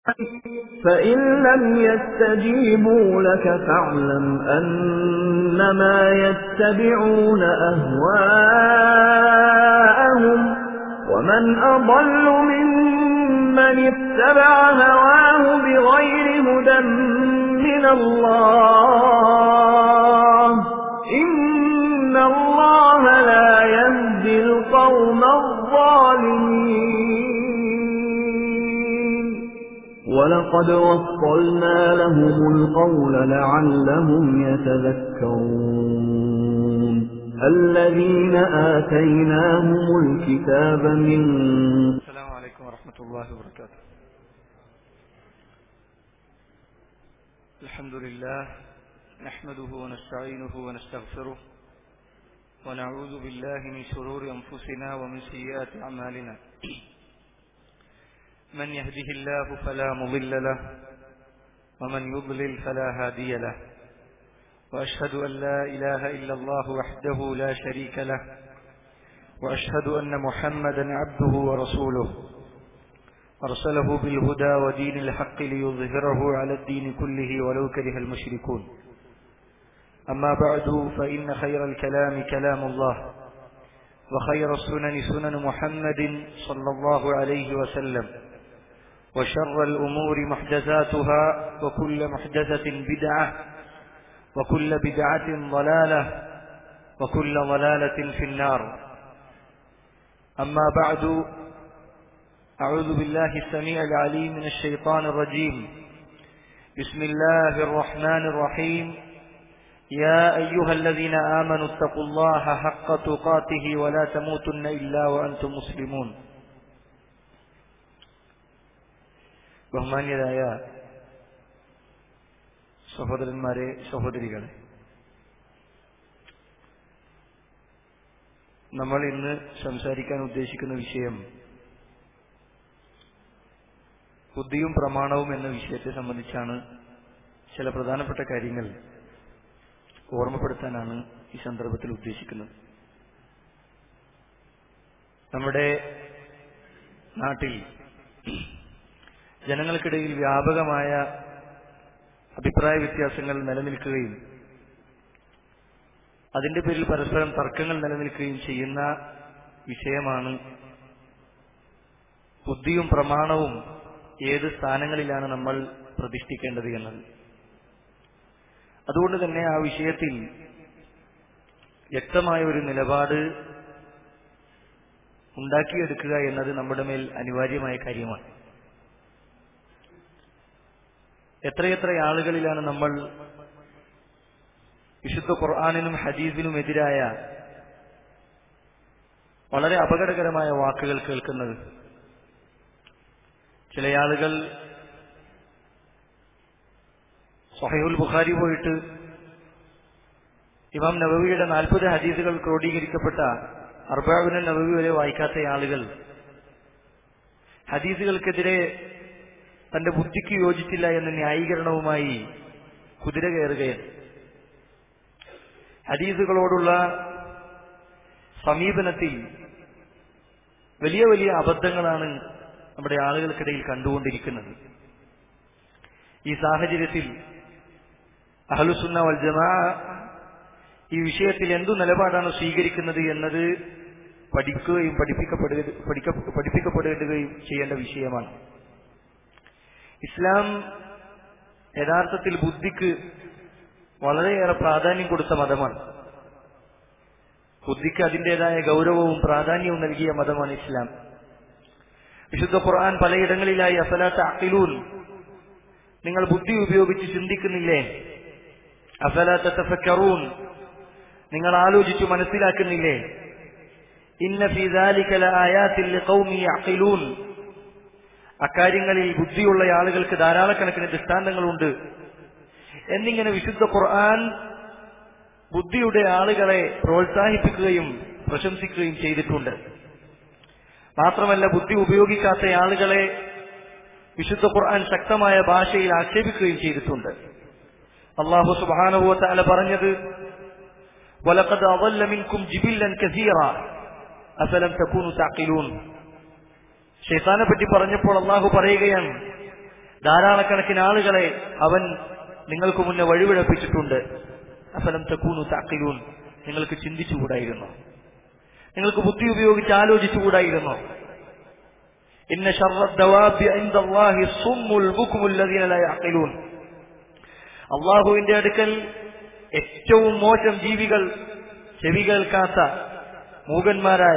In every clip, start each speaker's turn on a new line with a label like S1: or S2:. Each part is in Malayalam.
S1: فإن لم يستجيبوا لك فاعلم أنما يتبعون أهواءهم ومن أضل ممن اتبع هواه بغير هدى من الله إن الله لا يهدي القوم الظالمين ولقد وصلنا لهم القول لعلهم يتذكرون الذين آتيناهم الكتاب من
S2: السلام عليكم ورحمة الله وبركاته الحمد لله نحمده ونستعينه ونستغفره ونعوذ بالله من شرور أنفسنا ومن سيئات أعمالنا من يهده الله فلا مضل له ومن يضلل فلا هادي له وأشهد أن لا إله إلا الله وحده لا شريك له وأشهد أن محمدا عبده ورسوله أرسله بالهدى ودين الحق ليظهره على الدين كله ولو كره المشركون أما بعد فإن خير الكلام كلام الله وخير السنن سنن محمد صلى الله عليه وسلم وشر الأمور محدثاتها وكل محدثة بدعة وكل بدعة ضلالة وكل ضلالة في النار أما بعد أعوذ بالله السميع العليم من الشيطان الرجيم بسم الله الرحمن الرحيم يا أيها الذين آمنوا اتقوا الله حق تقاته ولا تموتن إلا وأنتم مسلمون ബഹുമാന്യരായ സഹോദരന്മാരെ സഹോദരികളെ നമ്മൾ ഇന്ന് സംസാരിക്കാൻ ഉദ്ദേശിക്കുന്ന വിഷയം ബുദ്ധിയും പ്രമാണവും എന്ന വിഷയത്തെ സംബന്ധിച്ചാണ് ചില പ്രധാനപ്പെട്ട കാര്യങ്ങൾ ഓർമ്മപ്പെടുത്താനാണ് ഈ സന്ദർഭത്തിൽ ഉദ്ദേശിക്കുന്നത് നമ്മുടെ നാട്ടിൽ ജനങ്ങൾക്കിടയിൽ വ്യാപകമായ അഭിപ്രായ വ്യത്യാസങ്ങൾ നിലനിൽക്കുകയും അതിന്റെ പേരിൽ പരസ്പരം തർക്കങ്ങൾ നിലനിൽക്കുകയും ചെയ്യുന്ന വിഷയമാണ് ബുദ്ധിയും പ്രമാണവും ഏത് സ്ഥാനങ്ങളിലാണ് നമ്മൾ പ്രതിഷ്ഠിക്കേണ്ടത് എന്നത് അതുകൊണ്ട് തന്നെ ആ വിഷയത്തിൽ വ്യക്തമായ ഒരു നിലപാട് ഉണ്ടാക്കിയെടുക്കുക എന്നത് നമ്മുടെ മേൽ അനിവാര്യമായ കാര്യമാണ് എത്രയെത്ര ആളുകളിലാണ് നമ്മൾ വിശുദ്ധ ഖുർആാനിനും ഹദീസിനും എതിരായ വളരെ അപകടകരമായ വാക്കുകൾ കേൾക്കുന്നത് ചില ആളുകൾ സൊഹൈബുൽ ബുഖാരി പോയിട്ട് ഇമാം നബവിയുടെ നാൽപ്പത് ഹദീസുകൾ ക്രോഡീകരിക്കപ്പെട്ട അർബാബിന് നബവി വരെ വായിക്കാത്ത ആളുകൾ ഹദീസുകൾക്കെതിരെ തന്റെ ബുദ്ധിക്ക് യോജിച്ചില്ല എന്ന ന്യായീകരണവുമായി കുതിര കയറുകയാണ് ഹദീസുകളോടുള്ള സമീപനത്തിൽ വലിയ വലിയ അബദ്ധങ്ങളാണ് നമ്മുടെ ആളുകൾക്കിടയിൽ കണ്ടുകൊണ്ടിരിക്കുന്നത് ഈ സാഹചര്യത്തിൽ അഹലുസുന്ന വൽ ജമാ ഈ വിഷയത്തിൽ എന്തു നിലപാടാണ് സ്വീകരിക്കുന്നത് എന്നത് പഠിക്കുകയും പഠിപ്പിക്കപ്പെടുക പഠിപ്പിക്കപ്പെടുകയും ചെയ്യേണ്ട വിഷയമാണ് ഇസ്ലാം യഥാർത്ഥത്തിൽ ബുദ്ധിക്ക് വളരെയേറെ പ്രാധാന്യം കൊടുത്ത മതമാണ് ബുദ്ധിക്ക് അതിൻ്റെതായ ഗൗരവവും പ്രാധാന്യവും നൽകിയ മതമാണ് ഇസ്ലാം വിശുദ്ധ ഖുർആൻ പലയിടങ്ങളിലായി അസലാത്ത അഖിലൂൻ നിങ്ങൾ ബുദ്ധി ഉപയോഗിച്ച് ചിന്തിക്കുന്നില്ലേ അസലാത്ത തഫക്കറൂൻ നിങ്ങൾ ആലോചിച്ചു മനസ്സിലാക്കുന്നില്ലേ ഇന്ന ഫീ ذلك لآيات لقوم يعقلون അക്കാര്യങ്ങളിൽ ബുദ്ധിയുള്ള ആളുകൾക്ക് ധാരാളക്കണക്കിന് ദൃഷ്ടാന്തങ്ങളുണ്ട് എന്നിങ്ങനെ വിശുദ്ധ ഖുർആൻ ബുദ്ധിയുടെ ആളുകളെ പ്രോത്സാഹിപ്പിക്കുകയും പ്രശംസിക്കുകയും ചെയ്തിട്ടുണ്ട് മാത്രമല്ല ബുദ്ധി ഉപയോഗിക്കാത്ത ആളുകളെ വിശുദ്ധ ഖുർആൻ ശക്തമായ ഭാഷയിൽ ആക്ഷേപിക്കുകയും ചെയ്തിട്ടുണ്ട് അള്ളാഹു സുബാനുഭവത്താല പറഞ്ഞത് وَلَقَدْ أَضَلَّ مِنْكُمْ جِبِلًّا كَثِيرًا أَفَلَمْ تَكُونُوا تَعْقِلُونَ ഷെയ്ത്താനെ പറ്റി പറഞ്ഞപ്പോൾ അള്ളാഹു പറയുകയാണ് ധാരാളക്കണക്കിന് ആളുകളെ അവൻ നിങ്ങൾക്ക് മുന്നേ വഴിവിഴപ്പിച്ചിട്ടുണ്ട് അഫലം തക്കൂനു താക്കിലൂൻ നിങ്ങൾക്ക് ചിന്തിച്ചുകൂടായിരുന്നു നിങ്ങൾക്ക് ബുദ്ധി ഉപയോഗിച്ച് ആലോചിച്ചുകൂടായിരുന്നു ഇന്ന ഷർറദ്ദവാബി ഇൻദല്ലാഹി സുമ്മുൽ ബുക്മുൽ ലദീന ലാ യഅഖിലൂൻ അള്ളാഹുവിന്റെ അടുക്കൽ ഏറ്റവും മോശം ജീവികൾ ചെവി കേൾക്കാത്ത മൂകന്മാരായ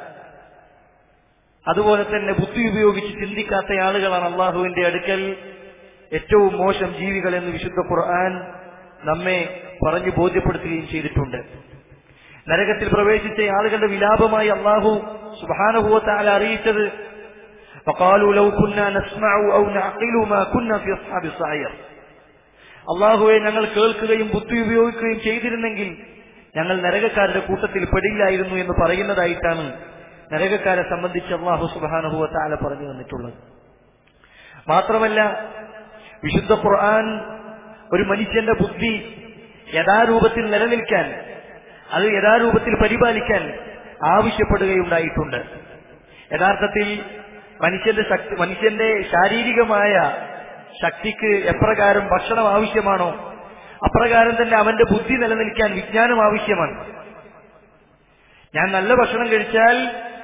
S2: അതുപോലെ തന്നെ ബുദ്ധി ഉപയോഗിച്ച് ചിന്തിക്കാത്ത ആളുകളാണ് അള്ളാഹുവിന്റെ അടുക്കൽ ഏറ്റവും മോശം ജീവികൾ എന്ന് വിശുദ്ധ ഖുർആൻ നമ്മെ പറഞ്ഞു ബോധ്യപ്പെടുത്തുകയും ചെയ്തിട്ടുണ്ട് നരകത്തിൽ പ്രവേശിച്ച ആളുകളുടെ വിലാപമായി അള്ളാഹു സുബാനുഭവത്താൽ അറിയിച്ചത് فقالوا لو كنا نسمع أو نعقل ما كنا في أصحاب السعير അള്ളാഹുവെ ഞങ്ങൾ കേൾക്കുകയും ബുദ്ധി ഉപയോഗിക്കുകയും ചെയ്തിരുന്നെങ്കിൽ ഞങ്ങൾ നരകക്കാരുടെ കൂട്ടത്തിൽ പെടില്ലായിരുന്നു എന്ന് പറയുന്നതായിട്ടാണ് നരകക്കാരെ സംബന്ധിച്ച് അള്ളാഹു സുബാനുഭവ താല പറഞ്ഞു തന്നിട്ടുള്ളത് മാത്രമല്ല വിശുദ്ധ ഖുർആൻ ഒരു മനുഷ്യന്റെ ബുദ്ധി യഥാരൂപത്തിൽ നിലനിൽക്കാൻ അത് യഥാരൂപത്തിൽ പരിപാലിക്കാൻ ആവശ്യപ്പെടുകയുണ്ടായിട്ടുണ്ട് യഥാർത്ഥത്തിൽ മനുഷ്യന്റെ ശക്തി മനുഷ്യന്റെ ശാരീരികമായ ശക്തിക്ക് എപ്രകാരം ഭക്ഷണം ആവശ്യമാണോ അപ്രകാരം തന്നെ അവന്റെ ബുദ്ധി നിലനിൽക്കാൻ വിജ്ഞാനം ആവശ്യമാണ് ഞാൻ നല്ല ഭക്ഷണം കഴിച്ചാൽ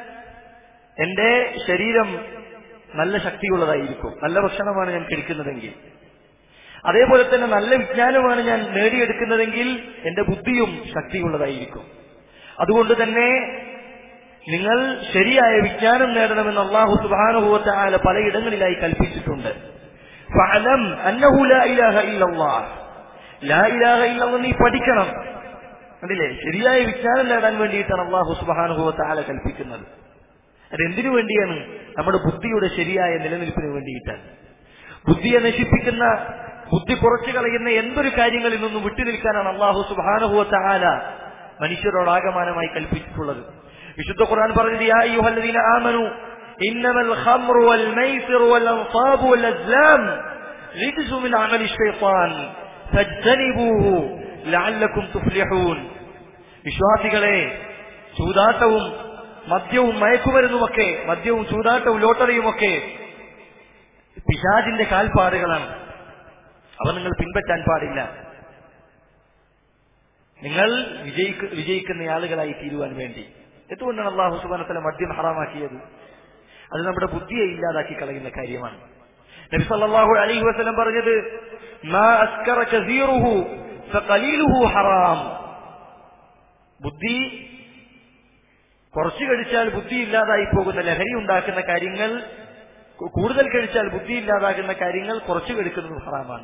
S2: എന്റെ ശരീരം നല്ല ശക്തിയുള്ളതായിരിക്കും നല്ല ഭക്ഷണമാണ് ഞാൻ കഴിക്കുന്നതെങ്കിൽ അതേപോലെ തന്നെ നല്ല വിജ്ഞാനമാണ് ഞാൻ നേടിയെടുക്കുന്നതെങ്കിൽ എന്റെ ബുദ്ധിയും ശക്തിയുള്ളതായിരിക്കും അതുകൊണ്ട് തന്നെ നിങ്ങൾ ശരിയായ വിജ്ഞാനം നേടണമെന്ന് അള്ളാഹു സുബാനുഭവത്തെ ആല പലയിടങ്ങളിലായി കൽപ്പിച്ചിട്ടുണ്ട് ഫഅലം അന്നഹു ലാ ഇലാഹ ഇല്ലല്ലാഹ് ലാ ഇലാഹ ഇല്ലല്ലാഹ് നീ പഠിക്കണം കണ്ടില്ലേ ശരിയായ വിജ്ഞാനം നേടാൻ വേണ്ടിയിട്ടാണ് അള്ളാഹു സുബാനുഭവത്തെ ആല കൽപ്പിക്കുന്നത് അതെന്തിനു വേണ്ടിയാണ് നമ്മുടെ ബുദ്ധിയുടെ ശരിയായ നിലനിൽപ്പിന് വേണ്ടിയിട്ടാണ് ബുദ്ധിയെ നശിപ്പിക്കുന്ന ബുദ്ധി കുറച്ചു കളയുന്ന എന്തൊരു കാര്യങ്ങളിൽ നിന്നും വിട്ടുനിൽക്കാനാണ് അള്ളാഹു സുബാനുഭവത്തെ ആല മനുഷ്യരോടാകമാനമായി കൽപ്പിച്ചിട്ടുള്ളത് വിശുദ്ധ ഖുർആൻ പറഞ്ഞത് യാ അയ്യുഹല്ലദീന ആമനു ഇന്നമൽ ഖംറു വൽ മൈസിറു വൽ അൻസാബു വൽ അസ്ലാം റിജ്സു മിൻ അമലി ശൈത്താൻ ഫജ്തനിബൂഹു ലഅല്ലക്കും തുഫ്ലിഹൂൻ വിശ്വാസികളെ ചൂതാട്ടവും മദ്യവും മയക്കുമരുന്നുമൊക്കെ മദ്യവും ചൂതാട്ടവും ലോട്ടറിയുമൊക്കെ പിശാജിന്റെ കാൽപ്പാടുകളാണ് അവ നിങ്ങൾ പിൻപറ്റാൻ പാടില്ല നിങ്ങൾ വിജയിക്ക വിജയിക്കുന്ന ആളുകളായി തീരുവാൻ വേണ്ടി എന്തുകൊണ്ടാണ് അള്ളാഹു സുബാനത്തല മദ്യം ഹറാമാക്കിയത് അത് നമ്മുടെ ബുദ്ധിയെ ഇല്ലാതാക്കി കളയുന്ന കാര്യമാണ് നബി സല്ലല്ലാഹു അലൈഹി വസല്ലം പറഞ്ഞത് മാ അസ്കറ കസീറുഹു ഫഖലീലുഹു ഹറാം ബുദ്ധി കുറച്ചു കഴിച്ചാൽ ബുദ്ധി ഇല്ലാതായി പോകുന്ന ലഹരി ഉണ്ടാക്കുന്ന കാര്യങ്ങൾ കൂടുതൽ കഴിച്ചാൽ ബുദ്ധി ഇല്ലാതാകുന്ന കാര്യങ്ങൾ കുറച്ചു കഴിക്കുന്നത് ഹറാമാണ്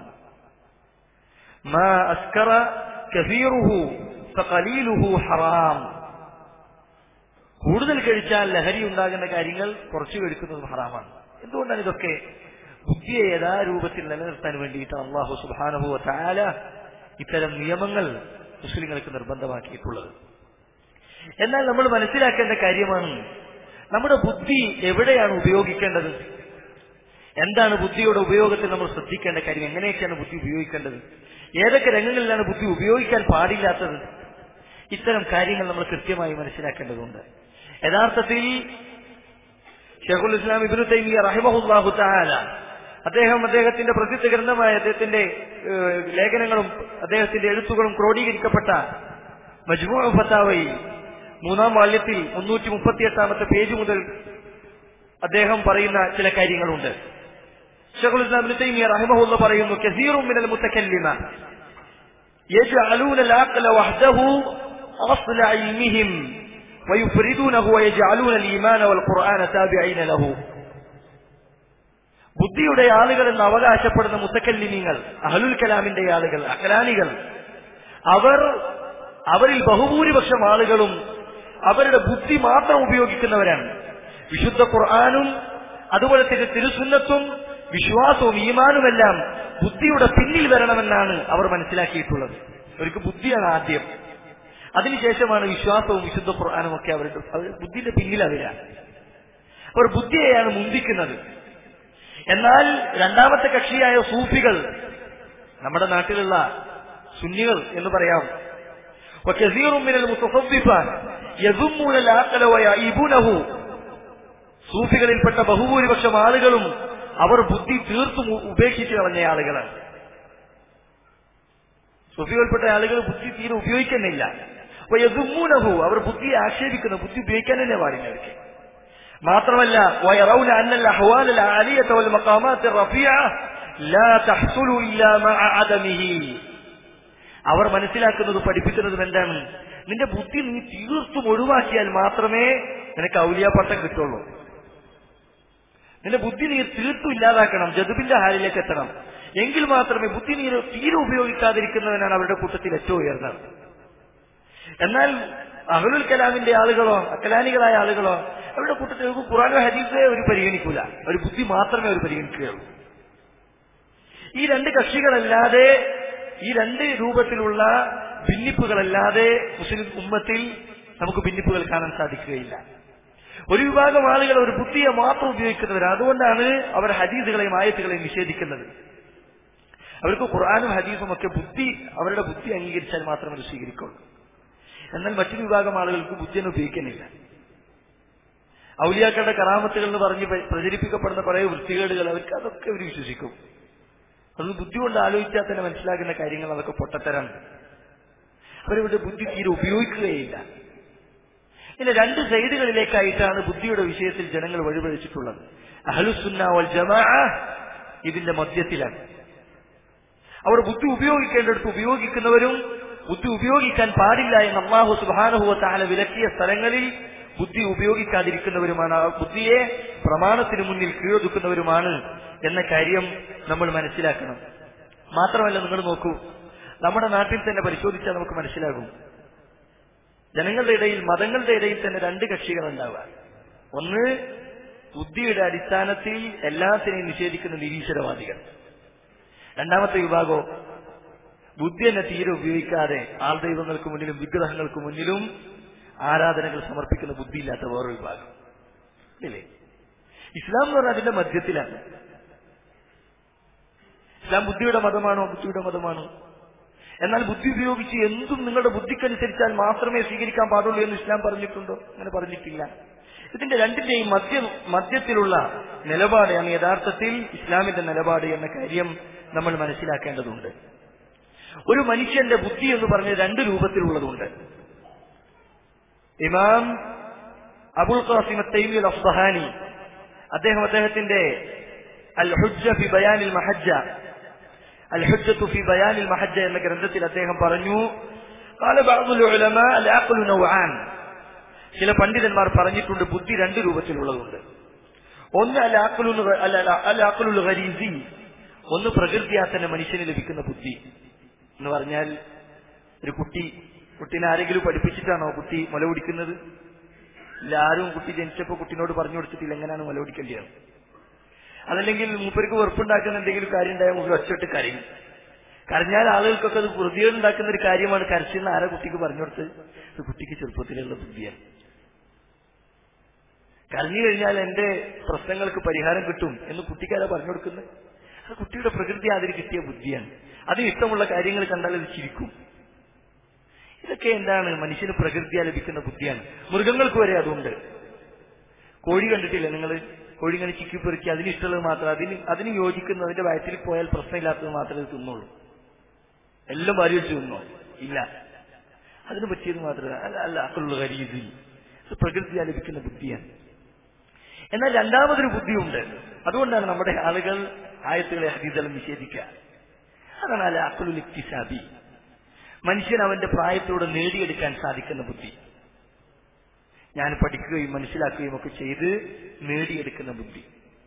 S2: മാ അസ്കറ കസീറുഹു ഫഖലീലുഹു ഹറാം കൂടുതൽ കഴിച്ചാൽ ലഹരി ഉണ്ടാകുന്ന കാര്യങ്ങൾ കുറച്ചു കഴിക്കുന്നത് ഹറാമാണ് എന്തുകൊണ്ടാണ് ഇതൊക്കെ ബുദ്ധിയെ യഥാരൂപത്തിൽ നിലനിർത്താൻ വേണ്ടിയിട്ട് അള്ളാഹു സുബാനഹു താല ഇത്തരം നിയമങ്ങൾ മുസ്ലിങ്ങൾക്ക് നിർബന്ധമാക്കിയിട്ടുള്ളത് എന്നാൽ നമ്മൾ മനസ്സിലാക്കേണ്ട കാര്യമാണ് നമ്മുടെ ബുദ്ധി എവിടെയാണ് ഉപയോഗിക്കേണ്ടത് എന്താണ് ബുദ്ധിയുടെ ഉപയോഗത്തിൽ നമ്മൾ ശ്രദ്ധിക്കേണ്ട കാര്യം എങ്ങനെയൊക്കെയാണ് ബുദ്ധി ഉപയോഗിക്കേണ്ടത് ഏതൊക്കെ രംഗങ്ങളിലാണ് ബുദ്ധി ഉപയോഗിക്കാൻ പാടില്ലാത്തത് ഇത്തരം കാര്യങ്ങൾ നമ്മൾ കൃത്യമായി മനസ്സിലാക്കേണ്ടതുണ്ട് യഥാർത്ഥത്തിൽ ഷെഖുൽ ഇസ്ലാം ഇബിനു തൈമിയ റഹിമഹുല്ലാഹു താല അദ്ദേഹം അദ്ദേഹത്തിന്റെ പ്രസിദ്ധ ഗ്രന്ഥമായ അദ്ദേഹത്തിന്റെ ഏഹ്, ലേഖനങ്ങളും അദ്ദേഹത്തിന്റെ എഴുത്തുകളും ക്രോഡീകരിക്കപ്പെട്ട മജ്മു ഫത്താവയിൽ മൂന്നാം വാല്യത്തിൽ മുന്നൂറ്റി മുപ്പത്തിയെട്ടാമത്തെ പേജ് മുതൽ അദ്ദേഹം പറയുന്ന ചില കാര്യങ്ങളുണ്ട് ഷെഖുൽ ഇസ്ലാം ഇബ്നു തൈമിയ റഹിമഹുല്ല പറയുന്നു കസീറും മിനൽ മുത്തക്കല്ലിമ يجعلون العقل وحده أصل علمهم ويفردونه ويجعلون الإيمان والقرآن تابعين له ബുദ്ധിയുടെ ആളുകൾ എന്ന് അവകാശപ്പെടുന്ന മുത്തക്കല്ലിമീങ്ങൾ അഹലുൽ കലാമിന്റെ ആളുകൾ അകലാനികൾ അവർ അവരിൽ ബഹുഭൂരിപക്ഷം ആളുകളും അവരുടെ ബുദ്ധി മാത്രം ഉപയോഗിക്കുന്നവരാണ് വിശുദ്ധ ഖുർആാനും അതുപോലെ തന്നെ തിരുസുന്നത്തും വിശ്വാസവും ഈമാനുമെല്ലാം ബുദ്ധിയുടെ പിന്നിൽ വരണമെന്നാണ് അവർ മനസ്സിലാക്കിയിട്ടുള്ളത് അവർക്ക് ബുദ്ധിയാണ് ആദ്യം അതിനുശേഷമാണ് വിശ്വാസവും വിശുദ്ധ ഖുർആാനും ഒക്കെ അവരുടെ അവർ ബുദ്ധിയുടെ പിന്നിൽ അവരാണ് അവർ ബുദ്ധിയെയാണ് മുന്തിക്കുന്നത് എന്നാൽ രണ്ടാമത്തെ കക്ഷിയായ സൂഫികൾ നമ്മുടെ നാട്ടിലുള്ള സുന്നികൾ എന്ന് പറയാം وكثير من المتصوفة يذمون العقل ويعيبونه സൂഫികളിൽപ്പെട്ട ബഹുഭൂരിപക്ഷം ആളുകളും അവർ ബുദ്ധി തീർത്തും ഉ- ഉപേക്ഷിച്ച് കളഞ്ഞ ആളുകളാണ് സുഫികൾപ്പെട്ട ആളുകൾ ബുദ്ധി തീരെ ഉപയോഗിക്കുന്നില്ല അപ്പൊ യദുമൂനഹു അവർ ബുദ്ധിയെ ആക്ഷേപിക്കുന്നു ബുദ്ധി ഉപയോഗിക്കാൻ തന്നെ പാടില്ല അവർക്ക് മാത്രമല്ല ويرون أن الأحوال العالية والمقامات الرفيعة لا تحصل إلا مع عدمه അവർ മനസ്സിലാക്കുന്നതും പഠിപ്പിക്കുന്നതും എന്താണ് നിന്റെ ബുദ്ധി നീ തീർത്തും ഒഴിവാക്കിയാൽ മാത്രമേ നിനക്ക് ഔലിയാപ്പട്ടം കിട്ടുള്ളൂ നിന്റെ ബുദ്ധി നീ തീർത്തും ഇല്ലാതാക്കണം ജതുബിന്റെ ഹാലിലേക്ക് എത്തണം എങ്കിൽ മാത്രമേ ബുദ്ധി നീ തീരെ ഉപയോഗിക്കാതിരിക്കുന്നവനാണ് അവരുടെ കൂട്ടത്തിൽ ഏറ്റവും ഉയർന്നത് എന്നാൽ അഹ്ലുൽ കലാമിന്റെ ആളുകളോ അക്കലാനികളായ ആളുകളോ അവരുടെ കൂട്ടത്തിൽ ഒരു ഖുറാനോ ഹദീസേ അവർ പരിഗണിക്കൂല ഒരു ബുദ്ധി മാത്രമേ അവർ പരിഗണിക്കുകയുള്ളൂ ഈ രണ്ട് കക്ഷികളല്ലാതെ ഈ രണ്ട് രൂപത്തിലുള്ള ഭിന്നിപ്പുകളല്ലാതെ മുസ്ലിം ഉമ്മത്തിൽ നമുക്ക് ഭിന്നിപ്പുകൾ കാണാൻ സാധിക്കുകയില്ല ഒരു വിഭാഗം ആളുകൾ ഒരു ബുദ്ധിയെ മാത്രം ഉപയോഗിക്കുന്നവരാണ് അതുകൊണ്ടാണ് അവർ ഹദീസുകളെയും ആയത്തുകളെയും നിഷേധിക്കുന്നത് അവർക്ക് ഖുർആാനും ഹദീസും ഒക്കെ ബുദ്ധി അവരുടെ ബുദ്ധി അംഗീകരിച്ചാൽ മാത്രമേ അത് സ്വീകരിക്കുള്ളൂ എന്നാൽ മറ്റൊരു വിഭാഗം ആളുകൾക്ക് ബുദ്ധിಯನ್ನು ഉപയോഗിക്കുന്നില്ല ഔലിയാക്കളുടെ കറാമത്തുകൾ എന്ന് പറഞ്ഞ് പ്ര- പ്രചരിപ്പിക്കപ്പെടുന്ന കുറെ വൃത്തികേടുകൾ അവർക്ക് അതൊക്കെ അവർ വിശ്വസിക്കും അത് ബുദ്ധി കൊണ്ട് ആലോചിച്ചാൽ തന്നെ മനസ്സിലാക്കുന്ന കാര്യങ്ങൾ അതൊക്കെ പൊട്ടത്തരാണ് അവരിവിടെ ബുദ്ധി തീരെ ഉപയോഗിക്കുകയില്ല ഇനി രണ്ട് സൈഡുകളിലേക്കായിട്ടാണ് ബുദ്ധിയുടെ വിഷയത്തിൽ ജനങ്ങൾ വഴിപഴിച്ചിട്ടുള്ളത് അഹലുസുന്ന വൽ ജമാ ഇതിന്റെ മധ്യത്തിലാണ് അവർ ബുദ്ധി ഉപയോഗിക്കേണ്ടടുത്ത് ഉപയോഗിക്കുന്നവരും ബുദ്ധി ഉപയോഗിക്കാൻ പാടില്ല എന്ന് അള്ളാഹു സുബാനുഹുവ താല വിലക്കിയ സ്ഥലങ്ങളിൽ ബുദ്ധി ഉപയോഗിക്കാതിരിക്കുന്നവരുമാണ് ആ ബുദ്ധിയെ പ്രമാണത്തിന് മുന്നിൽ കീഴൊതുക്കുന്നവരുമാണ് എന്ന കാര്യം നമ്മൾ മനസ്സിലാക്കണം മാത്രമല്ല നിങ്ങൾ നോക്കൂ നമ്മുടെ നാട്ടിൽ തന്നെ പരിശോധിച്ചാൽ നമുക്ക് മനസ്സിലാകും ജനങ്ങളുടെ ഇടയിൽ മതങ്ങളുടെ ഇടയിൽ തന്നെ രണ്ട് കക്ഷികൾ ഉണ്ടാവുക ഒന്ന് ബുദ്ധിയുടെ അടിസ്ഥാനത്തിൽ എല്ലാത്തിനെയും നിഷേധിക്കുന്ന നിരീശ്വരവാദികൾ രണ്ടാമത്തെ വിഭാഗം ബുദ്ധി തന്നെ തീരെ ഉപയോഗിക്കാതെ ആൾ ദൈവങ്ങൾക്ക് മുന്നിലും വിഗ്രഹങ്ങൾക്ക് മുന്നിലും ആരാധനകൾ സമർപ്പിക്കുന്ന ബുദ്ധിയില്ലാത്ത വേറൊരു വിഭാഗം ഇല്ലേ ഇസ്ലാം എന്ന് പറഞ്ഞാൽ അതിന്റെ മധ്യത്തിലാണ് ഇസ്ലാം ബുദ്ധിയുടെ മതമാണോ ബുദ്ധിയുടെ മതമാണോ എന്നാൽ ബുദ്ധി ഉപയോഗിച്ച് എന്തും നിങ്ങളുടെ ബുദ്ധിക്കനുസരിച്ചാൽ മാത്രമേ സ്വീകരിക്കാൻ പാടുള്ളൂ എന്ന് ഇസ്ലാം പറഞ്ഞിട്ടുണ്ടോ അങ്ങനെ പറഞ്ഞിട്ടില്ല ഇതിന്റെ രണ്ടിന്റെയും മധ്യ മധ്യത്തിലുള്ള നിലപാടാണ് യഥാർത്ഥത്തിൽ ഇസ്ലാമിന്റെ നിലപാട് എന്ന കാര്യം നമ്മൾ മനസ്സിലാക്കേണ്ടതുണ്ട് ഒരു മനുഷ്യന്റെ ബുദ്ധി എന്ന് പറഞ്ഞ രണ്ട് രൂപത്തിലുള്ളതുണ്ട് ഇമാം അബുൽ ഖാസിം തൈമി അഫ്ബഹാനി അദ്ദേഹം അദ്ദേഹത്തിന്റെ അൽ ഹുജ്ജ ഫി ബയാനിൽ മഹജ്ജ അൽ ഹുജ്ജത്തു ഫി ബയാനിൽ മഹജ്ജ എന്ന ഗ്രന്ഥത്തിൽ അദ്ദേഹം പറഞ്ഞു قال بعض العلماء العقل نوعان ചില പണ്ഡിതന്മാർ പറഞ്ഞിട്ടുണ്ട് ബുദ്ധി രണ്ട് രൂപത്തിലുള്ളതുണ്ട് ഒന്ന് അൽ ആഖലുൽ അൽ ആഖലുൽ ഗരീസി ഒന്ന് പ്രകൃതിയാ തന്നെ മനുഷ്യന് ലഭിക്കുന്ന ബുദ്ധി എന്ന് പറഞ്ഞാൽ ഒരു കുട്ടി കുട്ടീനെ ആരെങ്കിലും പഠിപ്പിച്ചിട്ടാണോ കുട്ടി മുല കുടിക്കുന്നത് ഇല്ല ആരും കുട്ടി ജനിച്ചപ്പോ കുട്ടിനോട് പറഞ്ഞു കൊടുത്തിട്ടില്ല എങ്ങനെയാണ് മുല കുടിക്കേണ്ടത് അതല്ലെങ്കിൽ മൂപ്പർക്ക് വെറുപ്പുണ്ടാക്കുന്ന എന്തെങ്കിലും കാര്യം ഉണ്ടായാൽ മൂപ്പർ ഒച്ചട്ട് കരയും കരഞ്ഞാൽ ആളുകൾക്കൊക്കെ അത് വൃതിയുണ്ടാക്കുന്ന ഒരു കാര്യമാണ് കരച്ചെന്ന് ആരാ കുട്ടിക്ക് പറഞ്ഞു കൊടുത്തത് ഇത് കുട്ടിക്ക് ചെറുപ്പത്തിലുള്ള ബുദ്ധിയാണ് കരഞ്ഞു കഴിഞ്ഞാൽ എന്റെ പ്രശ്നങ്ങൾക്ക് പരിഹാരം കിട്ടും എന്ന് കുട്ടിക്കാരാ പറഞ്ഞു കൊടുക്കുന്നത് അത് കുട്ടിയുടെ പ്രകൃതി അതിന് കിട്ടിയ ബുദ്ധിയാണ് അതിന് ഇഷ്ടമുള്ള കാര്യങ്ങൾ കണ്ടാൽ അത് ചിരിക്കും ഇതൊക്കെ എന്താണ് മനുഷ്യന് പ്രകൃതിയാ ലഭിക്കുന്ന ബുദ്ധിയാണ് മൃഗങ്ങൾക്ക് വരെ അതുണ്ട് കോഴി കണ്ടിട്ടില്ല നിങ്ങൾ കോഴി ഇങ്ങനെ ചിക്കി പെറുക്കി അതിന് ഇഷ്ടമുള്ളത് മാത്രം അതിന് അതിന് യോജിക്കുന്ന അതിന്റെ വയറ്റിൽ പോയാൽ പ്രശ്നമില്ലാത്തത് മാത്രമേ ഇത് തിന്നുള്ളൂ എല്ലാം വാരി വെച്ച് തിന്നോ ഇല്ല അതിന് പറ്റിയത് മാത്രമേ അല്ല അല്ല അക്കുള്ള കരീതി ഇത് പ്രകൃതിയാ ലഭിക്കുന്ന ബുദ്ധിയാണ് എന്നാൽ രണ്ടാമതൊരു ബുദ്ധിയുണ്ട് അതുകൊണ്ടാണ് നമ്മുടെ ആളുകൾ ആയത്തുകളെ ഹദീദളം നിഷേധിക്കുക അതാണ് അല്ല അക്കുലുൽ ഇക്തിസാബി മനുഷ്യൻ അവന്റെ പ്രായത്തോടെ നേടിയെടുക്കാൻ സാധിക്കുന്ന ബുദ്ധി ഞാൻ പഠിക്കുകയും മനസ്സിലാക്കുകയും ഒക്കെ ചെയ്ത് നേടിയെടുക്കുന്ന ബുദ്ധി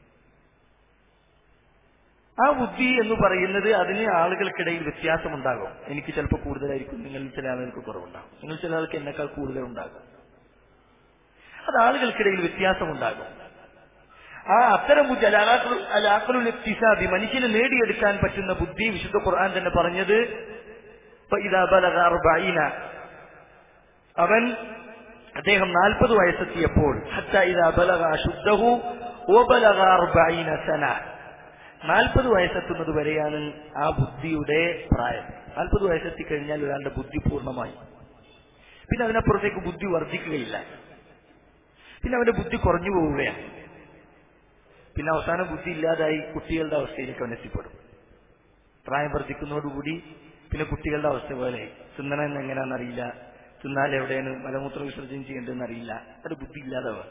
S2: ആ ബുദ്ധി എന്ന് പറയുന്നത് അതിന് ആളുകൾക്കിടയിൽ വ്യത്യാസമുണ്ടാകും എനിക്ക് ചിലപ്പോൾ കൂടുതലായിരിക്കും നിങ്ങളിൽ ചില ആളുകൾക്ക് കുറവുണ്ടാകും നിങ്ങൾ ചില ആൾക്ക് എന്നെക്കാൾ കൂടുതലുണ്ടാകും അത് ആളുകൾക്കിടയിൽ വ്യത്യാസമുണ്ടാകും ആ അത്തരം ബുദ്ധി അലാഖലുൽ ഇക്തിസാബി മനുഷ്യന് നേടിയെടുക്കാൻ പറ്റുന്ന ബുദ്ധി വിശുദ്ധ ഖുർആൻ തന്നെ പറഞ്ഞത് فإذا بلغ أربعين അവൻ അദ്ദേഹം നാൽപ്പത് വയസ്സെത്തിയപ്പോൾ حتى إذا بلغ أشده وبلغ أربعين سنة നാൽപ്പത് വയസ്സെത്തുന്നത് വരെയാണ് ആ ബുദ്ധിയുടെ പ്രായം നാൽപ്പത് വയസ്സെത്തി കഴിഞ്ഞാൽ ഒരാളുടെ ബുദ്ധി പൂർണ്ണമായി പിന്നെ അതിനപ്പുറത്തേക്ക് ബുദ്ധി വർദ്ധിക്കുകയില്ല പിന്നെ അവന്റെ ബുദ്ധി കുറഞ്ഞു പോവുകയാണ് പിന്നെ അവസാനം ബുദ്ധി ഇല്ലാതായി കുട്ടികളുടെ അവസ്ഥയിലേക്ക് അവൻ എത്തിപ്പെടും പ്രായം വർദ്ധിക്കുന്നതോടുകൂടി പിന്നെ കുട്ടികളുടെ അവസ്ഥ പോലെ തിന്നണമെന്ന് എങ്ങനെയാണെന്നറിയില്ല തിന്നാൽ എവിടെയാണ് മലമൂത്ര വിസർജനം ചെയ്യേണ്ടതെന്ന് അറിയില്ല അത് ബുദ്ധി ഇല്ലാതാവുക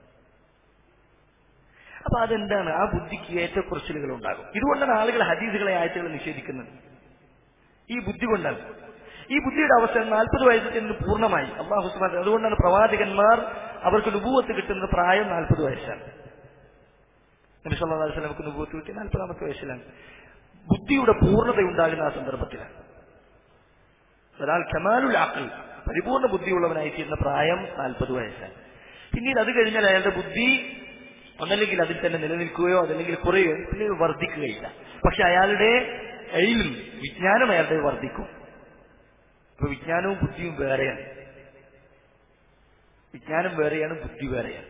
S2: അപ്പൊ അതെന്താണ് ആ ബുദ്ധിക്ക് ഏറ്റക്കുറച്ചിലുകൾ ഉണ്ടാകും ഇതുകൊണ്ടാണ് ആളുകൾ ഹദീസുകളെ ആയത്തുകളെ നിഷേധിക്കുന്നത് ഈ ബുദ്ധി കൊണ്ടാണ് ഈ ബുദ്ധിയുടെ അവസ്ഥ നാൽപ്പത് വയസ്സിൽ ചെന്ന് പൂർണ്ണമായി അള്ളാഹു സുബ്ഹാനഹു അതുകൊണ്ടാണ് പ്രവാചകന്മാർ അവർക്ക് നുപൂവത്ത് കിട്ടുന്ന പ്രായം നാൽപ്പത് വയസ്സാണ് നബി സല്ലല്ലാഹു അലൈഹി വസല്ലമക്ക് നുപൂവത്ത് കിട്ടിയ നാൽപ്പതാമത്തെ വയസ്സിലാണ് ബുദ്ധിയുടെ പൂർണ്ണത ഉണ്ടാകുന്ന ആ സന്ദർഭത്തിലാണ് ഒരാൾ കമാലുൽ അഖൽ പരിപൂർണ്ണ ബുദ്ധിയുള്ളവനായി തീരുന്ന പ്രായം നാൽപ്പത് വയസ്സാണ് പിന്നീട് അത് കഴിഞ്ഞാൽ അയാളുടെ ബുദ്ധി ഒന്നല്ലെങ്കിൽ അതിൽ തന്നെ നിലനിൽക്കുകയോ അതല്ലെങ്കിൽ കുറയുകയോ പിന്നീട് വർദ്ധിക്കുകയില്ല പക്ഷെ അയാളുടെ എയിലും വിജ്ഞാനം അയാളുടെ വർദ്ധിക്കും ഇപ്പൊ വിജ്ഞാനവും ബുദ്ധിയും വേറെയാണ് വിജ്ഞാനം വേറെയാണ് ബുദ്ധി വേറെയാണ്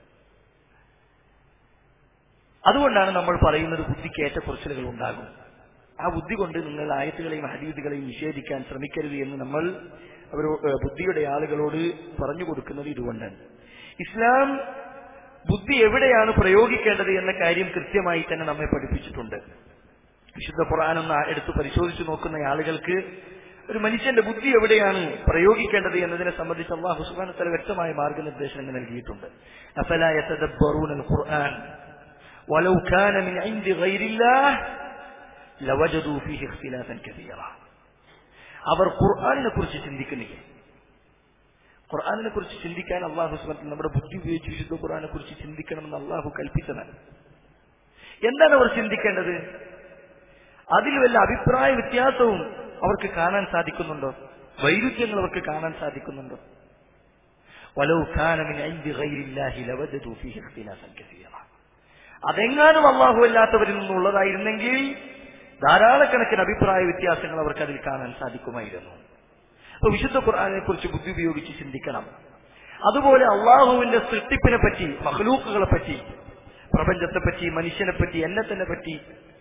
S2: അതുകൊണ്ടാണ് നമ്മൾ പറയുന്നത് ബുദ്ധിക്ക് ഏറ്റക്കുറച്ചിലുകൾ ഉണ്ടാകും ആ ബുദ്ധി കൊണ്ട് നിങ്ങൾ ആയത്തുകളെയും ഹദീദുകളെയും നിഷേധിക്കാൻ ശ്രമിക്കരുത് എന്ന് നമ്മൾ അവരോ ഏഹ് ബുദ്ധിയുടെ ആളുകളോട് പറഞ്ഞു കൊടുക്കുന്നത് ഇതുകൊണ്ടാണ് ഇസ്ലാം ബുദ്ധി എവിടെയാണ് പ്രയോഗിക്കേണ്ടത് എന്ന കാര്യം കൃത്യമായി തന്നെ നമ്മെ പഠിപ്പിച്ചിട്ടുണ്ട് വിശുദ്ധ ഖുർആാനൊന്ന് എടുത്ത് പരിശോധിച്ചു നോക്കുന്ന ആളുകൾക്ക് ഒരു മനുഷ്യന്റെ ബുദ്ധി എവിടെയാണ് പ്രയോഗിക്കേണ്ടത് എന്നതിനെ സംബന്ധിച്ച് അള്ളാഹു സുബ്ഹാനഹു വ തആല വ്യക്തമായ മാർഗനിർദ്ദേശങ്ങൾ നൽകിയിട്ടുണ്ട് അഫലാ യതദബ്ബറൂന ഖുർആൻ ولو كان من عند غير الله لوجدوا فيه اختلافا كثيرا അവർ ഖുർആാനിനെ കുറിച്ച് ചിന്തിക്കുന്നില്ല ഖുർആാനിനെ കുറിച്ച് ചിന്തിക്കാൻ അള്ളാഹു സുബാൻ നമ്മുടെ ബുദ്ധി ഉപയോഗിച്ച് വിശുദ്ധ ഖുർആാനെ കുറിച്ച് ചിന്തിക്കണമെന്ന് അള്ളാഹു കൽപ്പിച്ചതാണ് എന്താണ് അവർ ചിന്തിക്കേണ്ടത് അതിൽ വല്ല അഭിപ്രായ വ്യത്യാസവും അവർക്ക് കാണാൻ സാധിക്കുന്നുണ്ടോ വൈരുദ്ധ്യങ്ങൾ അവർക്ക് കാണാൻ സാധിക്കുന്നുണ്ടോ വലൗ കാന മിൻ ഐന്ദി ഗൈരില്ലാഹി ലവജദു ഫീഹി ഇഖ്തിലാഫൻ കസീറ അതെങ്ങാനും അള്ളാഹു അല്ലാത്തവരിൽ നിന്നുള്ളതായിരുന്നെങ്കിൽ ധാരാളക്കണക്കിന് അഭിപ്രായ വ്യത്യാസങ്ങൾ അവർക്ക് അതിൽ കാണാൻ സാധിക്കുമായിരുന്നു അപ്പൊ വിശുദ്ധ ഖുർആാനെ കുറിച്ച് ബുദ്ധി ഉപയോഗിച്ച് ചിന്തിക്കണം അതുപോലെ അള്ളാഹുവിന്റെ സൃഷ്ടിപ്പിനെ പറ്റി മഹ്ലൂക്കുകളെ പറ്റി പ്രപഞ്ചത്തെ പറ്റി മനുഷ്യനെ പറ്റി എന്നെ തന്നെ പറ്റി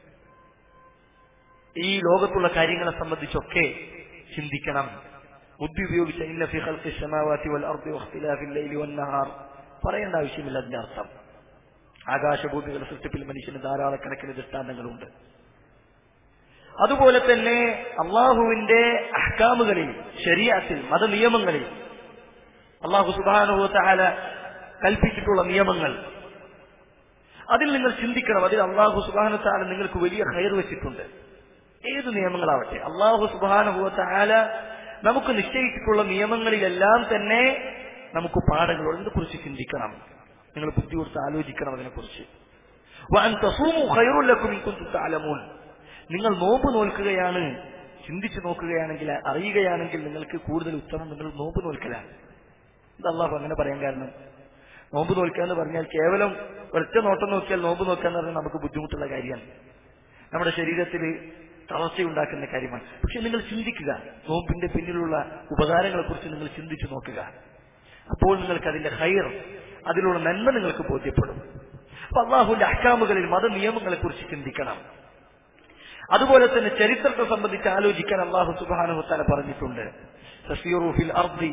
S2: ഈ ലോകത്തുള്ള കാര്യങ്ങളെ സംബന്ധിച്ചൊക്കെ ചിന്തിക്കണം ബുദ്ധി ഉപയോഗിച്ച ഇന്ന ഫി ഖൽഖി ശമാവാതി വൽ അർദി വഖ്തിലാഫിൽ ലൈലി വൻ നഹാർ പറയേണ്ട ആവശ്യമില്ല അതിന്റെ അർത്ഥം ആകാശഭൂമികളുടെ സൃഷ്ടിപ്പിൽ മനുഷ്യന് ധാരാളക്കണക്കിന് ദൃഷ്ടാന്തങ്ങളുണ്ട് അതുപോലെ തന്നെ അള്ളാഹുവിന്റെ അഹ്കാമുകളിൽ ശരിയാത്തിൽ മതനിയമങ്ങളിൽ അള്ളാഹു സുബാനുഭവത്താല കൽപ്പിച്ചിട്ടുള്ള നിയമങ്ങൾ അതിൽ നിങ്ങൾ ചിന്തിക്കണം അതിൽ അള്ളാഹു സുബാനുത്താല നിങ്ങൾക്ക് വലിയ ഹയർ വെച്ചിട്ടുണ്ട് ഏത് നിയമങ്ങളാവട്ടെ അള്ളാഹു സുബാനുഭവത്താല നമുക്ക് നിശ്ചയിച്ചിട്ടുള്ള നിയമങ്ങളിലെല്ലാം തന്നെ നമുക്ക് പാഠങ്ങളുണ്ട് കുറിച്ച് ചിന്തിക്കണം നിങ്ങൾ ബുദ്ധി കൊടുത്ത് ആലോചിക്കണം അതിനെക്കുറിച്ച് നിങ്ങൾ നോമ്പ് നോൽക്കുകയാണ് ചിന്തിച്ചു നോക്കുകയാണെങ്കിൽ അറിയുകയാണെങ്കിൽ നിങ്ങൾക്ക് കൂടുതൽ ഉത്തമം നിങ്ങൾ നോമ്പ് നോൽക്കലാണ് എന്താ അള്ളാഹു അങ്ങനെ പറയാൻ കാരണം നോമ്പ് നോൽക്കുക എന്ന് പറഞ്ഞാൽ കേവലം ഒറ്റ നോട്ടം നോക്കിയാൽ നോമ്പ് നോക്കുക എന്ന് പറഞ്ഞാൽ നമുക്ക് ബുദ്ധിമുട്ടുള്ള കാര്യമാണ് നമ്മുടെ ശരീരത്തിൽ തളർച്ചയുണ്ടാക്കുന്ന കാര്യമാണ് പക്ഷെ നിങ്ങൾ ചിന്തിക്കുക നോമ്പിന്റെ പിന്നിലുള്ള ഉപകാരങ്ങളെ കുറിച്ച് നിങ്ങൾ ചിന്തിച്ചു നോക്കുക അപ്പോൾ നിങ്ങൾക്ക് അതിന്റെ ഹൈർ അതിലുള്ള നന്മ നിങ്ങൾക്ക് ബോധ്യപ്പെടും അപ്പൊ അള്ളാഹുവിന്റെ അഹ്കാമുകളിൽ മതനിയമങ്ങളെ കുറിച്ച് ചിന്തിക്കണം അതുപോലെ തന്നെ ചരിത്രത്തെ സംബന്ധിച്ച് ആലോചിക്കാൻ അള്ളാഹു സുബാനുഹത്താല പറഞ്ഞിട്ടുണ്ട് ഫിൽ അർദി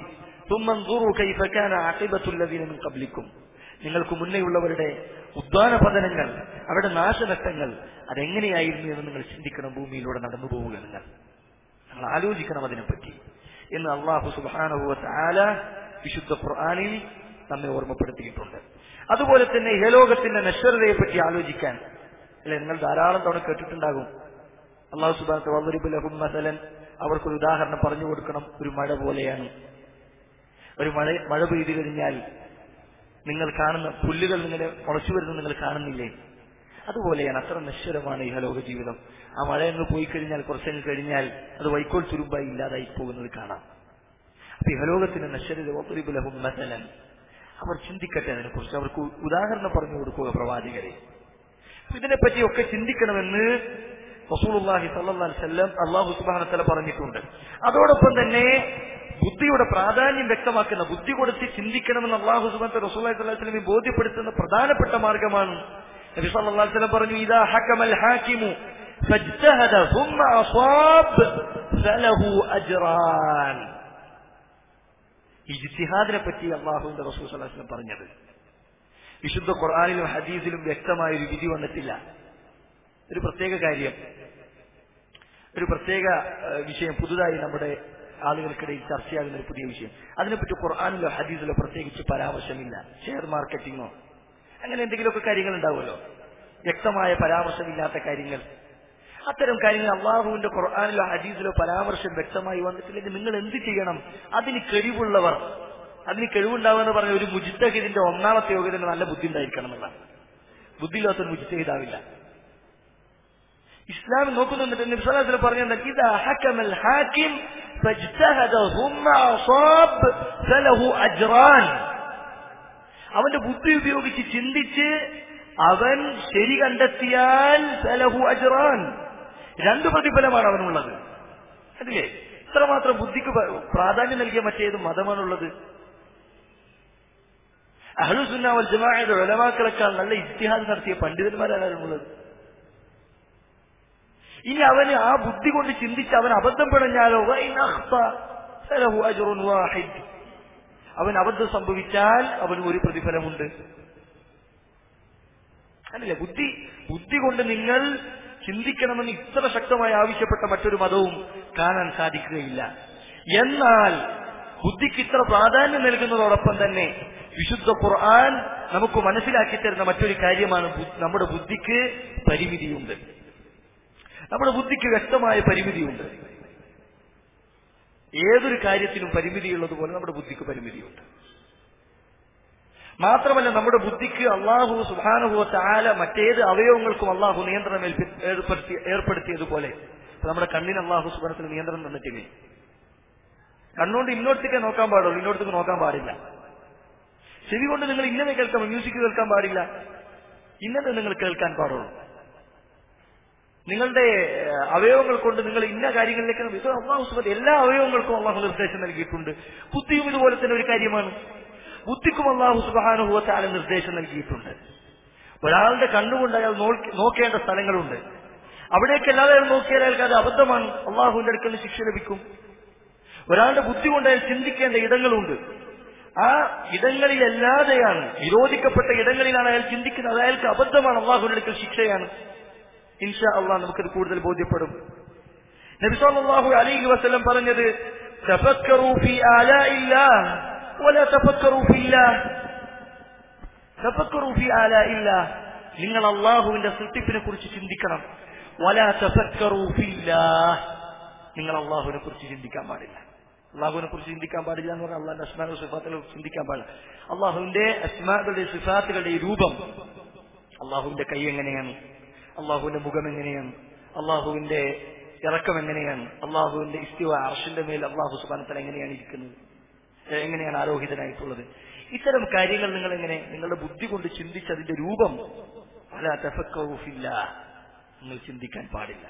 S2: നിങ്ങൾക്ക് മുന്നേയുള്ളവരുടെ ഉദ്വാന പതനങ്ങൾ അവരുടെ നാശനഷ്ടങ്ങൾ അതെങ്ങനെയായിരുന്നു എന്ന് നിങ്ങൾ ചിന്തിക്കണം ഭൂമിയിലൂടെ നടന്നു പോവുക നിങ്ങൾ നിങ്ങൾ ആലോചിക്കണം അതിനെപ്പറ്റി എന്ന് അള്ളാഹു സുബാനുഭവത്ത് ആല വിശുദ്ധ ഖുർആാനിൽ നമ്മെ ഓർമ്മപ്പെടുത്തിയിട്ടുണ്ട് അതുപോലെ തന്നെ ഇഹലോകത്തിന്റെ നശ്വരതയെ പറ്റി ആലോചിക്കാൻ അല്ലെ നിങ്ങൾ ധാരാളം തവണ കേട്ടിട്ടുണ്ടാകും അള്ളാഹു സുബാനത്തെ വല്ലരിബുലഹും മസലൻ അവർക്കൊരു ഉദാഹരണം പറഞ്ഞു കൊടുക്കണം ഒരു മഴ പോലെയാണ് ഒരു മഴ മഴ പെയ്തു കഴിഞ്ഞാൽ നിങ്ങൾ കാണുന്ന പുല്ലുകൾ ഇങ്ങനെ മുളച്ചു വരുന്നത് നിങ്ങൾ കാണുന്നില്ലേ അതുപോലെയാണ് അത്ര നശ്വരമാണ് ഇഹലോക ജീവിതം ആ മഴ അങ്ങ് പോയി കഴിഞ്ഞാൽ കുറച്ചങ്ങ് കഴിഞ്ഞാൽ അത് വൈക്കോൽ തുരുമ്പായി ഇല്ലാതായി പോകുന്നത് കാണാം അപ്പൊ ഇഹലോകത്തിന്റെ നശ്വരത വല്ലരിബുലഹും മസലൻ അവർ ചിന്തിക്കട്ടെ അതിനെക്കുറിച്ച് അവർക്ക് ഉദാഹരണം പറഞ്ഞു കൊടുക്കുക പ്രവാചകരെ ഇതിനെപ്പറ്റിയൊക്കെ ചിന്തിക്കണമെന്ന് റസൂലുള്ളാഹി സല്ലല്ലാഹു അലൈഹി വസല്ലം അല്ലാഹു സുബ്ഹാനഹു വ തആല പറഞ്ഞിട്ടുണ്ട് അതോടൊപ്പം തന്നെ ബുദ്ധിയുടെ പ്രാധാന്യം വ്യക്തമാക്കുന്ന ബുദ്ധി കൊടുത്ത് ചിന്തിക്കണമെന്ന് അള്ളാഹു സുബ്ഹാനഹു റസൂലുള്ളാഹി സ്വല്ലല്ലാഹു അലൈഹി വസല്ലം ബോധ്യപ്പെടുത്തുന്ന പ്രധാനപ്പെട്ട മാർഗമാണ് നബി സല്ലല്ലാഹു അലൈഹി വസല്ലം പറഞ്ഞു ഇദാ ഹക്കമൽ ഹാകിമു فاجتهد ثم أصاب فله أجران ഇജ്തിഹാദിനെ പറ്റി അള്ളാഹുവിന്റെ റസൂൽ സല്ലല്ലാഹു അലൈഹി വസല്ലം പറഞ്ഞത് വിശുദ്ധ ഖുർആാനിലും ഹദീസിലും വ്യക്തമായ ഒരു വിധി വന്നിട്ടില്ല ഒരു പ്രത്യേക കാര്യം ഒരു പ്രത്യേക ഏഹ്, വിഷയം പുതുതായി നമ്മുടെ ആളുകൾക്കിടയിൽ ചർച്ചയാകുന്ന ഒരു പുതിയ വിഷയം അതിനെപ്പറ്റി ഖുർആാനിലോ ഹദീസിലോ പ്രത്യേകിച്ച് പരാമർശമില്ല ഷെയർ മാർക്കറ്റിങ്ങോ അങ്ങനെ എന്തെങ്കിലുമൊക്കെ കാര്യങ്ങൾ ഉണ്ടാവുമല്ലോ വ്യക്തമായ പരാമർശമില്ലാത്ത കാര്യങ്ങൾ അത്തരം കാര്യങ്ങൾ അള്ളാഹുവിന്റെ ഖുർആാനിലോ ഹദീസിലോ പരാമർശം വ്യക്തമായി വന്നിട്ടില്ലെങ്കിൽ നിങ്ങൾ എന്ത് ചെയ്യണം അതിന് കഴിവുള്ളവർ അതിന് കഴിവുണ്ടാവുക എന്ന് പറഞ്ഞ ഒരു മുജിത്തഹിദിന്റെ ഒന്നാമത്തെ യോഗ്യത നല്ല ബുദ്ധി ഉണ്ടായിരിക്കണം എന്നുള്ളതാണ് ബുദ്ധിയില്ലാത്തൊരു മുജിത്തഹിദാവില്ല ഇസ്ലാം നോക്കുന്നുണ്ട് നിബ്സലാത്തിൽ പറഞ്ഞത് ഇതാ ഹക്കമൽ ഹാക്കിം فاجتهد ثم أصاب فله أجران അവന്റെ ബുദ്ധി ഉപയോഗിച്ച് ചിന്തിച്ച് അവൻ ശരി കണ്ടെത്തിയാൽ ഫലഹു അജ്റാൻ രണ്ട് പ്രതിഫലമാണ് അവനുള്ളത് അതില്ലേ ഇത്രമാത്രം ബുദ്ധിക്ക് പ- പ്രാധാന്യം നൽകിയ മറ്റേത് മതമാണുള്ളത് അഹ്ലുസുന്ന വൽ ജമാഅയുടെ ഉലമാക്കളെക്കാൾ നല്ല ഇജ്തിഹാദ് നടത്തിയ പണ്ഡിതന്മാരാണുള്ളത് ഇനി അവന് ആ ബുദ്ധി കൊണ്ട് ചിന്തിച്ച് അവൻ അബദ്ധം പിടഞ്ഞാലോ വൈൻ അഖ്ത ഫലഹു അജ്റുൻ വാഹിദ് അവൻ അബദ്ധം സംഭവിച്ചാൽ അവന് ഒരു പ്രതിഫലമുണ്ട് അല്ലേ ബുദ്ധി ബുദ്ധി കൊണ്ട് നിങ്ങൾ ചിന്തിക്കണമെന്ന് ഇത്ര ശക്തമായി ആവശ്യപ്പെട്ട മറ്റൊരു മതവും കാണാൻ സാധിക്കുകയില്ല എന്നാൽ ബുദ്ധിക്ക് ഇത്ര പ്രാധാന്യം നൽകുന്നതോടൊപ്പം തന്നെ വിശുദ്ധ ഖുർആൻ നമുക്ക് മനസ്സിലാക്കി തരുന്ന മറ്റൊരു കാര്യമാണ് ബു- നമ്മുടെ ബുദ്ധിക്ക് പരിമിതിയുണ്ട് നമ്മുടെ ബുദ്ധിക്ക് വ്യക്തമായ പരിമിതിയുണ്ട് ഏതൊരു കാര്യത്തിനും പരിമിതിയുള്ളതുപോലെ നമ്മുടെ ബുദ്ധിക്ക് പരിമിതിയുണ്ട് മാത്രമല്ല നമ്മുടെ ബുദ്ധിക്ക് അള്ളാഹു സുഹാനുഭവ താല മറ്റേത് അവയവങ്ങൾക്കും അള്ളാഹു നിയന്ത്രണം ഏൽപ്പി- ഏർപ്പെടുത്തി ഏർപ്പെടുത്തിയതുപോലെ ഇപ്പൊ നമ്മുടെ കണ്ണിന് അള്ളാഹു സുബാനത്തിന് നിയന്ത്രണം തന്നിട്ടില്ലേ കണ്ണുകൊണ്ട് ഇന്നോടത്തേക്ക് നോക്കാൻ പാടുള്ളൂ ഇന്നോടത്തേക്ക് നോക്കാൻ പാടില്ല ചെവി കൊണ്ട് നിങ്ങൾ ഇന്നതെ കേൾക്കാം മ്യൂസിക് കേൾക്കാൻ പാടില്ല ഇന്നതെ നിങ്ങൾ കേൾക്കാൻ പാടുള്ളൂ നിങ്ങളുടെ ഏഹ്, അവയവങ്ങൾ കൊണ്ട് നിങ്ങൾ ഇന്ന കാര്യങ്ങളിലേക്ക് ഇത് അള്ളാഹു സുബാൻ എല്ലാ അവയവങ്ങൾക്കും അള്ളാഹു നിർദ്ദേശം നൽകിയിട്ടുണ്ട് ബുദ്ധിയും ഇതുപോലെ തന്നെ ഒരു കാര്യമാണ് ബുദ്ധിക്കും അള്ളാഹു സുബാനുഭവത്താല നിർദ്ദേശം നൽകിയിട്ടുണ്ട് ഒരാളുടെ കണ്ണുകൊണ്ട് അയാൾ നോക്കി- നോക്കേണ്ട സ്ഥലങ്ങളുണ്ട് അവിടേക്കല്ലാതെ അയാൾ നോക്കിയാൽ അയാൾക്ക് അത് അബദ്ധമാണ് അള്ളാഹുവിന്റെ അടുക്കൽ നിന്ന് ശിക്ഷ ലഭിക്കും ഒരാളുടെ ബുദ്ധി കൊണ്ട് അയാൾ ചിന്തിക്കേണ്ട ഇടങ്ങളുണ്ട് ആ ഇടങ്ങളിലല്ലാതെയാണ് വിരോധിക്കപ്പെട്ട ഇടങ്ങളിലാണ് അയാൾ ചിന്തിക്കുന്നത് അത് അയാൾക്ക് അബദ്ധമാണ് അള്ളാഹുവിന്റെ അടുക്കൽ ശിക്ഷയാണ് ഇൻഷാ അള്ളാഹ് നമുക്കത് കൂടുതൽ ബോധ്യപ്പെടും നബി സല്ലല്ലാഹു അലൈഹി വസല്ലം പറഞ്ഞത് തഫക്കറു ഫീ ആലാഇല്ലാഹ് വലാ തഫക്കറു ഫില്ലാഹ് തഫക്കറു ഫീ ആലാഇല്ലാഹ് നിങ്ങൾ അള്ളാഹുവിന്റെ സൃഷ്ടിപ്പിനെ കുറിച്ച് ചിന്തിക്കണം വലാ തഫക്കറു ഫില്ലാഹ് നിങ്ങൾ അള്ളാഹുവിനെ കുറിച്ച് ചിന്തിക്കാൻ പാടില്ല അള്ളാഹുവിനെ കുറിച്ച് ചിന്തിക്കാൻ പാടില്ല എന്ന് പറഞ്ഞാൽ അള്ളാഹിന്റെ അസ്മാ സിഫാത്തുകളെ കുറിച്ച് ചിന്തിക്കാൻ പാടില്ല അള്ളാഹുവിന്റെ അസ്മാകളുടെ സിഫാത്തുകളുടെ ഈ രൂപം അള്ളാഹുവിന്റെ കൈ എങ്ങനെയാണ് അള്ളാഹുവിന്റെ മുഖം എങ്ങനെയാണ് അള്ളാഹുവിന്റെ ഇറക്കം എങ്ങനെയാണ് അള്ളാഹുവിന്റെ ഇസ്തിവ അർഷിന്റെ മേൽ അള്ളാഹു സുബാനത്തല എങ്ങനെയാണ് ഇരിക്കുന്നത് ഏ, എങ്ങനെയാണ് ആരോഹിതനായിട്ടുള്ളത് ഇത്തരം കാര്യങ്ങൾ നിങ്ങൾ എങ്ങനെ നിങ്ങളുടെ ബുദ്ധി കൊണ്ട് ചിന്തിച്ച് അതിന്റെ രൂപം അല്ല തഫക്കൗഫില്ല നിങ്ങൾ ചിന്തിക്കാൻ പാടില്ല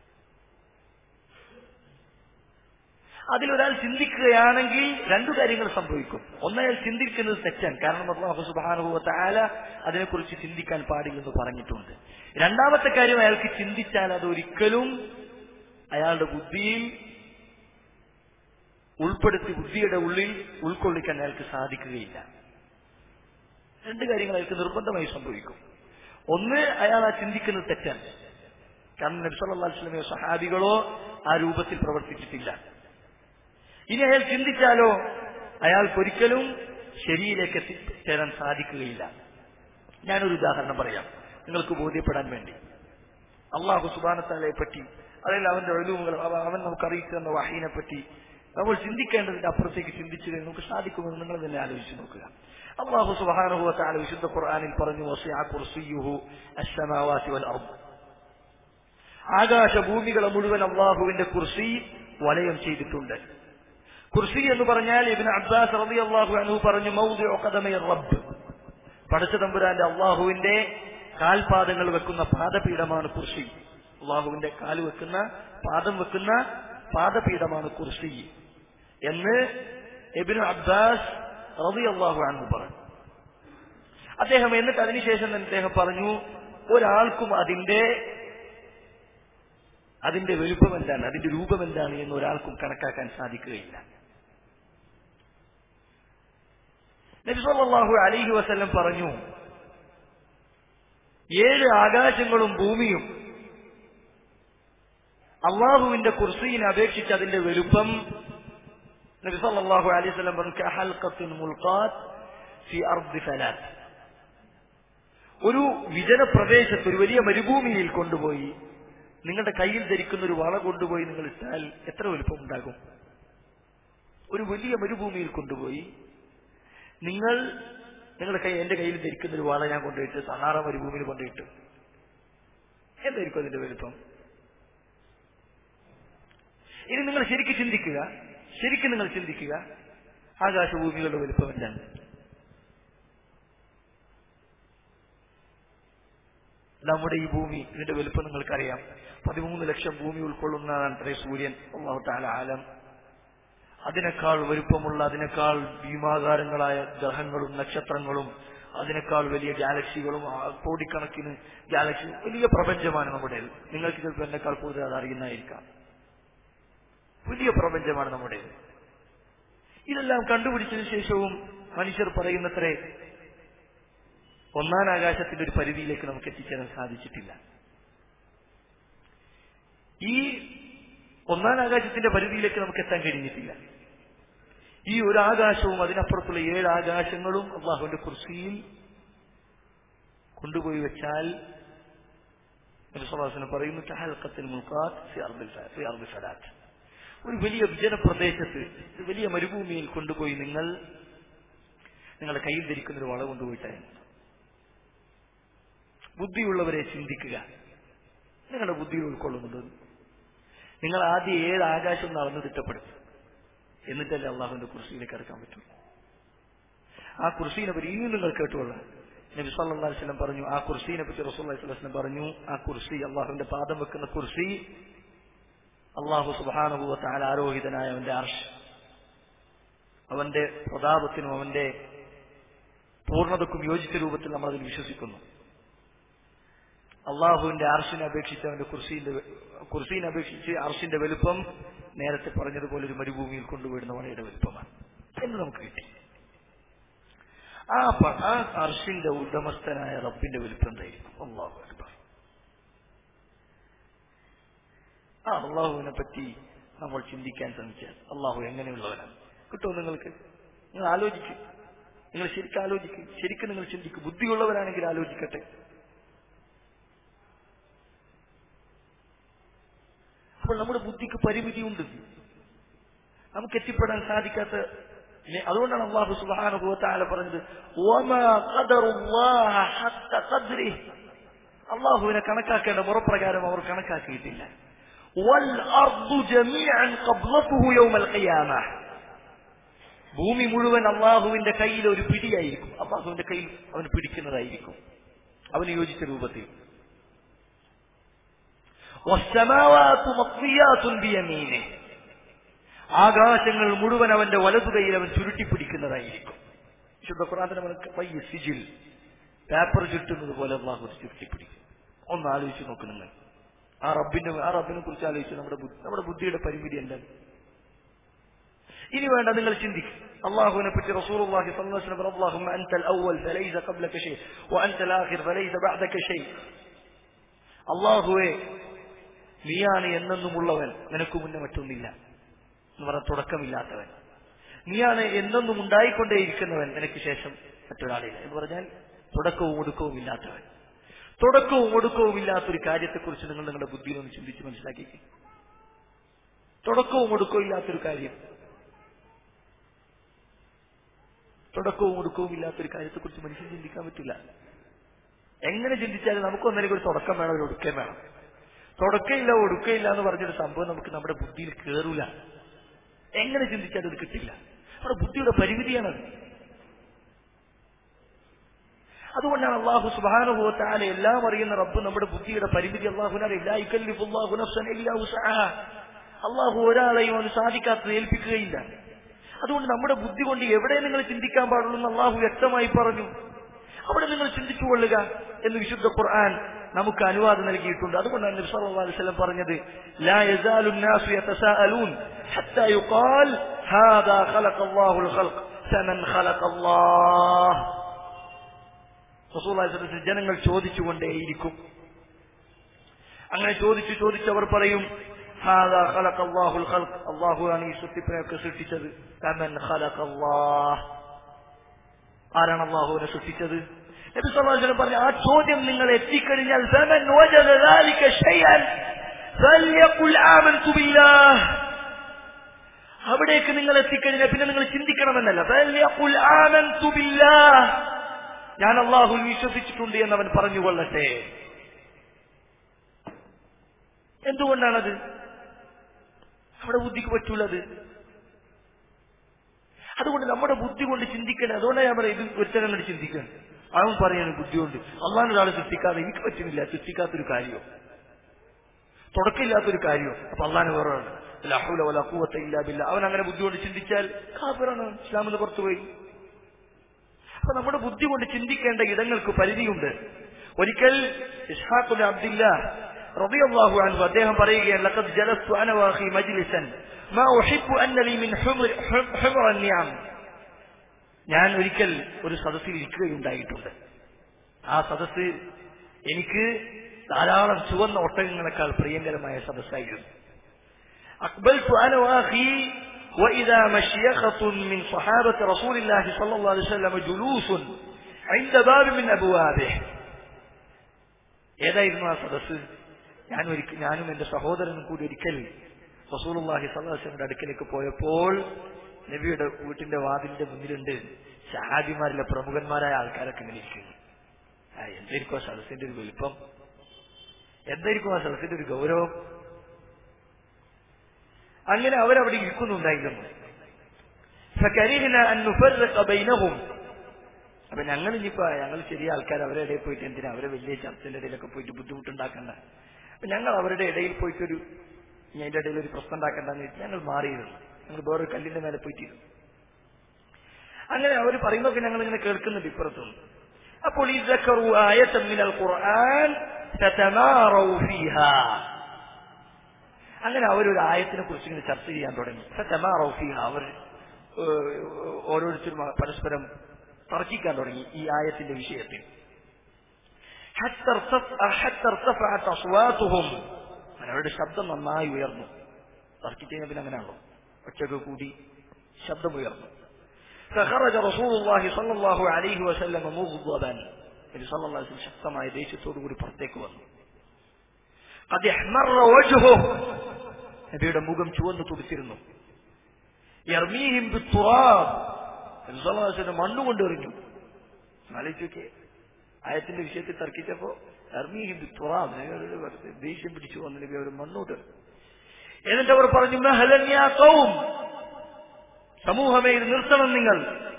S2: അതിലൊരാൾ ചിന്തിക്കുകയാണെങ്കിൽ രണ്ടു കാര്യങ്ങൾ സംഭവിക്കും ഒന്നയാൾ ചിന്തിക്കുന്നത് തെറ്റാൻ കാരണം അള്ളാഹു സുബാനുഭവത്തെ ആല അതിനെക്കുറിച്ച് ചിന്തിക്കാൻ പാടില്ലെന്ന് പറഞ്ഞിട്ടുണ്ട് രണ്ടാമത്തെ കാര്യം അയാൾക്ക് ചിന്തിച്ചാൽ അതൊരിക്കലും അയാളുടെ ബുദ്ധിയിൽ ഉൾപ്പെടുത്തി ബുദ്ധിയുടെ ഉള്ളിൽ ഉൾക്കൊള്ളിക്കാൻ അയാൾക്ക് സാധിക്കുകയില്ല രണ്ട് കാര്യങ്ങൾ അയാൾക്ക് നിർബന്ധമായി സംഭവിക്കും ഒന്ന് അയാൾ ആ ചിന്തിക്കുന്നത് തെറ്റാണ് കാരണം നബ്സല്ലാ വസ്ലമയോ സഹാബികളോ ആ രൂപത്തിൽ പ്രവർത്തിച്ചിട്ടില്ല ഇനി അയാൾ ചിന്തിച്ചാലോ അയാൾക്കൊരിക്കലും ശരിയിലേക്ക് എത്തിച്ചേരാൻ സാധിക്കുകയില്ല ഞാനൊരു ഉദാഹരണം പറയാം നിങ്ങൾക്ക് ബോധ്യപ്പെടാൻ വേണ്ടി അള്ളാഹു സുബാനത്താലയെ പറ്റി അല്ലെങ്കിൽ അവന്റെ ഒഴിവുകൾ അവൻ നമുക്ക് അറിയിച്ചു തന്ന വഹീനെ പറ്റി നമ്മൾ ചിന്തിക്കേണ്ടതിന്റെ അപ്പുറത്തേക്ക് ചിന്തിച്ചു കഴിഞ്ഞാൽ നമുക്ക് സാധിക്കുമെന്ന് നിങ്ങൾ തന്നെ ആലോചിച്ച് നോക്കുക അള്ളാഹു സുബാനുഭവത്താല വിശുദ്ധ ഖുർആാനിൽ പറഞ്ഞു വസിഅ കുർസിയ്യുഹു അസ്സമാവാതി വൽ അർദ് ആകാശ ഭൂമികളെ മുഴുവൻ അള്ളാഹുവിന്റെ കുർസി വലയം ചെയ്തിട്ടുണ്ട് കുർസി എന്ന് പറഞ്ഞാൽ ഇബിന് അബ്ബാസ് റബി അള്ളാഹു അനു പറഞ്ഞു മൗദി ഒക്കദമയ റബ്ബ് പടച്ച തമ്പുരാന്റെ അള്ളാഹുവിന്റെ കാൽപാദങ്ങൾ വെക്കുന്ന പാദപീഠമാണ് കുർസി അള്ളാഹുവിന്റെ കാല് വെക്കുന്ന പാദം വെക്കുന്ന പാദപീഠമാണ് കുർസി എന്ന് എബിനു അബ്ബാസ് റബി അള്ളാഹു അൻഹു പറഞ്ഞു അദ്ദേഹം എന്നിട്ട് അതിനുശേഷം അദ്ദേഹം പറഞ്ഞു ഒരാൾക്കും അതിന്റെ അതിന്റെ വലുപ്പം എന്താണ് അതിന്റെ രൂപം എന്താണ് എന്ന് ഒരാൾക്കും കണക്കാക്കാൻ സാധിക്കുകയില്ല നബി സല്ലല്ലാഹു അലൈഹി വസല്ലം പറഞ്ഞു ഏഴ് ആകാശങ്ങളും ഭൂമിയും അള്ളാഹുവിന്റെ കുർസീനെ അപേക്ഷിച്ച് അതിന്റെ വലുപ്പം നബി സല്ലല്ലാഹു അലൈഹി വസല്ലം പറഞ്ഞു കഹൽഖത്തുൻ മുൽഖാത്ത് ഫി അർദി ഫലാത്ത് ഒരു വിജന പ്രദേശത്ത് ഒരു വലിയ മരുഭൂമിയിൽ കൊണ്ടുപോയി നിങ്ങളുടെ കയ്യിൽ ധരിക്കുന്ന ഒരു വള കൊണ്ടുപോയി നിങ്ങൾ ഇട്ടാൽ എത്ര വലുപ്പം ഉണ്ടാകും ഒരു വലിയ മരുഭൂമിയിൽ കൊണ്ടുപോയി നിങ്ങൾ നിങ്ങളുടെ കൈ എന്റെ കയ്യിൽ ധരിക്കുന്ന ഒരു വള ഞാൻ കൊണ്ടുപോയിട്ട് സഹാറ മരുഭൂമിയിൽ കൊണ്ടുപോയിട്ട് എന്തായിരിക്കും അതിന്റെ വലുപ്പം ഇനി നിങ്ങൾ ശരിക്കും ചിന്തിക്കുക ശരിക്കും നിങ്ങൾ ചിന്തിക്കുക ആകാശഭൂമികളുടെ വലുപ്പം എന്താണ് നമ്മുടെ ഈ ഭൂമി ഇതിന്റെ വലുപ്പം നിങ്ങൾക്കറിയാം പതിമൂന്ന് ലക്ഷം ഭൂമി ഉൾക്കൊള്ളുന്നതാണ് അത്രേ സൂര്യൻ അള്ളാഹു താല ആലം അതിനേക്കാൾ വലുപ്പമുള്ള അതിനേക്കാൾ ഭീമാകാരങ്ങളായ ഗ്രഹങ്ങളും നക്ഷത്രങ്ങളും അതിനേക്കാൾ വലിയ ഗാലക്സികളും ആ കോടിക്കണക്കിന് ഗാലക്സി വലിയ പ്രപഞ്ചമാണ് നമ്മുടെ നിങ്ങൾക്ക് ചിലപ്പോൾ എന്നെക്കാൾ കൂടുതൽ അത് അറിയുന്നതായിരിക്കാം വലിയ പ്രപഞ്ചമാണ് നമ്മുടെ ഇതെല്ലാം കണ്ടുപിടിച്ചതിന് ശേഷവും മനുഷ്യർ പറയുന്നത്രേ ഒന്നാം ആകാശത്തിന്റെ ഒരു പരിധിയിലേക്ക് നമുക്ക് എത്തിച്ചേരാൻ സാധിച്ചിട്ടില്ല ഈ ഒന്നാം ആകാശത്തിന്റെ പരിധിയിലേക്ക് നമുക്ക് എത്താൻ കഴിഞ്ഞിട്ടില്ല ഈ ഒരു ആകാശവും അതിനപ്പുറത്തുള്ള ഏഴ് ആകാശങ്ങളും അള്ളാഹുവിന്റെ കുർസിയിൽ കൊണ്ടുപോയി വെച്ചാൽ നബിസ്വലാസിന് പറയുന്നു കഹൽക്കത്തിൽ ഫലാത്ത് ഒരു വലിയ വിജന പ്രദേശത്ത് ഒരു വലിയ മരുഭൂമിയിൽ കൊണ്ടുപോയി നിങ്ങൾ നിങ്ങളുടെ കയ്യിൽ ധരിക്കുന്ന ഒരു വള കൊണ്ടുപോയിട്ടായിരുന്നു ബുദ്ധിയുള്ളവരെ ചിന്തിക്കുക നിങ്ങളുടെ ബുദ്ധിയിൽ ഉൾക്കൊള്ളുന്നത് നിങ്ങൾ ആദ്യം ഏത് ആകാശം നടന്നു തിട്ടപ്പെടുത്തും എന്നിട്ടല്ലേ അള്ളാഹുവിന്റെ കുർസിയിലേക്ക് ഇറക്കാൻ പറ്റും ആ കുർസീനെ പറ്റി ഇനിയും നിങ്ങൾ കേട്ടുകൊള്ളാം നബി സല്ലല്ലാഹു അലൈഹി വസല്ലം പറഞ്ഞു ആ കുർസീനെ പറ്റി റസൂലുള്ളാഹി സ്വല്ലല്ലാഹു അലൈഹി വസല്ലം പറഞ്ഞു ആ കുർസി അള്ളാഹുവിന്റെ പാദം വെക്കുന്ന കുർസി അള്ളാഹു സുബ്ഹാനഹു വ തആല ആരോഹിതനായ അവന്റെ അർഷ് അവന്റെ പ്രതാപത്തിനും അവന്റെ പൂർണ്ണതക്കും യോജിച്ച രൂപത്തിൽ നമ്മൾ അതിൽ വിശ്വസിക്കുന്നു അള്ളാഹുവിന്റെ അർഷിനെ അപേക്ഷിച്ച് അവന്റെ കുർസീന്റെ കുർസീനെ അപേക്ഷിച്ച് അർഷിന്റെ വലുപ്പം നേരത്തെ പറഞ്ഞതുപോലെ ഒരു മരുഭൂമിയിൽ കൊണ്ടുപോയിരുന്ന വളയുടെ വലുപ്പമാണ് എന്ന് നമുക്ക് കിട്ടി ആ പ- ആ അർഷിന്റെ ഉടമസ്ഥനായ റബ്ബിന്റെ വലുപ്പം എന്തായിരിക്കും അള്ളാഹു അക്ബർ ആ അള്ളാഹുവിനെ പറ്റി നമ്മൾ ചിന്തിക്കാൻ ശ്രമിച്ചാൽ അള്ളാഹു എങ്ങനെയുള്ളവനാണ് കിട്ടുമോ നിങ്ങൾക്ക് നിങ്ങൾ ആലോചിക്കും നിങ്ങൾ ശരിക്കും ആലോചിക്കും ശരിക്കും നിങ്ങൾ ചിന്തിക്കും ബുദ്ധിയുള്ളവരാണെങ്കിൽ ആലോചിക്കട്ടെ അപ്പോൾ നമ്മുടെ ബുദ്ധിക്ക് പരിമിതിയുണ്ട് നമുക്ക് എത്തിപ്പെടാൻ സാധിക്കാത്ത ഇല്ലേ? അതുകൊണ്ടാണ് അള്ളാഹു സുബാനുഭവത്താല പറഞ്ഞത് "വമാ ഖദറുല്ലാഹ ഹഖ ഖദ്രിഹ്." അള്ളാഹുവിനെ കണക്കാക്കേണ്ട മുറപ്രകാരം അവർ കണക്കാക്കിയിട്ടില്ല വൽ അർദു ജമീഅൻ ഖബ്ലതുഹു യൗമൽ ഖിയാമ ഭൂമി മുഴുവൻ അള്ളാഹുവിന്റെ കയ്യിൽ ഒരു പിടിയായിരിക്കും അള്ളാഹുവിന്റെ കയ്യിൽ അവൻ പിടിക്കുന്നതായിരിക്കും അവന് യോജിച്ച രൂപത്തിൽ والسماوات مطويات بيمينه ആകാശങ്ങൾ മുഴുവൻ അവന്റെ വലതുകൈയിൽ അവൻ ചുരുട്ടിപ്പിടിക്കുന്നതായിരിക്കും വിശുദ്ധ ഖുറാന്റെ പയ്യ സിജിൽ പേപ്പർ ചുറ്റുന്നത് പോലെ അള്ളാഹു ഒരു ചുരുട്ടിപ്പിടിക്കും ഒന്ന് ആലോചിച്ച് നോക്ക് നിങ്ങൾ ആ റബ്ബിന്റെ ആ റബ്ബിനെ കുറിച്ച് ആലോചിച്ച് നമ്മുടെ ബുദ്ധി നമ്മുടെ ബുദ്ധിയുടെ പരിമിതി എന്താണ് ഇനി വേണ്ട നിങ്ങൾ ചിന്തിക്കും അള്ളാഹുവിനെ പറ്റി റസൂലുള്ളാഹി സ്വല്ലല്ലാഹു അലൈഹി വസല്ലം അല്ലാഹുമ്മ അൻതൽ അവ്വൽ ഫലൈസ ഖബ്ലക ഷൈ വഅൻതൽ ആഖിർ ഫലൈസ ബഅദക ഷൈ അള്ളാഹുവേ നീയാണ് എന്നെന്നുമുള്ളവൻ നിനക്ക് മുന്നേ മറ്റൊന്നില്ല എന്ന് പറഞ്ഞ തുടക്കമില്ലാത്തവൻ നീയാണ് എന്നെന്നും ഉണ്ടായിക്കൊണ്ടേയിരിക്കുന്നവൻ നിനക്ക് ശേഷം മറ്റൊരാളില്ല എന്ന് പറഞ്ഞാൽ തുടക്കവും ഒടുക്കവും ഇല്ലാത്തവൻ തുടക്കവും ഒടുക്കവും ഇല്ലാത്തൊരു കാര്യത്തെക്കുറിച്ച് നിങ്ങൾ നിങ്ങളുടെ ബുദ്ധിയിൽ ഒന്ന് ചിന്തിച്ച് മനസ്സിലാക്കി തുടക്കവും ഒടുക്കവും ഇല്ലാത്തൊരു കാര്യം തുടക്കവും ഒടുക്കവും ഇല്ലാത്തൊരു കാര്യത്തെക്കുറിച്ച് മനുഷ്യൻ ചിന്തിക്കാൻ പറ്റില്ല എങ്ങനെ ചിന്തിച്ചാലും നമുക്കൊന്നിലേക്ക് ഒരു തുടക്കം വേണം ഒരു ഒടുക്കം വേണം തുടക്കമില്ല ഒടുക്കമില്ല എന്ന് പറഞ്ഞൊരു സംഭവം നമുക്ക് നമ്മുടെ ബുദ്ധിയിൽ കയറൂല എങ്ങനെ ചിന്തിച്ചാലും അത് കിട്ടില്ല നമ്മുടെ ബുദ്ധിയുടെ പരിമിതിയാണത് അതുകൊണ്ടാണ് അള്ളാഹു സുബാനുഭവത്താലെ എല്ലാം അറിയുന്ന റബ്ബ് നമ്മുടെ ബുദ്ധിയുടെ പരിമിതി അള്ളാഹുനാ അള്ളാഹു ഒരാളെയും അവന് സാധിക്കാത്തത് ഏൽപ്പിക്കുകയില്ല അതുകൊണ്ട് നമ്മുടെ ബുദ്ധി കൊണ്ട് എവിടെ നിങ്ങൾ ചിന്തിക്കാൻ പാടുള്ളൂ എന്ന് അള്ളാഹു വ്യക്തമായി പറഞ്ഞു അവിടെ നിങ്ങൾ ചിന്തിച്ചു കൊള്ളുക എന്ന് വിശുദ്ധ ഖുർആൻ നമുക്ക് അനുവാദം നൽകിയിട്ടുണ്ട് അതുകൊണ്ടാണ് നബി സല്ലല്ലാഹു അലൈഹി വസല്ലം പറഞ്ഞത് ലാ യസാലു الناس يتساءلون حتى يقال هذا خلق الله الخلق فمن خلق الله റസൂൽ ജനങ്ങൾ ചോദിച്ചുകൊണ്ടേയിരിക്കും അങ്ങനെ ചോദിച്ചു ചോദിച്ച് അവർ പറയും "ഹാദാ ഖലഖ അല്ലാഹുൽ ഖൽഖ്." അല്ലാഹുവാണ് ഈ സൃഷ്ടിപ്പിനെയൊക്കെ സൃഷ്ടിച്ചത് കമൻ ഖലഖ അല്ലാഹ്. ആരാണ് അള്ളാഹുവിനെ സൃഷ്ടിച്ചത് നബി സല്ലല്ലാഹു അലൈഹി വസല്ലം പറഞ്ഞു ആ ചോദ്യം നിങ്ങൾ എത്തിക്കഴിഞ്ഞാൽ ഫമൻ വജദ ذلك شيئا فليقل آمنت بالله അവിടേക്ക് നിങ്ങൾ എത്തിക്കഴിഞ്ഞാൽ പിന്നെ നിങ്ങൾ ചിന്തിക്കണമെന്നല്ല ഫലയഖുൽ ആമൻതു ബില്ലാഹ് ഞാൻ അള്ളാഹുൽ വിശ്വസിച്ചിട്ടുണ്ട് എന്നവൻ പറഞ്ഞുകൊള്ളട്ടെ എന്തുകൊണ്ടാണത് അവിടെ ബുദ്ധിക്ക് പറ്റൂലത് അതുകൊണ്ട് നമ്മുടെ ബുദ്ധി കൊണ്ട് ചിന്തിക്കണം അതുകൊണ്ടാണ് ഞാൻ പറയാം ഇത് ഒരുത്തരം കൊണ്ട് ചിന്തിക്കണം അവൻ പറയാണ് ബുദ്ധി കൊണ്ട് അള്ളാഹിന് ഒരാളെ സൃഷ്ടിക്കാതെ എനിക്ക് പറ്റുന്നില്ല സൃഷ്ടിക്കാത്തൊരു കാര്യമോ തുടക്കമില്ലാത്തൊരു കാര്യമോ അപ്പൊ അള്ളാഹിന് വേറെ ലഹുല വല കൂവത്ത ഇല്ല ബില്ല അവൻ അങ്ങനെ ബുദ്ധി കൊണ്ട് ചിന്തിച്ചാൽ കാഫിറാണ് ഇസ്ലാമിന് പുറത്തുപോയി അപ്പൊ നമ്മുടെ ബുദ്ധി കൊണ്ട് ചിന്തിക്കേണ്ട ഇടങ്ങൾക്ക് പരിധിയുണ്ട് ഒരിക്കൽ ഇസ്ഹാഖുൽ അബ്ദില്ല റളിയല്ലാഹു അൻഹു അദ്ദേഹം പറയുകയാണ് ലഖദ് ജലസ്തു അന വാഖി മജ്ലിസൻ മാ ഉഹിബ്ബു അന്ന ലി മിൻ ഹുമർ ഹുമർ നിയം ഞാൻ ഒരിക്കൽ ഒരു സദസ്സിൽ ഇരിക്കുകയുണ്ടായിട്ടുണ്ട് ആ സദസ്സ് എനിക്ക് ധാരാളം ചുവന്ന ഒട്ടകങ്ങളെക്കാൾ പ്രിയങ്കരമായ സദസ്സായിരുന്നു أقبلت أنا وأخي وإذا مشيخة من صحابة رسول الله صلى الله عليه وسلم جلوس عند باب من أبوابه ഏതായിരുന്നു ആ സദസ്സ് ഞാൻ ഒരിക്കൽ ഞാനും എന്റെ സഹോദരനും കൂടി ഒരിക്കൽ റസൂലുള്ളാഹി സല്ലാസിന്റെ അടുക്കലേക്ക് പോയപ്പോൾ നബിയുടെ വീട്ടിന്റെ വാതിലിന്റെ മുന്നിലുണ്ട് ഷഹാബിമാരിലെ പ്രമുഖന്മാരായ ആൾക്കാരൊക്കെ ഇങ്ങനെ ഇരിക്കുന്നു ആ എന്തായിരിക്കും ആ സദസ്സിന്റെ ഒരു വലിപ്പം എന്തായിരിക്കും ആ സദസ്സിന്റെ ഒരു ഗൗരവം അങ്ങനെ അവരവിടെ ഇരിക്കുന്നുണ്ടായിരുന്നു فكرهنا أن نفرق بينهم അപ്പൊ ഞങ്ങൾ ഇനിയിപ്പോ ഞങ്ങൾ ചെറിയ ആൾക്കാർ അവരുടെ ഇടയിൽ പോയിട്ട് എന്തിനാ അവരെ വലിയ ചർച്ചന്റെ ഇടയിലൊക്കെ പോയിട്ട് ബുദ്ധിമുട്ടുണ്ടാക്കണ്ട അപ്പൊ ഞങ്ങൾ അവരുടെ ഇടയിൽ പോയിട്ടൊരു ഇനി അതിന്റെ ഇടയിൽ ഒരു പ്രശ്നം ഉണ്ടാക്കണ്ടെന്ന് വെച്ച് ഞങ്ങൾ മാറിയിരുന്നു ഞങ്ങൾ വേറൊരു കല്ലിന്റെ മേലെ പോയിട്ടിരുന്നു അങ്ങനെ അവർ പറയുന്നതൊക്കെ ഞങ്ങൾ ഇങ്ങനെ കേൾക്കുന്നുണ്ട് ഇപ്പുറത്തുനിന്ന് അപ്പോൾ ഈ ذكروا آية من القرآن فتماروا فيها അങ്ങനെ അവരൊരു ആയത്തിനെ കുറിച്ച് ഇങ്ങനെ ചർച്ച ചെയ്യാൻ തുടങ്ങി فتماروا فيها അവർ ഏഹ്, ഓരോരുത്തരും പരസ്പരം തർക്കിക്കാൻ തുടങ്ങി ഈ ആയത്തിന്റെ വിഷയത്തിൽ حتى ارتفع حتى ارتفعت أصواتهم അവരുടെ ശബ്ദം നന്നായി ഉയർന്നു തർക്കിച്ച് കഴിഞ്ഞാൽ പിന്നെ അങ്ങനെയാണല്ലോ ഒറ്റക്ക് കൂടി ശബ്ദം ഉയർന്നു فخرج رسول الله صلى الله عليه وسلم مغضبا നബി صلى الله عليه وسلم ശക്തമായ ദേഷ്യത്തോടു കൂടി പുറത്തേക്ക് വന്നു قد احمر وجهه നബിയുടെ മുഖം ചുവന്നു തുടിച്ചിരുന്നു യർമീഹിം ബിത്തുറാബ് നബി സല്ലല്ലാഹു അലൈഹി വസല്ലം മണ്ണ് കൊണ്ട് എറിഞ്ഞു ആലോചിച്ചോക്കെ ആയത്തിന്റെ വിഷയത്തിൽ തർക്കിച്ചപ്പോ യർമീഹിം ബിത്തുറാബ് നബിയുടെ വെറുതെ ദേഷ്യം പിടിച്ചു വന്ന് നബി അവർ മണ്ണോട്ട് എറിഞ്ഞു. എന്നിട്ട് അവർ പറഞ്ഞു മഹലൻ യാ ഖൗം സമൂഹമേ ഇത് നിർത്തണം നിങ്ങൾ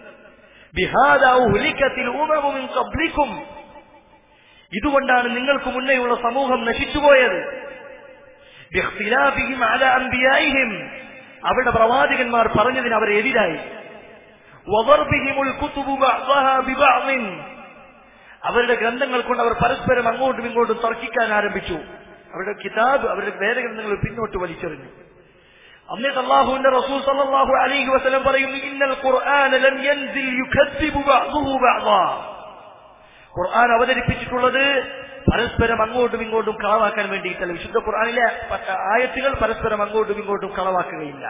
S2: ബിഹാദ ഉഹ്ലിക്കത്തിൽ ഉമമു മിൻ ഖബ്ലിക്കും ഇതുകൊണ്ടാണ് നിങ്ങൾക്ക് മുന്നേയുള്ള സമൂഹം നശിച്ചുപോയത് ബിഖ്തിലാഫിഹിം അലാ അംബിയായിഹിം അവരുടെ പ്രവാചകന്മാർ പറഞ്ഞതിന് അവർ എതിരായി വദർബിഹിമുൽ കുതുബു ബഅ്ദഹാ ബിബഅ്ദിൻ അവരുടെ ഗ്രന്ഥങ്ങൾ കൊണ്ട് അവർ പരസ്പരം അങ്ങോട്ടും ഇങ്ങോട്ടും തർക്കിക്കാൻ ആരംഭിച്ചു അവരുടെ കിതാബ് അവരുടെ വേദഗ്രന്ഥങ്ങൾ പിന്നോട്ട് വലിച്ചെറിഞ്ഞു എന്നിട്ട് അള്ളാഹുവിന്റെ റസൂൽ സല്ലല്ലാഹു അലൈഹി വസല്ലം പറയുന്നു ഇന്നൽ ഖുർആന ലം യൻസിൽ യുകദ്ദിബു ബഅ്ദുഹു ബഅ്ദാ ഖുർആൻ അവതരിപ്പിച്ചിട്ടുള്ളത് പരസ്പരം അങ്ങോട്ടും ഇങ്ങോട്ടും കളവാക്കാൻ വേണ്ടിയിട്ടല്ല വിശുദ്ധ ഖുർആനിലെ ആയത്തുകൾ പരസ്പരം അങ്ങോട്ടും ഇങ്ങോട്ടും കളവാക്കുകയില്ല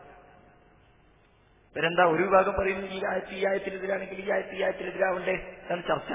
S2: ഇവരെന്താ ഒരു വിഭാഗം പറയുന്നു ഈ ആയത്ത് ഈ ആയത്തിനെതിരാണെങ്കിൽ ഈ ആയത്ത് ഈ ആയത്തിനെതിരാവണ്ടേ എന്നാണ് ചർച്ച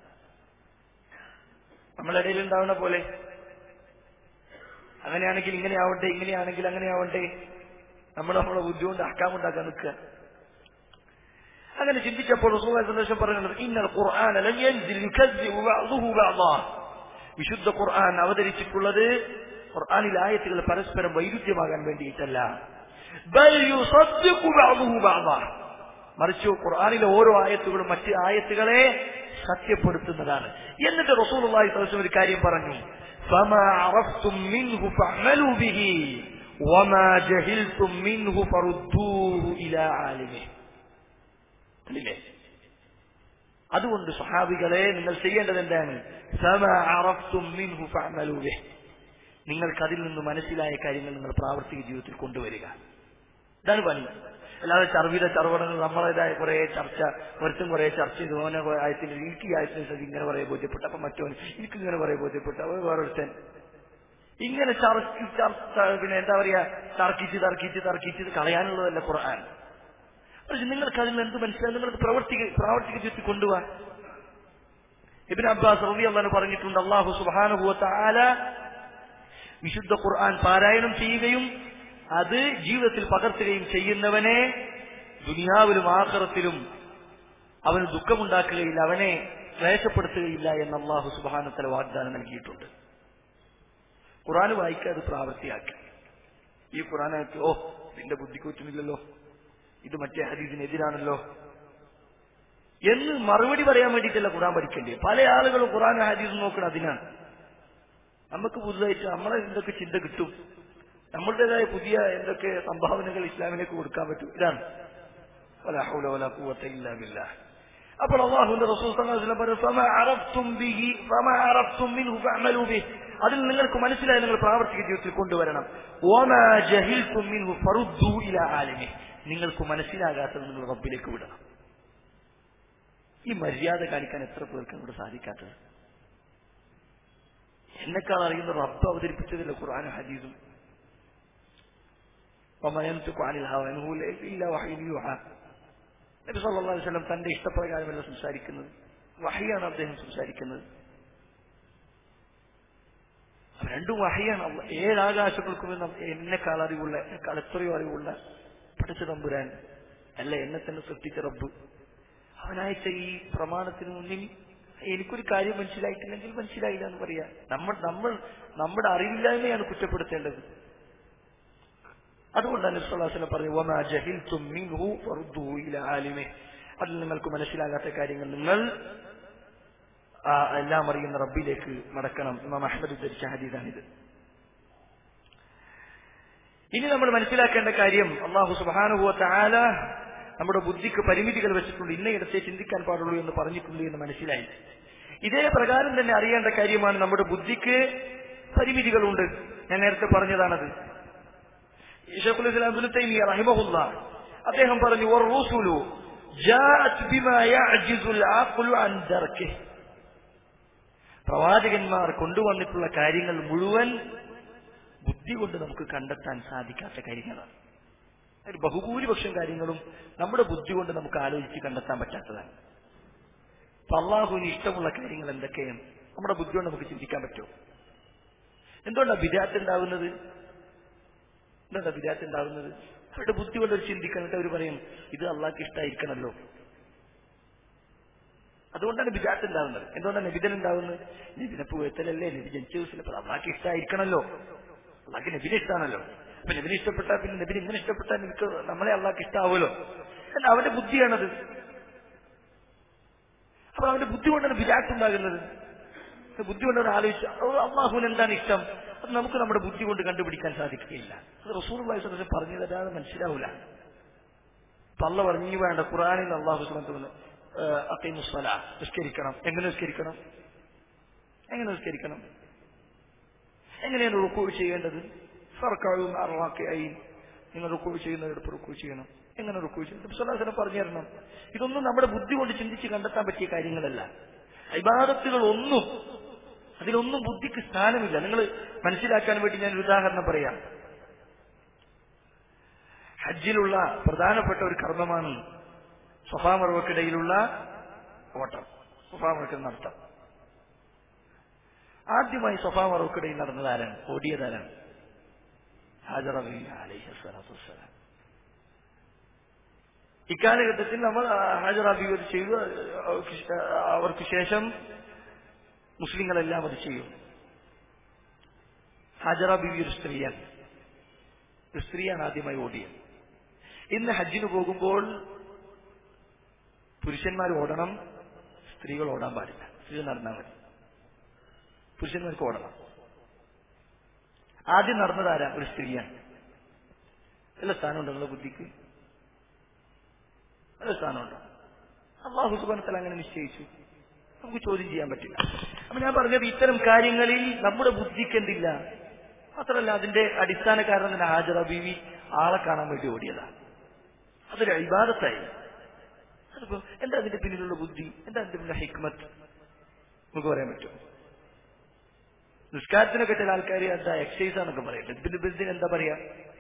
S2: നമ്മുടെ ഇടയിൽ ഉണ്ടാവുന്ന പോലെ അങ്ങനെയാണെങ്കിൽ ഇങ്ങനെയാവട്ടെ ഇങ്ങനെയാണെങ്കിൽ അങ്ങനെയാവട്ടെ നമ്മൾ നമ്മളെ ബുദ്ധി കൊണ്ട് അക്കാമുണ്ടാക്കാൻ നിൽക്കുക അങ്ങനെ ചിന്തിച്ചപ്പോൾ റസൂലുള്ളാഹി സന്ദേശം പറയുന്നത് ഇന്നൽ ഖുർആന ലം യൻസിൽ യുകദ്ദിബു ബഅ്ദുഹു ബഅ്ദാ വിശുദ്ധ ഖുർആൻ അവതരിച്ചിട്ടുള്ളത് ഖുർആനിൽ ആയത്തുകൾ പരസ്പരം വൈരുദ്ധ്യമാകാൻ വേണ്ടിയിട്ടല്ല ബൽ യുസദ്ദിഖു ബഅ്ദുഹു ബഅ്ദാ മറിച്ച് ഖുർആനിലെ ഓരോ ആയത്തുകളും മറ്റ് ആയത്തുകളെ സത്യപ്പെടുത്തുന്നതാണ് എന്നിട്ട് റസൂലുള്ളാഹി സ്വല്ലല്ലാഹു അലൈഹി വസല്ലം ഒരു കാര്യം പറഞ്ഞു فما عرفتم منه فاعملوا به وما جهلتم منه فردوه إلى عالمه അല്ലേ അതുകൊണ്ട് സ്വഹാബികളെ നിങ്ങൾ ചെയ്യേണ്ടത് എന്താണ് فما عرفتم منه فاعملوا به നിങ്ങൾക്ക് അതിൽ നിന്ന് മനസ്സിലായ കാര്യങ്ങൾ നിങ്ങൾ പ്രാവർത്തിക ജീവിതത്തിൽ കൊണ്ടുവരിക ഇതാണ് പണി അല്ലാതെ ചർവിത ചർവണങ്ങൾ നമ്മളേതായ കുറെ ചർച്ച ഒരുത്തും കുറെ ചർച്ച ചെയ്തു ഓനെ കുറെ ആയത്തിന് എനിക്ക് ഈ ആയത്തിന് ശരി ഇങ്ങനെ കുറെ ബോധ്യപ്പെട്ടു അപ്പൊ മറ്റവൻ എനിക്ക് ഇങ്ങനെ കുറെ ബോധ്യപ്പെട്ടു അവൻ വേറൊരുത്തൻ ഇങ്ങനെ ചർച്ച ചർച്ച പിന്നെ എന്താ പറയാ തർക്കിച്ച് തർക്കിച്ച് തർക്കിച്ച് ഇത് കളയാനുള്ളതല്ല ഖുർആൻ പക്ഷെ നിങ്ങൾക്ക് അതിൽ എന്ത് മനസ്സിലായി നിങ്ങൾക്ക് പ്രവർത്തിക്ക പ്രാവർത്തിക ജീവിതത്തിൽ കൊണ്ടുപോകാൻ ഇബിൻ അബ്ബാസ് റബി അള്ളഹാൻ പറഞ്ഞിട്ടുണ്ട് അള്ളാഹു സുബാനുഭവത്ത ആല വിശുദ്ധ ഖുർആൻ പാരായണം ചെയ്യുകയും അത് ജീവിതത്തിൽ പകർത്തുകയും ചെയ്യുന്നവനെ ദുനിയാവിലും ആഖിറത്തിലും അവന് ദുഃഖമുണ്ടാക്കുകയില്ല അവനെ ക്ലേശപ്പെടുത്തുകയില്ല എന്ന് അള്ളാഹു സുബാനത്തല വാഗ്ദാനം നൽകിയിട്ടുണ്ട് ഖുറാൻ വായിക്കുക അത് പ്രാവർത്തിയാക്കി ഈ ഖുറാനാക്കി ഓ ഇതിന്റെ ബുദ്ധിക്ക് പറ്റുന്നില്ലല്ലോ ഇത് മറ്റേ ഹദീസിനെതിരാണല്ലോ എന്ന് മറുപടി പറയാൻ വേണ്ടിയിട്ടല്ല ഖുറാൻ പഠിക്കേണ്ടത് പല ആളുകളും ഖുറാൻ ഹദീസും നോക്കണം അതിനാണ് നമുക്ക് പുതുതായിട്ട് നമ്മളെ എന്തൊക്കെ ചിന്ത കിട്ടും നമ്മളുടേതായ പുതിയ എന്തൊക്കെ സംഭാവനകൾ ഇസ്ലാമിലേക്ക് കൊടുക്കാൻ പറ്റും ഇതാണ് വലാ ഹൗല വലാ ഖുവത ഇല്ലാ ബില്ലാഹ് അപ്പോൾ അള്ളാഹുവിന്റെ റസൂൽ സല്ലല്ലാഹു അലൈഹി വസല്ലം പറഞ്ഞു ഫമാ അറഫ്തും ബിഹി ഫമാ അറഫ്തും മിൻഹു ഫഅമലൂ ബിഹി അതിൽ നിങ്ങൾക്ക് മനസ്സിലായി നിങ്ങൾ പ്രാവർത്തിക ജീവിതത്തിൽ കൊണ്ടുവരണം വമാ ജഹിൽതും മിൻഹു ഫറുദ്ദൂ ഇലാ ആലിമി നിങ്ങൾക്ക് മനസ്സിലാകാത്തത് നിങ്ങൾ റബ്ബിലേക്ക് വിടണം ഈ മര്യാദ കാണിക്കാൻ എത്ര പേർക്ക് അങ്ങോട്ട് സാധിക്കാത്തത് എന്നെക്കാൾ അറിയുന്ന റബ്ബ് അവതരിപ്പിച്ചതില്ല ഖുർആാനും ഹദീസും നബി സല്ലല്ലാഹു അലൈഹി വസല്ലം തന്റെ ഇഷ്ടപ്രകാരമല്ല സംസാരിക്കുന്നത് വഹിയാണ് അദ്ദേഹം സംസാരിക്കുന്നത് രണ്ടും വഹിയാണ് അള്ളാ. ഏഴാകാശങ്ങൾക്കും എന്ന- എന്നെക്കാൾ അറിവുള്ള എന്നെക്കാൾ എത്രയോ അറിവുള്ള പഠിച്ച തമ്പുരാൻ അല്ല എന്നെ തന്നെ സൃഷ്ടിച്ച റബ്ബ് അവനയച്ച ഈ പ്രമാണത്തിന് മുന്നിൽ എനിക്കൊരു കാര്യം മനസ്സിലായിട്ടില്ലെങ്കിൽ മനസ്സിലായില്ല എന്ന് പറയാ നമ്മൾ നമ്മൾ നമ്മുടെ അറിവില്ലായ്മയാണ് കുറ്റപ്പെടുത്തേണ്ടത് അതുകൊണ്ടാണ് നബ്സുല്ലാസ്ലം പറഞ്ഞു "വമാ ജഹിൽതും മിൻഹു ഫറുദ്ദൂഹു ഇലാ ആലിമിഹി." അതിൽ നിങ്ങൾക്ക് മനസ്സിലാകാത്ത കാര്യങ്ങൾ നിങ്ങൾ ആ എല്ലാം അറിയുന്ന റബ്ബിലേക്ക് മടക്കണം ഇമാം അഹമ്മദ് ഉദ്ധരിച്ച ഹദീസാണിത് ഇനി നമ്മൾ മനസ്സിലാക്കേണ്ട കാര്യം അള്ളാഹു സുബാനുഭവത്തെ ആല നമ്മുടെ ബുദ്ധിക്ക് പരിമിതികൾ വെച്ചിട്ടുണ്ട് ഇന്നയിടത്തെ ചിന്തിക്കാൻ പാടുള്ളൂ എന്ന് പറഞ്ഞിട്ടുണ്ട് എന്ന് മനസ്സിലായി ഇതേ പ്രകാരം തന്നെ അറിയേണ്ട കാര്യമാണ് നമ്മുടെ ബുദ്ധിക്ക് പരിമിതികളുണ്ട് ഞാൻ നേരത്തെ പറഞ്ഞതാണത് ഷെഖുൽ ഇസ്ലാം ഇബ്നു തൈമിയ റഹിമഹുല്ല അദ്ദേഹം പറഞ്ഞു വറുസുലു ജാഅത് ബിമാ യഅജിസുൽ അഖ്ലു അൻ ദർക്കിഹി പ്രവാചകന്മാർ കൊണ്ടുവന്നിട്ടുള്ള കാര്യങ്ങൾ മുഴുവൻ ബുദ്ധി കൊണ്ട് നമുക്ക് കണ്ടെത്താൻ സാധിക്കാത്ത കാര്യങ്ങളാണ് ഒരു ബഹുഭൂരിപക്ഷം കാര്യങ്ങളും നമ്മുടെ ബുദ്ധി കൊണ്ട് നമുക്ക് ആലോചിച്ച് കണ്ടെത്താൻ പറ്റാത്തതാണ് അപ്പൊ അള്ളാഹുവിന് ഇഷ്ടമുള്ള കാര്യങ്ങൾ എന്തൊക്കെയാണ് നമ്മുടെ ബുദ്ധി കൊണ്ട് നമുക്ക് ചിന്തിക്കാൻ പറ്റുമോ എന്തുകൊണ്ടാണ് വിരാറ്റ് ഉണ്ടാകുന്നത് എന്തുകൊണ്ടാണ് വിരാറ്റ് ഉണ്ടാകുന്നത് അവരുടെ ബുദ്ധി കൊണ്ട് ഒരു ചിന്തിക്കാനിട്ട് അവർ പറയും ഇത് അള്ളാഹ്ക്ക് ഇഷ്ടമായിരിക്കണമല്ലോ അതുകൊണ്ടാണ് ബിജാത്ത് ഉണ്ടാകുന്നത് എന്തുകൊണ്ടാണ് നബിതൻ ഉണ്ടാകുന്നത് നബിനെ പൂവത്തലല്ലേ നബി ജനിച്ച ദിവസത്തിൽ അപ്പൊ അള്ളാഹ്ക്ക് ഇഷ്ടമായിരിക്കണമല്ലോ അള്ളാഹ്ക്ക് നബിനെ ഇഷ്ടമാണല്ലോ അപ്പൊ നബിനെ ഇഷ്ടപ്പെട്ടാൽ പിന്നെ നബിനെ ഇങ്ങനെ ഇഷ്ടപ്പെട്ടാൽ എനിക്ക് നമ്മളെ അള്ളാഹ്ക്ക് ഇഷ്ടാവുമല്ലോ അല്ല അവന്റെ ബുദ്ധിയാണത് അപ്പൊ അവന്റെ ബുദ്ധി കൊണ്ടാണ് ബിജാത്ത് ഉണ്ടാകുന്നത് ബുദ്ധി കൊണ്ടാണ് ആലോചിച്ച അള്ളാഹുവിന് എന്താണ് ഇഷ്ടം അത് നമുക്ക് നമ്മുടെ ബുദ്ധി കൊണ്ട് കണ്ടുപിടിക്കാൻ സാധിക്കുകയില്ല അത് റസൂർ വയസ്സ് പറഞ്ഞു തരാതെ മനസ്സിലാവില്ല അപ്പൊ അള്ള പറഞ്ഞു വേണ്ട ഖുറാനിൽ അള്ളാഹു സുബന്ധുന്ന് അക്കൈമുസ്വല നിസ്കരിക്കണം എങ്ങനെ നിസ്കരിക്കണം എങ്ങനെ നിസ്കരിക്കണം എങ്ങനെയാണ് റുക്കൂ ചെയ്യേണ്ടത് സർക്കാരും അറവാക്കയായി നിങ്ങൾ റുക്കൂ ചെയ്യുന്നവരോടൊപ്പം റുക്കൂ ചെയ്യണം എങ്ങനെ റുക്കൂ ചെയ്യണം സുലാസനം പറഞ്ഞു തരണം ഇതൊന്നും നമ്മുടെ ബുദ്ധി കൊണ്ട് ചിന്തിച്ച് കണ്ടെത്താൻ പറ്റിയ കാര്യങ്ങളല്ല ഇബാദത്തുകൾ ഒന്നും അതിലൊന്നും ബുദ്ധിക്ക് സ്ഥാനമില്ല നിങ്ങൾ മനസ്സിലാക്കാൻ വേണ്ടി ഞാൻ ഒരു ഉദാഹരണം പറയാം ഹജ്ജിലുള്ള പ്രധാനപ്പെട്ട ഒരു കർമ്മമാണ് സഫാമർവക്കിടയിലുള്ള ഓട്ടം സഫാമർവക്ക് നടത്തം ആദ്യമായി സഫാമർവക്കിടയിൽ നടന്നതാരാണ് ഓടിയതാരാണ് ഹാജറ അലൈഹിസ്വലാത്തു വസ്സലാം ഇക്കാലഘട്ടത്തിൽ നമ്മൾ ഹാജർ അഭിവൃദ്ധി ചെയ്തു അവർക്ക് ശേഷം മുസ്ലിങ്ങളെല്ലാം അത് ചെയ്യും ഹാജറ ബിബി ഒരു സ്ത്രീയാണ് ഒരു സ്ത്രീയാണ് ആദ്യമായി ഓടിയത് ഇന്ന് ഹജ്ജിന് പോകുമ്പോൾ പുരുഷന്മാർ ഓടണം സ്ത്രീകൾ ഓടാൻ പാടില്ല സ്ത്രീകൾ നടന്നാൽ മതി പുരുഷന്മാർക്ക് ഓടണം ആദ്യം നടന്നതാരാ ഒരു സ്ത്രീയാണ് എല്ലാ സ്ഥാനമുണ്ടോ നിങ്ങളുടെ ബുദ്ധിക്ക് നല്ല സ്ഥാനമുണ്ടോ അള്ളാഹു സുബാനത്തല അങ്ങനെ നിശ്ചയിച്ചു നമുക്ക് ചോദ്യം ചെയ്യാൻ പറ്റില്ല അപ്പൊ ഞാൻ പറഞ്ഞത് ഇത്തരം കാര്യങ്ങളിൽ നമ്മുടെ ബുദ്ധിക്ക് എന്തില്ല മാത്രമല്ല അതിന്റെ അടിസ്ഥാന കാരണം തന്നെ ഹാജറ ബീവി ആളെ കാണാൻ വേണ്ടി ഓടിയതാണ് അതൊരു അഭിബാധത്തായി അതിപ്പോ എന്താ അതിന്റെ പിന്നിലുള്ള ബുദ്ധി എന്താ അതിന്റെ പിന്നിലുള്ള ഹിക്മത്ത് നമുക്ക് പറയാൻ പറ്റും നിസ്കാരത്തിനൊക്കെ ചില ആൾക്കാർ എന്താ എക്സസൈസ് ആണെന്നൊക്കെ പറയും പിന്നെ ബിസിന് എന്താ പറയാ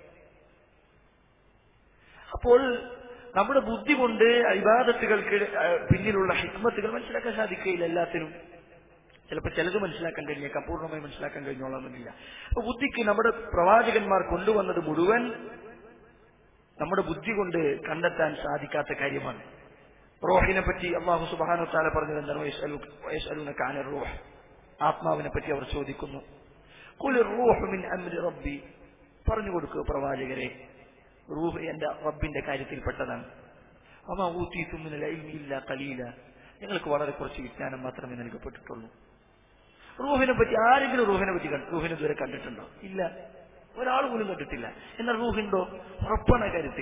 S2: അപ്പോൾ നമ്മുടെ ബുദ്ധി കൊണ്ട് അഭിബാധത്തുകൾക്ക് പിന്നിലുള്ള ഹിക്മത്തുകൾ മനസ്സിലാക്കാൻ സാധിക്കുകയില്ല എല്ലാത്തിനും ചിലപ്പോൾ ചിലത് മനസ്സിലാക്കാൻ കഴിഞ്ഞേക്കാം പൂർണ്ണമായി മനസ്സിലാക്കാൻ കഴിഞ്ഞോളണമെന്നില്ല അപ്പൊ ബുദ്ധിക്ക് നമ്മുടെ പ്രവാചകന്മാർ കൊണ്ടുവന്നത് മുഴുവൻ നമ്മുടെ ബുദ്ധി കൊണ്ട് കണ്ടെത്താൻ സാധിക്കാത്ത കാര്യമാണ് റോഹിനെ പറ്റി അള്ളാഹു സുബാനു താല പറഞ്ഞത് എന്താണ് കാന റൂഹ് ആത്മാവിനെ പറ്റി അവർ ചോദിക്കുന്നു കുലി റൂഹ് മിൻ അമ്രി റബ്ബി പറഞ്ഞു കൊടുക്കുക പ്രവാചകരെ റൂഹ് എന്റെ റബ്ബിന്റെ കാര്യത്തിൽപ്പെട്ടതാണ് അമ്മ ഊത്തി തുമ്മിനല ഇല്ല കലീല ഞങ്ങൾക്ക് വളരെ കുറച്ച് വിജ്ഞാനം മാത്രമേ നൽകപ്പെട്ടിട്ടുള്ളൂ റൂഹിനെ പറ്റി ആരെങ്കിലും റൂഹിനെ പറ്റി റൂഹിനെ ഇതുവരെ കണ്ടിട്ടുണ്ടോ ഇല്ല ഒരാൾ പോലും കണ്ടിട്ടില്ല എന്നാൽ റൂഹുണ്ടോ ഉറപ്പാണ് കാര്യത്തിൽ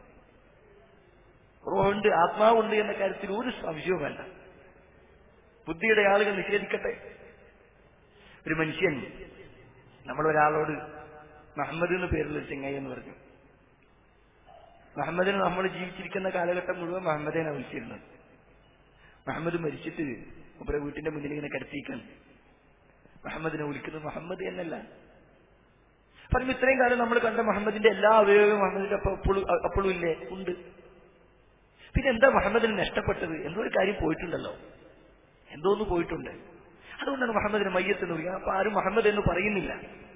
S2: റൂഹുണ്ട് ആത്മാവുണ്ട് എന്ന കാര്യത്തിൽ ഒരു സംശയവും വേണ്ട ബുദ്ധിയുടെ ആളുകൾ നിഷേധിക്കട്ടെ ഒരു മനുഷ്യൻ നമ്മളൊരാളോട് മുഹമ്മദ് എന്ന് പേരുള്ള ഒരു ചെങ്ങായി എന്ന് പറഞ്ഞു മുഹമ്മദിന് നമ്മൾ ജീവിച്ചിരിക്കുന്ന കാലഘട്ടം മുഴുവൻ മുഹമ്മദേനെ വിളിച്ചിരുന്നത് മുഹമ്മദ് മരിച്ചിട്ട് മുപ്പരെ വീട്ടിന്റെ മുന്നിൽ ഇങ്ങനെ കടത്തിയിക്കാൻ മുഹമ്മദിനെ വിളിക്കുന്നത് മുഹമ്മദ് എന്നല്ല പറഞ്ഞു ഇത്രയും കാലം നമ്മൾ കണ്ട മുഹമ്മദിന്റെ എല്ലാ അവയവവും മുഹമ്മദിന്റെ അപ്പോഴും അപ്പോഴും ഇല്ലേ ഉണ്ട് പിന്നെ എന്താ മുഹമ്മദിന് നഷ്ടപ്പെട്ടത് എന്തോ ഒരു കാര്യം പോയിട്ടുണ്ടല്ലോ എന്തോന്ന് പോയിട്ടുണ്ട് അതുകൊണ്ടാണ് മുഹമ്മദിന് മയ്യത്ത് എന്ന് പറയുക അപ്പൊ ആരും മുഹമ്മദ് എന്ന് പറയുന്നില്ല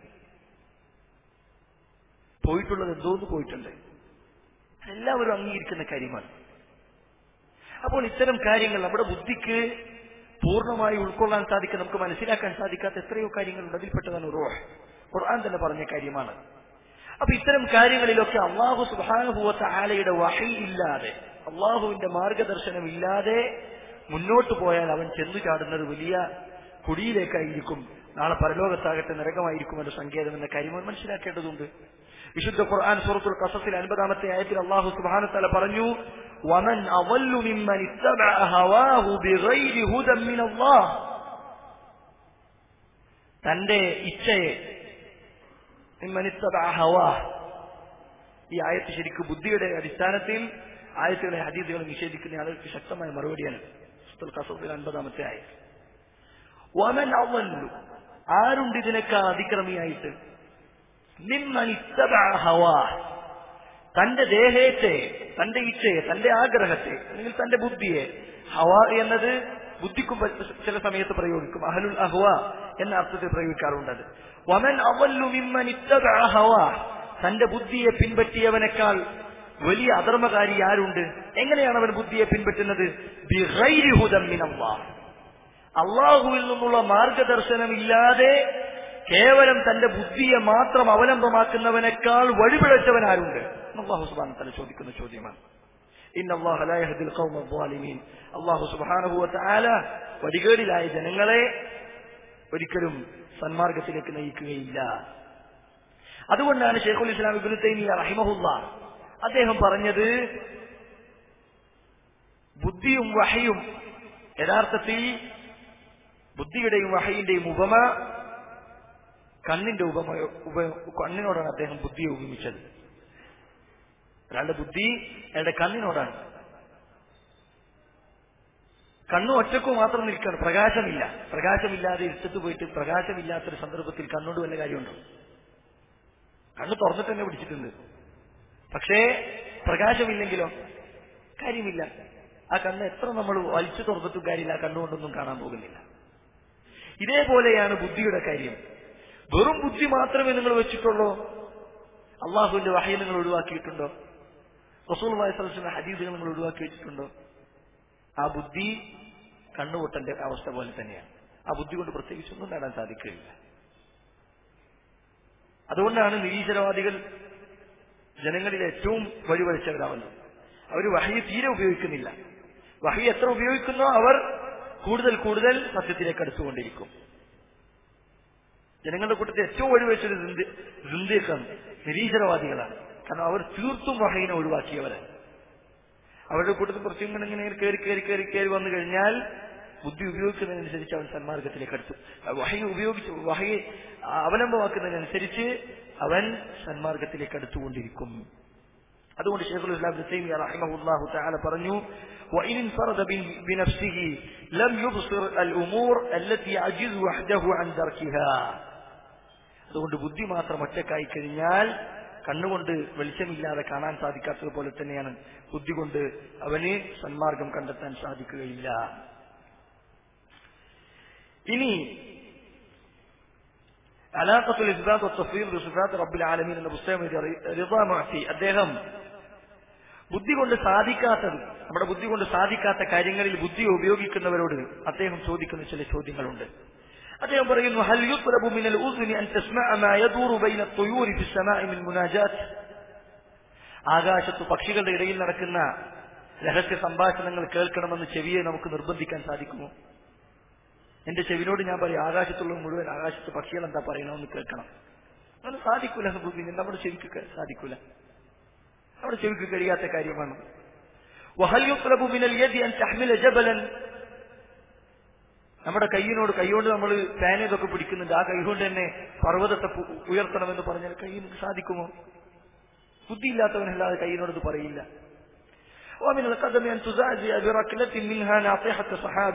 S2: പോയിട്ടുള്ളത് എന്തോന്ന് പോയിട്ടുണ്ട് എല്ലാവരും അംഗീകരിക്കുന്ന കാര്യമാണ് അപ്പോൾ ഇത്തരം കാര്യങ്ങൾ നമ്മുടെ ബുദ്ധിക്ക് പൂർണ്ണമായി ഉൾക്കൊള്ളാൻ സാധിക്കാൻ നമുക്ക് മനസ്സിലാക്കാൻ സാധിക്കാത്ത എത്രയോ കാര്യങ്ങളുണ്ട് അതിൽപ്പെട്ടതാണ് റോഹ് ഖുർആൻ തന്നെ പറഞ്ഞ കാര്യമാണ് അപ്പൊ ഇത്തരം കാര്യങ്ങളിലൊക്കെ അള്ളാഹു സുബാനുഭൂവത്ത ആലയുടെ വഹി ഇല്ലാതെ അള്ളാഹുവിന്റെ മാർഗദർശനം ഇല്ലാതെ മുന്നോട്ട് പോയാൽ അവൻ ചെന്നു ചാടുന്നത് വലിയ കുടിയിലേക്കായിരിക്കും നാളെ പരലോകത്താകട്ടെ നരകമായിരിക്കും എന്ന സങ്കേതം എന്ന കാര്യം അവൻ മനസ്സിലാക്കേണ്ടതുണ്ട് വിശുദ്ധ ഖുർആൻ സൂറത്തുൽ ഖസസിൽ അൻപതാമത്തെ ആയത്തിൽ അള്ളാഹു സുബ്ഹാനഹു തആല പറഞ്ഞു വമൻ അവല്ലു മിമ്മൻ ഇത്തബഅ ഹവാഹു ബിഗൈരി ഹുദൻ മിൻ അല്ലാഹ് തന്റെ ഇച്ഛയെ മിമ്മൻ ഇത്തബഅ ഹവാഹ് ഈ ആയത്ത് ശരിക്കും ബുദ്ധിയുടെ അടിസ്ഥാനത്തിൽ ആയത്തുകളെ ഹദീദുകളെ നിഷേധിക്കുന്ന ആളുകൾക്ക് ശക്തമായ മറുപടിയാണ് സൂറത്തുൽ ഖസസിൽ അൻപതാമത്തെ ആയത്ത് വമൻ അവല്ലു ആരുണ്ട് ഇതിനേക്കാൾ അതിക്രമിയായിട്ട് തന്റെ ദേഹത്തെ തന്റെ ഇച്ഛയെ തന്റെ ആഗ്രഹത്തെ അല്ലെങ്കിൽ തന്റെ ബുദ്ധിയെ ഹവ എന്നത് ബുദ്ധിക്കും ചില സമയത്ത് പ്രയോഗിക്കും അഹലുൽ അഹ്വ എന്ന അർത്ഥത്തിൽ പ്രയോഗിക്കാറുണ്ടത് വമൻ അവല്ലു മിമ്മൻ ഹവ തന്റെ ബുദ്ധിയെ പിൻപറ്റിയവനേക്കാൾ വലിയ അധർമ്മകാരി ആരുണ്ട് എങ്ങനെയാണ് അവൻ ബുദ്ധിയെ പിൻപറ്റുന്നത് അള്ളാഹുവിൽ നിന്നുള്ള മാർഗദർശനമില്ലാതെ കേവലം തന്റെ ബുദ്ധിയെ മാത്രം അവലംബമാക്കുന്നവനേക്കാൾ വഴിപിഴച്ചവൻ ആരുണ്ട് അള്ളാഹു സുബാൻ തല ചോദിക്കുന്ന ചോദ്യമാണ് അള്ളാഹു സുബാനുഭവത്താല വടികേടിലായ ജനങ്ങളെ ഒരിക്കലും സന്മാർഗത്തിലേക്ക് നയിക്കുകയില്ല അതുകൊണ്ടാണ് ഷെയ്ഖുൽ ഇസ്ലാം ഇബിൻ തൈമിയ റഹിമഹുല്ല അദ്ദേഹം പറഞ്ഞത് ബുദ്ധിയും വഹയും യഥാർത്ഥത്തിൽ ബുദ്ധിയുടെയും വഹയിന്റെയും ഉപമ കണ്ണിന്റെ ഉപമ ഉപ കണ്ണിനോടാണ് അദ്ദേഹം ബുദ്ധിയെ ഉപമിച്ചത് ഒരാളുടെ ബുദ്ധി അയാളുടെ കണ്ണിനോടാണ് കണ്ണു ഒറ്റക്കു മാത്രം നിൽക്കുകയാണ് പ്രകാശമില്ല പ്രകാശമില്ലാതെ ഇരുട്ടത്ത് പോയിട്ട് പ്രകാശമില്ലാത്തൊരു സന്ദർഭത്തിൽ കണ്ണോട് വല്ല കാര്യമുണ്ടോ കണ്ണ് തുറന്നിട്ട് തന്നെ പിടിച്ചിട്ടുണ്ട് പക്ഷേ പ്രകാശമില്ലെങ്കിലോ കാര്യമില്ല ആ കണ്ണ് എത്ര നമ്മൾ വലിച്ചു തുറന്നിട്ടും കാര്യമില്ല ആ കണ്ണുകൊണ്ടൊന്നും കാണാൻ പോകുന്നില്ല ഇതേപോലെയാണ് ബുദ്ധിയുടെ കാര്യം വെറും ബുദ്ധി മാത്രമേ നിങ്ങൾ വെച്ചിട്ടുള്ളൂ അള്ളാഹുവിന്റെ വഹയ നിങ്ങൾ ഒഴിവാക്കിയിട്ടുണ്ടോ റസൂൽ വയസ്സിന്റെ ഹദീദുകൾ നിങ്ങൾ ഒഴിവാക്കി വെച്ചിട്ടുണ്ടോ ആ ബുദ്ധി കണ്ണുപൊട്ടന്റെ അവസ്ഥ പോലെ തന്നെയാണ് ആ ബുദ്ധി കൊണ്ട് പ്രത്യേകിച്ചൊന്നും നേടാൻ സാധിക്കുകയില്ല അതുകൊണ്ടാണ് നിരീശ്വരവാദികൾ ജനങ്ങളിൽ ഏറ്റവും വഴിവഴിച്ചവരാവുന്നത് അവർ വഹി തീരെ ഉപയോഗിക്കുന്നില്ല വഹി എത്ര ഉപയോഗിക്കുന്നോ അവർ കൂടുതൽ കൂടുതൽ സത്യത്തിലേക്ക് അടുത്തുകൊണ്ടിരിക്കും ജനങ്ങളുടെ കൂട്ടത്തിൽ ഏറ്റവും ഒഴിവെച്ചത് സിന്ധിക്കാണ് നിരീശ്വരവാദികളാണ് കാരണം അവർ തീർത്തും വഹയിനെ ഒഴിവാക്കിയവരാണ് അവരുടെ കൂട്ടത്തിൽ കുറച്ചും കൂടെ ഇങ്ങനെ കയറി കയറി കയറി കയറി വന്നു കഴിഞ്ഞാൽ ബുദ്ധി ഉപയോഗിക്കുന്നതിനനുസരിച്ച് അവൻ സന്മാർഗത്തിലേക്ക് അടുത്തു വഹയി ഉപയോഗിച്ച് വഹയെ അവലംബമാക്കുന്നതിനനുസരിച്ച് അവൻ സന്മാർഗത്തിലേക്ക് അടുത്തുകൊണ്ടിരിക്കും അതുകൊണ്ട് ഷെയ്ഖുൽ ഇസ്ലാം ഇബ്നു തൈമിയ റഹിമഹുല്ലാഹു തആല പറഞ്ഞു وإن انفرد بن- بنفسه لم يبصر الأمور التي يعجز وحده عن دركها അതുകൊണ്ട് ബുദ്ധി മാത്രം ഒറ്റക്കായി കഴിഞ്ഞാൽ കണ്ണുകൊണ്ട് വെളിച്ചമില്ലാതെ കാണാൻ സാധിക്കാത്തത് പോലെ തന്നെയാണ് ബുദ്ധി കൊണ്ട് അവന് സന്മാർഗം കണ്ടെത്താൻ സാധിക്കുകയില്ല ഇനി അലാഖത്തുൽ ഇസ്ബാത്ത് വത്തഫ്വീർ ബിസിഫാത്ത് റബ്ബിൽ ആലമീൻ എന്ന പുസ്തകം എഴുതിയ റി- റിദാ മുഅത്തി അദ്ദേഹം ബുദ്ധി കൊണ്ട് സാധിക്കാത്തത് നമ്മുടെ ബുദ്ധി കൊണ്ട് സാധിക്കാത്ത കാര്യങ്ങളിൽ ബുദ്ധി ഉപയോഗിക്കുന്നവരോട് അദ്ദേഹം ചോദിക്കുന്ന ചില ചോദ്യങ്ങളുണ്ട് അദ്ദേഹം പറയുന്നു ഹൽ യുത്ലബു മിനൽ ഉസ്നി അൻ തസ്മഅ മാ യദൂറു ബൈന الطيور في السماء من مناجات ആകാശത്ത് പക്ഷികളുടെ ഇടയിൽ നടക്കുന്ന രഹസ്യ സംഭാഷണങ്ങൾ കേൾക്കണമെന്ന് ചെവിയെ നമുക്ക് നിർബന്ധിക്കാൻ സാധിക്കുമോ എന്റെ ചെവിനോട് ഞാൻ പറയും ആകാശത്തുള്ള മുഴുവൻ ആകാശത്ത് പക്ഷികൾ എന്താ പറയണമെന്ന് കേൾക്കണം അങ്ങനെ സാധിക്കൂല എന്ന് ബുദ്ധി നമ്മുടെ ചെവിക്ക് ക- സാധിക്കൂല നമ്മുടെ ചെവിക്ക് കഴിയാത്ത കാര്യമാണ് وهل يطلب من اليد أن تحمل جبلا നമ്മുടെ കൈയിനോട് കൈകൊണ്ട് നമ്മൾ ഫാനേതൊക്കെ പിടിക്കുന്നുണ്ട് ആ കൈകൊണ്ട് തന്നെ പർവ്വതത്തെ പു- ഉയർത്തണമെന്ന് പറഞ്ഞാൽ കൈയിന് സാധിക്കുമോ ബുദ്ധിയില്ലാത്തവനല്ലാതെ കൈയിനോട് ഇത് പറയില്ല ومن القدم أن تزعزع بركلة منها ناطحة صحاب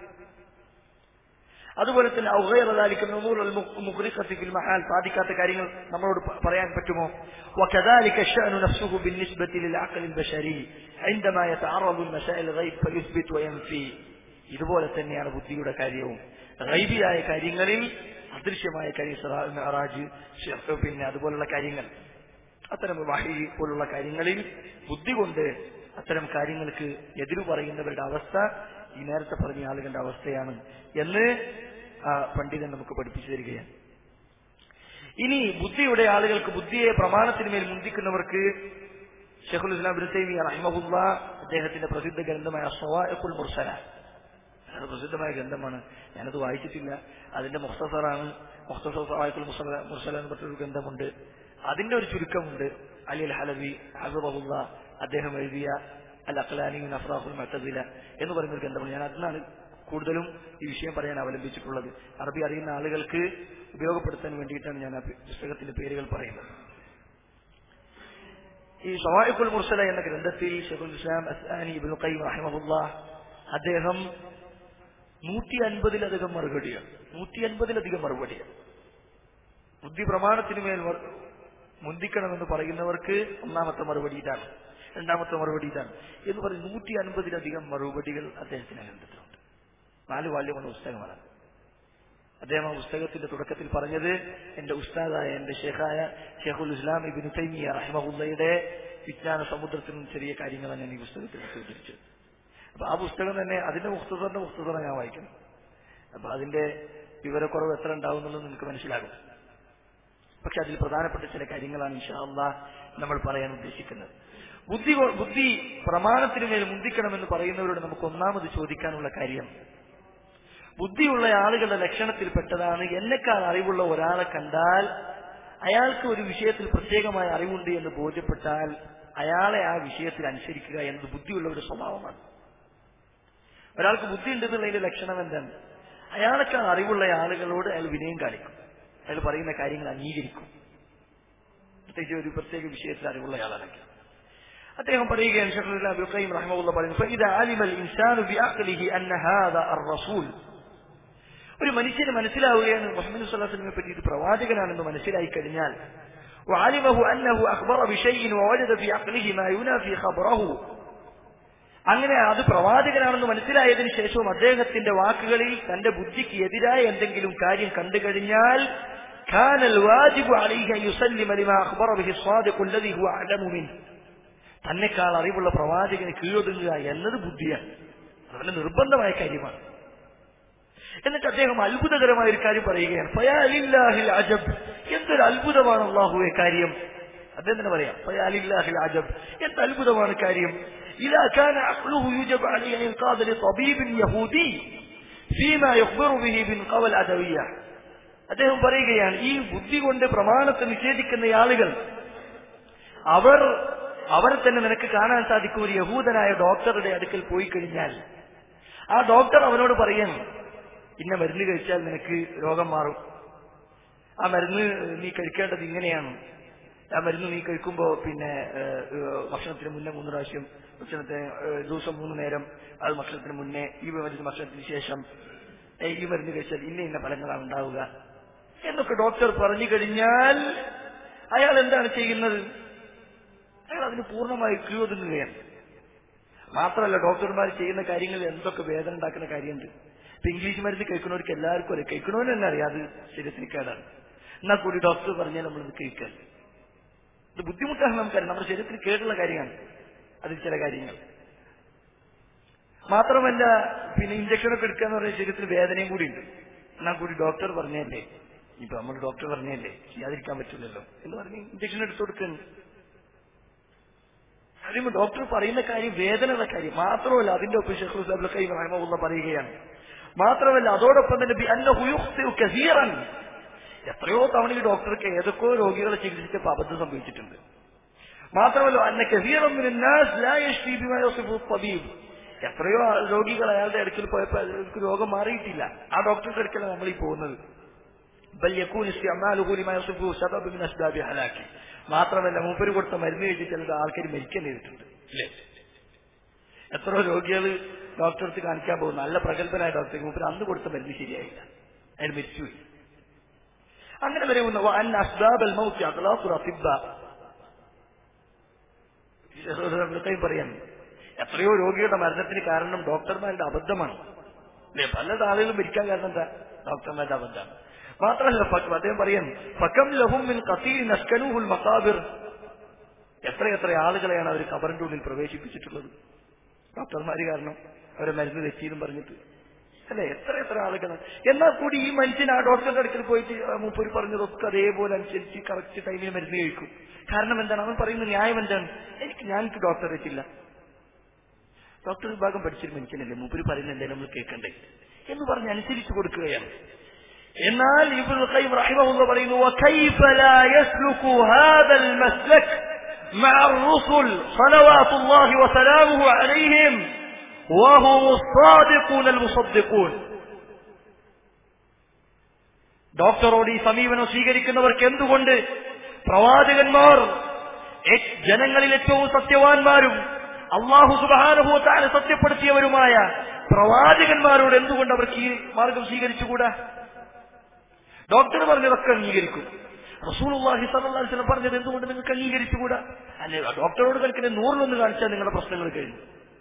S2: അതുപോലെ തന്നെ ഔഗൈറ ذلك من الأمور المغرقة في المحال സാധിക്കാത്ത കാര്യങ്ങൾ നമ്മളോട് പ- പറയാൻ പറ്റുമോ وكذلك الشأن نفسه بالنسبة للعقل البشري عندما يتعرض المسائل الغيب فيثبت وينفي ഇതുപോലെ തന്നെയാണ് ബുദ്ധിയുടെ കാര്യവും ഗൈബിയായ കാര്യങ്ങളിൽ അദൃശ്യമായ കാര്യം സിറാ- മിഅ്റാജ് ഷിർക്ക് പിന്നെ അതുപോലുള്ള കാര്യങ്ങൾ അത്തരം വഹി പോലുള്ള കാര്യങ്ങളിൽ ബുദ്ധി കൊണ്ട് അത്തരം കാര്യങ്ങൾക്ക് എതിരു പറയുന്നവരുടെ അവസ്ഥ ഈ നേരത്തെ പറഞ്ഞ ആളുകളുടെ അവസ്ഥയാണ് എന്ന് ആ പണ്ഡിതൻ നമുക്ക് പഠിപ്പിച്ചു തരികയാണ് ഇനി ബുദ്ധിയുടെ ആളുകൾക്ക് ബുദ്ധിയെ പ്രമാണത്തിന് മേൽ മുന്തിക്കുന്നവർക്ക് ഷെഖുൽ ഇസ്ലാം ബിൻ റഹിമഹുല്ല അദ്ദേഹത്തിന്റെ പ്രസിദ്ധ ഗ്രന്ഥമായ സവാഇഖുൽ മുർസല അത് പ്രസിദ്ധമായ ഗ്രന്ഥമാണ് ഞാനത് വായിച്ചിട്ടില്ല അതിന്റെ മുഖ്തസറാണ് മുഖ്തസർ സവായിക്കുൽ മുർസല മുർസല എന്ന് പറഞ്ഞൊരു ഗ്രന്ഥമുണ്ട് അതിന്റെ ഒരു ചുരുക്കമുണ്ട് അലി അൽ ഹലബി ഹബിബുല്ല അദ്ദേഹം എഴുതിയ അൽ അഖ്ലാനി നഫ്രാഖുൽ മത്തസില എന്ന് പറയുന്ന ഒരു ഗ്രന്ഥമാണ് ഞാൻ അതിനാണ് കൂടുതലും ഈ വിഷയം പറയാൻ അവലംബിച്ചിട്ടുള്ളത് അറബി അറിയുന്ന ആളുകൾക്ക് ഉപയോഗപ്പെടുത്താൻ വേണ്ടിയിട്ടാണ് ഞാൻ ആ പുസ്തകത്തിന്റെ പേരുകൾ പറയുന്നത് ഈ ഷവായിഖുൽ മുർസല എന്ന ഗ്രന്ഥത്തിൽ ഷെഖുൽ ഇസ്ലാം അസ്ആനി ഇബ്നു ഖയ്യിം റഹിമഹുല്ലാഹ് അദ്ദേഹം നൂറ്റി അൻപതിലധികം മറുപടിയാണ് നൂറ്റി അൻപതിലധികം മറുപടിയാണ് ബുദ്ധി പ്രമാണത്തിന് മേൽ വർ- മുന്തിക്കണമെന്ന് പറയുന്നവർക്ക് ഒന്നാമത്തെ മറുപടി ഇതാണ് രണ്ടാമത്തെ മറുപടി ഇതാണ് എന്ന് പറഞ്ഞ് നൂറ്റി അൻപതിലധികം മറുപടികൾ അദ്ദേഹത്തിന് ഗ്രന്ഥത്തിലുണ്ട് നാല് വാല്യമുള്ള പുസ്തകമാണ് അദ്ദേഹം ആ പുസ്തകത്തിന്റെ തുടക്കത്തിൽ പറഞ്ഞത് എന്റെ ഉസ്താദായ എന്റെ ഷേഖായ ഷേഖുൽ ഇസ്ലാം ഇബിൻ തൈമിയ റഹ്മഹുല്ലയുടെ വിജ്ഞാന സമുദ്രത്തിൽ നിന്ന് ചെറിയ കാര്യങ്ങളാണ് ഞാൻ ഈ പുസ്തകത്തിൽ ഉദ്ധരിച്ചത് അപ്പൊ ആ പുസ്തകം തന്നെ അതിന്റെ മുഖ്തസറിന്റെ മുഖ്തസറ ഞാൻ വായിക്കണം അപ്പൊ അതിന്റെ വിവരക്കുറവ് എത്ര ഉണ്ടാവും എന്നുള്ളത് നിങ്ങൾക്ക് മനസ്സിലാകും പക്ഷെ അതിൽ പ്രധാനപ്പെട്ട ചില കാര്യങ്ങളാണ് ഇൻഷാല്ല നമ്മൾ പറയാൻ ഉദ്ദേശിക്കുന്നത് ബുദ്ധി കൊ- ബുദ്ധി പ്രമാണത്തിന് മേൽ മുന്തിക്കണമെന്ന് പറയുന്നവരോട് നമുക്ക് ഒന്നാമത് ചോദിക്കാനുള്ള കാര്യം ബുദ്ധിയുള്ള ആളുകളുടെ ലക്ഷണത്തിൽപ്പെട്ടതാണ് എന്നെക്കാൾ അറിവുള്ള ഒരാളെ കണ്ടാൽ അയാൾക്ക് ഒരു വിഷയത്തിൽ പ്രത്യേകമായ അറിവുണ്ട് എന്ന് ബോധ്യപ്പെട്ടാൽ അയാളെ ആ വിഷയത്തിൽ അനുസരിക്കുക എന്നത് ബുദ്ധിയുള്ളവരുടെ സ്വഭാവമാണ് ഒരാൾക്ക് ബുദ്ധി ഉണ്ടെന്നുള്ളതിന്റെ ലക്ഷണം എന്താണ് അയാളെക്കാൾ അറിവുള്ള ആളുകളോട് അയാൾ വിനയം കാണിക്കും അയാൾ പറയുന്ന കാര്യങ്ങൾ അംഗീകരിക്കും പ്രത്യേകിച്ച് ഒരു പ്രത്യേക വിഷയത്തിൽ അറിവുള്ള ആളാണെങ്കിൽ അദ്ദേഹം പറയുകയാണ് ഷെഖുൽ അബുൽ ഖയ്യിം റഹ്മഹുള്ള പറയുന്നു فإذا علم الإنسان بعقله أن هذا الرسول ഒരു മനുഷ്യന് മനസ്സിലാവുകയാണ് മുഹമ്മദ് സ്വല്ലാസ്ലമിനെ പറ്റി ഇത് പ്രവാചകനാണെന്ന് മനസ്സിലായി കഴിഞ്ഞാൽ وعلمه أنه أخبر بشيء ووجد في عقله ما ينافي خبره അങ്ങനെ അത് പ്രവാചകനാണെന്ന് മനസ്സിലായതിനു ശേഷവും അദ്ദേഹത്തിന്റെ വാക്കുകളിൽ തന്റെ ബുദ്ധിക്ക് എതിരായ എന്തെങ്കിലും കാര്യം കണ്ടു കഴിഞ്ഞാൽ كان الواجب عليه أن يسلم لما أخبر به الصادق الذي هو أعلم منه തന്നെക്കാൾ അറിവുള്ള പ്രവാചകന് കീഴൊതുങ്ങുക എന്നത് ബുദ്ധിയാണ് അവന്റെ നിർബന്ധമായ കാര്യമാണ് എന്നിട്ട് അദ്ദേഹം അത്ഭുതകരമായ ഒരു കാര്യം പറയുകയാണ് ഫയാലില്ലാഹിൽ അജബ് എന്തൊരു അത്ഭുതമാണ് അള്ളാഹുവെ കാര്യം അദ്ദേഹം തന്നെ പറയാം ഫയാലില്ലാഹിൽ അജബ് എന്ത് അത്ഭുതമാണ് കാര്യം إذا كان عقله يجب عليه أن ينقاد لطبيب يهودي فيما يخبر به من قول الأدوية അദ്ദേഹം പറയുകയാണ് ഈ ബുദ്ധി കൊണ്ട് പ്രമാണത്തെ നിഷേധിക്കുന്ന ആളുകൾ അവർ അവരെ തന്നെ നിനക്ക് കാണാൻ സാധിക്കും ഒരു യഹൂദനായ ഡോക്ടറുടെ അടുക്കൽ പോയി കഴിഞ്ഞാൽ ആ ഡോക്ടർ അവനോട് പറയണം ഇന്ന മരുന്ന് കഴിച്ചാൽ നിനക്ക് രോഗം മാറും ആ മരുന്ന് നീ കഴിക്കേണ്ടത് ഇങ്ങനെയാണ് ആ മരുന്ന് നീ കഴിക്കുമ്പോൾ പിന്നെ ഏഹ്, ഏഹ്, ഭക്ഷണത്തിന് മുന്നേ മൂന്ന് പ്രാവശ്യം ഭക്ഷണത്തിന് ഏഹ്, ദിവസം മൂന്ന് നേരം അത് ഭക്ഷണത്തിന് മുന്നേ ഈ മരുന്ന് ഭക്ഷണത്തിന് ശേഷം ഏഹ്, ഈ മരുന്ന് കഴിച്ചാൽ ഇന്ന ഇന്ന ഫലങ്ങളാണ് ഉണ്ടാവുക എന്നൊക്കെ ഡോക്ടർ പറഞ്ഞു കഴിഞ്ഞാൽ അയാൾ എന്താണ് ചെയ്യുന്നത് അയാൾ അതിന് പൂർണ്ണമായി കീഴൊതുങ്ങുകയാണ് മാത്രമല്ല ഡോക്ടർമാർ ചെയ്യുന്ന കാര്യങ്ങളിൽ എന്തൊക്കെ വേദന ഉണ്ടാക്കുന്ന കാര്യമുണ്ട് ഇപ്പൊ ഇംഗ്ലീഷ് മരുന്ന് കഴിക്കുന്നവർക്ക് എല്ലാവർക്കും അറിയാം കഴിക്കണവന് തന്നെ അറിയാം അത് ശരീരത്തിന് കേടാണ് എന്നാൽ കൂടി ഡോക്ടർ പറഞ്ഞാൽ നമ്മളത് കഴിക്കാൻ ഇത് ബുദ്ധിമുട്ടാണ് നമുക്കറിയാം നമ്മുടെ ശരീരത്തിന് കേടുള്ള കാര്യമാണ് അതിൽ ചില കാര്യങ്ങൾ മാത്രമല്ല പിന്നെ ഇഞ്ചക്ഷനൊക്കെ എടുക്കുക എന്ന് പറയുന്ന ശരീരത്തിന് വേദനയും കൂടി ഉണ്ട് എന്നാൽ കൂടി ഡോക്ടർ പറഞ്ഞല്ലേ ഇപ്പൊ നമ്മൾ ഡോക്ടർ പറഞ്ഞല്ലേ ചെയ്യാതിരിക്കാൻ പറ്റില്ലല്ലോ എന്ന് പറഞ്ഞ് ഇഞ്ചക്ഷൻ എടുത്തു കൊടുക്കുന്നു അറിയുമ്പോൾ ഡോക്ടർ പറയുന്ന കാര്യം വേദനയുള്ള കാര്യം മാത്രമല്ല അതിന്റെ ഒപ്പം ഷെഖ് കൈ റഹ്മുള്ള പറയുകയാണ് മാത്രമല്ല അതോടൊപ്പം തന്നെ ബി അന്നഹു യുഖ്തിഉ കസീറൻ എത്രയോ തവണ ഈ ഡോക്ടർക്ക് ഏതൊക്കെയോ രോഗികളെ ചികിത്സിച്ചപ്പോൾ അബദ്ധം സംഭവിച്ചിട്ടുണ്ട് മാത്രമല്ല അന്ന കസീറൻ മിനൻ നാസ് ലാ യശ്ഫി ബിമാ യസിഫു തബീബ് എത്രയോ രോഗികൾ അയാളുടെ അടുക്കൽ പോയപ്പോൾ അവർക്ക് രോഗം മാറിയിട്ടില്ല ആ ഡോക്ടറുടെ അടുക്കലാണ് നമ്മൾ ഈ പോകുന്നത് ബൽ യകൂൻ ഇസ്തിഅമാലുഹു ലിമാ യസിഫു സബബ് മിൻ അസ്ബാബി ഹലാക്കി മാത്രമല്ല മൂപ്പര് കൊടുത്ത മരുന്ന് കഴിച്ച് ചിലത് ആൾക്കാർ മരിക്കാൻ ചെയ്തിട്ടുണ്ട് അല്ലേ എത്രയോ രോഗികൾ ഡോക്ടറെ അടുത്ത് കാണിക്കാൻ പോകും നല്ല പ്രഗത്ഭനായ ഡോക്ടർ മൂപ്പര് അന്ന് കൊടുത്ത മരുന്ന് ശരിയായില്ല അയാൾ മരിച്ചുപോയി അങ്ങനെ വരെ ഒന്ന് അൻ അസ്ബാബ് അൽ മൗത്തി അഖ്ലാഖുൽ അത്തിബ്ബ ഷെഹ്റൈൻ പറയാൻ എത്രയോ രോഗികളുടെ മരണത്തിന് കാരണം ഡോക്ടർമാരുടെ അബദ്ധമാണ് അല്ലേ പല ആളുകളും മരിക്കാൻ കാരണം എന്താ ഡോക്ടർമാരുടെ അബദ്ധമാണ് മാത്രമല്ല ഫ- അദ്ദേഹം പറയാൻ ഫക്കം ലഹും മിൻ ഖതീൽ നസ്കനുഹുൽ മഖാബിർ എത്ര എത്ര ആളുകളെയാണ് അവർ കബറിന്റെ ഉള്ളിൽ പ്രവേശിപ്പിച്ചിട്ടുള്ളത് ഡോക്ടർമാര് കാരണം അവരെ മരുന്ന് തെറ്റിയെന്നും പറഞ്ഞിട്ട് അല്ലെ എത്ര എത്ര ആളുകളാണ് എന്നാൽ കൂടി ഈ മനുഷ്യൻ ആ ഡോക്ടറുടെ അടുക്കൽ പോയിട്ട് ആ മൂപ്പര് പറഞ്ഞതൊക്കെ അതേപോലെ അനുസരിച്ച് കറക്റ്റ് ടൈമിൽ മരുന്ന് കഴിക്കും കാരണം എന്താണ് അവൻ പറയുന്ന ന്യായം എന്താണ് എനിക്ക് ഞാൻ എനിക്ക് ഡോക്ടറെ വെച്ചില്ല ഡോക്ടർ വിഭാഗം പഠിച്ചൊരു മനുഷ്യനല്ലേ മൂപ്പര് പറയുന്നത് എന്തായാലും നമ്മൾ കേൾക്കണ്ടേ എന്ന് പറഞ്ഞ് അനുസരിച്ച് കൊടുക്കുകയാണ് എന്നാൽ ഇബ്നുൽ ഖയ്യിം റഹിമഹുല്ലാഹ് പറയുന്നു وكيف لا يسلك هذا المسلك مع الرسل صلوات الله وسلامه عليهم وهم الصادقون المصدقون ഡോക്ടറോട് ഈ സമീപനം സ്വീകരിക്കുന്നവർക്ക് എന്തുകൊണ്ട് പ്രവാചകന്മാർ ഏ- ജനങ്ങളിൽ ഏറ്റവും സത്യവാന്മാരും അള്ളാഹു സുബാനുഭവത്താലെ സത്യപ്പെടുത്തിയവരുമായ പ്രവാചകന്മാരോട് എന്തുകൊണ്ട് അവർക്ക് ഈ മാർഗം സ്വീകരിച്ചുകൂടാ ഡോക്ടർ പറഞ്ഞതൊക്കെ അംഗീകരിക്കും റസൂലുള്ളാഹി സ്വല്ലല്ലാഹു അലൈഹി വസല്ലം പറഞ്ഞത് എന്തുകൊണ്ട് നിങ്ങൾക്ക് അംഗീകരിച്ചുകൂടാ അല്ലെ ഡോക്ടറോട് കളിക്കുന്ന നൂറിലൊന്ന് കാണിച്ചാൽ നിങ്ങളുടെ പ്രശ്നങ്ങൾ കഴിഞ്ഞു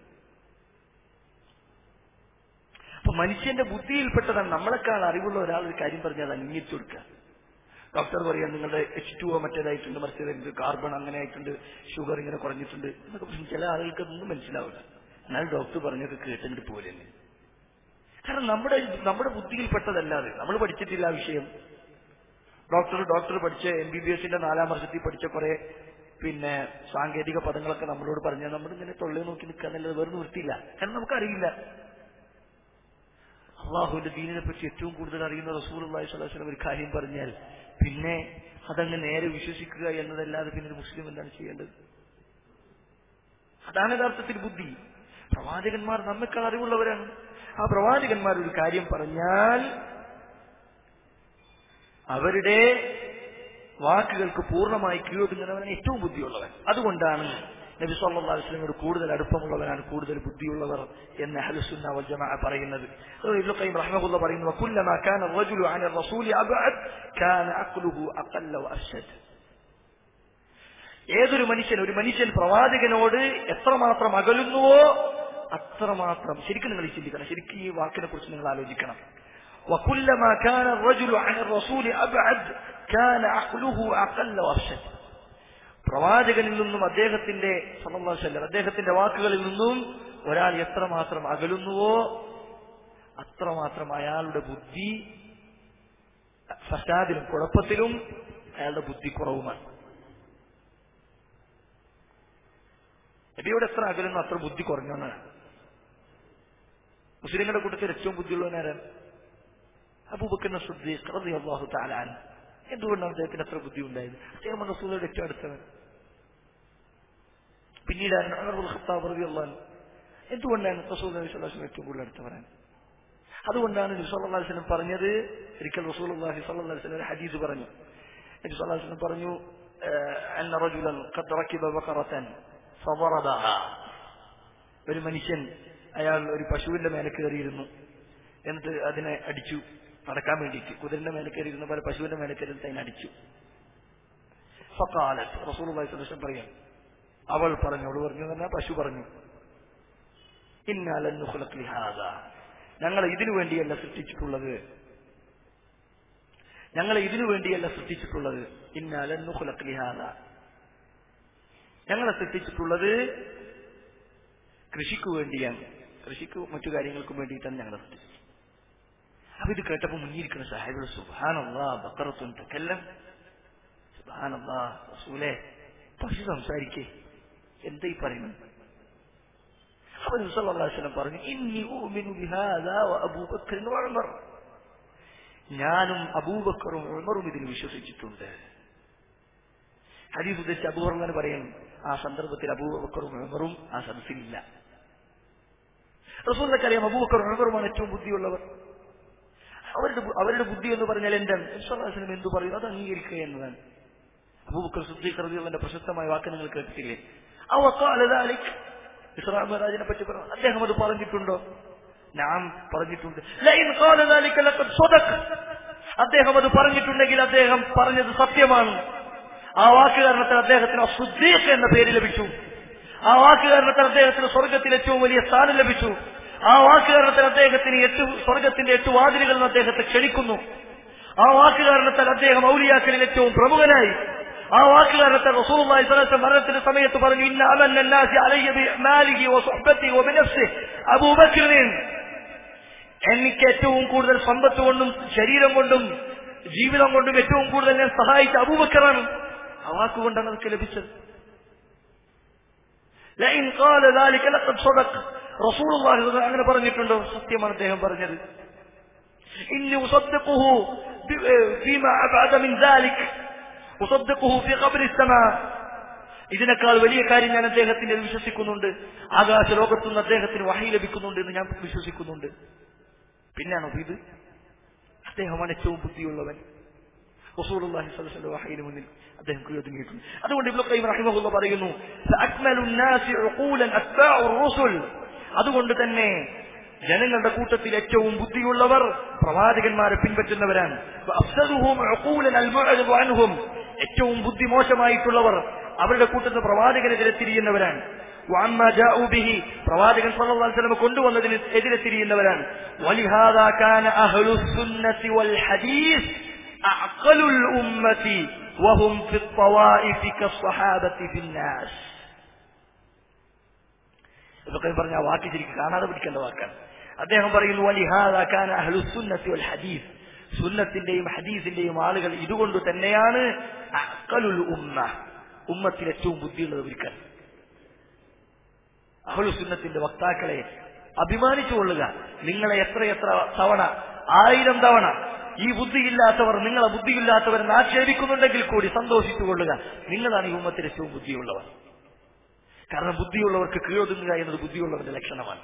S2: അപ്പൊ മനുഷ്യന്റെ ബുദ്ധിയിൽപ്പെട്ടതാണ് നമ്മളെക്കാൾ അറിവുള്ള ഒരാൾ ഒരു കാര്യം പറഞ്ഞാൽ അത് അംഗീകരിച്ചു കൊടുക്കുക ഡോക്ടർ പറയാൻ നിങ്ങളുടെ എച്ച് ടു ഒ മറ്റേതായിട്ടുണ്ട് മറിച്ചതായിട്ടുണ്ട് കാർബൺ അങ്ങനെ ആയിട്ടുണ്ട് ഷുഗർ ഇങ്ങനെ കുറഞ്ഞിട്ടുണ്ട് എന്നൊക്കെ പക്ഷെ ചില ആളുകൾക്ക് ഒന്നും മനസ്സിലാവില്ല എന്നാൽ ഡോക്ടർ പറഞ്ഞൊക്കെ കേട്ടിട്ട് പോലെ തന്നെ കാരണം നമ്മുടെ നമ്മുടെ ബുദ്ധിയിൽപ്പെട്ടതല്ലാതെ നമ്മൾ പഠിച്ചിട്ടില്ല ആ വിഷയം ഡോക്ടർ ഡോക്ടർ പഠിച്ച എം ബി ബി എസിന്റെ നാലാം വർഷത്തിൽ പഠിച്ച കുറെ പിന്നെ സാങ്കേതിക പദങ്ങളൊക്കെ നമ്മളോട് പറഞ്ഞാൽ നമ്മളിങ്ങനെ തൊള്ളേ നോക്കി നിൽക്കാന്നല്ലാതെ വേറെ നിവൃത്തിയില്ല കാരണം നമുക്കറിയില്ല അള്ളാഹുവിന്റെ ദീനിനെ പറ്റി ഏറ്റവും കൂടുതൽ അറിയുന്ന റസൂൽ അള്ളാഹി സ്വലാസ്ലം ഒരു കാര്യം പറഞ്ഞാൽ പിന്നെ അതങ്ങ് നേരെ വിശ്വസിക്കുക എന്നതല്ലാതെ പിന്നെ ഒരു മുസ്ലിം എന്താണ് ചെയ്യേണ്ടത് അതാണ് യഥാർത്ഥത്തിൽ ബുദ്ധി പ്രവാചകന്മാർ നമ്മെക്കാൾ അറിവുള്ളവരാണ് ആ പ്രവാചകന്മാർ ഒരു കാര്യം പറഞ്ഞാൽ അവരുടെ വാക്കുകൾക്ക് പൂർണ്ണമായി കീഴൊതുങ്ങുന്നവനാണ് ഏറ്റവും ബുദ്ധിയുള്ളവൻ അതുകൊണ്ടാണ് നബി സല്ലല്ലാഹു അലൈഹി വസല്ലമയോട് കൂടുതൽ അടുപ്പമുള്ളവരാണ് കൂടുതൽ ബുദ്ധിയുള്ളവർ എന്ന് അഹ്ലുസുന്ന വൽ ജമാഅ പറയുന്നത് അതുകൊണ്ട് ഇബ്നു ഖയ്യിം റഹ്മഹുല്ലാഹ് പറയുന്നു വകുല്ലമാ കാന الرجل عن الرسول ابعد كان عقله اقل وافسد ഏതൊരു മനുഷ്യൻ ഒരു മനുഷ്യൻ പ്രവാചകനോട് എത്രമാത്രം അകലുന്നുവോ അത്രമാത്രം ശരിക്കും നിങ്ങൾ ഈ ചിന്തിക്കണം ശരിക്കും ഈ വാക്കിനെ കുറിച്ച് നിങ്ങൾ ആലോചിക്കണം وكلما كان الرجل عن الرسول أبعد كان عقله أقل وأفسد പ്രവാചകനിൽ നിന്നും അദ്ദേഹത്തിന്റെ സല്ലല്ലാഹു അലൈഹി വസല്ലം അദ്ദേഹത്തിന്റെ വാക്കുകളിൽ നിന്നും ഒരാൾ എത്രമാത്രം അകലുന്നുവോ അത്രമാത്രം അയാളുടെ ബുദ്ധി ഫസാദിലും കുഴപ്പത്തിലും അയാളുടെ ബുദ്ധി കുറവുമാണ് നബിയോട് എത്ര അകലുന്നു അത്ര ബുദ്ധി കുറഞ്ഞവനാണ് മുസ്ലിങ്ങളുടെ കൂട്ടത്തിൽ ഏറ്റവും ബുദ്ധിയുള്ളവനാരാണ് അബൂബക്കർ സുദ്ദീഖ് റളിയല്ലാഹു തആല അൻഹു എന്തുകൊണ്ടാണ് അദ്ദേഹത്തിന് അത്ര ബുദ്ധി ഉണ്ടായത് അദ്ദേഹം റസൂലോട് ഏറ്റവും അടുത്തവൻ പിന്നീടാണ് ഉമറുൽ ഖത്താബ് റളിയല്ലാഹു അൻഹു എന്തുകൊണ്ടാണ് റസൂൽ നബി സ്വല്ലല്ലാഹു അലൈഹി വസല്ലം ഏറ്റവും കൂടുതൽ അടുത്തവരാണ് അതുകൊണ്ടാണ് നബി സല്ലല്ലാഹു അലൈഹി വസല്ലം പറഞ്ഞത് ഒരിക്കൽ റസൂലുള്ളാഹി സ്വല്ലല്ലാഹു അലൈഹി വസല്ലം ഒരു ഹദീസ് പറഞ്ഞു നബി സല്ലല്ലാഹു അലൈഹി വസല്ലം പറഞ്ഞു أن رجلا قد ركب بقرة فضربها ഒരു മനുഷ്യൻ അയാൾ ഒരു പശുവിന്റെ മേലെ കയറിയിരുന്നു എന്നിട്ട് അതിനെ അടിച്ചു നടക്കാൻ വേണ്ടിയിട്ട് കുതിരന്റെ മേലെ കയറിയിരുന്ന പോലെ പശുവിന്റെ മേലെ കയറിയിട്ട് അതിനെ അടിച്ചു ഫക്കാലത്ത് റസൂൽ വസ്ലം പറയാം അവൾ പറഞ്ഞു അവൾ പറഞ്ഞു എന്ന് പറഞ്ഞാൽ പശു പറഞ്ഞു ഇന്നാലുഹുലക്ലിഹാദ ഞങ്ങളെ ഇതിനു വേണ്ടിയല്ല സൃഷ്ടിച്ചിട്ടുള്ളത് ഞങ്ങളെ ഇതിനു വേണ്ടിയല്ല സൃഷ്ടിച്ചിട്ടുള്ളത് ഇന്നാലുഹുലക്ലിഹാദ ഞങ്ങളെ സൃഷ്ടിച്ചിട്ടുള്ളത് കൃഷിക്ക് വേണ്ടിയാണ് കൃഷിക്ക് മറ്റു കാര്യങ്ങൾക്കും വേണ്ടിയിട്ടാണ് ഞങ്ങളെ സൃഷ്ടിച്ചത് അപ്പൊ ഇത് കേട്ടപ്പോ മുന്നിരിക്കുന്ന സാഹിബിൾ സുബാനല്ലാ ബക്കറത്തും തെക്കെല്ലാം സുബാനല്ലാ റസൂലെ പശു സംസാരിക്കേ എന്താ ഈ പറയുന്നത് അപ്പൊ നബിസ്വല്ലാസ്ലം പറഞ്ഞു ഇന്നി ഊമിനു ബിഹാദാ വ അബൂബക്കറിൻ വ ഉമർ ഞാനും അബൂബക്കറും ഉമറും ഇതിൽ വിശ്വസിച്ചിട്ടുണ്ട് ഹദീസ് ഉദ്ദേശിച്ച് അബൂഹർമാൻ പറയും ആ സന്ദർഭത്തിൽ അബൂബക്കറും ഉമറും ആ സദസ്സിലില്ല റസൂലിനൊക്കെ അബൂബക്കറും ഉമറുമാണ് ഏറ്റവും ബുദ്ധിയുള്ളവർ അവരുടെ അവരുടെ ബുദ്ധി എന്ന് പറഞ്ഞാൽ എന്താണ് വിശ്വാസം എന്തു പറയും അത് അംഗീകരിക്കുക എന്നതാണ് അബൂബക്കർ സുദ്ദീഖ് റളിയല്ലാഹുവിന്റെ പ്രശസ്തമായ വാക്ക് നിങ്ങൾ കേട്ടിട്ടില്ലേ അവ ഖാല ദാലിക് ഇസ്രാ മഹാരാജിനെ പറ്റി പറഞ്ഞു അദ്ദേഹം അത് പറഞ്ഞിട്ടുണ്ടോ ഞാൻ പറഞ്ഞിട്ടുണ്ട് ലൈൻ ഖാല ദാലിക ലഖദ് സദഖ അദ്ദേഹം അത് പറഞ്ഞിട്ടുണ്ടെങ്കിൽ അദ്ദേഹം പറഞ്ഞത് സത്യമാണ് ആ വാക്ക് കാരണത്തിൽ അദ്ദേഹത്തിന് സുദ്ദീഖ് എന്ന പേര് ലഭിച്ചു ആ വാക്ക് കാരണത്തിൽ അദ്ദേഹത്തിന് സ്വർഗത്തിൽ ഏറ്റവും വലിയ സ്ഥാനം ലഭിച്ചു ആ വാക്ക് കാരണത്തിൽ അദ്ദേഹത്തിന് എട്ട് സ്വർഗത്തിന്റെ എട്ട് വാതിലുകൾ നിന്ന് അദ്ദേഹത്തെ ക്ഷണിക്കുന്നു ആ വാക്ക് കാരണത്താൽ അദ്ദേഹം ഔലിയാക്കളിൽ ഏറ്റവും പ്രമുഖനായി ആ വാക്ക് കാരണത്താൽ റസൂലുള്ളാഹി സ്വല്ലല്ലാഹു അലൈഹി മരണത്തിന്റെ സമയത്ത് പറഞ്ഞു ഇന്ന അമന്ന നാസി അലയ്യ ബിമാലിഹി വസുഹ്ബതി വബിനഫ്സി അബൂബക്കറിൻ എനിക്ക് ഏറ്റവും കൂടുതൽ സമ്പത്ത് കൊണ്ടും ശരീരം കൊണ്ടും ജീവിതം കൊണ്ടും ഏറ്റവും കൂടുതൽ ഞാൻ സഹായിച്ച അബൂബക്കറാണ് ആ വാക്കുകൊണ്ടാണ് അതൊക്കെ ലഭിച്ചത് ലൈൻ ഖാല ذلك لقد صدق റസൂൽ അങ്ങനെ പറഞ്ഞിട്ടുണ്ടോ സത്യമാണ് അദ്ദേഹം പറഞ്ഞത് ഇന്നി ഉസദ്ദിഖുഹു ഫീമാ അബഅദ മിൻ ذلك ഉസദ്ദിഖുഹു ഫീ ഖബ്രി السماء ഇതിനേക്കാൾ വലിയ കാര്യം ഞാൻ അദ്ദേഹത്തിന്റെ വിശ്വസിക്കുന്നുണ്ട് ആകാശ ലോകത്തുനിന്ന് അദ്ദേഹത്തിന് വഹി ലഭിക്കുന്നുണ്ട് എന്ന് ഞാൻ വിശ്വസിക്കുന്നുണ്ട് പിന്നാണോ ഇത് അദ്ദേഹമാണ് ഏറ്റവും ബുദ്ധിയുള്ളവൻ റസൂലുള്ളാഹി സ്വല്ലല്ലാഹു അലൈഹി വസല്ലം വഹയിന് മുന്നിൽ അദ്ദേഹം കീഴൊതുങ്ങിയിട്ടുണ്ട് അതുകൊണ്ട് ഇബ്നു ഖയ്യിം റഹിമഹുള്ള പറയുന്നു അക്മലു നാസി ഉഖൂലൻ അത്ബാഉ റുസുൽ അതുകൊണ്ട് തന്നെ ജനങ്ങളുടെ കൂട്ടത്തിൽ ഏറ്റവും ബുദ്ധിയുള്ളവർ പ്രവാചകന്മാരെ പിൻപറ്റുന്നവരാണ് അഫ്സദുഹും ഉഖൂലൻ അൽമുഅ്രിദു അൻഹും ഏറ്റവും ബുദ്ധി മോശമായിട്ടുള്ളവർ അവരുടെ കൂട്ടത്തിൽ പ്രവാചകനെതിരെ തിരിയുന്നവരാണ് وعما جاءوا به പ്രവാചകൻ സല്ലല്ലാഹു അലൈഹി വസല്ലം കൊണ്ടുവന്നതിന് എതിരെ തിരിയുന്നവരാണ് ولهذا كان اهل السنه والحديث أعقل الأمة وهم في الطوائف كالصحابة في الناس ഇതൊക്കെ പറഞ്ഞ ആ വാക്ക് ശരിക്കും കാണാതെ പിടിക്കേണ്ട വാക്കാണ് അദ്ദേഹം പറയുന്നു വലിഹാദാക്കാൻ അഹ്ലു സുന്നത്തി വൽ ഹദീസ് സുന്നത്തിന്റെയും ഹദീസിന്റെയും ആളുകൾ ഇതുകൊണ്ട് തന്നെയാണ് അക്കലുൽ ഉമ്മ ഉമ്മത്തിൽ ഏറ്റവും ബുദ്ധിയുള്ളത് ഒരുക്കാൻ അഹ്ലു സുന്നത്തിന്റെ വക്താക്കളെ അഭിമാനിച്ചുകൊള്ളുക നിങ്ങളെ എത്രയെത്ര തവണ ആയിരം തവണ ഈ ബുദ്ധിയില്ലാത്തവർ നിങ്ങളെ ബുദ്ധിയില്ലാത്തവരെന്ന് ആക്ഷേപിക്കുന്നുണ്ടെങ്കിൽ കൂടി സന്തോഷിച്ചുകൊള്ളുക നിങ്ങളാണ് ഈ ഉമ്മത്തിൽ ഏറ്റവും ബുദ്ധിയുള്ളവർ കാരണം ബുദ്ധിയുള്ളവർക്ക് കീഴൊതുങ്ങുക എന്നത് ബുദ്ധിയുള്ളവന്റെ ലക്ഷണമാണ്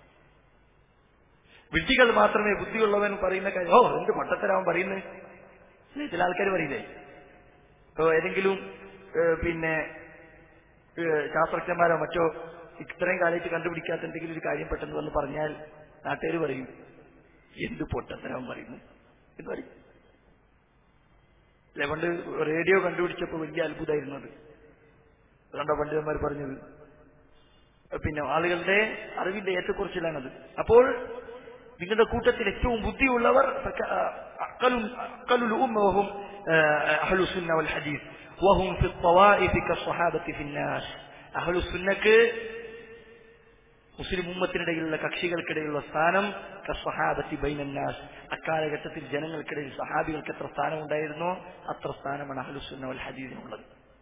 S2: വിഡ്ഢികൾ മാത്രമേ ബുദ്ധിയുള്ളവൻ പറയുന്ന കാര്യം ഓ എന്ത് പൊട്ടത്തരാവൻ പറയുന്നത് ചില ആൾക്കാർ പറയില്ലേ ഇപ്പോ ഏതെങ്കിലും ഏഹ്, പിന്നെ ഏഹ്, ശാസ്ത്രജ്ഞന്മാരോ മറ്റോ ഇത്രയും കാലമായിട്ട് കണ്ടുപിടിക്കാത്ത എന്തെങ്കിലും ഒരു കാര്യം പെട്ടെന്ന് വന്ന് പറഞ്ഞാൽ നാട്ടുകാർ പറയും എന്ത് പൊട്ടത്തരാവൻ പറയുന്നു എന്ന് പറയും അല്ലെ പണ്ട് റേഡിയോ കണ്ടുപിടിച്ചപ്പോൾ വലിയ അത്ഭുതമായിരുന്നു അത് അതുകൊണ്ടാ പണ്ഡിതന്മാർ പറഞ്ഞത് പിന്നെ ആളുകളുടെ അറിവിന്റെ ഏറ്റക്കുറച്ചിലാണത് അപ്പോൾ നിങ്ങളുടെ കൂട്ടത്തിൽ ഏറ്റവും ബുദ്ധിയുള്ളവർ അഖലുൽ- അഖലുൽ ഉമ്മ വഹും, ആഹ്, അഹ്ലു സുന്ന വൽ ഹദീസ് വഹും ഫി الطوائف كالصحابة في الناس അഹ്ലു സുന്നക്ക് മുസ്ലിം ഉമ്മത്തിനിടയിലുള്ള കക്ഷികൾക്കിടയിലുള്ള സ്ഥാനം കസ്വഹാബത്തി ബൈനന്നാസ് അക്കാലഘട്ടത്തിൽ ജനങ്ങൾക്കിടയിൽ സഹാബികൾക്ക് എത്ര സ്ഥാനം ഉണ്ടായിരുന്നോ അത്ര സ്ഥാനമാണ് അഹ്ലുസുന്ന വൽ ഹദീസിനുള്ളത്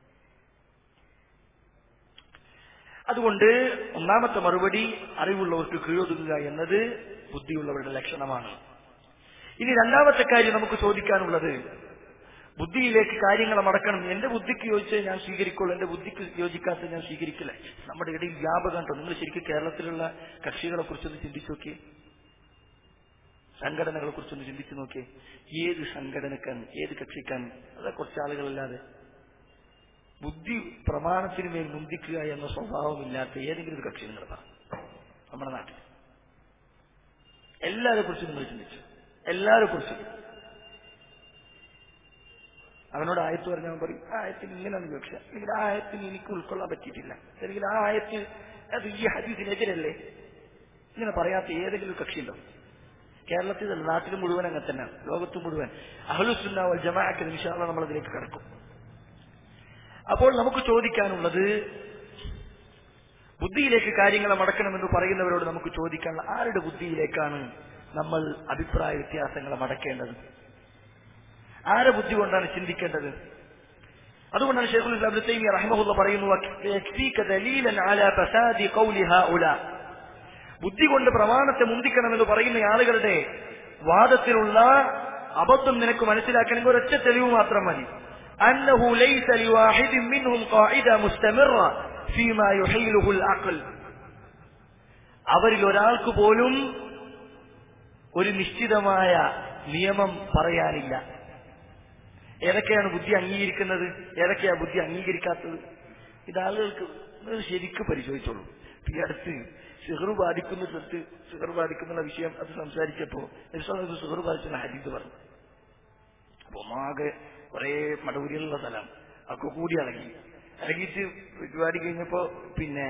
S2: അതുകൊണ്ട് ഒന്നാമത്തെ മറുപടി അറിവുള്ളവർക്ക് കീഴൊതുങ്ങുക എന്നത് ബുദ്ധിയുള്ളവരുടെ ലക്ഷണമാണ് ഇനി രണ്ടാമത്തെ കാര്യം നമുക്ക് ചോദിക്കാനുള്ളത് ബുദ്ധിയിലേക്ക് കാര്യങ്ങൾ മടക്കണം എന്റെ ബുദ്ധിക്ക് യോജിച്ചേ ഞാൻ സ്വീകരിക്കുള്ളൂ എന്റെ ബുദ്ധിക്ക് യോജിക്കാത്ത ഞാൻ സ്വീകരിക്കില്ല നമ്മുടെ ഇടയിൽ വ്യാപകമുണ്ടോ നിങ്ങൾ ശരിക്കും കേരളത്തിലുള്ള കക്ഷികളെ കുറിച്ചൊന്ന് ചിന്തിച്ചു നോക്കിയേ സംഘടനകളെ കുറിച്ചൊന്ന് ചിന്തിച്ചു നോക്കിയേ ഏത് സംഘടനക്കാൻ ഏത് കക്ഷിക്കാൻ അതെ കുറച്ച് ആളുകളല്ലാതെ ബുദ്ധി പ്രമാണത്തിന് മേൽ മുന്തിക്കുക എന്ന സ്വഭാവമില്ലാത്ത ഏതെങ്കിലും ഒരു കക്ഷി നിങ്ങൾ പറ നമ്മുടെ നാട്ടിൽ എല്ലാരെ കുറിച്ചും നിങ്ങൾ ചിന്തിച്ചു എല്ലാരെ കുറിച്ചും അവനോട് ആയത്ത് പറഞ്ഞാൽ അവൻ പറയും ആ ആയത്തിന് ഇങ്ങനെയാണ് വിവക്ഷ അല്ലെങ്കിൽ ആ ആയത്തിന് എനിക്ക് ഉൾക്കൊള്ളാൻ പറ്റിയിട്ടില്ല അല്ലെങ്കിൽ ആ ആയത്ത് അത് ഈ ഹദീസിനെതിരല്ലേ ഇങ്ങനെ പറയാത്ത ഏതെങ്കിലും കക്ഷിയുണ്ടോ കേരളത്തിൽ നാട്ടിൽ മുഴുവൻ അങ്ങനെ തന്നെ ലോകത്ത് മുഴുവൻ അഹ്ലുസുന്ന വൽ ജമാഅക്ക് നിമിഷാണ് നമ്മൾ അതിലേക്ക് കടക്കും അപ്പോൾ നമുക്ക് ചോദിക്കാനുള്ളത് ബുദ്ധിയിലേക്ക് കാര്യങ്ങളെ മടക്കണമെന്ന് പറയുന്നവരോട് നമുക്ക് ചോദിക്കാനുള്ള ആരുടെ ബുദ്ധിയിലേക്കാണ് നമ്മൾ അഭിപ്രായ വ്യത്യാസങ്ങളെ മടക്കേണ്ടത് ആരെ ബുദ്ധി കൊണ്ടാണ് ചിന്തിക്കേണ്ടത് അതുകൊണ്ടാണ് ഷെയ്ഖുൽ ഇസ്ലാം ഇബ്നു തൈമിയ റഹിമഹുള്ള പറയുന്നു "യക്ഫീക ദലീലൻ അലാ ഫസാദി ഖൗലി ഹൗലാ ബുദ്ധി കൊണ്ട് പ്രമാണത്തെ മുന്തിക്കണമെന്ന് പറയുന്ന ആളുകളുടെ വാദത്തിലുള്ള അബദ്ധം നിനക്ക് മനസ്സിലാക്കണമെങ്കിൽ ഒരൊറ്റ തെളിവ് മാത്രം മതി അന്നഹു ലൈസ ലിവാഹിദിൻ മിൻഹും ഖാഇദ മുസ്തമിറ ഫീമാ യുഹീലുഹു അൽ അവരിൽ ഒരാൾക്ക് പോലും ഒരു നിശ്ചിതമായ നിയമം പറയാനില്ല ഏതൊക്കെയാണ് ബുദ്ധി അംഗീകരിക്കുന്നത് ഏതൊക്കെയാണ് ബുദ്ധി അംഗീകരിക്കാത്തത് ഇത് ആളുകൾക്ക് നിങ്ങൾ ശരിക്കും പരിശോധിച്ചോളൂ ഈ അടുത്ത് സിഹർ ബാധിക്കുന്നിടത്ത് സിഹർ ബാധിക്കുന്ന വിഷയം അത് സംസാരിച്ചപ്പോ സിഹർ ബാധിച്ചുള്ള ഹരീത് പറഞ്ഞു അപ്പൊ ഒന്നാകെ കുറെ മടവൂരിയുള്ള സ്ഥലം ഒക്കെ കൂടി ഇറങ്ങി ഇറങ്ങിയിട്ട് പരിപാടി കഴിഞ്ഞപ്പോ പിന്നെ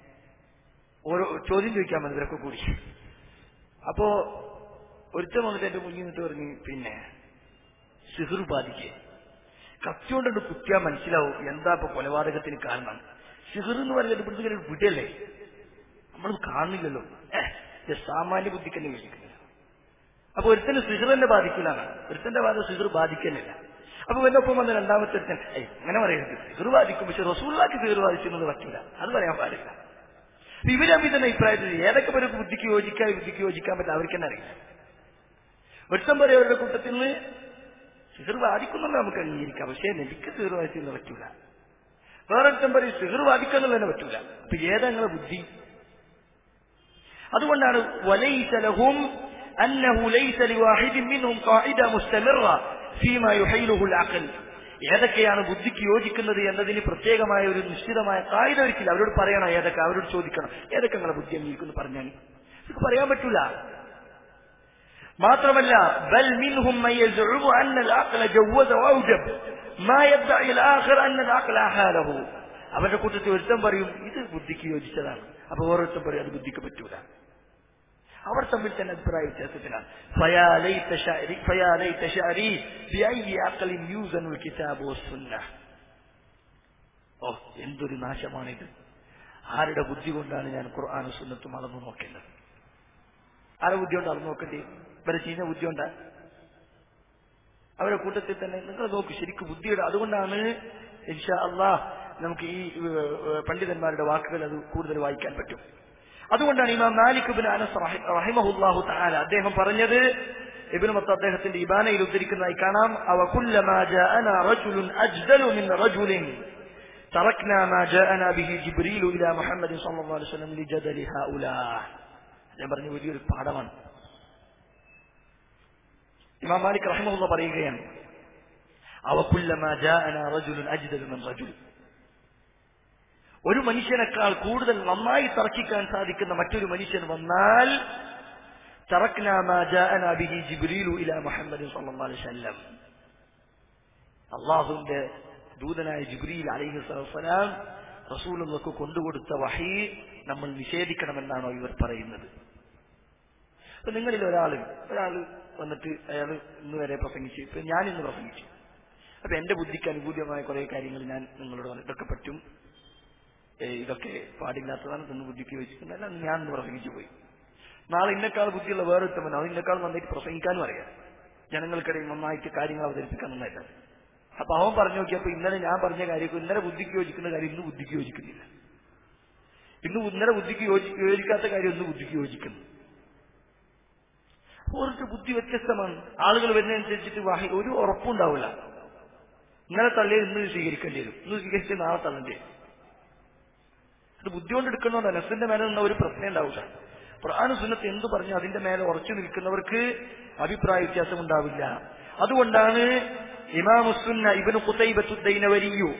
S2: ഓരോ ചോദ്യം ചോദിക്കാൻ മതി ഇവരൊക്കെ കൂടി അപ്പോ ഒരുത്തൻ വന്നിട്ട് എന്റെ മുന്നിൽ നിന്നിട്ട് പറഞ്ഞു പിന്നെ സിഹർ ബാധിക്കേ കത്തിയോണ്ട് കുത്തിയാൽ മനസ്സിലാവും എന്താ ഇപ്പൊ കൊലപാതകത്തിന് കാരണം സിഹർ എന്ന് പറയുന്നത് ഇവിടുത്തെ ഒരു വിടല്ലേ നമ്മൾ കാണുന്നില്ലല്ലോ ഏഹ് സാമാന്യ ബുദ്ധിക്ക് തന്നെ വിളിക്കുന്നില്ല അപ്പൊ ഒരുത്തന് സിഹർ തന്നെ ബാധിക്കില്ലാണ് ഒരുത്തന്റെ വാദം സിഹർ ബാധിക്കുന്നില്ല അപ്പൊ എന്നൊപ്പം വന്ന രണ്ടാമത്തെ ഒരുത്തൻ ഏയ് അങ്ങനെ പറയരുത് സിഹർ ബാധിക്കും പക്ഷെ റസൂള്ളാക്ക് സിഹർ ബാധിക്കുന്നത് പറ്റില്ല അത് പറയാൻ പാടില്ല അപ്പൊ ഇവര് തമ്മിൽ തന്നെ അഭിപ്രായത്തിൽ ഏതൊക്കെ പേര് ബുദ്ധിക്ക് യോജിക്കാൻ ബുദ്ധിക്ക് യോജിക്കാൻ പറ്റില്ല അവർക്ക് തന്നെ അറിയില്ല ഒരുത്തം പറയും അവരുടെ കൂട്ടത്തിൽ നിന്ന് സിഹർ ബാധിക്കുന്നുണ്ട് നമുക്ക് അംഗീകരിക്കാം പക്ഷേ എനിക്ക് സിഹർ ബാധിക്കുന്ന പറ്റൂല വേറൊരുത്തം പറയും സിഹർ ബാധിക്കുന്നുള്ള തന്നെ പറ്റൂല അപ്പൊ ഏതാ നിങ്ങളെ ബുദ്ധി അതുകൊണ്ടാണ് വലൈസലഹും أنه ليس لواحد منهم قاعدة مستمرة فيما يحيله العقل ഏതൊക്കെയാണ് ബുദ്ധിക്ക് യോജിക്കുന്നത് എന്നതിന് പ്രത്യേകമായ ഒരു നിശ്ചിതമായ കായിക ഒരിക്കലും അവരോട് പറയണം ഏതൊക്കെ അവരോട് ചോദിക്കണം ഏതൊക്കെ നിങ്ങളെ ബുദ്ധി അംഗീകരിക്കുന്നു പറഞ്ഞാൽ ഇത് പറയാൻ പറ്റൂല മാത്രമല്ല ബൽ മിൻഹും മൻ യസ്ഉബു അന്ന العقل جوز واوجب ما يدعي الاخر ان العقل احاله അവരുടെ കൂട്ടത്തിൽ ഒരുത്തൻ പറയും ഇത് ബുദ്ധിക്ക് യോജിച്ചതാണ് അപ്പൊ ഓരോരുത്തൻ പറയും അത് ബുദ്ധിക്ക് പറ്റൂല അവർ തമ്മിൽ തന്നെ അഭിപ്രായ വ്യത്യാസത്തിലാണ് فيا ليت شعري فيا ليت شعري بأي عقل يوزن الكتاب والسنة ഓ എന്തൊരു നാശമാണിത് ആരുടെ ബുദ്ധി കൊണ്ടാണ് ഞാൻ ഖുർആാനും സുന്നത്തും അളന്നു നോക്കേണ്ടത് ആരുടെ ബുദ്ധി കൊണ്ട് അളന്നു നോക്കേണ്ടി ഇവരെ ചീഞ്ഞ ബുദ്ധി കൊണ്ടാ അവരുടെ കൂട്ടത്തിൽ തന്നെ നിങ്ങൾ നോക്ക് ശരിക്കും ബുദ്ധിയുടെ അതുകൊണ്ടാണ് ഇൻഷാ അള്ളാഹ് നമുക്ക് ഈ ഏഹ്, പണ്ഡിതന്മാരുടെ വാക്കുകൾ അത് കൂടുതൽ വായിക്കാൻ പറ്റും അതുകൊണ്ടാണ് ഇമാം മാലിക് ബിൻ അനസ് റഹി- റഹിമഹുല്ലാഹു തആല അദ്ദേഹം പറഞ്ഞത് ഇബ്നു മത്ത അദ്ദേഹത്തിന്റെ ഇബാനയിൽ ഉദ്ധരിക്കുന്നതായി കാണാം അവ കുല്ലമാ ജാഅനാ റജുലുൻ അജ്ദലു മിൻ റജുലിൻ تركنا ما جاءنا به جبريل إلى محمد صلى الله عليه وسلم لجدل هؤلاء ഞാൻ പറഞ്ഞു വലിയൊരു പാഠമാണ് ഇമാം മാലിക് റഹിമഹുള്ള പറയുകയാണ് അവ കുല്ലമാ ജാഅനാ റജുലുൻ അജ്ദലു മിൻ റജുൽ ഒരു മനുഷ്യനേക്കാൾ കൂടുതൽ നന്നായി തർക്കിക്കാൻ സാധിക്കുന്ന മറ്റൊരു മനുഷ്യൻ വന്നാൽ തറക്നാ മാ ജാഅനാ ബിഹി ജിബ്രീലു ഇലാ മുഹമ്മദ് സല്ലല്ലാഹു അലൈഹി വസല്ലം അള്ളാഹുവിന്റെ ദൂതനായ ജിബ്രീൽ അലൈഹി സ്വലാം റസൂലുള്ളക്ക് കൊണ്ടുകൊടുത്ത വഹി നമ്മൾ നിഷേധിക്കണമെന്നാണോ ഇവർ പറയുന്നത് അപ്പൊ നിങ്ങളിൽ ഒരാൾ ഒരാൾ വന്നിട്ട് അയാൾ ഇന്ന് വരെ പ്രസംഗിച്ചു ഇപ്പൊ ഞാൻ ഇന്ന് പ്രസംഗിച്ചു അപ്പൊ എന്റെ ബുദ്ധിക്ക് അനുകൂലമായ കുറെ കാര്യങ്ങൾ ഞാൻ നിങ്ങളോട് പറഞ്ഞു ഇതൊക്കെ പറ്റും ഏ, ഇതൊക്കെ പാടില്ലാത്തതാണ് ഇതൊന്ന് ബുദ്ധിക്ക് വെച്ചിട്ടുണ്ടല്ല ഞാൻ ഇന്ന് പ്രസംഗിച്ചു പോയി നാളെ ഇന്നേക്കാൾ ബുദ്ധിയുള്ള വേറെ ഒരുത്തമനോ അത് ഇന്നേക്കാൾ നന്നായിട്ട് പ്രസംഗിക്കാനും അറിയാം ജനങ്ങൾക്കിടയിൽ നന്നായിട്ട് കാര്യങ്ങൾ അവതരിപ്പിക്കാൻ നന്നായിട്ട് അപ്പൊ അവൻ പറഞ്ഞു നോക്കിയപ്പോ ഇന്നലെ ഞാൻ പറഞ്ഞ കാര്യം ഇന്നലെ ബുദ്ധിക്ക് യോജിക്കുന്ന കാര്യം ഇന്ന് ബുദ്ധിക്ക് യോജിക്കുന്നില്ല ഇന്ന് ഇന്നലെ ബുദ്ധിക്ക് യോജി- യോജിക്കാത്ത കാര്യം ഇന്ന് ബുദ്ധിക്ക് യോജിക്കുന്നു ഓരോരുത്തർ ബുദ്ധി വ്യത്യസ്തമാണ് ആളുകൾ വരുന്നതനുസരിച്ചിട്ട് വാഹി ഒരു ഉറപ്പുണ്ടാവില്ല ഇന്നലെ തള്ളിയത് ഇന്ന് സ്വീകരിക്കേണ്ടി വരും ഇന്ന് സ്വീകരിച്ച് നാളെ തള്ളേണ്ടി വരും അത് ബുദ്ധി കൊണ്ട് എടുക്കണമെന്നല്ല നെസ്സിന്റെ മേലെ നിന്ന ഒരു പ്രശ്നം ഉണ്ടാവില്ല ഖുർആാനും സുന്നത്ത് എന്ത് പറഞ്ഞു അതിന്റെ മേലെ ഉറച്ചു നിൽക്കുന്നവർക്ക് അഭിപ്രായ വ്യത്യാസം ഉണ്ടാവില്ല അതുകൊണ്ടാണ് ഇമാമുസുന്ന ഇബനു ഖുതൈബത്തുദ്ദൈനവരിയു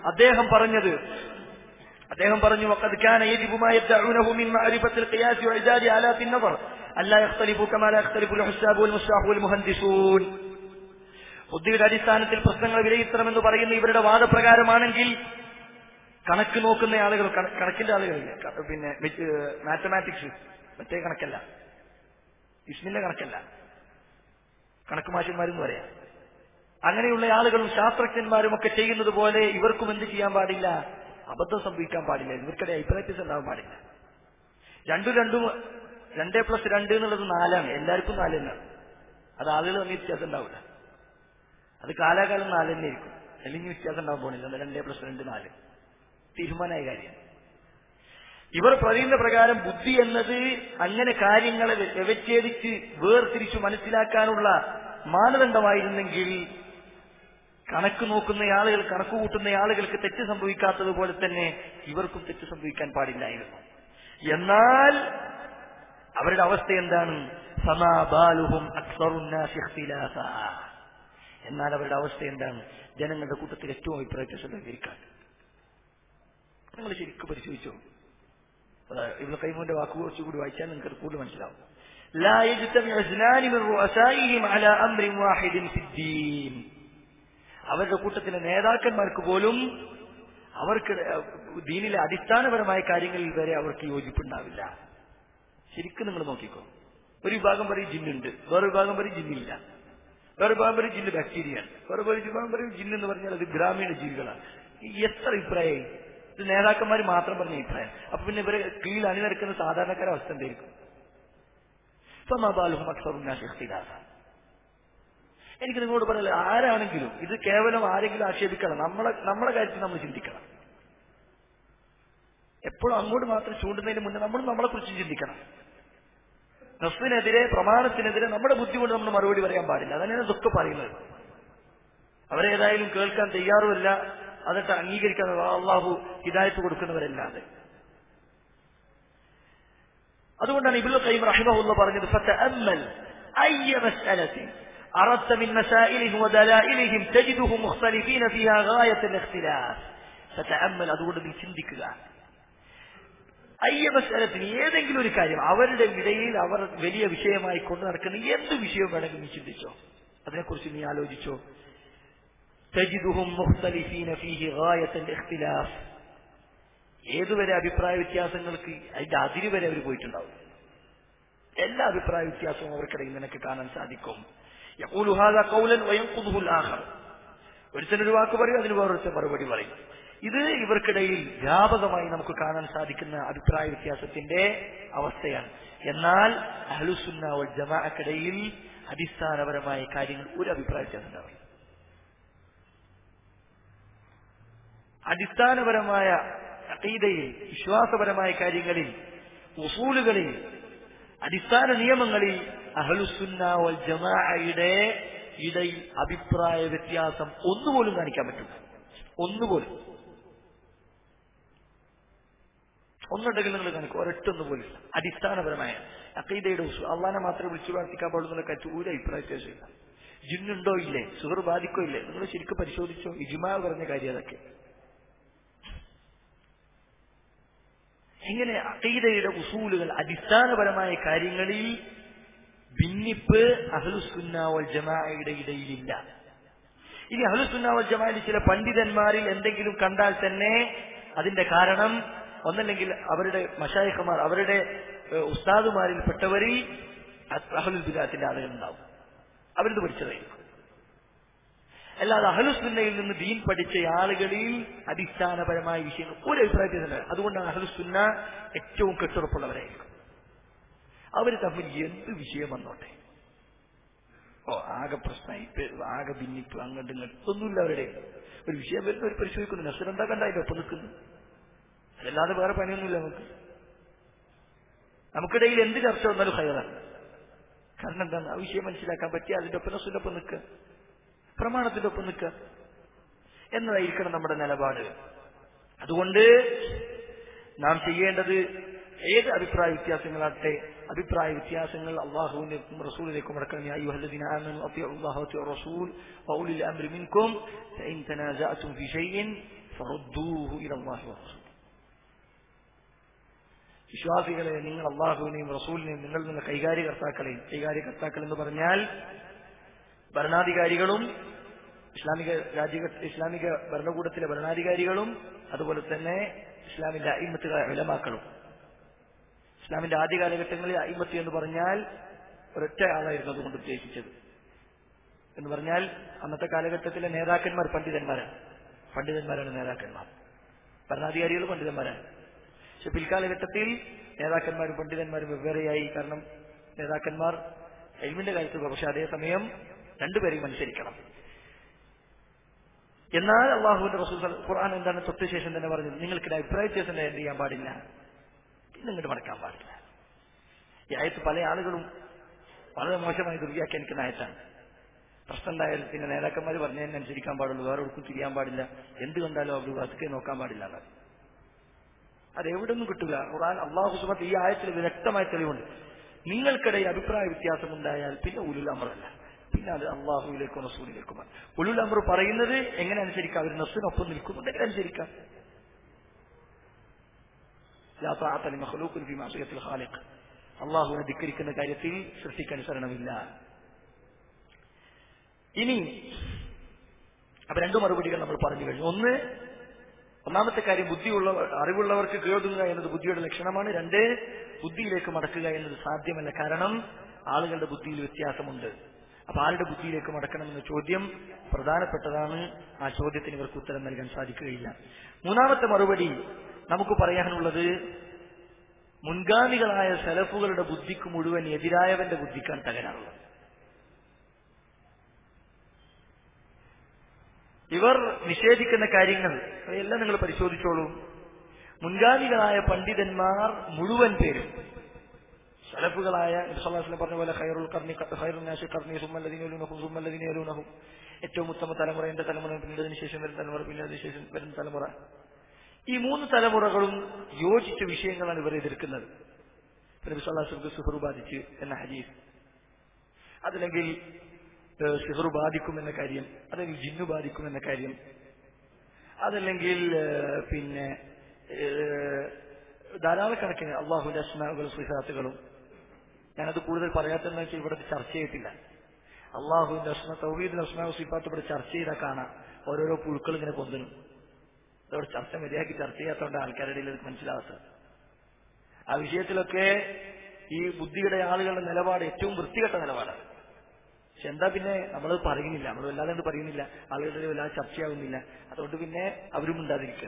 S2: അദ്ദേഹം പറഞ്ഞത് അദ്ദേഹം പറഞ്ഞു وقد كان يجب ما يدعونه من معرفة القياس وإعداد آلات النظر ألا يختلفوا كما لا يختلف الحساب والمصاح والمهندسون ബുദ്ധിയുടെ അടിസ്ഥാനത്തിൽ പ്രശ്നങ്ങൾ വിലയിരുത്തണമെന്ന് പറയുന്ന ഇവരുടെ വാദപ്രകാരമാണെങ്കിൽ കണക്ക് നോക്കുന്ന ആളുകൾ കണ- കണക്കിന്റെ ആളുകളില്ല ക- പിന്നെ മാത്തമാറ്റിക്സ് മറ്റേ കണക്കല്ല ഇസ്മിന്റെ കണക്കല്ല കണക്ക് മാഷന്മാരെന്ന് പറയാം അങ്ങനെയുള്ള ആളുകളും ശാസ്ത്രജ്ഞന്മാരും ഒക്കെ ചെയ്യുന്നത് പോലെ ഇവർക്കും എന്ത് ചെയ്യാൻ പാടില്ല അബദ്ധം സംഭവിക്കാൻ പാടില്ല ഇവർക്കിടെ അഭിപ്രായത്തിൽ ഉണ്ടാവാൻ പാടില്ല രണ്ടു രണ്ടും രണ്ടേ പ്ലസ് രണ്ട് എന്നുള്ളത് നാലാണ് എല്ലാവർക്കും നാല് തന്നെയാണ് അത് ആളുകൾ തമ്മിൽ വ്യത്യാസം ഉണ്ടാവില്ല അത് കാലാകാലം നാല് തന്നെ ആയിരിക്കും അല്ലെങ്കിൽ വ്യത്യാസം ഉണ്ടാവാൻ പോണില്ല രണ്ടേ പ്ലസ് രണ്ട് നാല് തീരുമാനമായ കാര്യം ഇവർ പറയുന്ന പ്രകാരം ബുദ്ധി എന്നത് അങ്ങനെ കാര്യങ്ങളെ വ്യ- വ്യവച്ഛേദിച്ച് വേർതിരിച്ചു മനസ്സിലാക്കാനുള്ള മാനദണ്ഡമായിരുന്നെങ്കിൽ കണക്ക് നോക്കുന്ന ആളുകൾ കണക്ക് കൂട്ടുന്ന ആളുകൾക്ക് തെറ്റ് സംഭവിക്കാത്തതുപോലെ തന്നെ ഇവർക്കും തെറ്റ് സംഭവിക്കാൻ പാടില്ലായിരുന്നു എന്നാൽ അവരുടെ അവസ്ഥ എന്താണ് സമാബാലുഹും അക്സറുന്നാസി ഇഖ്തിലാഫ. എന്നാൽ അവരുടെ അവസ്ഥ എന്താണ് ജനങ്ങളുടെ കൂട്ടത്തിൽ ഏറ്റവും അഭിപ്രായത്തെ ശ്രദ്ധീകരിക്കാൻ നിങ്ങൾ ശരിക്കും പരിശോധിച്ചോ ഇവിടെ കൈമോന്റെ വാക്ക് കുറച്ചുകൂടി വായിച്ചാൽ നിങ്ങൾക്ക് അത് കൂടുതൽ മനസ്സിലാവും لا يجتمع اثنان من رؤسائهم على امر واحد في الدين അവരുടെ കൂട്ടത്തിലെ നേതാക്കന്മാർക്ക് പോലും അവർക്ക് ദീനിലെ അടിസ്ഥാനപരമായ കാര്യങ്ങളിൽ വരെ അവർക്ക് യോജിപ്പുണ്ടാവില്ല ശരിക്കും നിങ്ങൾ നോക്കിക്കോ ഒരു വിഭാഗം പറയും ജിന്നുണ്ട് വേറെ വിഭാഗം പറയും ജിന്നില്ല വേറെ വിഭാഗം പറയും ജിന്ന് ബാക്ടീരിയയാണ് വേറെ ഒരു വിഭാഗം പറയും ജിന്ന് എന്ന് പറഞ്ഞാൽ അത് ഗ്രാമീണ ജീവികളാണ് ഈ എത്ര അഭിപ്രായമായി ഇത് നേതാക്കന്മാർ മാത്രം പറഞ്ഞ അഭിപ്രായം അപ്പൊ പിന്നെ ഇവരെ കീഴിൽ അണിനിരക്കുന്ന സാധാരണക്കാരെ അവസ്ഥ എന്തായിരിക്കും ഫമാബാലുഹും അക്സറുൻ നാസി ഇഖ്തിലാഫ. എനിക്ക് നിങ്ങളോട് പറയല ആരാണെങ്കിലും ഇത് കേവലം ആരെങ്കിലും ആക്ഷേപിക്കണം നമ്മളെ നമ്മളെ കാര്യത്തിൽ നമ്മൾ ചിന്തിക്കണം എപ്പോഴും അങ്ങോട്ട് മാത്രം ചൂണ്ടുന്നതിന് മുന്നേ നമ്മൾ നമ്മളെ കുറിച്ച് ചിന്തിക്കണം നഫ്സിനെതിരെ പ്രമാണത്തിനെതിരെ നമ്മുടെ ബുദ്ധി കൊണ്ട് നമ്മൾ മറുപടി പറയാൻ പാടില്ല അതന്നെയാണ് ഇതൊക്കെ പറയുന്നത് അവരേതായാലും കേൾക്കാൻ തയ്യാറുമല്ല അതിട്ട് അംഗീകരിക്കാൻ അള്ളാഹു ഹിദായത്ത് കൊടുക്കുന്നവരല്ലാതെ അതുകൊണ്ടാണ് ഇബുൽ ഖയ്യിം റഹിമഹുല്ല പറഞ്ഞത് فتأمل أي مسألة أردت من مسائلهم ودلائلهم تجدهم مختلفين فيها غاية الاختلاف فتأمل അതുകൊണ്ട് നീ ചിന്തിക്കുക അയ്യ മസലത്തിന് ഏതെങ്കിലും ഒരു കാര്യം അവരുടെ ഇടയിൽ അവർ വലിയ വിഷയമായി കൊണ്ടു നടക്കുന്ന എന്ത് വിഷയം വേണമെങ്കിൽ നീ ചിന്തിച്ചോ അതിനെക്കുറിച്ച് നീ ആലോചിച്ചോ تجدهم مختلفين فيه غاية الاختلاف ഏതുവരെ അഭിപ്രായ വ്യത്യാസങ്ങൾക്ക് അതിന്റെ അതിര് വരെ അവർ പോയിട്ടുണ്ടാവും എല്ലാ അഭിപ്രായ വ്യത്യാസവും അവർക്കിടയിൽ നിനക്ക് കാണാൻ സാധിക്കും يقول هذا قولا وينقضه الآخر ഒരുത്തനൊരു വാക്ക് പറയും അതിന് വേറൊരുത്തൻ മറുപടി പറയും ഇത് ഇവർക്കിടയിൽ വ്യാപകമായി നമുക്ക് കാണാൻ സാധിക്കുന്ന അഭിപ്രായ വ്യത്യാസത്തിന്റെ അവസ്ഥയാണ് എന്നാൽ അഹ്ലുസുന്ന വൽ ജമാഅക്കിടയിൽ അടിസ്ഥാനപരമായ കാര്യങ്ങൾ ഒരു അഭിപ്രായ വ്യത്യാസം ഉണ്ടാവില്ല അടിസ്ഥാനപരമായ അഖീദയിൽ വിശ്വാസപരമായ കാര്യങ്ങളിൽ ഉസൂലുകളിൽ അടിസ്ഥാന നിയമങ്ങളിൽ അഹ്ലുസുന്ന വൽ ജമാഅയുടെ ഇടയിൽ അഭിപ്രായ വ്യത്യാസം ഒന്നുപോലും കാണിക്കാൻ പറ്റും ഒന്നുപോലും ഒന്നുണ്ടെങ്കിൽ നിങ്ങൾ കാണിക്കും ഒരൊറ്റൊന്നു പോലും ഇല്ല. അടിസ്ഥാനപരമായ അക്കീദയുടെ ഉസൂ- അള്ളാനെ മാത്രമേ വിളിച്ചു പ്രാർത്ഥിക്കാൻ പാടുന്നുള്ള കാര്യത്തിൽ ഒരു അഭിപ്രായ വ്യത്യാസമില്ല ജിന്നുണ്ടോ ഇല്ലേ സുഹർ ബാധിക്കോ ഇല്ലേ നിങ്ങൾ ശരിക്കും പരിശോധിച്ചോ ഇജുമാ പറഞ്ഞ കാര്യം അതൊക്കെ ഇങ്ങനെ അഖീദയുടെ ഉസൂലുകൾ അടിസ്ഥാനപരമായ കാര്യങ്ങളിൽ ഭിന്നിപ്പ് അഹ്ലുസുന്ന വൽ ജമാഅയുടെ ഇടയിലില്ല ഇനി അഹ്ലുസുന്ന വൽ ജമാഅയിൽ ചില പണ്ഡിതന്മാരിൽ എന്തെങ്കിലും കണ്ടാൽ തന്നെ അതിന്റെ കാരണം ഒന്നല്ലെങ്കിൽ അവരുടെ മഷായിഖമാർ അവരുടെ ഏഹ്, ഉസ്താദുമാരിൽപ്പെട്ടവരിൽ അഹ്ലുൽ ബിദാത്തിന്റെ ആളുകൾ ഉണ്ടാവും അവരിത് പഠിച്ചതായിരിക്കും അല്ലാതെ അഹലുസുന്നയിൽ നിന്ന് ദീൻ പഠിച്ച ആളുകളിൽ അടിസ്ഥാനപരമായ വിഷയങ്ങൾ ഒരു അഭിപ്രായത്തിൽ അതുകൊണ്ടാണ് അഹലുസുന്ന ഏറ്റവും കെട്ടുറപ്പുള്ളവരായിരിക്കും അവർ തമ്മിൽ എന്ത് വിഷയം വന്നോട്ടെ ഓ ആകെ പ്രശ്നമായി ഇപ്പൊ ആകെ ഭിന്നിപ്പ് അങ്ങോട്ട് ഇങ്ങോട്ട് ഒന്നുമില്ല അവരുടെ ഒരു വിഷയം വരുന്ന ഒരു പരിശോധിക്കുന്നു നസർ എന്താ കണ്ടായില്ല ഒപ്പം നിൽക്കുന്നു അതല്ലാതെ വേറെ പണിയൊന്നുമില്ല നമുക്ക് നമുക്കിടയിൽ എന്ത് ചർച്ച വന്നാലും ഹയറാണ് കാരണം എന്താണ് ആ വിഷയം മനസ്സിലാക്കാൻ പറ്റിയ അതിന്റെ ഒപ്പം നസുന്റെ ഒപ്പം നിൽക്കുക പ്രമാണത്തിന്റെ ഒപ്പം നിൽക്കുക എന്നതായിരിക്കണം നമ്മുടെ നിലപാട് അതുകൊണ്ട് നാം ചെയ്യേണ്ടത് ഏത് അഭിപ്രായ വ്യത്യാസങ്ങളാട്ടെ അഭിപ്രായ വ്യത്യാസങ്ങൾ അള്ളാഹുവിനും റസൂലിലേക്കും അടക്കണം يا أيها الذين آمنوا أطيعوا الله وأطيعوا الرسول وأولي الأمر منكم فإن تنازعتم في شيء ഫറുദ്ദൂഹു ഇലല്ലാഹി വറസൂൽ വിശ്വാസികളെ നിങ്ങൾ അള്ളാഹുവിനെയും റസൂലിനെയും നിങ്ങൾ നിങ്ങൾ കൈകാര്യകർത്താക്കളെയും കൈകാര്യകർത്താക്കൾ എന്ന് പറഞ്ഞാൽ ഭരണാധികാരികളും ഇസ്ലാമിക രാജ്യ ഇസ്ലാമിക ഭരണകൂടത്തിലെ ഭരണാധികാരികളും അതുപോലെ തന്നെ ഇസ്ലാമിന്റെ അയിമത്ത് വിലമാക്കളും ഇസ്ലാമിന്റെ ആദ്യ കാലഘട്ടങ്ങളിൽ അയിമത്ത് എന്ന് പറഞ്ഞാൽ ഒരൊറ്റ ആളായിരുന്നു അതുകൊണ്ട് ഉദ്ദേശിച്ചത് എന്ന് പറഞ്ഞാൽ അന്നത്തെ കാലഘട്ടത്തിലെ നേതാക്കന്മാർ പണ്ഡിതന്മാരാണ് പണ്ഡിതന്മാരാണ് നേതാക്കന്മാർ ഭരണാധികാരികൾ പണ്ഡിതന്മാരാണ് പക്ഷെ പിൽക്കാലഘട്ടത്തിൽ നേതാക്കന്മാരും പണ്ഡിതന്മാരും വെവ്വേറെയായി കാരണം നേതാക്കന്മാർ എൽമിന്റെ കാര്യത്തിൽ പക്ഷെ അതേസമയം രണ്ടുപേരെയും അനുസരിക്കണം എന്നാൽ അള്ളാഹുവിന്റെ റസൂൽ ഖുർആൻ എന്താണ് തൊട്ട ശേഷം തന്നെ പറഞ്ഞത് നിങ്ങൾക്കിടെ അഭിപ്രായ വ്യത്യാസം എന്ത് ചെയ്യാൻ പാടില്ല പിന്നെ ഇങ്ങോട്ട് മടക്കാൻ പാടില്ല ഈ ആയത്ത് പല ആളുകളും വളരെ മോശമായി ദുർവ്യാഖ്യാനിക്കുന്ന ആയത്താണ് പ്രശ്നം ഉണ്ടായാലും പിന്നെ നേതാക്കന്മാർ പറഞ്ഞതിനെ അനുസരിക്കാൻ പാടുള്ളൂ വേറെ ഒടുക്കും തിരിയാൻ പാടില്ല എന്ത് കണ്ടാലും അവർ അതൊക്കെ നോക്കാൻ പാടില്ല എന്നാണ് അത് എവിടെ നിന്നും കിട്ടുക ഖുർആൻ അള്ളാഹു സുബത്ത് ഈ ആയത്തിൽ വ്യക്തമായ തെളിവുണ്ട് നിങ്ങൾക്കിടയിൽ അഭിപ്രായ വ്യത്യാസം ഉണ്ടായാൽ പിന്നെ ഉലുൽ അമറല്ല പിന്നെ അത് അള്ളാഹുവിലേക്കോ റസൂലിലേക്കോ ഉലുൽ അമർ പറയുന്നത് എങ്ങനെ അനുസരിക്കാം അവർ നസ്സിനൊപ്പം നിൽക്കുന്നുണ്ടെങ്കിൽ അനുസരിക്കാം അള്ളാഹുവിനെ ധിക്കരിക്കുന്ന കാര്യത്തിൽ സൃഷ്ടിക്കനുസരണമില്ല ഇനി അപ്പൊ രണ്ടു മറുപടികൾ നമ്മൾ പറഞ്ഞു കഴിഞ്ഞു ഒന്ന് ഒന്നാമത്തെ കാര്യം ബുദ്ധിയുള്ള അറിവുള്ളവർക്ക് കേൾക്കുക എന്നത് ബുദ്ധിയുടെ ലക്ഷണമാണ് രണ്ട് ബുദ്ധിയിലേക്ക് മടക്കുക എന്നത് സാധ്യമല്ല കാരണം ആളുകളുടെ ബുദ്ധിയിൽ വ്യത്യാസമുണ്ട് അപ്പൊ ആരുടെ ബുദ്ധിയിലേക്ക് മടക്കണമെന്ന ചോദ്യം പ്രധാനപ്പെട്ടതാണ് ആ ചോദ്യത്തിന് ഇവർക്ക് ഉത്തരം നൽകാൻ സാധിക്കുകയില്ല മൂന്നാമത്തെ മറുപടി നമുക്ക് പറയാനുള്ളത് മുൻഗാമികളായ സെലഫുകളുടെ ബുദ്ധിക്ക് മുഴുവൻ എതിരായവന്റെ ബുദ്ധിക്കാണ് തകരാറുള്ളത് ഇവർ നിഷേധിക്കുന്ന കാര്യങ്ങൾ എല്ലാം നിങ്ങൾ പരിശോധിച്ചോളൂ മുൻഗാമികളായ പണ്ഡിതന്മാർ മുഴുവൻ പേരും സലഫുകളായ ഇസ്ലാസ്ലം പറഞ്ഞ പോലെ ഖൈറുൽ കർണി ഖൈറുൽ നാശി കർണി സുമ്മല്ലദീനൂനഹും സുമ്മല്ലദീനൂനഹും ഏറ്റവും ഉത്തമ തലമുറ എന്റെ തലമുറ പിന്നീടതിന് ശേഷം വരുന്ന തലമുറ പിന്നീടതിന് ശേഷം വരുന്ന തലമുറ ഈ മൂന്ന് തലമുറകളും യോജിച്ച വിഷയങ്ങളാണ് ഇവർ എതിർക്കുന്നത് പിന്നെ വിശ്വാസർക്ക് സുഹറു ബാധിച്ച് എന്ന ഹദീസ് അതല്ലെങ്കിൽ സിഹറു ബാധിക്കും എന്ന കാര്യം അതല്ലെങ്കിൽ ജിന്നു ബാധിക്കും എന്ന കാര്യം അതല്ലെങ്കിൽ പിന്നെ ധാരാളക്കണക്കിന് അള്ളാഹുന്റെ അസ്മാകളും സിഹാത്തുകളും ഞാനത് കൂടുതൽ പറയാത്തതെന്ന് വെച്ചാൽ ഇവിടെ ചർച്ച ചെയ്തിട്ടില്ല അള്ളാഹുവിന്റെ അസ്മ തൗഹീദിന്റെ അസ്മാവ് സിഫാത്ത് ഇവിടെ ചർച്ച ചെയ്താൽ കാണാം ഓരോരോ പുഴുക്കൾ ഇങ്ങനെ പൊന്തനും അതോടെ ചർച്ച മര്യാദയ്ക്ക് ചർച്ച ചെയ്യാത്തതുകൊണ്ട് ആൾക്കാരുടെ ഇടയിൽ ഇത് മനസ്സിലാവാത്തത് ആ വിഷയത്തിലൊക്കെ ഈ ബുദ്ധിയുടെ ആളുകളുടെ നിലപാട് ഏറ്റവും വൃത്തികെട്ട നിലപാടാണ് പക്ഷെ എന്താ പിന്നെ നമ്മൾ പറയുന്നില്ല നമ്മൾ വല്ലാതെ എന്ത് പറയുന്നില്ല ആളുകളുടെ വല്ലാതെ ചർച്ചയാവുന്നില്ല അതുകൊണ്ട് പിന്നെ അവരും ഉണ്ടാതിരിക്കുക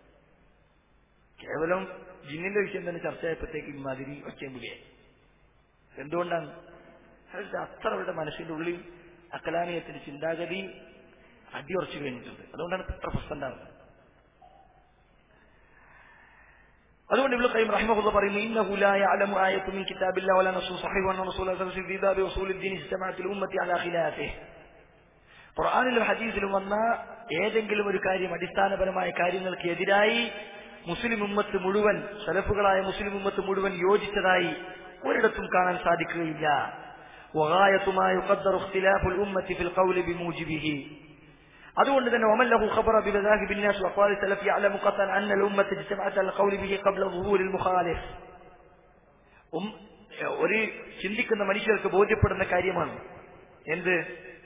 S2: കേവലം ജിന്നിന്റെ വിഷയം തന്നെ ചർച്ചയായപ്പോഴത്തേക്ക് ഇമാതിരി ഒച്ചയും പുലിയായി എന്തുകൊണ്ടാണ് അവരുടെ അത്ര അവരുടെ മനസ്സിന്റെ ഉള്ളിൽ അക്കലാനീയത്തിന്റെ ചിന്താഗതി അടിയുറച്ചു കഴിഞ്ഞിട്ടുണ്ട് അതുകൊണ്ടാണ് ഇത്ര പ്രശ്നം ഉണ്ടാവുന്നത് അതുകൊണ്ട് ഇവിടെ കൈം റഹിമഹുല്ല പറയുന്നു ഇന്നഹു ലാ യഅലമു ആയത്തു മിൻ കിതാബില്ലാഹി വലാ നസ്സു സ്വഹീഹ് വന്ന റസൂലുള്ളാഹി സ്വല്ലല്ലാഹു അലൈഹി വസല്ലം ഫീ ഉസൂലുദ്ദീൻ ഇജ്തമഅത്തിൽ ഉമ്മത്തി അലാ ഖിലാഫിഹി ഖുർആനിലും ഹദീസിലും വന്ന ഏതെങ്കിലും ഒരു കാര്യം അടിസ്ഥാനപരമായ കാര്യങ്ങൾക്ക് എതിരായി മുസ്ലിം ഉമ്മത്ത് മുഴുവൻ സലഫുകളായ മുസ്ലിം ഉമ്മത്ത് മുഴുവൻ യോജിച്ചതായി ഒരിടത്തും കാണാൻ സാധിക്കുകയില്ല وغاية ما يقدر اختلاف الأمة في القول بموجبه അതുകൊണ്ട് തന്നെ ഒമല്ലഹു ഖബറ ബിമദാഹിബ് الناس وقال السلف يعلم قطعا أن الأمة اجتمعت على القول به قبل ظهور المخالف ഒരു ചിന്തിക്കുന്ന മനുഷ്യർക്ക് ബോധ്യപ്പെടുന്ന കാര്യമാണ് എന്ത്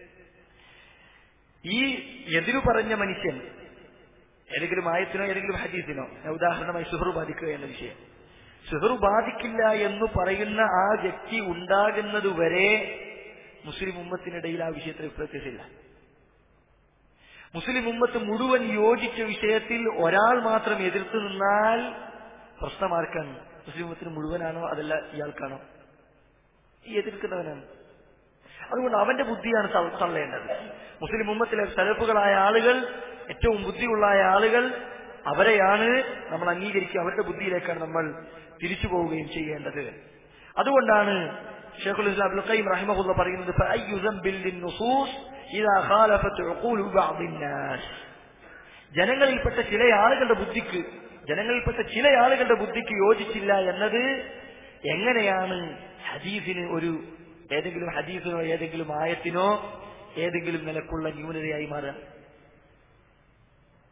S2: ഈ എതിരു പറഞ്ഞ മനുഷ്യൻ ഏതെങ്കിലും ആയത്തിനോ ഏതെങ്കിലും ഹദീസിനോ ഉദാഹരണമായി സുഹറു ബാധിക്കുക എന്ന വിഷയം സുഹറു ബാധിക്കില്ല എന്ന് പറയുന്ന ആ വ്യക്തി ഉണ്ടാകുന്നതുവരെ മുസ്ലിം ഉമ്മത്തിനിടയിൽ ആ വിഷയത്തിൽ വ്യത്യാസമില്ല മുസ്ലിം ഉമ്മത്ത് മുഴുവൻ യോജിച്ച വിഷയത്തിൽ ഒരാൾ മാത്രം എതിർത്ത് നിന്നാൽ പ്രശ്നമാർക്കാണ് മുസ്ലിം ഉമ്മത്തിന് മുഴുവനാണോ അതല്ല ഇയാൾക്കാണോ ഈ എതിർക്കുന്നവനാണ് അതുകൊണ്ട് അവന്റെ ബുദ്ധിയാണ് തള്ളേണ്ടത് മുസ്ലിം ഉമ്മത്തിലെ സലഫുകളായ ആളുകൾ ഏറ്റവും ബുദ്ധിയുള്ളായ ആളുകൾ അവരെയാണ് നമ്മൾ അംഗീകരിക്കുക അവരുടെ ബുദ്ധിയിലേക്കാണ് നമ്മൾ തിരിച്ചു പോവുകയും ചെയ്യേണ്ടത് അതുകൊണ്ടാണ് ഷെയ്ഖുൽ ഇസ്ലാം അബ്ദുൽ ഖയ്യിം റഹിമഹുല്ല പറയുന്നത് فأي ذنب للنصوص إذا خالفت عقول بعض الناس ജനങ്ങളിൽപ്പെട്ട ചില ആളുകളുടെ ബുദ്ധിക്ക് ജനങ്ങളിൽപ്പെട്ട ചില ആളുകളുടെ ബുദ്ധിക്ക് യോജിച്ചില്ല എന്നത് എങ്ങനെയാണ് ഹദീസിന് ഒരു ഏതെങ്കിലും ഹദീസിനോ ഏതെങ്കിലും ആയത്തിനോ ഏതെങ്കിലും നിലക്കുള്ള ന്യൂനതയായി മാറുക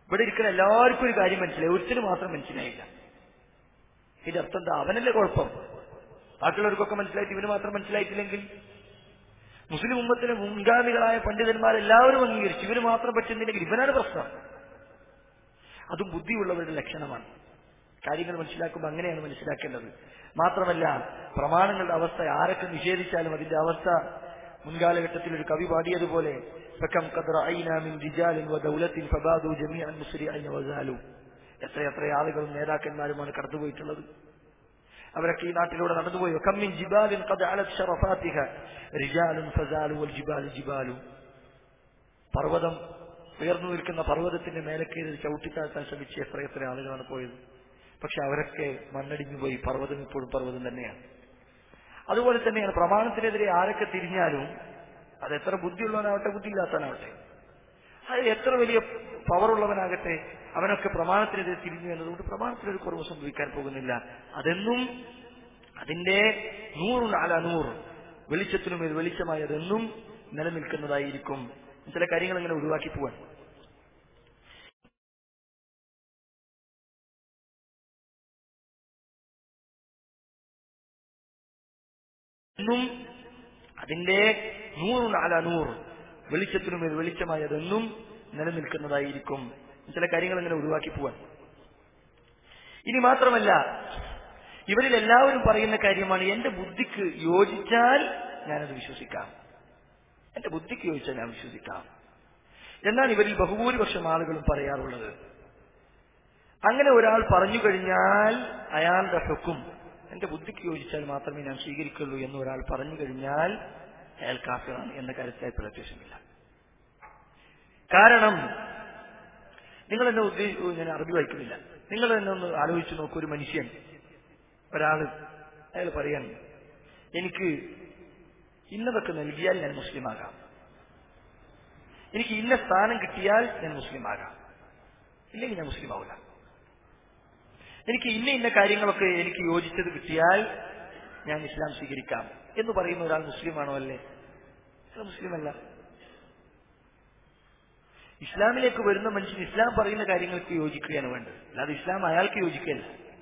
S2: ഇവിടെ ഇരിക്കുന്ന എല്ലാവർക്കും ഒരു കാര്യം മനസ്സിലായി ഒരുത്തിന് മാത്രം മനസ്സിലായില്ല ഇതിന്റെ അർത്ഥം എന്താ അവനല്ലേ കുഴപ്പം ബാക്കിയുള്ളവർക്കൊക്കെ മനസ്സിലായിട്ട് ഇവന് മാത്രം മനസ്സിലായിട്ടില്ലെങ്കിൽ മുസ്ലിം ഉമ്മത്തിലെ മുൻഗാമികളായ പണ്ഡിതന്മാരെല്ലാവരും അംഗീകരിച്ചു ഇവന് മാത്രം പറ്റുന്നില്ലെങ്കിൽ ഇവനാണ് പ്രശ്നം അതും ബുദ്ധിയുള്ളവരുടെ ലക്ഷണമാണ് കാര്യങ്ങൾ മനസ്സിലാക്കുമ്പോൾ അങ്ങനെയാണ് മനസ്സിലാക്കേണ്ടത് മാത്രമല്ല പ്രമാണങ്ങളുടെ അവസ്ഥ ആരൊക്കെ നിഷേധിച്ചാലും അതിന്റെ അവസ്ഥ മുൻകാലഘട്ടത്തിൽ ഒരു കവി പാടിയതുപോലെ ഫകം ഖദ് റഅയ്നാ മിൻ റിജാലിൻ വദൗലത്തിൻ ഫബാദു ജമീഅൻ മുസ്രിഅൻ വസാലു എത്ര എത്ര ആളുകളും നേതാക്കന്മാരുമാണ് കടന്നുപോയിട്ടുള്ളത് അവരൊക്കെ ഈ നാട്ടിലൂടെ നടന്നുപോയി കമ്മിൻ ജിബാലിൻ ഖദ് അലത് ഷറഫാത്തിഹ റിജാലുൻ ഫസാലു വൽ ജിബാലു ജിബാലു പർവ്വതം ഉയർന്നു നിൽക്കുന്ന പർവ്വതത്തിന്റെ മേലെ കയറി ചവിട്ടിത്താഴ്ത്താൻ ശ്രമിച്ച എത്ര എത്ര ആളുകളാണ് പോയത് പക്ഷെ അവരൊക്കെ മണ്ണടിഞ്ഞു പോയി പർവ്വതം ഇപ്പോഴും പർവ്വതം തന്നെയാണ് അതുപോലെ തന്നെയാണ് പ്രമാണത്തിനെതിരെ ആരൊക്കെ തിരിഞ്ഞാലും അത് എത്ര ബുദ്ധിയുള്ളവനാവട്ടെ ബുദ്ധിയില്ലാത്തവനാവട്ടെ അത് എത്ര വലിയ പവറുള്ളവനാകട്ടെ അവനൊക്കെ പ്രമാണത്തിനെതിരെ തിരിഞ്ഞു എന്നതുകൊണ്ട് പ്രമാണത്തിനൊരു കുറവ് സംഭവിക്കാൻ പോകുന്നില്ല അതെന്നും അതിന്റെ നൂറ് അല നൂറ് വെളിച്ചത്തിനും ഇത് വെളിച്ചമായി അതെന്നും നിലനിൽക്കുന്നതായിരിക്കും ചില കാര്യങ്ങൾ ഇങ്ങനെ ഒഴിവാക്കി പോവാൻ എന്നും അതിന്റെ നൂറ് അല നൂറ് വെളിച്ചത്തിനും ഇത് വെളിച്ചമായി അതെന്നും നിലനിൽക്കുന്നതായിരിക്കും ചില കാര്യങ്ങൾ ഇങ്ങനെ ഒഴിവാക്കി പോവാൻ ഇനി മാത്രമല്ല ഇവരിൽ എല്ലാവരും പറയുന്ന കാര്യമാണ് എന്റെ ബുദ്ധിക്ക് യോജിച്ചാൽ ഞാനത് വിശ്വസിക്കാം എന്റെ ബുദ്ധിക്ക് യോജിച്ചാൽ ഞാൻ വിശ്വസിക്കാം എന്നാൽ ഇവരിൽ ബഹുഭൂരിപക്ഷം ആളുകളും പറയാറുള്ളത് അങ്ങനെ ഒരാൾ പറഞ്ഞു കഴിഞ്ഞാൽ അയാളുടെ ഹുക്കും എന്റെ ബുദ്ധിക്ക് യോജിച്ചാൽ മാത്രമേ ഞാൻ സ്വീകരിക്കുള്ളൂ എന്ന് ഒരാൾ പറഞ്ഞു കഴിഞ്ഞാൽ അയാൾ കാഫിറാണ് എന്ന കാര്യത്തിൽ പ്രത്യക്ഷമില്ല കാരണം നിങ്ങൾ എന്നെ ഉദ്ദേശിച്ചു ഞാൻ അറബി വായിക്കുന്നില്ല നിങ്ങൾ എന്നെ ഒന്ന് ആലോചിച്ച് നോക്കൂ ഒരു മനുഷ്യൻ ഒരാള് അയാൾ പറയാൻ എനിക്ക് ഇന്നതൊക്കെ നൽകിയാൽ ഞാൻ മുസ്ലിമാകാം എനിക്ക് ഇന്ന സ്ഥാനം കിട്ടിയാൽ ഞാൻ മുസ്ലിമാകാം ഇല്ലെങ്കിൽ ഞാൻ മുസ്ലിം ആവില്ല എനിക്ക് ഇന്ന ഇന്ന കാര്യങ്ങളൊക്കെ എനിക്ക് യോജിച്ചത് കിട്ടിയാൽ ഞാൻ ഇസ്ലാം സ്വീകരിക്കാം എന്ന് പറയുന്ന ഒരാൾ മുസ്ലിമാണോ അല്ലേ മുസ്ലിമല്ല ഇസ്ലാമിലേക്ക് വരുന്ന മനുഷ്യൻ ഇസ്ലാം പറയുന്ന കാര്യങ്ങൾക്ക് യോജിക്കുകയാണ് വേണ്ടത് അല്ലാതെ ഇസ്ലാം അയാൾക്ക് യോജിക്കുകയല്ല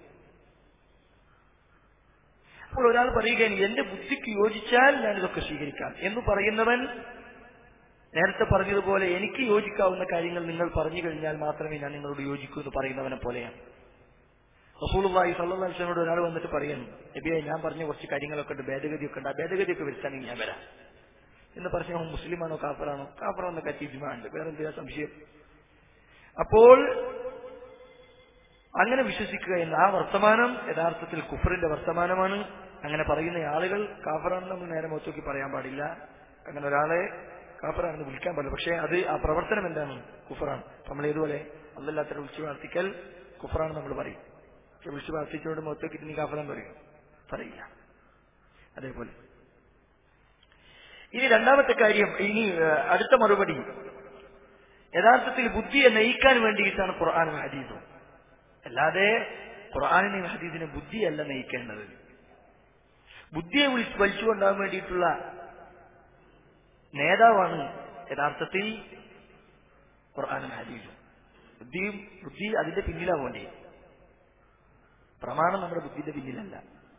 S2: അപ്പോൾ ഒരാൾ പറയുകയാണ് എന്റെ ബുദ്ധിക്ക് യോജിച്ചാൽ ഞാൻ ഇതൊക്കെ സ്വീകരിക്കാം എന്ന് പറയുന്നവൻ നേരത്തെ പറഞ്ഞതുപോലെ എനിക്ക് യോജിക്കാവുന്ന കാര്യങ്ങൾ നിങ്ങൾ പറഞ്ഞു കഴിഞ്ഞാൽ മാത്രമേ ഞാൻ നിങ്ങളോട് യോജിക്കൂ എന്ന് പറയുന്നവനെ പോലെയാണ് റസൂലുള്ളാഹി സല്ലല്ലാഹു അലൈഹി വസല്ലമയോട് ഒരാൾ വന്നിട്ട് പറയുന്നു നബിയെ ഞാൻ പറഞ്ഞ കുറച്ച് കാര്യങ്ങളൊക്കെ ഉണ്ട് ഭേദഗതിയൊക്കെ ഉണ്ട് ആ ഭേദഗതിയൊക്കെ വരുത്താണെങ്കിൽ ഞാൻ വരാം എന്ന് പറഞ്ഞ അവൻ മുസ്ലിമാണോ കാഫറാണോ കാഫറാണെന്നൊക്കെ തീരുമാനമുണ്ട് വേറെ എന്തിനാ സംശയം അപ്പോൾ അങ്ങനെ വിശ്വസിക്കുക എന്ന ആ വർത്തമാനം യഥാർത്ഥത്തിൽ കുഫറിന്റെ വർത്തമാനമാണ് അങ്ങനെ പറയുന്ന ആളുകൾ കാഫറാണെന്ന് നമ്മൾ നേരെ മുഖത്തോക്കി പറയാൻ പാടില്ല അങ്ങനെ ഒരാളെ കാഫറാണെന്ന് വിളിക്കാൻ പാടില്ല പക്ഷേ അത് ആ പ്രവർത്തനം എന്താണ് കുഫറാണ് നമ്മൾ ഏതുപോലെ അല്ലല്ലാത്ത വിളിച്ചു പ്രാർത്ഥിക്കൽ കുഫറാണെന്ന് നമ്മൾ പറയും പക്ഷെ വിളിച്ചു പ്രാർത്ഥിച്ചോട് മുഖത്തോക്കിട്ട് നീ കാഫറാന്ന് പറയും പറയില്ല അതേപോലെ ഇനി രണ്ടാമത്തെ കാര്യം ഇനി അടുത്ത മറുപടി യഥാർത്ഥത്തിൽ ബുദ്ധിയെ നയിക്കാൻ വേണ്ടിയിട്ടാണ് ഖുർആാനും ഹദീസും അല്ലാതെ ഖുർആാനിനെയും ഹദീസിനെ ബുദ്ധിയല്ല നയിക്കേണ്ടത് ബുദ്ധിയെ വിളിച്ച് വലിച്ചുകൊണ്ടാകാൻ വേണ്ടിയിട്ടുള്ള നേതാവാണ് യഥാർത്ഥത്തിൽ ഖുർആാനും ഹദീസും ബുദ്ധിയും ബുദ്ധി അതിന്റെ പിന്നിലാ വേണ്ടി പ്രമാണം നമ്മുടെ ബുദ്ധിയുടെ പിന്നിലല്ല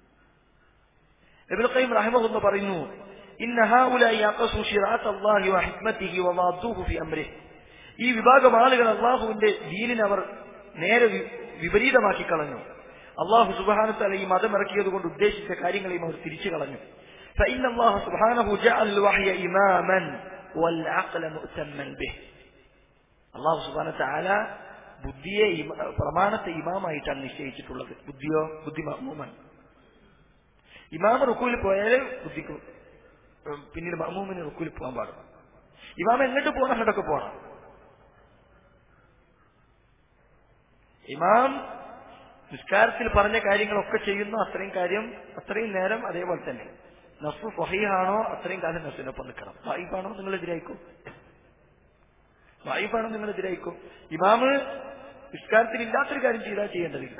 S2: എബിൽ ഖൈം റഹിമഹുന്ന് പറയുന്നു ഇന്ന ഹാഉലായി യഖസു ശിറാഅത്ത് അല്ലാഹി വ ഹിക്മതിഹി വ വാദൂഹു ഫി അംരിഹി ഈ വിഭാഗം ആളുകൾ അള്ളാഹുവിന്റെ ദീനിനെ അവർ നേരെ വിപരീതമാക്കി കളഞ്ഞു അള്ളാഹു സുബാനത്തല ഈ മതം ഇറക്കിയത് കൊണ്ട് ഉദ്ദേശിച്ച കാര്യങ്ങളെയും അവർ തിരിച്ചു കളഞ്ഞു فإن الله سبحانه جعل الوحي إماما والعقل مؤتما به അള്ളാഹു സുബാന താല ബുദ്ധിയെ പ്രമാണത്തെ ഇമാമായിട്ടാണ് നിശ്ചയിച്ചിട്ടുള്ളത് ബുദ്ധിയോ ബുദ്ധി മഹ്മൂമൻ ഇമാമ റുക്കൂലിൽ പോയാൽ ബുദ്ധിക്ക് പിന്നീട് മഹ്മൂമിന് റുക്കൂലിൽ പോകാൻ പാടും ഇമാമ എങ്ങോട്ട് പോകണം അങ്ങോട്ടൊക്കെ പോകണം ഇമാം നിസ്കാരത്തിൽ പറഞ്ഞ കാര്യങ്ങളൊക്കെ ചെയ്യുന്നു അത്രയും കാര്യം അത്രയും നേരം അതേപോലെ തന്നെ നഫ് ഫഹീഹാണോ അത്രയും കാലം നഫിനൊപ്പം നിൽക്കണം വായിപ്പാണോ നിങ്ങൾ എതിരായിക്കും വായിപ്പാണോ നിങ്ങൾ എതിരായിക്കും ഇമാമ് നിസ്കാരത്തിൽ ഇല്ലാത്തൊരു കാര്യം ചെയ്താൽ ചെയ്യേണ്ടതില്ല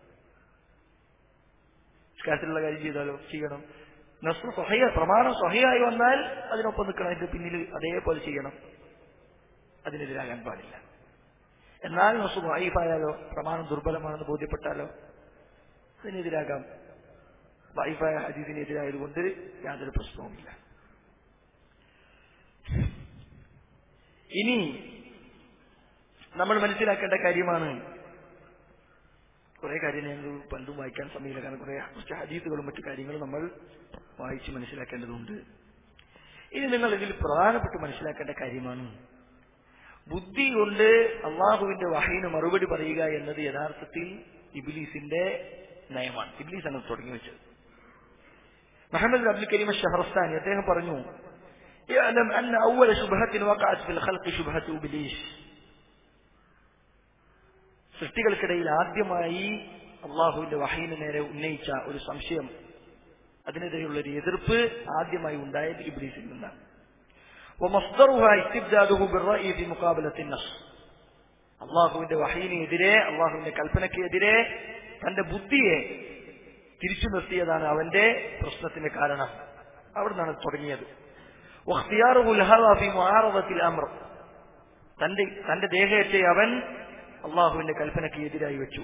S2: നിസ്കാരത്തിലുള്ള കാര്യം ചെയ്താലോ ചെയ്യണം നസ്രു സ്വഹയ പ്രമാണം സ്വഹയായി വന്നാൽ അതിനൊപ്പം നിൽക്കണം അതിന്റെ പിന്നിൽ അതേപോലെ ചെയ്യണം അതിനെതിരാകാൻ പാടില്ല എന്നാൽ നസു വൈഫായാലോ പ്രമാണം ദുർബലമാണെന്ന് ബോധ്യപ്പെട്ടാലോ അതിനെതിരാകാം വൈഫായ ഹദീസിനെതിരായതുകൊണ്ട് യാതൊരു പ്രശ്നവുമില്ല ഇനി നമ്മൾ മനസ്സിലാക്കേണ്ട കാര്യമാണ് കുറെ കാര്യം ഞങ്ങൾ പണ്ടും വായിക്കാൻ സമയമില്ല കാരണം കുറെ കുറച്ച് ഹദീസുകളും മറ്റു കാര്യങ്ങളും നമ്മൾ വായിച്ച് മനസ്സിലാക്കേണ്ടതുണ്ട് ഇനി നിങ്ങൾ ഇതിൽ പ്രധാനപ്പെട്ട് മനസ്സിലാക്കേണ്ട കാര്യമാണ് ബുദ്ധി കൊണ്ട് അള്ളാഹുവിന്റെ വഹീന് മറുപടി പറയുക എന്നത് യഥാർത്ഥത്തിൽ ഇബിലീസിന്റെ നയമാണ് ഇബിലീസാണ് തുടങ്ങി വെച്ചത് മുഹമ്മദ് അബ്ദുൽ കരീം ഷഹർസ്ഥാനി അദ്ദേഹം പറഞ്ഞു يعلم أن أول شبهة وقعت في الخلق شبهة إبليس സൃഷ്ടികൾക്കിടയിൽ ആദ്യമായി അള്ളാഹുവിന്റെ വഹീന് നേരെ ഉന്നയിച്ച ഒരു സംശയം അതിനെതിരെയുള്ള ഒരു എതിർപ്പ് ആദ്യമായി ഉണ്ടായത് ഇബ്ലീസിൽ നിന്നാണ് അള്ളാഹുവിന്റെ വഹീനെതിരെ അള്ളാഹുവിന്റെ കൽപ്പനയ്ക്കെതിരെ തന്റെ ബുദ്ധിയെ തിരിച്ചു നിർത്തിയതാണ് അവന്റെ പ്രശ്നത്തിന്റെ കാരണം അവിടെ നിന്നാണ് തുടങ്ങിയത് അമർ തന്റെ തന്റെ ദേഹത്തെ അവൻ അള്ളാഹുവിന്റെ കൽപ്പനയ്ക്ക് എതിരായി വെച്ചു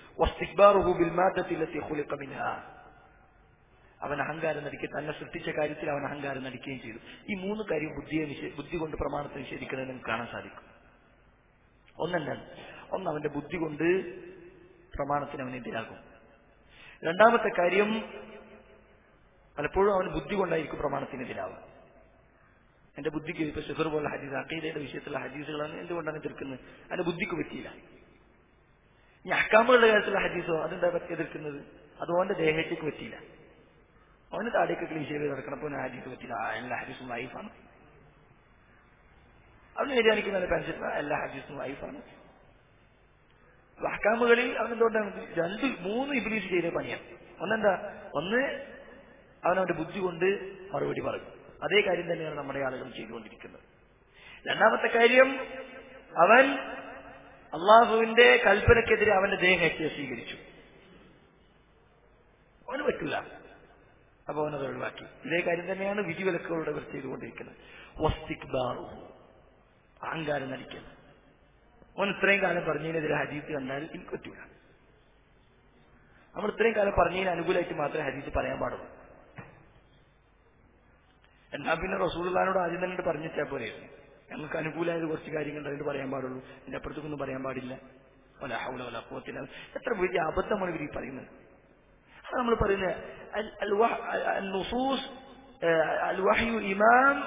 S2: അവൻ അഹങ്കാരം നടിക്കുക തന്നെ സൃഷ്ടിച്ച കാര്യത്തിൽ അവൻ അഹങ്കാരം നടിക്കുകയും ചെയ്തു ഈ മൂന്ന് കാര്യം ബുദ്ധിയെ ബുദ്ധി കൊണ്ട് പ്രമാണത്തെ നിഷേധിക്കുന്നത് നമുക്ക് കാണാൻ സാധിക്കും ഒന്നെന്താണ് ഒന്ന് അവന്റെ ബുദ്ധി കൊണ്ട് പ്രമാണത്തിന് അവനെതിരാകും രണ്ടാമത്തെ കാര്യം പലപ്പോഴും അവൻ ബുദ്ധി കൊണ്ടായിരിക്കും പ്രമാണത്തിനെതിരാവുക എന്റെ ബുദ്ധിക്ക് ഇപ്പൊ ഷുഗർ പോലെ ഹദീസ് അക്കീദയുടെ വിഷയത്തിലുള്ള ഹദീസുകളാണ് എന്തുകൊണ്ടാണ് എതിർക്കുന്നത് അതിന്റെ ബുദ്ധിക്ക് പറ്റിയില്ല ഈ അക്കാമുകളുടെ കാര്യത്തിലുള്ള ഹദീസോ അതെന്താ എതിർക്കുന്നത് അത് ഓന്റെ ദേഹത്തേക്ക് പറ്റിയില്ല അവന് താടിയൊക്കെ ക്ലീൻ ചെയ്ത് കിടക്കണപ്പോ ഹദീസ് പറ്റില്ല ആ എല്ലാ ഹദീസും വൈഫാണ് അവന് നിര്യാണിക്കുന്ന പെൻഷൻ എല്ലാ ഹദീസും വൈഫാണ് അഹ്കാമുകളിൽ അവൻ എന്തുകൊണ്ടാണ് രണ്ട് മൂന്ന് ഇബിലീസ് ചെയ്ത പണിയാണ് ഒന്നെന്താ ഒന്ന് അവനവന്റെ ബുദ്ധി കൊണ്ട് മറുപടി പറയും അതേ കാര്യം തന്നെയാണ് നമ്മുടെ ആളുകൾ ചെയ്തുകൊണ്ടിരിക്കുന്നത് രണ്ടാമത്തെ കാര്യം അവൻ അള്ളാഹുവിന്റെ കൽപ്പനക്കെതിരെ അവന്റെ ദേഹത്തെ സ്വീകരിച്ചു അവന് പറ്റില്ല അപ്പൊ അവനത് ഒഴിവാക്കി ഇതേ കാര്യം തന്നെയാണ് വിധിവിലക്കുകളുടെ ഇവർ ചെയ്തുകൊണ്ടിരിക്കുന്നത് വസ്തിക്ബാറു അഹങ്കാരം നടിക്കുന്നു അവൻ ഇത്രയും കാലം പറഞ്ഞതിനെതിരെ ഹദീസ് കണ്ടാൽ എനിക്ക് പറ്റൂല നമ്മൾ ഇത്രയും കാലം പറഞ്ഞതിന് അനുകൂലമായിട്ട് മാത്രമേ ഹദീസ് പറയാൻ പാടുള്ളൂ എന്നാ പിന്നെ റസൂൽഖാനോട് ആദ്യം തന്നെ പറഞ്ഞിട്ടാ പോരെ ഞങ്ങൾക്ക് അനുകൂലമായത് കുറച്ച് കാര്യങ്ങൾ അതിന് പറയാൻ പാടുള്ളൂ എന്റെ അപ്പുറത്തേക്കൊന്നും പറയാൻ പാടില്ല ഒല ഹൗല ഒല അപ്പത്തില എത്ര വലിയ അബദ്ധമാണ് ഇവർ ഈ പറയുന്നത് അത് നമ്മൾ പറയുന്നത് ഇമാം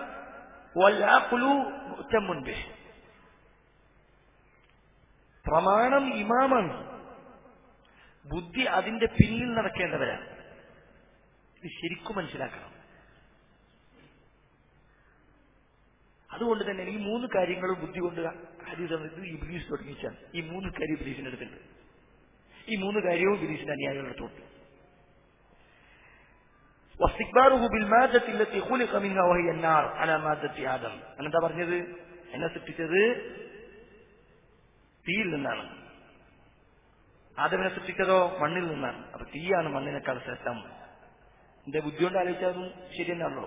S2: പ്രമാണം ഇമാമാണ് ബുദ്ധി അതിന്റെ പിന്നിൽ നടക്കേണ്ടവരാണ് ഇത് ശരിക്കും മനസ്സിലാക്കണം അതുകൊണ്ട് തന്നെ ഈ മൂന്ന് കാര്യങ്ങളും ബുദ്ധി കൊണ്ട് ഹദീസ് ഇത് ഇബ്ലീസ് തുടങ്ങിച്ചാണ് ഈ മൂന്ന് കാര്യം ഇബ്ലീസിന്റെ അടുത്തുണ്ട് ഈ മൂന്ന് കാര്യവും ഇബ്ലീസിന്റെ അനുയായികളുടെ അടുത്തുണ്ട് واستكباره بالمادة التي خلق منها وهي النار على مادة آدم അനെന്താ പറഞ്ഞത് എന്നെ സൃഷ്ടിച്ചത് തീയിൽ നിന്നാണ് ആദമിനെ സൃഷ്ടിച്ചതോ മണ്ണിൽ നിന്നാണ് അപ്പൊ തീയാണ് മണ്ണിനേക്കാൾ ശ്രേഷ്ഠം എന്റെ ബുദ്ധി കൊണ്ട് ആലോചിച്ചതും ശരി തന്നെയാണല്ലോ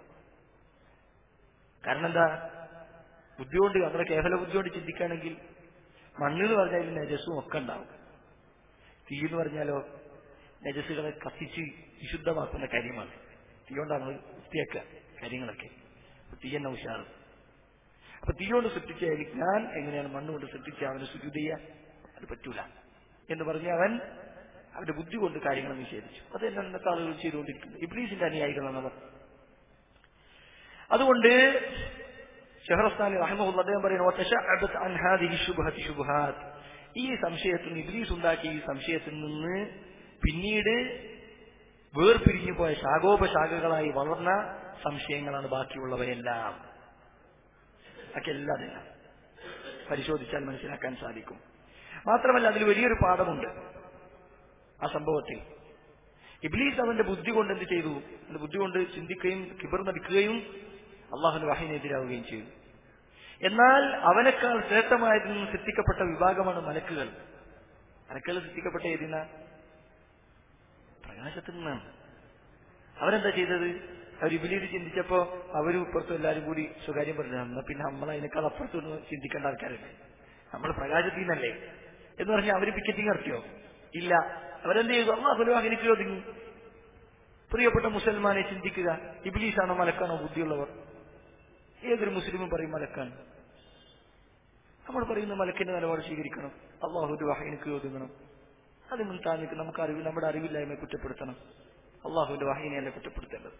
S2: കാരണം എന്താ ബുദ്ധി കൊണ്ട് നമ്മുടെ കേവല ബുദ്ധി കൊണ്ട് ചിന്തിക്കുകയാണെങ്കിൽ മണ്ണെന്ന് പറഞ്ഞാൽ നജസ്സും ഒക്കെ ഉണ്ടാവും തീ എന്ന് പറഞ്ഞാലോ നജസ്സുകളെ കത്തിച്ച് വിശുദ്ധമാക്കുന്ന കാര്യമാണ് തീ കൊണ്ടാണ് നമ്മൾ വൃത്തിയാക്കുക കാര്യങ്ങളൊക്കെ തീ എന്നെ ഉഷാറ് അപ്പൊ തീ കൊണ്ട് സൃഷ്ടിച്ച ഞാൻ എങ്ങനെയാണ് മണ്ണ് കൊണ്ട് സൃഷ്ടിച്ച അവന് സുജുത അത് പറ്റൂല എന്ന് പറഞ്ഞ് അവൻ അവന്റെ ബുദ്ധി കൊണ്ട് കാര്യങ്ങൾ നിഷേധിച്ചു അത് തന്നെ ഇന്നത്തെ ആളുകൾ ചെയ്തുകൊണ്ടിരിക്കുന്നത് ഇബ്ലീസിന്റെ അനുയായികളാണ് അവർ അതുകൊണ്ട് ഷെഹറസ്ഥാനി റഹ്മുള്ള അദ്ദേഹം പറയുന്നു ഈ സംശയത്തിൽ നിന്ന് ഇബ്ലീസ് ഉണ്ടാക്കിയ ഈ സംശയത്തിൽ നിന്ന് പിന്നീട് വേർപിരിഞ്ഞു പോയ ശാഖോപശാഖകളായി വളർന്ന സംശയങ്ങളാണ് ബാക്കിയുള്ളവയെല്ലാം ഒക്കെ എല്ലാം പരിശോധിച്ചാൽ മനസ്സിലാക്കാൻ സാധിക്കും മാത്രമല്ല അതിൽ വലിയൊരു പാഠമുണ്ട് ആ സംഭവത്തിൽ ഇബ്ലീസ് അവന്റെ ബുദ്ധി കൊണ്ട് എന്ത് ചെയ്തു അവന്റെ ബുദ്ധി കൊണ്ട് ചിന്തിക്കുകയും കിബർ നടിക്കുകയും അള്ളാഹുന്റെ വാഹിനെതിരാവുകയും ചെയ്തു എന്നാൽ അവനേക്കാൾ ശ്രേഷ്ഠമായതിൽ നിന്ന് സൃഷ്ടിക്കപ്പെട്ട വിഭാഗമാണ് മലക്കുകൾ മലക്കുകൾ സൃഷ്ടിക്കപ്പെട്ട ഏതിന പ്രകാശത്തിൽ നിന്നാണ് അവരെന്താ ചെയ്തത് അവർ ഇബിലീത് ചിന്തിച്ചപ്പോ അവരും ഇപ്പുറത്തും എല്ലാവരും കൂടി സ്വകാര്യം പറഞ്ഞു എന്നാ പിന്നെ നമ്മൾ അതിനേക്കാൾ അപ്പുറത്തൊന്നും ചിന്തിക്കേണ്ട ആൾക്കാരല്ലേ നമ്മൾ പ്രകാശത്തിൽ നിന്നല്ലേ എന്ന് പറഞ്ഞാൽ അവര് പിക്കറ്റിംഗ് നടത്തിയോ ഇല്ല അവരെന്ത് ചെയ്തു അള്ളാഹുലോ അങ്ങനെ ഒതുങ്ങി പ്രിയപ്പെട്ട മുസൽമാനെ ചിന്തിക്കുക ഇബിലീസാണോ മലക്കാണോ ബുദ്ധിയുള്ളവർ ഏതൊരു മുസ്ലിമും പറയും മലക്കാണ് നമ്മൾ പറയുന്ന മലക്കിന്റെ നിലപാട് സ്വീകരിക്കണം അള്ളാഹുന്റെ വാഹിനിക്ക് ഒതുങ്ങണം അത് മുൻ താന്നിക്ക് നമുക്ക് അറിവ് നമ്മുടെ അറിവില്ലായ്മയെ കുറ്റപ്പെടുത്തണം അള്ളാഹുവിന്റെ വാഹിനിയല്ല കുറ്റപ്പെടുത്തേണ്ടത്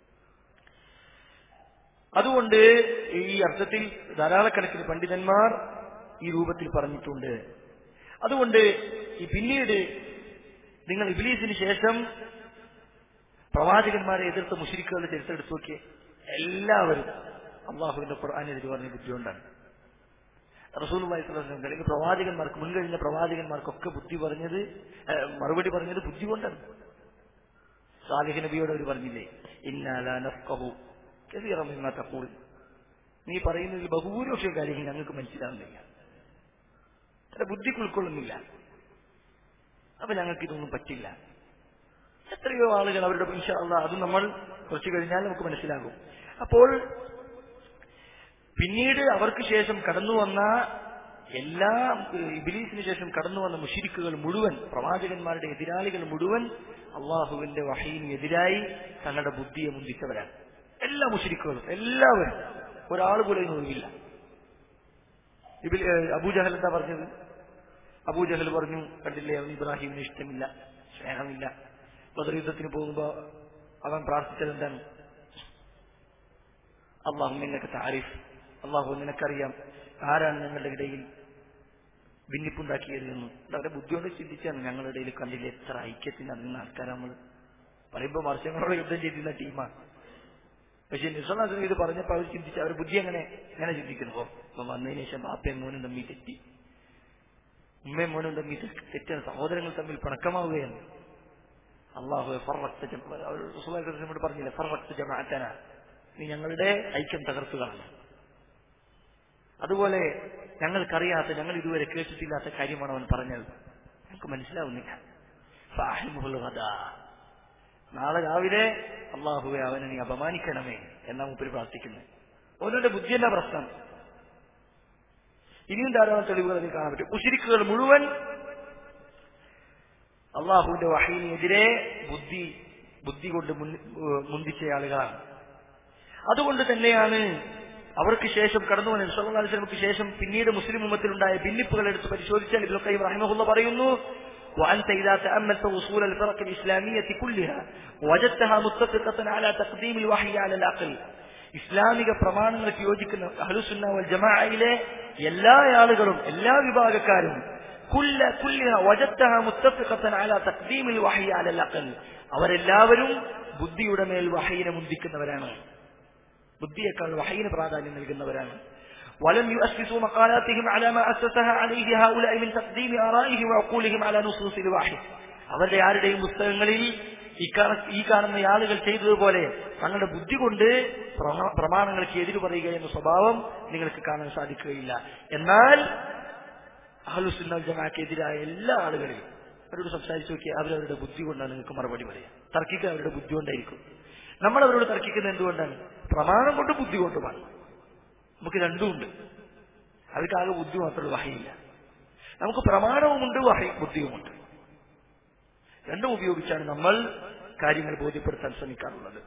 S2: അതുകൊണ്ട് ഈ അർത്ഥത്തിൽ ധാരാളക്കണക്കിന് പണ്ഡിതന്മാർ ഈ രൂപത്തിൽ പറഞ്ഞിട്ടുണ്ട് അതുകൊണ്ട് ഈ പിന്നീട് നിങ്ങൾ ഇബ്ലീസിന് ശേഷം പ്രവാചകന്മാരെ എതിർത്ത മുഷിരിക്കുകളുടെ ചരിത്രം എടുത്തു നോക്കിയേ എല്ലാവരും അള്ളാഹുവിന്റെ ഖുർആാനെതിരെ പറഞ്ഞ ബുദ്ധികൊണ്ടാണ് റസൂൽ അല്ലെങ്കിൽ പ്രവാചകന്മാർക്ക് മുൻകഴിഞ്ഞ പ്രവാചകന്മാർക്കൊക്കെ ബുദ്ധി പറഞ്ഞത് ഏഹ്, മറുപടി പറഞ്ഞത് ബുദ്ധി കൊണ്ടാണ് സാലിഹ് നബിയോട് അവർ പറഞ്ഞില്ലേ ഇന്നാലാ നഫ്ഖഹു കസീറൻ മിമ്മാ തഖൂൽ നീ പറയുന്നതിൽ ബഹുഭൂരിപക്ഷം കാര്യങ്ങൾ ഞങ്ങൾക്ക് മനസ്സിലാവുന്നില്ല അല്ല ബുദ്ധിക്ക് ഉൾക്കൊള്ളുന്നില്ല അപ്പൊ ഞങ്ങൾക്ക് ഇതൊന്നും പറ്റില്ല എത്രയോ ആളുകൾ അവരുടെ ഇൻഷാ അള്ളാ അത് നമ്മൾ കുറച്ചു കഴിഞ്ഞാൽ നമുക്ക് മനസ്സിലാകും അപ്പോൾ പിന്നീട് അവർക്ക് ശേഷം കടന്നു വന്ന എല്ലാ ഇബിലീസിന് ശേഷം കടന്നു വന്ന മുഷിരിക്കുകൾ മുഴുവൻ പ്രവാചകന്മാരുടെ എതിരാളികൾ മുഴുവൻ അള്ളാഹുവിന്റെ വഹീന് എതിരായി തങ്ങളുടെ ബുദ്ധിയെ മുന്തിച്ചവരാണ് എല്ലാ മുഷിരിക്കുകളും എല്ലാവരും ഒരാൾ പോലും ഇതിന് ഒഴിവില്ല ഇബിൽ അബൂജഹൽ എന്താ പറഞ്ഞത് അബൂജഹൽ പറഞ്ഞു കണ്ടില്ലേ അവൻ ഇബ്രാഹിമിന് ഇഷ്ടമില്ല സ്നേഹമില്ല ബദർ യുദ്ധത്തിന് പോകുമ്പോ അവൻ പ്രാർത്ഥിച്ചത് എന്താണ് അള്ളാഹു നിനക്ക് താരിഫ് അള്ളാഹു നിനക്കറിയാം ആരാണ് ഞങ്ങളുടെ ഇടയിൽ ഭിന്നിപ്പുണ്ടാക്കിയത് എന്ന് അവരെ ബുദ്ധിയോട് ചിന്തിച്ചാണ് ഞങ്ങളുടെ ഇടയിൽ കണ്ടില്ല എത്ര ഐക്യത്തിന് അതിന് ആൾക്കാർ നമ്മൾ പറയുമ്പോൾ വർഷങ്ങളോട് യുദ്ധം ചെയ്തിരുന്ന ടീമാണ് പക്ഷെ നിസ്വനാഥൻ ഇത് പറഞ്ഞപ്പോൾ അവർ ചിന്തിച്ചു അവർ ബുദ്ധി അങ്ങനെ അങ്ങനെ ചിന്തിക്കുന്നു ഓ ഇപ്പൊ വന്നതിന് ശേഷം ബാപ്പയും മോനും തമ്മിൽ തെറ്റി ഉമ്മയും മോനും തമ്മിൽ തെറ്റാണ് സഹോദരങ്ങൾ തമ്മിൽ പിണക്കമാവുകയാണ് അള്ളാഹു ഫർവക്ത റസൂലോട് പറഞ്ഞില്ല ഫർവക്ത ജമാഅത്തന നീ ഞങ്ങളുടെ ഐക്യം തകർത്തുകളാണ് അതുപോലെ ഞങ്ങൾക്കറിയാത്ത ഞങ്ങൾ ഇതുവരെ കേട്ടിട്ടില്ലാത്ത കാര്യമാണ് അവൻ പറഞ്ഞത് ഞങ്ങൾക്ക് മനസ്സിലാവുന്നില്ല ഫാഹിമുൽ ഗദാ. നാളെ രാവിലെ അള്ളാഹുവെ അവനെ നീ അപമാനിക്കണമേ എന്നാ മുപ്പര് പ്രാർത്ഥിക്കുന്നത് ഓരോന്റെ ബുദ്ധിയല്ല പ്രശ്നം ഇനിയും ധാരാളം തെളിവുകൾ അതിൽ കാണാൻ പറ്റും മുഷിരിക്കുകൾ മുഴുവൻ അള്ളാഹുവിന്റെ വഹീനെതിരെ ബുദ്ധി ബുദ്ധി കൊണ്ട് മുൻ- ഏഹ് മുന്തിച്ച ആളുകളാണ് അതുകൊണ്ട് തന്നെയാണ് അവർക്ക് ശേഷം കടന്നു വന്ന വിശ്വനാഥിക്ക് ശേഷം പിന്നീട് മുസ്ലിം ഉമ്മത്തിലുണ്ടായ ഭിന്നിപ്പുകൾ എടുത്ത് പരിശോധിച്ചാൽ ഇബ്നു ഖയ്യിം റഹിമഹുല്ല പറയുന്നു وأنت إذا تأملت وصول الفرق الإسلامية كلها وجدتها متفقة على تقديم الوحي على العقل ഇസ്ലാമിക പ്രമാണങ്ങൾക്ക് യോജിക്കുന്ന അഹ്ലുസുന്ന വൽ ജമാഅയിലെ എല്ലാ ആളുകളും എല്ലാ വിഭാഗക്കാരും കുല്ല കുല്ലിഹ വജത്തഹ മുത്തഫിഖത്തൻ അലാ തഖ്ദീമിൽ വഹി അലൽ അഖൽ അവരെല്ലാവരും ബുദ്ധിയുടെ മേൽ വഹയിനെ മുന്തിക്കുന്നവരാണ് ബുദ്ധിയേക്കാൾ വഹയിന് പ്രാധാന്യം നൽകുന്നവരാണ് ولم يؤسسوا مقالاتهم على ما أسسها عليه هؤلاء من تقديم آرائهم وعقولهم على نصوص الوحي അവരുടെ ആരുടെയും പുസ്തകങ്ങളിൽ ഈ കാണ- ഈ കാണുന്ന ആളുകൾ ചെയ്തതുപോലെ തങ്ങളുടെ ബുദ്ധി കൊണ്ട് പ്രമാ- പ്രമാണങ്ങൾക്ക് എതിര് പറയുക എന്ന സ്വഭാവം നിങ്ങൾക്ക് കാണാൻ സാധിക്കുകയില്ല എന്നാൽ അഹലുസുന്ന ജമാക്കെതിരായ എല്ലാ ആളുകളിലും അവരോട് സംസാരിച്ചു നോക്കിയാൽ അവരവരുടെ ബുദ്ധി കൊണ്ടാണ് നിങ്ങൾക്ക് മറുപടി പറയാം തർക്കിക്കുക അവരുടെ ബുദ്ധി കൊണ്ടായിരിക്കും നമ്മൾ അവരോട് തർക്കിക്കുന്നത് എന്തുകൊണ്ടാണ് പ്രമാണം കൊണ്ട് ബുദ്ധി കൊണ്ടുമാണ് നമുക്ക് രണ്ടുമുണ്ട് അവർക്ക് ആകെ ബുദ്ധി മാത്രമേ വഹയില്ല നമുക്ക് പ്രമാണവുമുണ്ട് വഹി ബുദ്ധിയുമുണ്ട് രണ്ടും ഉപയോഗിച്ചാണ് നമ്മൾ കാര്യങ്ങൾ ബോധ്യപ്പെടുത്താൻ ശ്രമിക്കാറുള്ളത്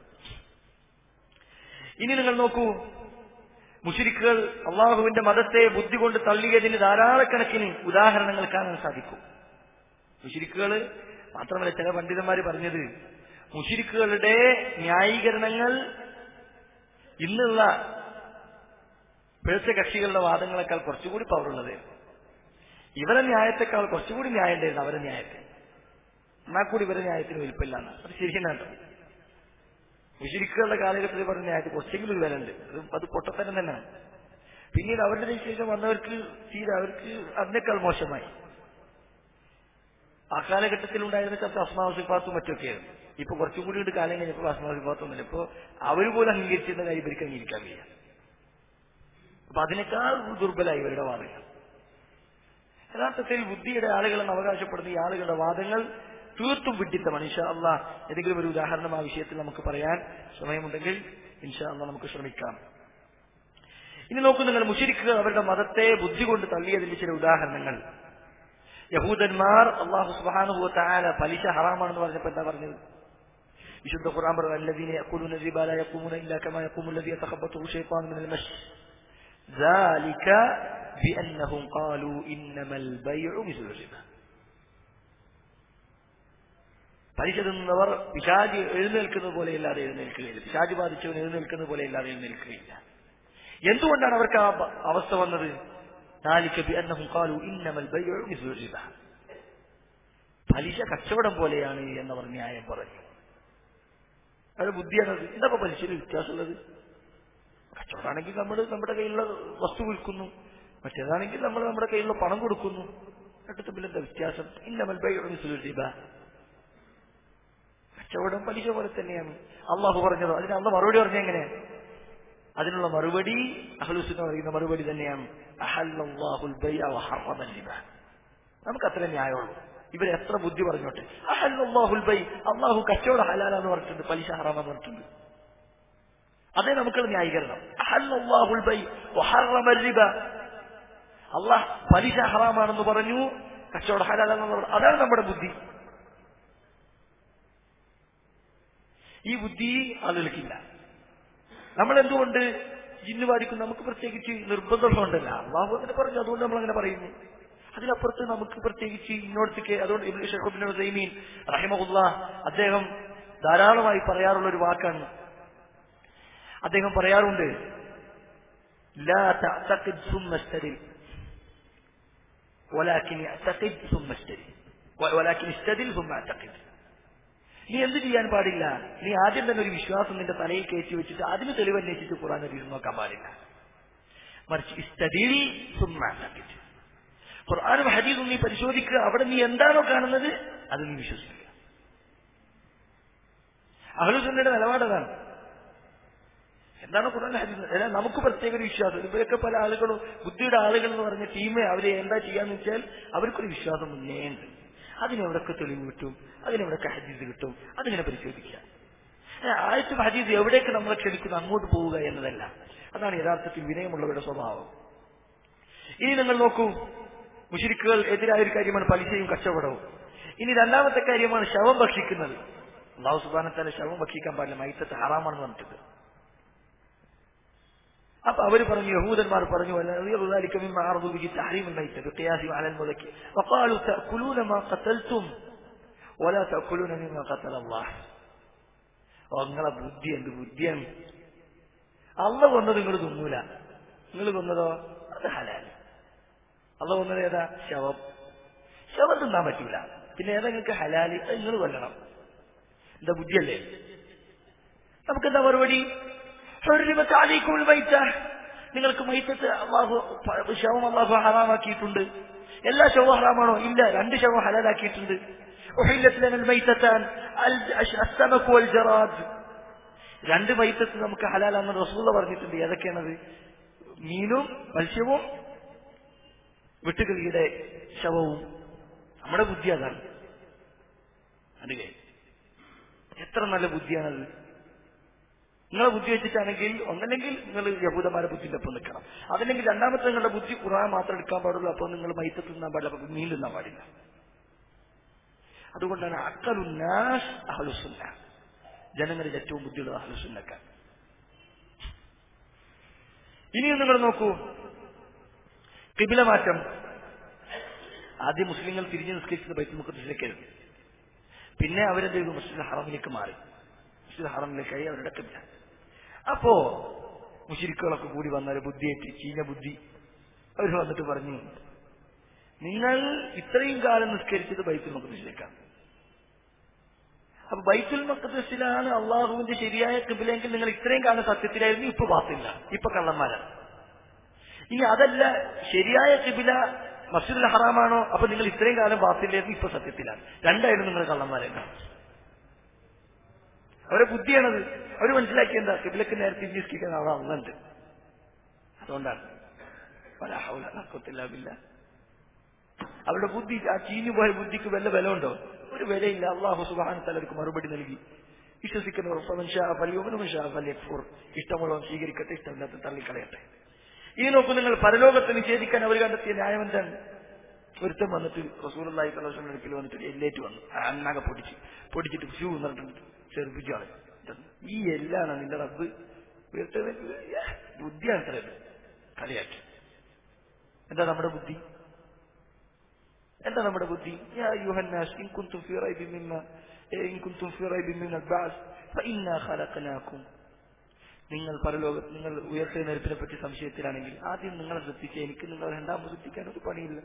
S2: ഇനി നിങ്ങൾ നോക്കൂ മുഷിരിക്കുകൾ അള്ളാഹുവിന്റെ മതത്തെ ബുദ്ധി കൊണ്ട് തള്ളിയതിന് ധാരാളക്കണക്കിന് ഉദാഹരണങ്ങൾ കാണാൻ സാധിക്കും മുഷിരിക്കുകൾ മാത്രമല്ല ചില പണ്ഡിതന്മാർ പറഞ്ഞത് മുഷിരിക്കുകളുടെ ന്യായീകരണങ്ങൾ ഇന്നുള്ള പിഴച്ച കക്ഷികളുടെ വാദങ്ങളെക്കാൾ കുറച്ചുകൂടി പവറുള്ളത് ഇവരെ ന്യായത്തെക്കാൾ കുറച്ചുകൂടി ന്യായം ഉണ്ടായിരുന്നു അവരെ ന്യായത്തെ എന്നാൽ കൂടി ഇവരെ ന്യായത്തിന് വലിപ്പില്ല എന്ന് അത് ശരിയെന്നാണ് മുഷിരിക്കുകളുടെ കാലഘട്ടത്തിൽ പറഞ്ഞ ന്യായത്തിൽ കുറച്ചെങ്കിലും ഒരു വില ഉണ്ട് അത് അത് പൊട്ടത്തരം തന്നെയാണ് പിന്നീട് അവരുടെ ശേഷം വന്നവർക്ക് തീരെ അവർക്ക് അതിനേക്കാൾ മോശമായി ആ കാലഘട്ടത്തിൽ ഉണ്ടായിരുന്ന ചർച്ച അസ്മാസിഫാത്തും മറ്റൊക്കെയായിരുന്നു ഇപ്പൊ കുറച്ചും കൂടി ഉണ്ട് കാലം കഴിഞ്ഞപ്പോൾ അസ്മാസിഫാത്തൊന്നുമില്ല ഇപ്പൊ അവർ പോലും അംഗീകരിച്ചിരുന്ന കാര്യം ഇവർക്ക് അംഗീകരിക്കാൻ വയ്യ അപ്പൊ അതിനേക്കാൾ ദുർബലമായി ഇവരുടെ വാദങ്ങൾ യഥാർത്ഥത്തിൽ ബുദ്ധിയുടെ ആളുകളെന്ന് അവകാശപ്പെടുന്ന ഈ ആളുകളുടെ വാദങ്ങൾ തീർത്തും വിഡിത്തമാണ് ഇൻഷാ അള്ളാ ഏതെങ്കിലും ഒരു ഉദാഹരണം ആ വിഷയത്തിൽ നമുക്ക് പറയാൻ സമയമുണ്ടെങ്കിൽ ഇൻഷാ അള്ളാ നമുക്ക് ശ്രമിക്കാം ഇനി നോക്കൂ നിങ്ങൾ മുഷിരിക്കുകൾ അവരുടെ മതത്തെ ബുദ്ധി കൊണ്ട് തള്ളിയതിന്റെ ചില ഉദാഹരണങ്ങൾ യഹൂദന്മാർ അള്ളാഹു സുബാനുഭവ താല പലിശ ഹറാമാണെന്ന് പറഞ്ഞപ്പോ എന്താ പറഞ്ഞത് വിശുദ്ധ ഖുർആൻ പറഞ്ഞു الذين يأكلون الربا لا يقومون إلا كما يقوم الذي يتخبطه الشيطان من المس ذلك بأنهم قالوا إنما البيع مثل الربا പലിശ തിന്നുന്നവർ പിശാജ് എഴുന്നേൽക്കുന്നത് പോലെയല്ലാതെ എഴുന്നേൽക്കുകയില്ല പിശാജ് ബാധിച്ചവൻ എഴുന്നേൽക്കുന്നത് പോലെയല്ലാതെ എഴുന്നേൽക്കുകയില്ല എന്തുകൊണ്ടാണ് അവർക്ക് ആ ബ- അവസ്ഥ വന്നത് ذلك بأنهم قالوا إنما البيع مثل الربا പലിശ കച്ചവടം പോലെയാണ് എന്നവർ ന്യായം പറഞ്ഞു അത് ബുദ്ധിയാണത് എന്താ ഇപ്പൊ പലിശയിൽ വ്യത്യാസമുള്ളത് കച്ചവടമാണെങ്കിൽ നമ്മൾ നമ്മുടെ കയ്യിലുള്ള വസ്തു വിൽക്കുന്നു മറ്റേതാണെങ്കിൽ നമ്മൾ നമ്മുടെ കയ്യിലുള്ള പണം കൊടുക്കുന്നു രണ്ടു തമ്മിൽ എന്താ വ്യത്യാസം ഇന്നമൽ റിബ കച്ചവടം പലിശ പോലെ തന്നെയാണ് അള്ളാഹു പറഞ്ഞത് അതിന് അള്ള മറുപടി പറഞ്ഞ എങ്ങനെ അതിനുള്ള മറുപടി അഹ്ലുസിന് പറയുന്ന മറുപടി തന്നെയാണ് അഹല്ലല്ലാഹുൽ ബൈഅ വഹറമ റിബ നമുക്ക് അത്ര ന്യായമുള്ളൂ ഇവരെ എത്ര ബുദ്ധി പറഞ്ഞോട്ടെ അഹല്ലാഹുൽ ബൈ അള്ളാഹു കച്ചവടം ഹലാലാന്ന് പറഞ്ഞിട്ടുണ്ട് പലിശ ഹറാമെന്ന് പറഞ്ഞിട്ടുണ്ട് അതേ നമുക്കുള്ള ന്യായീകരണം അഹല്ലാഹുൽ ബൈ വഹറമ റിബ അള്ളാഹ് പലിശ ഹറാമാണെന്ന് പറഞ്ഞു കച്ചവടം ഹലാലാന്ന് പറഞ്ഞു അതാണ് നമ്മുടെ ബുദ്ധി ഈ ബുദ്ധി ആളുകൾക്കില്ല നമ്മൾ എന്തുകൊണ്ട് ജിന്ന് ബാധിക്കും നമുക്ക് പ്രത്യേകിച്ച് നിർബന്ധമുണ്ടല്ല അള്ളാഹു അങ്ങനെ പറഞ്ഞു അതുകൊണ്ട് നമ്മൾ അങ്ങനെ പറയുന്നു അതിനപ്പുറത്ത് നമുക്ക് പ്രത്യേകിച്ച് ഇന്നോടത്തേക്ക് അതുകൊണ്ട് ഇബ്നു ഷെയ്ഖ് സൈമീൻ റഹിമഹുല്ല അദ്ദേഹം ധാരാളമായി പറയാറുള്ള ഒരു വാക്കാണ് അദ്ദേഹം പറയാറുണ്ട് لا تعتقد ثم استدل ولكن اعتقد ثم استدل ولكن استدل ثم اعتقد നീ എന്ത് ചെയ്യാൻ പാടില്ല നീ ആദ്യം തന്നെ ഒരു വിശ്വാസം നിന്റെ തലയിൽ കയറ്റി വെച്ചിട്ട് അതിന് തെളിവ് അന്വേഷിച്ച് ഖുറാൻ ഹദീസ് നോക്കാൻ പാടില്ല മറിച്ച് ഇസ്തദീൽ സുമ്മ അഅ്തഖിദ്. ഖുർആനും ഹദീസും നീ പരിശോധിക്കുക അവിടെ നീ എന്താണോ കാണുന്നത് അത് നീ വിശ്വസിക്കുക അഹ്ലുസുന്നയുടെ നിലപാടതാണ് എന്താണ് ഖുർആൻ ഹദീസ് അല്ല നമുക്ക് പ്രത്യേക ഒരു വിശ്വാസം ഇവരൊക്കെ പല ആളുകളും ബുദ്ധിയുടെ ആളുകൾ എന്ന് പറഞ്ഞ ടീമ് അവരെ എന്താ ചെയ്യാന്ന് വെച്ചാൽ അവർക്കൊരു വിശ്വാസം മുന്നേ ഉണ്ട് അതിനെവിടൊക്കെ തെളിവ് കിട്ടും അതിനെവിടൊക്കെ ഹദീസ് കിട്ടും അതിങ്ങനെ പരിശോധിക്കുക ഏ, ആയത്തും ഹദീസ് എവിടേക്ക് നമ്മളെ ക്ഷണിക്കുന്നു അങ്ങോട്ട് പോവുക എന്നതല്ല അതാണ് യഥാർത്ഥത്തിൽ വിനയമുള്ളവരുടെ സ്വഭാവം ഇനി നിങ്ങൾ നോക്കൂ മുഷിരിക്കുകൾ എതിരായ ഒരു കാര്യമാണ് പലിശയും കച്ചവടവും ഇനി രണ്ടാമത്തെ കാര്യമാണ് ശവം ഭക്ഷിക്കുന്നത് അള്ളാഹു സുബാനത്താലെ ശവം ഭക്ഷിക്കാൻ പാടില്ല മൈത്തത്തെ ഹറാമാണെന്ന് പറഞ്ഞിട്ട് അപ്പൊ അവർ പറഞ്ഞു യഹൂദന്മാർ പറഞ്ഞു "وَلَا ذَلِكَ مِمَّا عَرَضُوا بِهِ تَحْرِيمُ الْمَيْتَةِ بِقِيَاسِ عَلَى الْمُذَكِّرِ وَقَالُوا تَأْكُلُونَ مَا قَتَلْتُمْ وَلَا تَأْكُلُونَ مِمَّا قَتَلَ اللَّهُ ഓ, നിങ്ങളെ ബുദ്ധി എന്ത് ബുദ്ധിയാണ് അള്ള കൊന്നത് നിങ്ങൾ തിന്നൂല നിങ്ങൾ കൊന്നതോ അത് ഹലാൽ അള്ള കൊന്നത് ഏതാ ശവം ശവം തിന്നാൻ പറ്റൂല പിന്നെ ഏതാ നിങ്ങൾക്ക് ഹലാല് അത് നിങ്ങൾ കൊല്ലണം എന്താ ബുദ്ധിയല്ലേ നമുക്കെന്താ മറുപടി حرمت عليكم الميتة നിങ്ങൾക്ക് മൈത്തത്ത് അള്ളാഹു ശവം അള്ളാഹു ഹറാമാക്കിയിട്ടുണ്ട് എല്ലാ ശവവും ഹറാമാണോ ഇല്ല രണ്ട് ശവം ഹലാലാക്കിയിട്ടുണ്ട് أحلت لنا الميتتان السمك والجراد രണ്ട് മൈത്തത്ത് നമുക്ക് ഹലാലാന്ന് റസൂല പറഞ്ഞിട്ടുണ്ട് ഏതൊക്കെയാണത് മീനും മത്സ്യവും വിട്ടുകളിയുടെ ശവവും നമ്മുടെ ബുദ്ധി അതാണ് അല്ലേ എത്ര നല്ല ബുദ്ധിയാണത് നിങ്ങളെ ബുദ്ധി വെച്ചിട്ടാണെങ്കിൽ ഒന്നല്ലെങ്കിൽ നിങ്ങൾ യഹൂദന്മാരെ ബുദ്ധിന്റെ ഒപ്പം നിൽക്കണം അതല്ലെങ്കിൽ രണ്ടാമത്തെ നിങ്ങളുടെ ബുദ്ധി ഖുറാൻ മാത്രം എടുക്കാൻ പാടുള്ളൂ അപ്പോൾ നിങ്ങൾ മൈത്തത്ത് തിന്നാൻ പാടില്ല അപ്പൊ മീൻ തിന്നാൻ പാടില്ല അതുകൊണ്ടാണ് അക്കലുന്നാസ് അഹലുസുന്ന ജനങ്ങളിൽ ഏറ്റവും ബുദ്ധിയുള്ളത് അഹലുസുന്നക്കാർ ഇനിയും നിങ്ങൾ നോക്കൂ കിബില മാറ്റം ആദ്യം മുസ്ലിങ്ങൾ തിരിഞ്ഞു നിസ്കരിച്ചത് ബൈത്തുൽ മുഖദ്സിലേക്കായിരുന്നു പിന്നെ അവരെന്ത് ചെയ്തു മുസ്ലിം ഹറമിലേക്ക് മാറി മുസ്ലിം ഹറമിലേക്കായി അവരുടെ കിബില അപ്പോ മുഷിരിക്കുകളൊക്കെ കൂടി വന്നൊരു ബുദ്ധിയേറ്റ് ചീഞ്ഞ ബുദ്ധി അവർ വന്നിട്ട് പറഞ്ഞു നിങ്ങൾ ഇത്രയും കാലം നിസ്കരിച്ചത് ബൈത്തുൽ മഖദ്സിലേക്കാണ് അപ്പൊ ബൈത്തുൽ മഖദ്സിലാണ് അള്ളാഹുവിന്റെ ശരിയായ കിബിലെങ്കിൽ നിങ്ങൾ ഇത്രയും കാലം സത്യത്തിലായിരുന്നു ഇപ്പൊ പാത്തില്ല ഇപ്പൊ കള്ളന്മാരാണ് ഇനി അതല്ല ശരിയായ കിബില മസ്ജിദുൽ ഹറാമാണോ അപ്പൊ നിങ്ങൾ ഇത്രയും കാലം പാത്തില്ലായിരുന്നു ഇപ്പൊ സത്യത്തിലാണ് രണ്ടായിരുന്നു നിങ്ങൾ കള്ളന്മാരെല്ലാം അവരെ ബുദ്ധിയാണത് അവർ മനസ്സിലാക്കി എന്താ കിബിലക്ക് നേരെ തിരിഞ്ഞിരിക്കാൻ അവിടെ അന്നുണ്ട് അതുകൊണ്ടാണ് വലാ ഹൗല വലാ ഖുവത ഇല്ലാ ബില്ലാ. അവരുടെ ബുദ്ധി ആ ചീഞ്ഞു പോയ ബുദ്ധിക്ക് വല്ല ബലമുണ്ടോ ഒരു വിലയില്ല അള്ളാഹു സുബാന തലർക്ക് മറുപടി നൽകി വിശ്വസിക്കുന്നവർ ഫമൻ ഷാ ഫലിയുമനും ഷാ ഫലിയക്ഫുർ ഇഷ്ടമുള്ളവൻ സ്വീകരിക്കട്ടെ ഇഷ്ടമില്ലാത്ത തള്ളിക്കളയട്ടെ ഇനി നോക്കൂ നിങ്ങൾ പരലോകത്ത് നിഷേധിക്കാൻ അവർ കണ്ടെത്തിയ ന്യായം എന്താണ് ഒരുത്തൻ വന്നിട്ട് റസൂലി കലോഷം അടുക്കൽ വന്നിട്ട് എല്ലേറ്റ് വന്നു അന്നാകെ പൊടിച്ച് പൊടിച്ചിട്ട് ഷൂ എന്നിട്ട് ചെറുപ്പിച്ചു കളഞ്ഞു ഈ എല്ലാണ് നിന്റെ റബ്ബ് ഉയർത്തത് ബുദ്ധിയാണ് ഇത്രയത് കളിയാക്കി എന്താ നമ്മുടെ ബുദ്ധി എന്താ നമ്മുടെ ബുദ്ധി യാ യുഹന്നാസ് ഇൻ കുന്തും ഫീ റൈബിൻ മിമ്മ ഇൻ കുന്തും ഫീ റൈബിൻ മിനൽ ബഅസ് ഫഇന്നാ ഖലഖനാകും നിങ്ങൾ പരലോക നിങ്ങൾ ഉയർത്തെഴുന്നേൽപ്പിനെ പറ്റി സംശയത്തിലാണെങ്കിൽ ആദ്യം നിങ്ങളെ ശ്രദ്ധിച്ച് എനിക്ക് നിങ്ങളെ രണ്ടാമത് ശ്രദ്ധിക്കാൻ ഒരു പണിയില്ല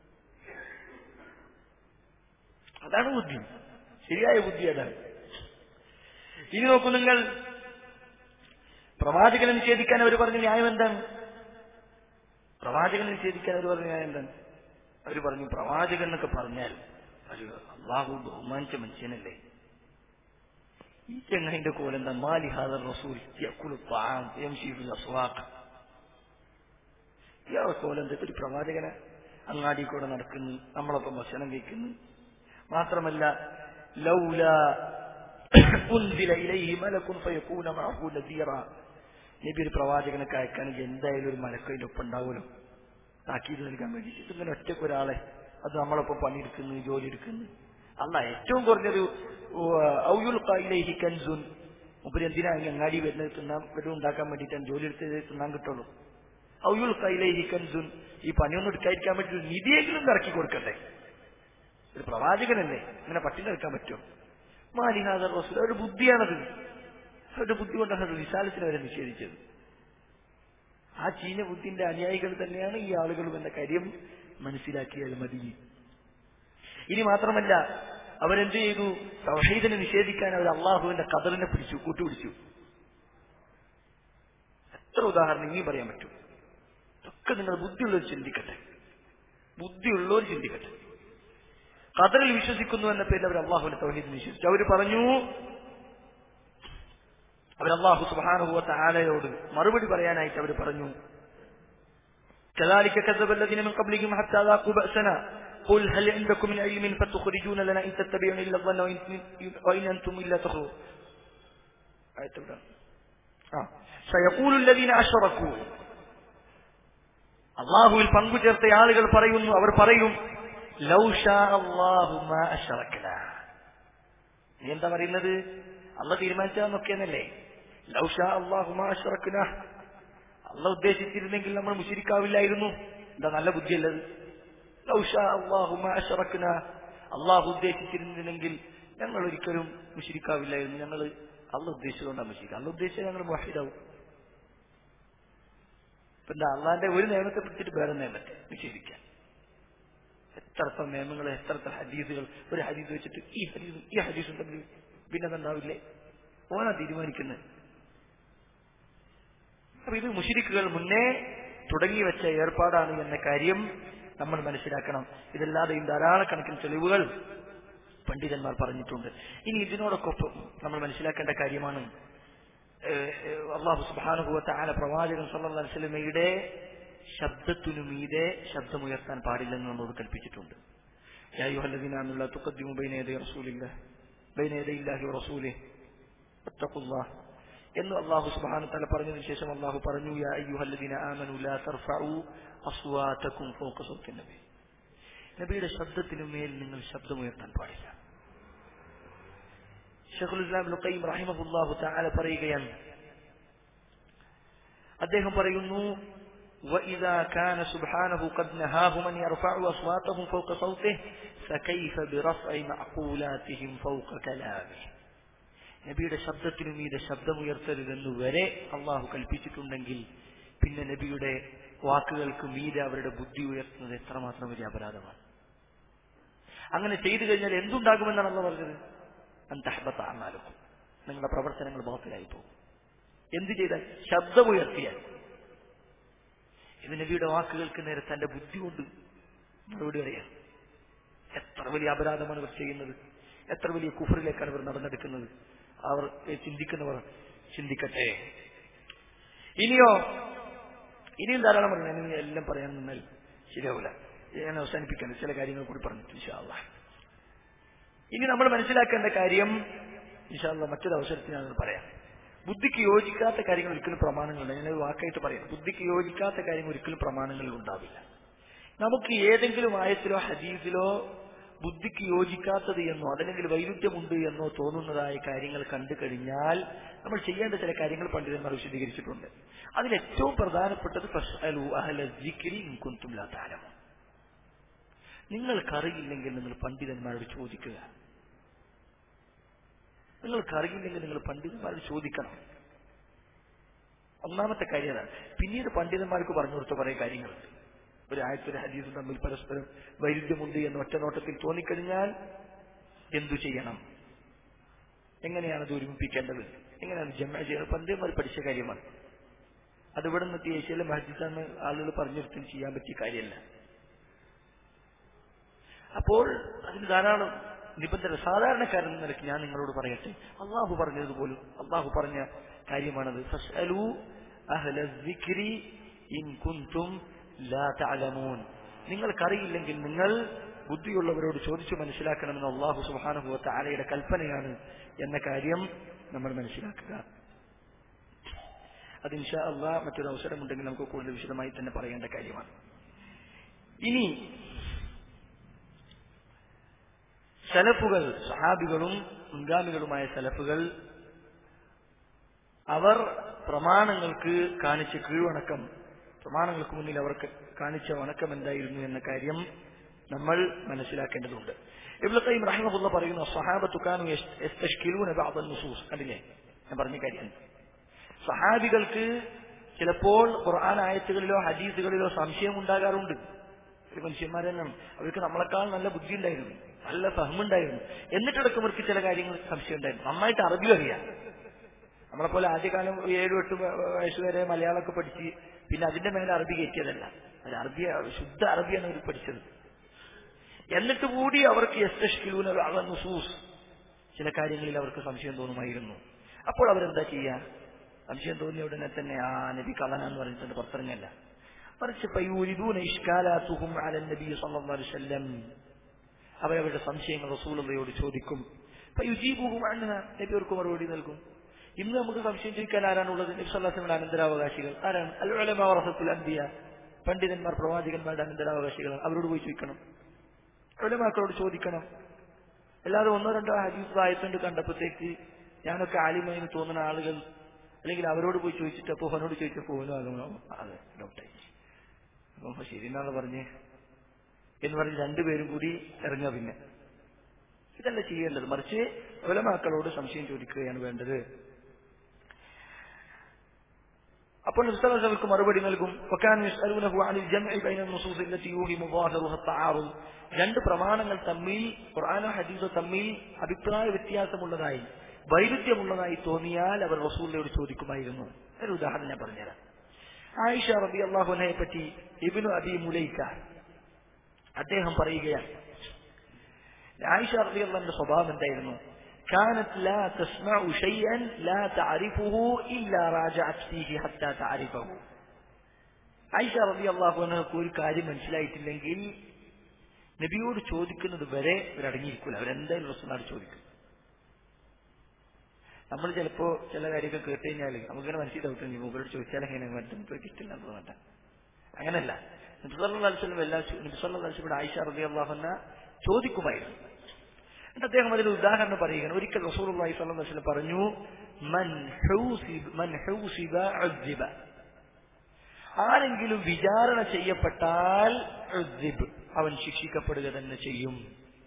S2: അതാണ് ബുദ്ധി ശരിയായ ബുദ്ധി അതാണ് ഇനി നോക്കൂ നിങ്ങൾ പ്രവാചകനെ നിഷേധിക്കാൻ അവർ പറഞ്ഞ ന്യായം എന്താണ് പ്രവാചകനെ നിഷേധിക്കാൻ അവർ പറഞ്ഞ ന്യായം എന്താണ് അവർ പറഞ്ഞു പ്രവാചകൻ എന്നൊക്കെ പറഞ്ഞാൽ ഒരു അള്ളാഹു ബഹുമാനിച്ച മനുഷ്യനല്ലേ ഈ ചെങ്ങൈന്റെ കോലെന്താ മാലി ഹാദർ റസൂൽ യക്കുലു താം യംശീഫുൽ അസ്വാഖ് ഇയാളെ കോലെന്താ ഒരു പ്രവാചകനെ അങ്ങാടി കൂടെ നടക്കുന്നു നമ്മളൊപ്പം ഭക്ഷണം കഴിക്കുന്നു മാത്രമല്ല ലൗല ഉൻസില ഇലൈഹി മലക്കുൻ ഫയകൂന മഅഹു നദീറ നബി ഒരു പ്രവാചകനൊക്കെ അയക്കാണെങ്കിൽ എന്തായാലും ഒരു മലക്കതിന്റെ ഒപ്പം ഉണ്ടാവുമല്ലോ താക്കീത് നൽകാൻ വേണ്ടിയിട്ട് ഇതിങ്ങനെ ഒറ്റയ്ക്ക് ഒരാളെ അത് നമ്മളൊപ്പം പണിയെടുക്കുന്നു ജോലി എടുക്കുന്നു അല്ല ഏറ്റവും കുറഞ്ഞൊരു ഔയുൽ ഖൈലൈഹി കൻസുൻ മുപ്പര് എന്തിനാ ഈ അങ്ങാടി വരുന്നത് തിന്നാൻ വീട് ഉണ്ടാക്കാൻ വേണ്ടിയിട്ടാണ് ജോലി എടുത്തത് തിന്നാൻ കിട്ടുള്ളൂ ഔയുൽ ഖൈലൈഹി കൻസുൻ ഈ പണിയൊന്നും എടുക്കാതിരിക്കാൻ വേണ്ടി ഒരു നിധിയെങ്കിലും ഇറക്കി കൊടുക്കണ്ടേ ഒരു പ്രവാചകനല്ലേ ഇങ്ങനെ പട്ടിണി എടുക്കാൻ പറ്റുമോ മാലിഹാദർ റസൂൽ അവരുടെ ബുദ്ധിയാണത് അവരുടെ ബുദ്ധി കൊണ്ടാണ് അവരുടെ വിശാലത്തിന് അവരെ നിഷേധിച്ചത് ആ ചീന ബുദ്ധിന്റെ അനുയായികൾ തന്നെയാണ് ഈ ആളുകളും എന്ന കാര്യം മനസ്സിലാക്കിയാൽ മതി ഇനി മാത്രമല്ല അവരെന്ത് ചെയ്തു തൗഹീദിനെ നിഷേധിക്കാൻ അവർ അള്ളാഹുവിന്റെ കതറിനെ പിടിച്ചു കൂട്ടുപിടിച്ചു എത്ര ഉദാഹരണം ഇനി പറയാൻ പറ്റും ഇതൊക്കെ നിങ്ങൾ ബുദ്ധിയുള്ളവർ ചിന്തിക്കട്ടെ ബുദ്ധിയുള്ളവർ ചിന്തിക്കട്ടെ ഖദറിൽ വിശ്വസിക്കുന്നു എന്ന പേരിൽ അവർ അള്ളാഹുവിന്റെ തൗഹീദ് വിശ്വസിച്ചു അവർ പറഞ്ഞു അവർ അള്ളാഹു സുബാനുഭവത്തെ ആലയോട് മറുപടി പറയാനായിട്ട് അവർ പറഞ്ഞു كذلك كذب الذين من قبلهم حتى ذاقوا بأسنا قل هل عندكم من علم فتخرجون لنا إن تتبعون إلا الظن وإن أنتم إلا تخرون سيقول الذين أشركوا അള്ളാഹുവിൽ പങ്കുചേർത്ത ആളുകൾ പറയുന്നു അവർ പറയും നീ എന്താ പറയുന്നത് അള്ള തീരുമാനിച്ചാന്നൊക്കെയെന്നല്ലേ ലൗഷാ അള്ളാഹുമാ അഷറക്കുന അള്ള ഉദ്ദേശിച്ചിരുന്നെങ്കിൽ നമ്മൾ മുഷിരിക്കാവില്ലായിരുന്നു എന്താ നല്ല ബുദ്ധിയല്ലത് ലൗഷാ അള്ളാഹുമാ അഷറക്കുന അള്ളാഹു ഉദ്ദേശിച്ചിരുന്നെങ്കിൽ ഞങ്ങൾ ഒരിക്കലും മുഷിരിക്കാവില്ലായിരുന്നു ഞങ്ങൾ അള്ള ഉദ്ദേശിച്ചുകൊണ്ടാണ് മുഷിരിക്കുക അള്ള ഉദ്ദേശിച്ചാൽ ഞങ്ങൾ വാഹിദാവും ഇപ്പൊ എന്താ അള്ളാന്റെ ഒരു നിയമത്തെ പിടിച്ചിട്ട് വേറെ നിയമത്തെ നിഷേധിക്കാൻ എത്രത്ര നിയമങ്ങൾ എത്രത്ര ഹദീസുകൾ ഒരു ഹദീസ് വെച്ചിട്ട് ഈ ഹദീസും ഈ ഹദീസും തമ്മിൽ ഭിന്നതുണ്ടാവില്ലേ ഓനാ തീരുമാനിക്കുന്നത് അപ്പൊ ഇത് മുഷിരിക്കുകൾ മുന്നേ തുടങ്ങി വെച്ച ഏർപ്പാടാണ് എന്ന കാര്യം നമ്മൾ മനസ്സിലാക്കണം ഇതല്ലാതെയും ധാരാളക്കണക്കിന് തെളിവുകൾ പണ്ഡിതന്മാർ പറഞ്ഞിട്ടുണ്ട് ഇനി ഇതിനോടൊപ്പം നമ്മൾ മനസ്സിലാക്കേണ്ട കാര്യമാണ് അള്ളാഹു സുബാനുഭവത്തെ ആന പ്രവാചകൻ സല്ലാ വസ്ലമയുടെ ശബ്ദത്തിനു മീതെ ശബ്ദമുയർത്താൻ പാടില്ലെന്ന് നമ്മളോട് കൽപ്പിച്ചിട്ടുണ്ട് എന്ന് അള്ളാഹു സുബാനു തല പറഞ്ഞതിന് ശേഷം അള്ളാഹു പറഞ്ഞു നബിയുടെ ശബ്ദത്തിനു മേൽ നിങ്ങൾ ശബ്ദമുയർത്താൻ പാടില്ല ഷെഖുൽ ഇസ്ലാം ലുക്കൈം റഹിമഹുല്ലാഹു തആല പറയുകയാണ് അദ്ദേഹം പറയുന്നു وإذا كان سبحانه قد نهاهم أن يرفعوا أصواتهم فوق صوته فكيف برفع معقولاتهم فوق كلامه നബിയുടെ ശബ്ദത്തിനു മീതെ ശബ്ദമുയർത്തരുതെന്ന് വരെ അള്ളാഹു കൽപ്പിച്ചിട്ടുണ്ടെങ്കിൽ പിന്നെ നബിയുടെ വാക്കുകൾക്ക് മീതെ അവരുടെ ബുദ്ധി ഉയർത്തുന്നത് എത്രമാത്രം വലിയ അപരാധമാണ് അങ്ങനെ ചെയ്തു കഴിഞ്ഞാൽ എന്തുണ്ടാകുമെന്നാണ് അള്ള പറഞ്ഞത് അന്തഹബത്ത അന്നാലും നിങ്ങളുടെ പ്രവർത്തനങ്ങൾ ബാത്തിലായി പോകും എന്ത് ചെയ്താൽ ശബ്ദമുയർത്തിയാൽ ഇത് നബിയുടെ വാക്കുകൾക്ക് നേരെ തന്റെ ബുദ്ധി കൊണ്ട് മറുപടി പറയാം എത്ര വലിയ അപരാധമാണ് ഇവർ ചെയ്യുന്നത് എത്ര വലിയ കുഫറിലേക്കാണ് ഇവർ നടന്നെടുക്കുന്നത് അവർ ചിന്തിക്കുന്നവർ ചിന്തിക്കട്ടെ ഇനിയോ ഇനിയും ധാരാളം പറഞ്ഞു ഞാൻ ഇനി എല്ലാം പറയാൻ നിന്നാൽ ശരിയാവില്ല ഞാൻ അവസാനിപ്പിക്കണം ചില കാര്യങ്ങൾ കൂടി പറഞ്ഞിട്ട് ഇൻഷാല്ല ഇനി നമ്മൾ മനസ്സിലാക്കേണ്ട കാര്യം ഇൻഷാല്ല മറ്റൊരു അവസരത്തിൽ ഞാൻ പറയാം ബുദ്ധിക്ക് യോജിക്കാത്ത കാര്യങ്ങൾ ഒരിക്കലും പ്രമാണങ്ങളുണ്ട് ഞാൻ വാക്കായിട്ട് പറയാം ബുദ്ധിക്ക് യോജിക്കാത്ത കാര്യങ്ങൾ ഒരിക്കലും പ്രമാണങ്ങളിൽ ഉണ്ടാവില്ല നമുക്ക് ഏതെങ്കിലും ആയത്തിലോ ഹദീസിലോ ബുദ്ധിക്ക് യോജിക്കാത്തത് എന്നോ അതല്ലെങ്കിൽ വൈരുദ്ധ്യമുണ്ട് എന്നോ തോന്നുന്നതായ കാര്യങ്ങൾ കണ്ടു കഴിഞ്ഞാൽ നമ്മൾ ചെയ്യേണ്ട ചില കാര്യങ്ങൾ പണ്ഡിതന്മാർ വിശദീകരിച്ചിട്ടുണ്ട് അതിൽ ഏറ്റവും പ്രധാനപ്പെട്ടത് ഫസ്അലു അഹ്ല ദിക്രി ഇൻ കുൻതും ലാ തഅലമൂൻ. നിങ്ങൾക്കറിയില്ലെങ്കിൽ നിങ്ങൾ പണ്ഡിതന്മാരോട് ചോദിക്കുക നിങ്ങൾക്കറിയില്ലെങ്കിൽ നിങ്ങൾ പണ്ഡിതന്മാരോട് ചോദിക്കണം ഒന്നാമത്തെ കാര്യം അതാണ് പിന്നീട് പണ്ഡിതന്മാർക്ക് പറഞ്ഞു കൊടുത്ത കുറെ കാര്യങ്ങളുണ്ട് ഒരു ആയത്തൊരു ഹദീസും തമ്മിൽ പരസ്പരം വൈരുദ്ധ്യമുണ്ട് എന്ന് ഒറ്റ നോട്ടത്തിൽ തോന്നിക്കഴിഞ്ഞാൽ എന്തു ചെയ്യണം എങ്ങനെയാണ് അത് ഒരുമിപ്പിക്കേണ്ടത് എങ്ങനെയാണ് ജമ ചെയ്യേണ്ടത് പണ്ഡിതന്മാർ പഠിച്ച കാര്യമാണ് അത് ഇവിടെ നിന്ന് ഏഷ്യയിലെ മഹജിദാണ് ആളുകൾ പറഞ്ഞെടുത്ത് ചെയ്യാൻ പറ്റിയ കാര്യമല്ല അപ്പോൾ അതിന് ധാരാളം നിബന്ധന സാധാരണക്കാരൻ എന്ന നിലയ്ക്ക് ഞാൻ നിങ്ങളോട് പറയട്ടെ അള്ളാഹു പറഞ്ഞതുപോലും അള്ളാഹു പറഞ്ഞ കാര്യമാണത് ഫസ്അലു അഹ്ല ദിക്രി ഇൻ കുൻതും ലാ തഅലമൂൻ നിങ്ങൾക്കറിയില്ലെങ്കിൽ നിങ്ങൾ ബുദ്ധിയുള്ളവരോട് ചോദിച്ചു മനസ്സിലാക്കണമെന്ന് അള്ളാഹു സുബ്ഹാനഹു വ തആലയുടെ കൽപ്പനയാണ് എന്ന കാര്യം നമ്മൾ മനസ്സിലാക്കുക അത് ഇൻഷാ അള്ളാഹ് മറ്റൊരു അവസരമുണ്ടെങ്കിൽ നമുക്ക് കൂടുതൽ വിശദമായി തന്നെ പറയേണ്ട കാര്യമാണ് ഇനി സലഫുകൾ സഹാബികളും മുൻഗാമികളുമായ സലഫുകൾ അവർ പ്രമാണങ്ങൾക്ക് കാണിച്ച കീഴ്വണക്കം പ്രമാണങ്ങൾക്ക് മുന്നിൽ അവർക്ക് കാണിച്ച വണക്കം എന്തായിരുന്നു എന്ന കാര്യം നമ്മൾ മനസ്സിലാക്കേണ്ടതുണ്ട് ഇബ്നു ഖയ്യിം റഹിമഹുള്ള പറയുന്നു സഹാബത്തു കാനു യസ്തഷ്കിലൂന ബഅദ നുസൂസ് കണ്ടില്ലേ ഞാൻ പറഞ്ഞ കാര്യം സഹാബികൾക്ക് ചിലപ്പോൾ ഖുർആൻ ആയത്തുകളിലോ ഹദീസുകളിലോ സംശയം ഉണ്ടാകാറുണ്ട് ഒരു മനുഷ്യന്മാരെ അവർക്ക് നമ്മളെക്കാൾ നല്ല ബുദ്ധി ഉണ്ടായിരുന്നു നല്ല ഫഹമുണ്ടായിരുന്നു എന്നിട്ടടക്കം അവർക്ക് ചില കാര്യങ്ങൾ സംശയം ഉണ്ടായിരുന്നു നന്നായിട്ട് അറബി അറിയാം നമ്മളെപ്പോലെ ആദ്യകാലം ഏഴു എട്ട് വയസ്സ് വരെ മലയാളമൊക്കെ പഠിച്ച് പിന്നെ അതിന്റെ മേലെ അറബി കയറ്റിയതല്ല അത് അറബി ശുദ്ധ അറബിയാണ് അവർ പഠിച്ചത് എന്നിട്ട് കൂടി അവർക്ക് യസ്തഷ്കിലൂന നുസൂസ് ചില കാര്യങ്ങളിൽ അവർക്ക് സംശയം തോന്നുമായിരുന്നു അപ്പോൾ അവരെന്താ ചെയ്യുക സംശയം തോന്നിയ ഉടനെ തന്നെ ആ നബി കള്ളനാന്ന് പറഞ്ഞിട്ടുണ്ട് പുറത്തിറങ്ങല്ല മറിച്ച് പയ്യൂരിദൂന ഇഷ്കാലാത്തുഹും അലൻ നബി സല്ലല്ലാഹു അലൈഹി വസല്ലം അവരവരുടെ സംശയങ്ങൾ റസൂലുള്ളയോട് ചോദിക്കും പയുജീബുഹും അൻഹ നബി അവർക്ക് മറുപടി നൽകും ഇന്ന് നമുക്ക് സംശയം ചോദിക്കാൻ ആരാണുള്ളത് നബി സല്ലല്ലാഹു അനന്തരാവകാശികൾ ആരാണ് അൽ ഉലമ വറസത്തുൽ അൻബിയ പണ്ഡിതന്മാർ പ്രവാചകന്മാരുടെ അനന്തരാവകാശികളാണ് അവരോട് പോയി ചോദിക്കണം ഉലമാക്കളോട് ചോദിക്കണം അല്ലാതെ ഒന്നോ രണ്ടോ ഹദീസ് ആയത്തുണ്ട് കണ്ടപ്പോഴത്തേക്ക് ഞാനൊക്കെ ആലിമെന്ന് തോന്നുന്ന ആളുകൾ അല്ലെങ്കിൽ അവരോട് പോയി ചോദിച്ചിട്ട് അപ്പോ അവനോട് ചോദിച്ചപ്പോ ഓനോ അതെ ഡോക്ടർ അപ്പൊ ശരി എന്നാണ് പറഞ്ഞ് എന്ന് പറഞ്ഞ് രണ്ടുപേരും കൂടി ഇറങ്ങുക പിന്നെ ഇതല്ല ചെയ്യേണ്ടത് മറിച്ച് ഉലമാക്കളോട് സംശയം ചോദിക്കുകയാണ് വേണ്ടത് അപ്പോൾ നബ്സലർക്ക് മറുപടി നൽകും രണ്ട് പ്രമാണങ്ങൾ തമ്മിൽ ഖുർആാനോ ഹദീസോ തമ്മിൽ അഭിപ്രായ വ്യത്യാസമുള്ളതായി വൈരുദ്ധ്യമുള്ളതായി തോന്നിയാൽ അവർ റസൂലിനോട് ചോദിക്കുമായിരുന്നു ഒരു ഉദാഹരണം ഞാൻ പറഞ്ഞുതരാം ആയിഷ റബി അള്ളാഹുനെ പറ്റി ഇബിനു അബി മുലൈക്ക അദ്ദേഹം പറയുകയാണ് ആയിഷ റബി അള്ളാഹിന്റെ സ്വഭാവം എന്തായിരുന്നു كانت لا تسمع شيئا لا تعرفه إلا راجعت فيه حتى تعرفه ആയിഷ റബി അള്ളാഹുനക്ക് ഒരു കാര്യം മനസ്സിലായിട്ടില്ലെങ്കിൽ നബിയോട് ചോദിക്കുന്നത് വരെ അവരടങ്ങിയിരിക്കില്ല അവരെന്തായാലും റസൂലിനോട് ചോദിക്കും നമ്മൾ ചിലപ്പോ ചില കാര്യമൊക്കെ കേട്ട് കഴിഞ്ഞാൽ നമുക്കിങ്ങനെ മനസ്സിലാവും മുകളോട് ചോദിച്ചാൽ എങ്ങനെ മറ്റൊന്നും ഇഷ്ടമില്ല തോന്നണ്ട അങ്ങനല്ല നബിസ്വല്ലാസ്ലം എല്ലാ നബിസ്വല്ലാസ്ലമിയുടെ ആയിഷ റബി അള്ളാഹുന ചോദിക്കുമായിരുന്നു എന്നിട്ട് അദ്ദേഹം അതിന് ഉദാഹരണം പറയുകയാണ് ഒരിക്കൽ റസൂൽ അള്ളാഹി സ്വല്ലം വസ്ലം പറഞ്ഞു മൻ മൻ ഉദ്ദിബ ആരെങ്കിലും വിചാരണ ചെയ്യപ്പെട്ടാൽ ഉദ്ദിബ് അവൻ ശിക്ഷിക്കപ്പെടുക തന്നെ ചെയ്യും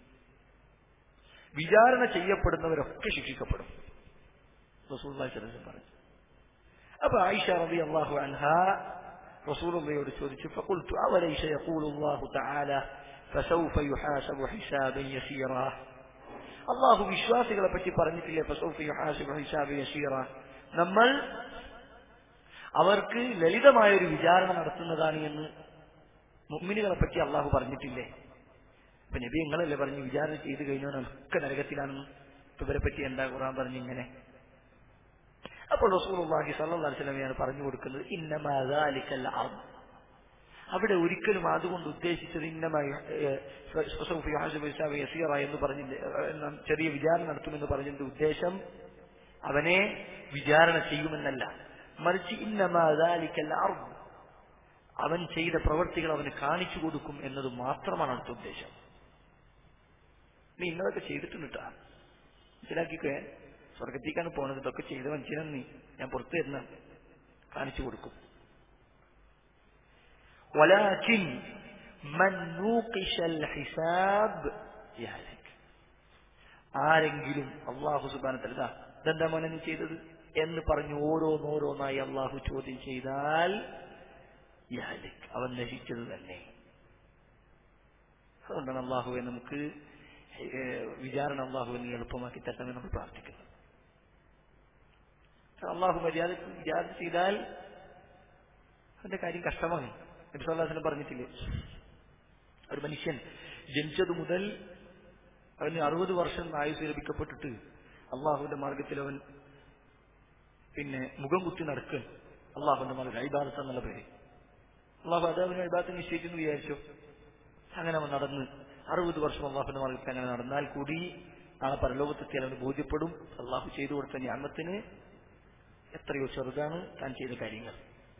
S2: വിചാരണ ചെയ്യപ്പെടുന്നവരൊക്കെ ശിക്ഷിക്കപ്പെടും റസൂൽ പറഞ്ഞു അപ്പൊ ആയിഷ റബി അള്ളാഹു അൻഹ റസൂലുള്ളയോട് ചോദിച്ചു فقلت أوليس يقول الله تعالى فسوف يحاسب حسابا يسيرا അള്ളാഹു വിശ്വാസികളെ പറ്റി പറഞ്ഞിട്ടില്ലേ فسوف يحاسب حسابا يسيرا നമ്മൾ അവർക്ക് ലളിതമായ ഒരു വിചാരണ നടത്തുന്നതാണ് എന്ന് മുഅ്മിനുകളെ പറ്റി അള്ളാഹു പറഞ്ഞിട്ടില്ലേ ഇപ്പൊ നബി നിങ്ങളല്ലേ പറഞ്ഞു വിചാരണ ചെയ്തു കഴിഞ്ഞവനൊക്കെ നരകത്തിലാണെന്ന് ഇവരെ പറ്റി എന്താ ഖുറാൻ പറഞ്ഞു ഇങ്ങനെ അപ്പോൾ റസൂലുള്ളാഹി സ്വല്ലല്ലാഹു അലൈഹി വസല്ലമയാണ് പറഞ്ഞു കൊടുക്കുന്നത് ഇന്നമാ ദാലിക്കൽ അർദ് അവിടെ ഒരിക്കലും അതുകൊണ്ട് ഉദ്ദേശിച്ചത് ഇന്നമായി യസീറ എന്ന് പറഞ്ഞില്ല ചെറിയ വിചാരണ നടത്തുമെന്ന് പറഞ്ഞതിന്റെ ഉദ്ദേശം അവനെ വിചാരണ ചെയ്യുമെന്നല്ല മറിച്ച് ഇന്നമാലിക്കല്ല അർവ് അവൻ ചെയ്ത പ്രവൃത്തികൾ അവന് കാണിച്ചു കൊടുക്കും എന്നത് മാത്രമാണ് അടുത്ത ഉദ്ദേശം നീ ഇന്നതൊക്കെ ചെയ്തിട്ടുണ്ട് കേട്ടാ മനസ്സിലാക്കിക്കേ സ്വർഗത്തേക്കാണ് പോണത് ഇതൊക്കെ ചെയ്ത മനുഷ്യനാണ് നീ ഞാൻ പുറത്തു തരുന്ന കാണിച്ചു കൊടുക്കും ولكن من نوقش الحساب يهلك ആരെങ്കിലും അള്ളാഹു സുബാനത്തല്ല ഇതാ ഇതെന്താ മോനെ നീ ചെയ്തത് എന്ന് പറഞ്ഞ് ഓരോന്നോരോന്നായി അള്ളാഹു ചോദ്യം ചെയ്താൽ യഹലിക് അവൻ നശിച്ചത് തന്നെ അതുകൊണ്ടാണ് അള്ളാഹുവെ നമുക്ക് ഏഹ്, വിചാരണ അള്ളാഹുവിനെ എളുപ്പമാക്കി തരണമെന്ന് നമ്മൾ പ്രാർത്ഥിക്കുന്നു അള്ളാഹു മര്യാദ വിചാരണ ചെയ്താൽ അതിന്റെ കാര്യം കഷ്ടമാണ് നബിസ്വല്ലാസിനെ പറഞ്ഞിട്ടില്ലേ ഒരു മനുഷ്യൻ ജനിച്ചതു മുതൽ അവന് അറുപത് വർഷം ആയുസ് ലഭിക്കപ്പെട്ടിട്ട് അള്ളാഹുവിന്റെ മാർഗത്തിൽ അവൻ പിന്നെ മുഖം കുത്തി നടക്കുക അള്ളാഹുവിന്റെ മാർഗം ഐബാദത്ത് എന്നുള്ള പേര് അള്ളാഹു അത് അവന് ഐബാദത്ത് നിശ്ചയിച്ചെന്ന് വിചാരിച്ചു അങ്ങനെ അവൻ നടന്ന് അറുപത് വർഷം അള്ളാഹുവിന്റെ മാർഗത്തിൽ അങ്ങനെ നടന്നാൽ കൂടി നാളെ പരലോകത്തെത്തിയാൽ അവന് ബോധ്യപ്പെടും അള്ളാഹു ചെയ്തു കൊടുത്ത ഞാമത്തിന് എത്രയോ ചെറുതാണ് താൻ ചെയ്ത കാര്യങ്ങൾ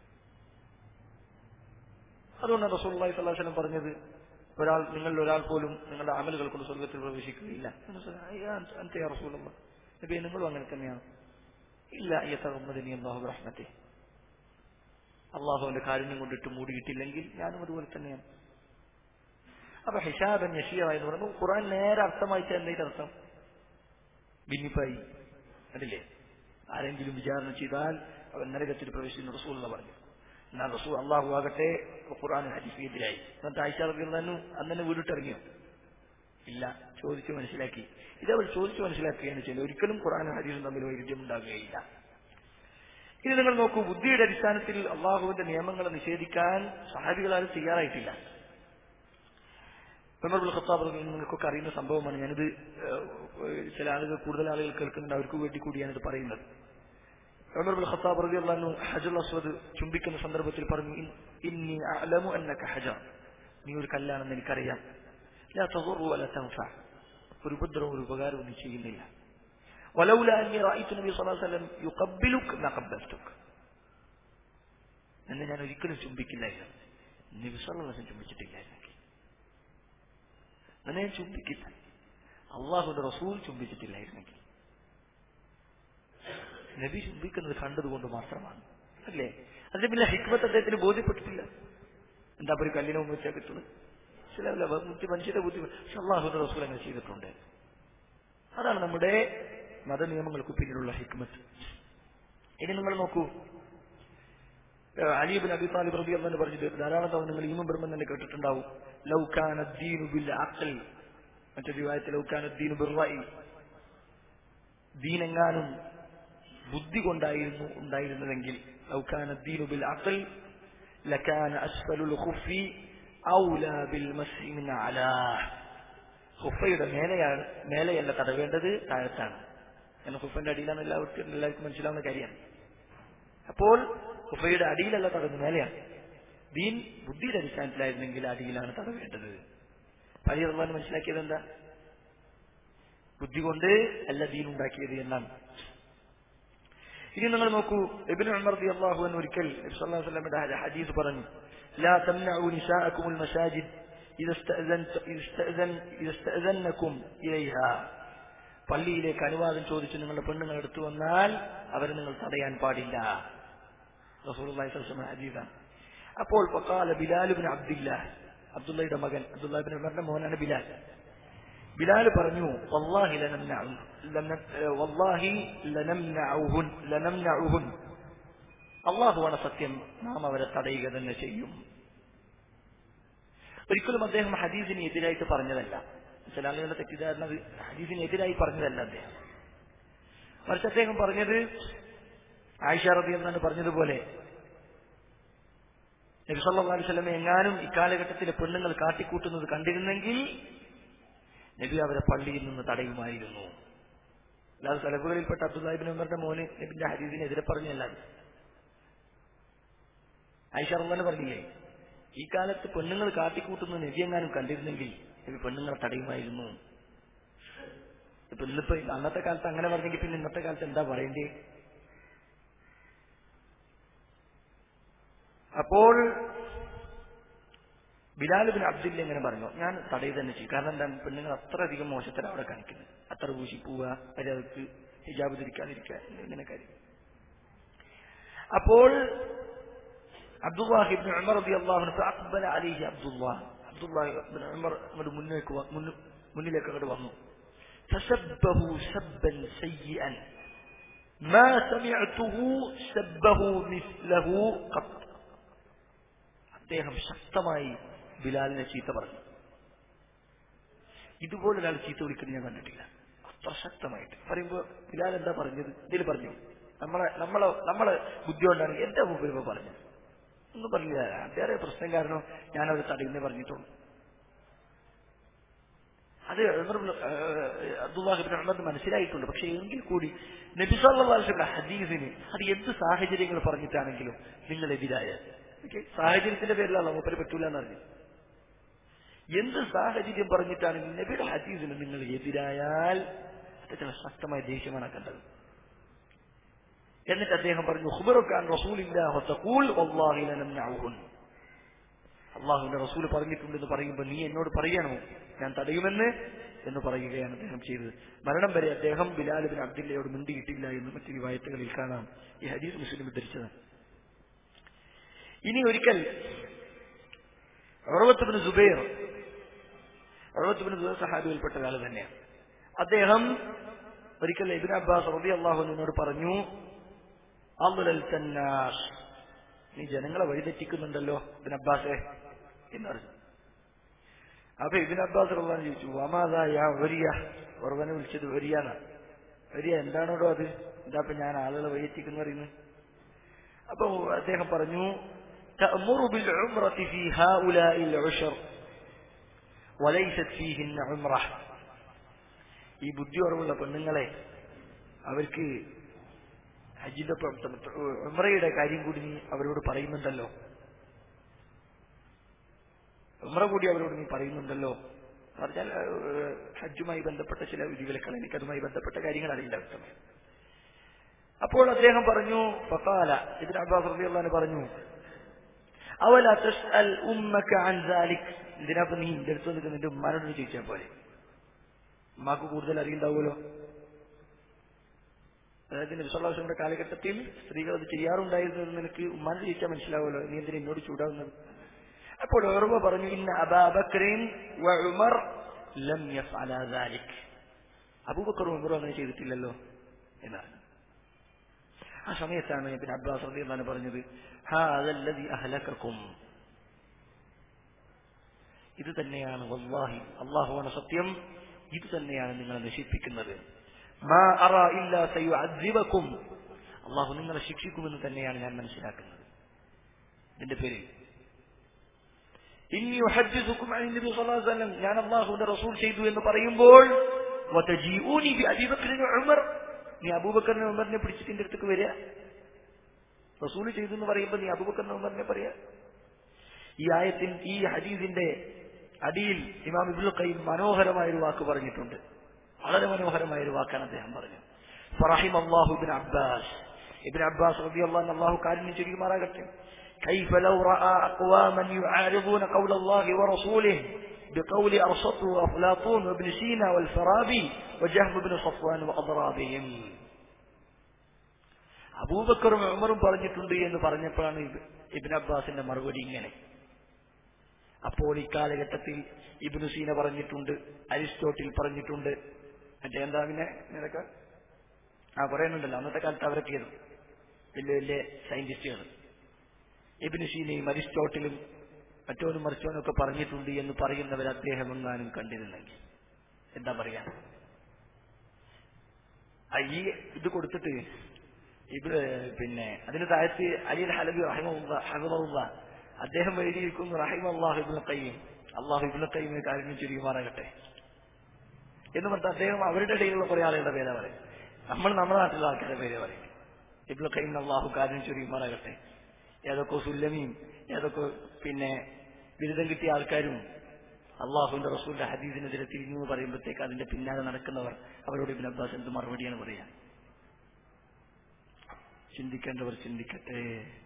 S2: അതുകൊണ്ടാണ് റസൂള്ളി സ്വല്ലാസ്ലം പറഞ്ഞത് ഒരാൾ നിങ്ങളിൽ ഒരാൾ പോലും നിങ്ങളുടെ അമലുകൾ കൊണ്ട് സ്വർഗത്തിൽ പ്രവേശിക്കുകയില്ല അന്ത്യ റസൂലുള്ള നബിയെ നിങ്ങളും അങ്ങനെ തന്നെയാണ് ഇല്ല അയ്യത്തഹമ്മദിനി അള്ളാഹു റഹ്മത്തെ അള്ളാഹുവിന്റെ കാരുണ്യം കൊണ്ടിട്ട് മൂടിയിട്ടില്ലെങ്കിൽ ഞാനും അതുപോലെ തന്നെയാണ് അപ്പൊ ഹിഷാബൻ നഷിയ എന്ന് പറയുമ്പോൾ ഖുറാൻ നേരെ അർത്ഥമായിട്ട് എന്തായിട്ട് അർത്ഥം ഭിന്നിപ്പായി അതില്ലേ ആരെങ്കിലും വിചാരണ ചെയ്താൽ അവൻ നരകത്തിൽ പ്രവേശിക്കുന്ന റസൂൽ എന്ന് പറഞ്ഞു എന്നാൽ റസൂൽ അള്ളാഹു ആകട്ടെ ഖുർആൻ ഹദീസ് എതിരായി എന്നിട്ട് ആയിഷ റബിന്നു അന്നെ വീടിട്ടിറങ്ങിയോ ഇല്ല ചോദിച്ചു മനസ്സിലാക്കി ഇതവൾ ചോദിച്ചു മനസ്സിലാക്കുകയാണ് ചെയ്യുന്നത് ഒരിക്കലും ഖുർആനും ഹദീസും തമ്മിൽ വൈരുദ്ധ്യം ഉണ്ടാകുകയില്ല ഇത് നിങ്ങൾ നോക്കൂ ബുദ്ധിയുടെ അടിസ്ഥാനത്തിൽ അള്ളാഹുവിന്റെ നിയമങ്ങളെ നിഷേധിക്കാൻ സഹാബികളാരും തയ്യാറായിട്ടില്ല ഉമർ ഖത്താബ് നിങ്ങൾക്കൊക്കെ അറിയുന്ന സംഭവമാണ് ഞാനിത് ഏഹ്, ചില ആളുകൾ കൂടുതൽ ആളുകൾ കേൾക്കുന്നുണ്ട് അവർക്ക് വേണ്ടി കൂടിയാണ് ഇത് പറയുന്നത് ഉമർ ബിൻ ഖത്താബ് റളിയല്ലാഹു അൻഹു ഹജറുൽ അസ്വദ് ചുംബിക്കുന്ന സന്ദർഭത്തിൽ പറഞ്ഞു "ഇൻ- ഇന്നി അഅലമു അന്നക ഹജർ നീ ഒരു കല്ലാണെന്ന് എനിക്കറിയാം ലാ തദുറു വല തൻഫ ഒരു ഉപദ്രവവും ഒരു ഉപകാരവും നീ ചെയ്യുന്നില്ല ولولا أني رأيت النبي صلى الله عليه وسلم يقبلك ما قبلتك എന്നെ ഞാൻ ഒരിക്കലും ചുംബിക്കില്ലായിരുന്നു നബി സല്ലല്ലാഹു അലൈഹി വസല്ലം ചുംബിച്ചിട്ടില്ലായിരുന്നെങ്കിൽ എന്നെ ഞാൻ ചുംബിക്കില്ല അള്ളാഹുന്റെ റസൂൽ ചുംബിച്ചിട്ടില്ലായിരുന്നെങ്കിൽ നബി ചുംബിക്കുന്നത് കണ്ടതുകൊണ്ട് മാത്രമാണ് അല്ലേ അതിന് പിന്നെ ഹിക്മത്ത് അദ്ദേഹത്തിന് ബോധ്യപ്പെട്ടിട്ടില്ല എന്താ ഒരു കല്ലിനെ മുമ്പ് വെച്ചാൽ കിട്ടുന്നത് ചില ബുദ്ധി മനുഷ്യരുടെ ബുദ്ധി പക്ഷെ അള്ളാഹുന്റെ റസൂൽ അങ്ങനെ ചെയ്തിട്ടുണ്ട് അതാണ് നമ്മുടെ മതനിയമങ്ങൾക്ക് പിന്നിലുള്ള ഹിക്മത്ത് ഇനി നിങ്ങൾ നോക്കൂ ഏഹ് അലീബിൻ അബി താലിബ് റബി എന്ന് പറഞ്ഞത് ധാരാളം തവണ നിങ്ങൾ ഈമ ബ്രഹ്മൻ തന്നെ കേട്ടിട്ടുണ്ടാവും ലൗകാന ദീനു ബിൽ അഖൽ മറ്റൊരു വിവാഹത്തിൽ ലൗകാന ദീനു ബിർവായി ദീനെങ്ങാനും ബുദ്ധി കൊണ്ടായിരുന്നു ഉണ്ടായിരുന്നതെങ്കിൽ ലൗകാന ദീനു ബിൽ അഖൽ ലകാന അസ്ഫലുൽ ഖുഫി ഔലാ ബിൽ മസ്ഇ മിൻ അലാ ഹുഫയുടെ മേലെയാണ് മേലെയല്ല തടവേണ്ടത് താഴത്താണ് കാരണം ഹുഫന്റെ അടിയിലാണ് എല്ലാവർക്കും എല്ലാവർക്കും മനസ്സിലാവുന്ന കാര്യമാണ് അപ്പോൾ ഹുഫയുടെ അടിയിലല്ല തടവ് മേലെയാണ് ദീൻ ബുദ്ധിയുടെ അടിസ്ഥാനത്തിലായിരുന്നെങ്കിൽ അടിയിലാണ് തടവേണ്ടത് പഴയ റഹ്മാൻ മനസ്സിലാക്കിയത് എന്താ ബുദ്ധി കൊണ്ട് അല്ല ദീൻ ഉണ്ടാക്കിയത് എന്നാണ് ഇനി നിങ്ങൾ നോക്കൂ ഇബ്നു ഉമർ റളിയല്ലാഹു അൻഹു ഒരിക്കൽ നബി സല്ലല്ലാഹു അലൈഹി വസല്ലമയുടെ ഹദീസ് പറഞ്ഞു ലാ തംനഉ നിസാഅകുമുൽ മസാജിദ് ഇദ ഇസ്തഅസൻത ഇദ ഇസ്തഅസൻ ഇദ ഇസ്തഅസന്നകും ഇലൈഹാ പള്ളിയിലേക്ക് അനുവാദം ചോദിച്ച് നിങ്ങളുടെ പെണ്ണുങ്ങൾ എടുത്തു വന്നാൽ അവരെ നിങ്ങൾ തടയാൻ പാടില്ല റസൂലുള്ളാഹി സ്വല്ലല്ലാഹു അലൈഹി വസല്ലം ഹദീസാണ് അപ്പോൾ ഫഖാല ബിലാൽ ഇബ്നു അബ്ദുല്ലാഹ് അബ്ദുള്ളയുടെ മകൻ അബ്ദുല്ലാഹ് ഇബ്നു ഉമറിന്റെ മോനാണ് ബിലാൽ ബിലാൽ പറഞ്ഞു വല്ലാഹി ലനംനഉ ലന- വല്ലാഹി ലനംനഉഹുൻ ലനംനഉഹുൻ അള്ളാഹുവാണ് സത്യം നാം അവരെ തടയുക തന്നെ ചെയ്യും ഒരിക്കലും അദ്ദേഹം ഹദീസിന് എതിരായിട്ട് പറഞ്ഞതല്ല ചില ആളുകളുടെ തെറ്റിദ്ധാരണ അത് ഹദീസിന് എതിരായി പറഞ്ഞതല്ല അദ്ദേഹം മറിച്ച് അദ്ദേഹം പറഞ്ഞത് ആയിഷ റബി എന്നാണ് പറഞ്ഞതുപോലെ നബി സല്ലല്ലാഹു അലൈഹി വസല്ലം എങ്ങാനും ഇക്കാലഘട്ടത്തിലെ പെണ്ണുങ്ങൾ കാട്ടിക്കൂട്ടുന്നത് കണ്ടിരുന്നെങ്കിൽ നബി അവരെ പള്ളിയിൽ നിന്ന് തടയുമായിരുന്നു അല്ലാതെ തലപ്പുകളിൽപ്പെട്ട അബ്ദുല്ലാഹിബിൻ ഉമറിന്റെ മോന് നബിന്റെ ഹദീസിനെതിരെ പറഞ്ഞല്ല ആയിഷ റഹ്മാൻ പറഞ്ഞില്ലേ ഈ കാലത്ത് പെണ്ണുങ്ങൾ കാട്ടിക്കൂട്ടുന്നത് നബി എങ്ങാനും കണ്ടിരുന്നെങ്കിൽ നബി പെണ്ണുങ്ങളെ തടയുമായിരുന്നു ഇപ്പൊ ഇന്നിപ്പോ അന്നത്തെ കാലത്ത് അങ്ങനെ പറഞ്ഞെങ്കിൽ പിന്നെ ഇന്നത്തെ കാലത്ത് എന്താ പറയേണ്ടത് അപ്പോൾ ബിലാലുബിൻ അബ്ദുല്ല ഇങ്ങനെ പറഞ്ഞു ഞാൻ തടയുക തന്നെ ചെയ്യും കാരണം എന്താണ് പെണ്ണുങ്ങൾ അത്രയധികം മോശത്തര അവിടെ കാണിക്കുന്നത് അത്ര പൂശി പോവുക അവരവർക്ക് ഹിജാബ് ധരിക്കാതിരിക്കുക ഇങ്ങനെ കാര്യം അപ്പോൾ അബ്ദുല്ലാഹിബിൻ ഉമർ റബി അള്ളാഹുന് അക്ബല അലിഹി അബ്ദുല്ലാഹ് അബ്ദുല്ലാഹിബിൻ ഉമർ അങ്ങോട്ട് മുന്നിലേക്ക് വ- മുന്ന് മുന്നിലേക്ക് അങ്ങോട്ട് വന്നു فسبه سبا سيئا ما سمعته سبه مثله قط അദ്ദേഹം ശക്തമായി ബിലാലിനെ ചീത്ത പറഞ്ഞു ഇതുപോലെ ഒരാൾ ചീത്ത വിളിക്കുന്നത് ഞാൻ കണ്ടിട്ടില്ല അത്ര ശക്തമായിട്ട് പറയുമ്പോ ബിലാൽ എന്താ പറഞ്ഞത് ഇതിൽ പറഞ്ഞു നമ്മളെ നമ്മളെ നമ്മളെ ബുദ്ധി കൊണ്ടാണ് എന്റെ മുമ്പിൽ ഇപ്പൊ പറഞ്ഞത് ഒന്നും പറഞ്ഞില്ല വേറെ പ്രശ്നം കാരണം ഞാൻ അവർ തടയുന്നേ പറഞ്ഞിട്ടുള്ളൂ അത് അബ്ദുല്ലാഹിബിൻ അഹമ്മദ് മനസ്സിലായിട്ടുണ്ട് പക്ഷെ എങ്കിൽ കൂടി നബിസല്ലാസ്ലമിന്റെ ഹദീസിന് അത് എന്ത് സാഹചര്യങ്ങൾ പറഞ്ഞിട്ടാണെങ്കിലും നിങ്ങൾ എതിരായ ഓക്കെ സാഹചര്യത്തിന്റെ പേരിലാണ് മൂപ്പര് പറ്റൂല എന്നറിഞ്ഞു എന്ത് സാഹചര്യം പറഞ്ഞിട്ടാണെങ്കിലും നബിയുടെ ഹദീസിന് നിങ്ങൾ എതിരായാൽ അദ്ദേഹത്തിന് ശക്തമായ ദേഷ്യമാണ് കണ്ടത് എന്നിട്ട് അദ്ദേഹം പറഞ്ഞു ഹുബറുക്കാൻ റസൂലില്ലാഹു തഖൂൽ വല്ലാഹി ലനംനഉഹുൻ അള്ളാഹുവിന്റെ റസൂൽ പറഞ്ഞിട്ടുണ്ടെന്ന് പറയുമ്പോൾ നീ എന്നോട് പറയണോ ഞാൻ തടയുമെന്ന് എന്ന് പറയുകയാണ് അദ്ദേഹം ചെയ്തത് മരണം വരെ അദ്ദേഹം ബിലാലുബിൻ അബ്ദുല്ലയോട് മിണ്ടിയിട്ടില്ല എന്ന് മറ്റു റിവായത്തുകളിൽ കാണാം ഈ ഹദീസ് മുസ്ലിം ഉദ്ധരിച്ചത് ഇനി ഒരിക്കൽ ഉറവത്തുബിന് സുബൈർ ഉറവത്തുബിന് സുബൈർ സഹാബിയിൽപ്പെട്ട ഒരാൾ തന്നെയാണ് അദ്ദേഹം ഒരിക്കൽ ഇബിൻ അബ്ബാസ് റബി അള്ളാഹുവിനോട് പറഞ്ഞു അമുലൽ തന്നാസ് നീ ജനങ്ങളെ വഴിതെറ്റിക്കുന്നുണ്ടല്ലോ ഇബിൻ അബ്ബാസെ എന്നറിഞ്ഞു അപ്പൊ ഇബിൻ അബ്ബാസ് റഹ്മാൻ ചോദിച്ചു വമാതായ വരിയ ഉറവനെ വിളിച്ചത് വരിയാണ് വരിയ എന്താണോടോ അത് എന്താ ഇപ്പൊ ഞാൻ ആളുകളെ വഴിയെത്തിക്കുന്നു പറയുന്നത് അപ്പൊ അദ്ദേഹം പറഞ്ഞു تأمر بالعمرة في هؤلاء العشر وليست فيهن عمرة ഈ ബുദ്ധി കുറവുള്ള പെണ്ണുങ്ങളെ അവർക്ക് ഹജ്ജിന്റെ ഉമ്രയുടെ കാര്യം കൂടി നീ അവരോട് പറയുന്നുണ്ടല്ലോ ഉമ്ര കൂടി അവരോട് നീ പറയുന്നുണ്ടല്ലോ പറഞ്ഞാൽ ഏഹ്, ഹജ്ജുമായി ബന്ധപ്പെട്ട ചില വിധിവിലക്കൾ എനിക്ക് അതുമായി ബന്ധപ്പെട്ട കാര്യങ്ങൾ അറിയില്ല വ്യക്തമായി അപ്പോൾ അദ്ദേഹം പറഞ്ഞു ഫഖാല ഇബ്നു അബ്ബാസ് റളിയല്ലാഹു പറഞ്ഞു അവല തസ്അൽ ഉമ്മക അൻ ദാലിക് എന്തിനാ ഇപ്പൊ നീ എന്റെ അടുത്ത് നിൽക്കുന്ന നിന്റെ ഉമ്മാനോട് നീ ചോദിച്ചാൽ പോലെ ഉമ്മാക്ക് കൂടുതൽ അറിയുണ്ടാവുമല്ലോ അതായത് നബിസ്വല്ലാസ്ലമിന്റെ കാലഘട്ടത്തിൽ സ്ത്രീകൾ അത് ചെയ്യാറുണ്ടായിരുന്നു എന്ന് നിനക്ക് ഉമ്മാനോട് ചോദിച്ചാൽ മനസ്സിലാവുമല്ലോ നീ എന്തിനാ എന്നോട് ചൂടാവുന്നത് അപ്പോൾ ഓർമ്മ പറഞ്ഞു ഇന്ന അബാബക്രീൻ വ ഉമർ ലം യഫ്അല ദാലിക് അബൂബക്കറും ഉമറും അങ്ങനെ ചെയ്തിട്ടില്ലല്ലോ എന്നാണ് ആ സമയത്താണ് ഇബ്നു അബ്ബാസ് റളിയല്ലാഹു അൻഹു പറഞ്ഞത് ഹാദല്ലദി അഹ്ലകക്കും ഇത് തന്നെയാണ് വല്ലാഹി അള്ളാഹുവാണ് സത്യം ഇത് തന്നെയാണ് നിങ്ങളെ നശിപ്പിക്കുന്നത് മാ അറ ഇല്ലാ സയുഅദ്ദിബക്കും അള്ളാഹു നിങ്ങളെ ശിക്ഷിക്കുമെന്ന് തന്നെയാണ് ഞാൻ മനസ്സിലാക്കുന്നത് ഇതിന്റെ പേരിൽ ഇന്നി ഉഹദ്ദിസുക്കും അൻ നബി സ്വല്ലല്ലാഹു അലൈഹി വസല്ലം ഞാൻ അള്ളാഹുവിന്റെ റസൂൽ ചെയ്തു എന്ന് പറയുമ്പോൾ വതജീഊനി ബി അബീ ബക്രിൻ ഉമർ നീ അബൂബക്കറിനെ ഉമറിനെ പിടിച്ചിട്ട് എന്റെ അടുത്തേക്ക് വരിക റസൂൽ ചെയ്തു എന്ന് പറയുമ്പോൾ നീ അബൂബക്കറിനെ ഉമറിനെ പറയാ ഈ ആയത്തിൽ ഈ ഹദീസിന്റെ അടിയിൽ ഇമാം ഇബ്നുൽ ഖയ്യിം മനോഹരമായ ഒരു വാക്ക് പറഞ്ഞിട്ടുണ്ട് വളരെ മനോഹരമായ ഒരു വാക്കാണ് അദ്ദേഹം പറഞ്ഞത് ഫറഹിം Allah ibn Abbas ibn Abbas റളിയല്ലാഹു അൻഹു അള്ളാഹു കാര്യം ചൊല്ലുമാറാകട്ടെ كيف لو رأى أقواما يعارضون قول الله ورسوله بقول أرسطو وأفلاطون وابن سينا والفارابي وجهم بن صفوان وأضرابهم അബൂബക്കറും ഉമറും പറഞ്ഞിട്ടുണ്ട് എന്ന് പറഞ്ഞപ്പോഴാണ് ഇബ്- ഇബ്നു അബ്ബാസിന്റെ മറുപടി ഇങ്ങനെ അപ്പോൾ ഇക്കാലഘട്ടത്തിൽ ഇബ്നു സീന പറഞ്ഞിട്ടുണ്ട് അരിസ്റ്റോട്ടിൽ പറഞ്ഞിട്ടുണ്ട് മറ്റേ എന്താ പിന്നെ നിനക്ക് ആ പറയുന്നുണ്ടല്ലോ അന്നത്തെ കാലത്ത് അവരൊക്കെ ആയിരുന്നു. വലിയ വലിയ സയന്റിസ്റ്റുകൾ ഇബ്നു സീനയും അരിസ്റ്റോട്ടിലും മറ്റോനും മറിച്ചോനും ഒക്കെ പറഞ്ഞിട്ടുണ്ട് എന്ന് പറയുന്നവർ അദ്ദേഹം എങ്ങാനും കണ്ടിരുന്നെങ്കിൽ എന്താ പറയാ ആ ഈ ഇത് കൊടുത്തിട്ട് ഇത് പിന്നെ അതിന് താഴത്ത് അലിൽ ഹലബി റഹിമുള്ള ഹബിറുള്ള അദ്ദേഹം എഴുതിയിരിക്കുന്നു റഹിം അള്ളാഹു ഇബ്നു ഖയ്യിം അള്ളാഹു ഇബ്നു ഖയ്യിമിനെ കാര്യം ചുരുക്കുമാറാകട്ടെ എന്ന് പറഞ്ഞാൽ അദ്ദേഹം അവരുടെ ഇടയിലുള്ള കുറെ ആളുകളുടെ പേരാ പറയും നമ്മൾ നമ്മുടെ നാട്ടിലുള്ള ആൾക്കാരുടെ പേര് പറയും ഇബ്നു ഖയ്യിം അള്ളാഹു കാര്യം ചുരുക്കുമാറാകട്ടെ ഏതൊക്കെ സുല്ലമിയും ഏതൊക്കെ പിന്നെ ബിരുദം കിട്ടിയ ആൾക്കാരും അള്ളാഹുവിന്റെ റസൂലിന്റെ ഹദീസിനെതിരെ തിരിഞ്ഞു എന്ന് പറയുമ്പോഴത്തേക്ക് അതിന്റെ പിന്നാലെ നടക്കുന്നവർ അവരോട് ഇബിൻ അബ്ബാസ് എന്ത് മറുപടിയാണ് പറയാ ചിന്തിക്കേണ്ടവർ ചിന്തിക്കട്ടെ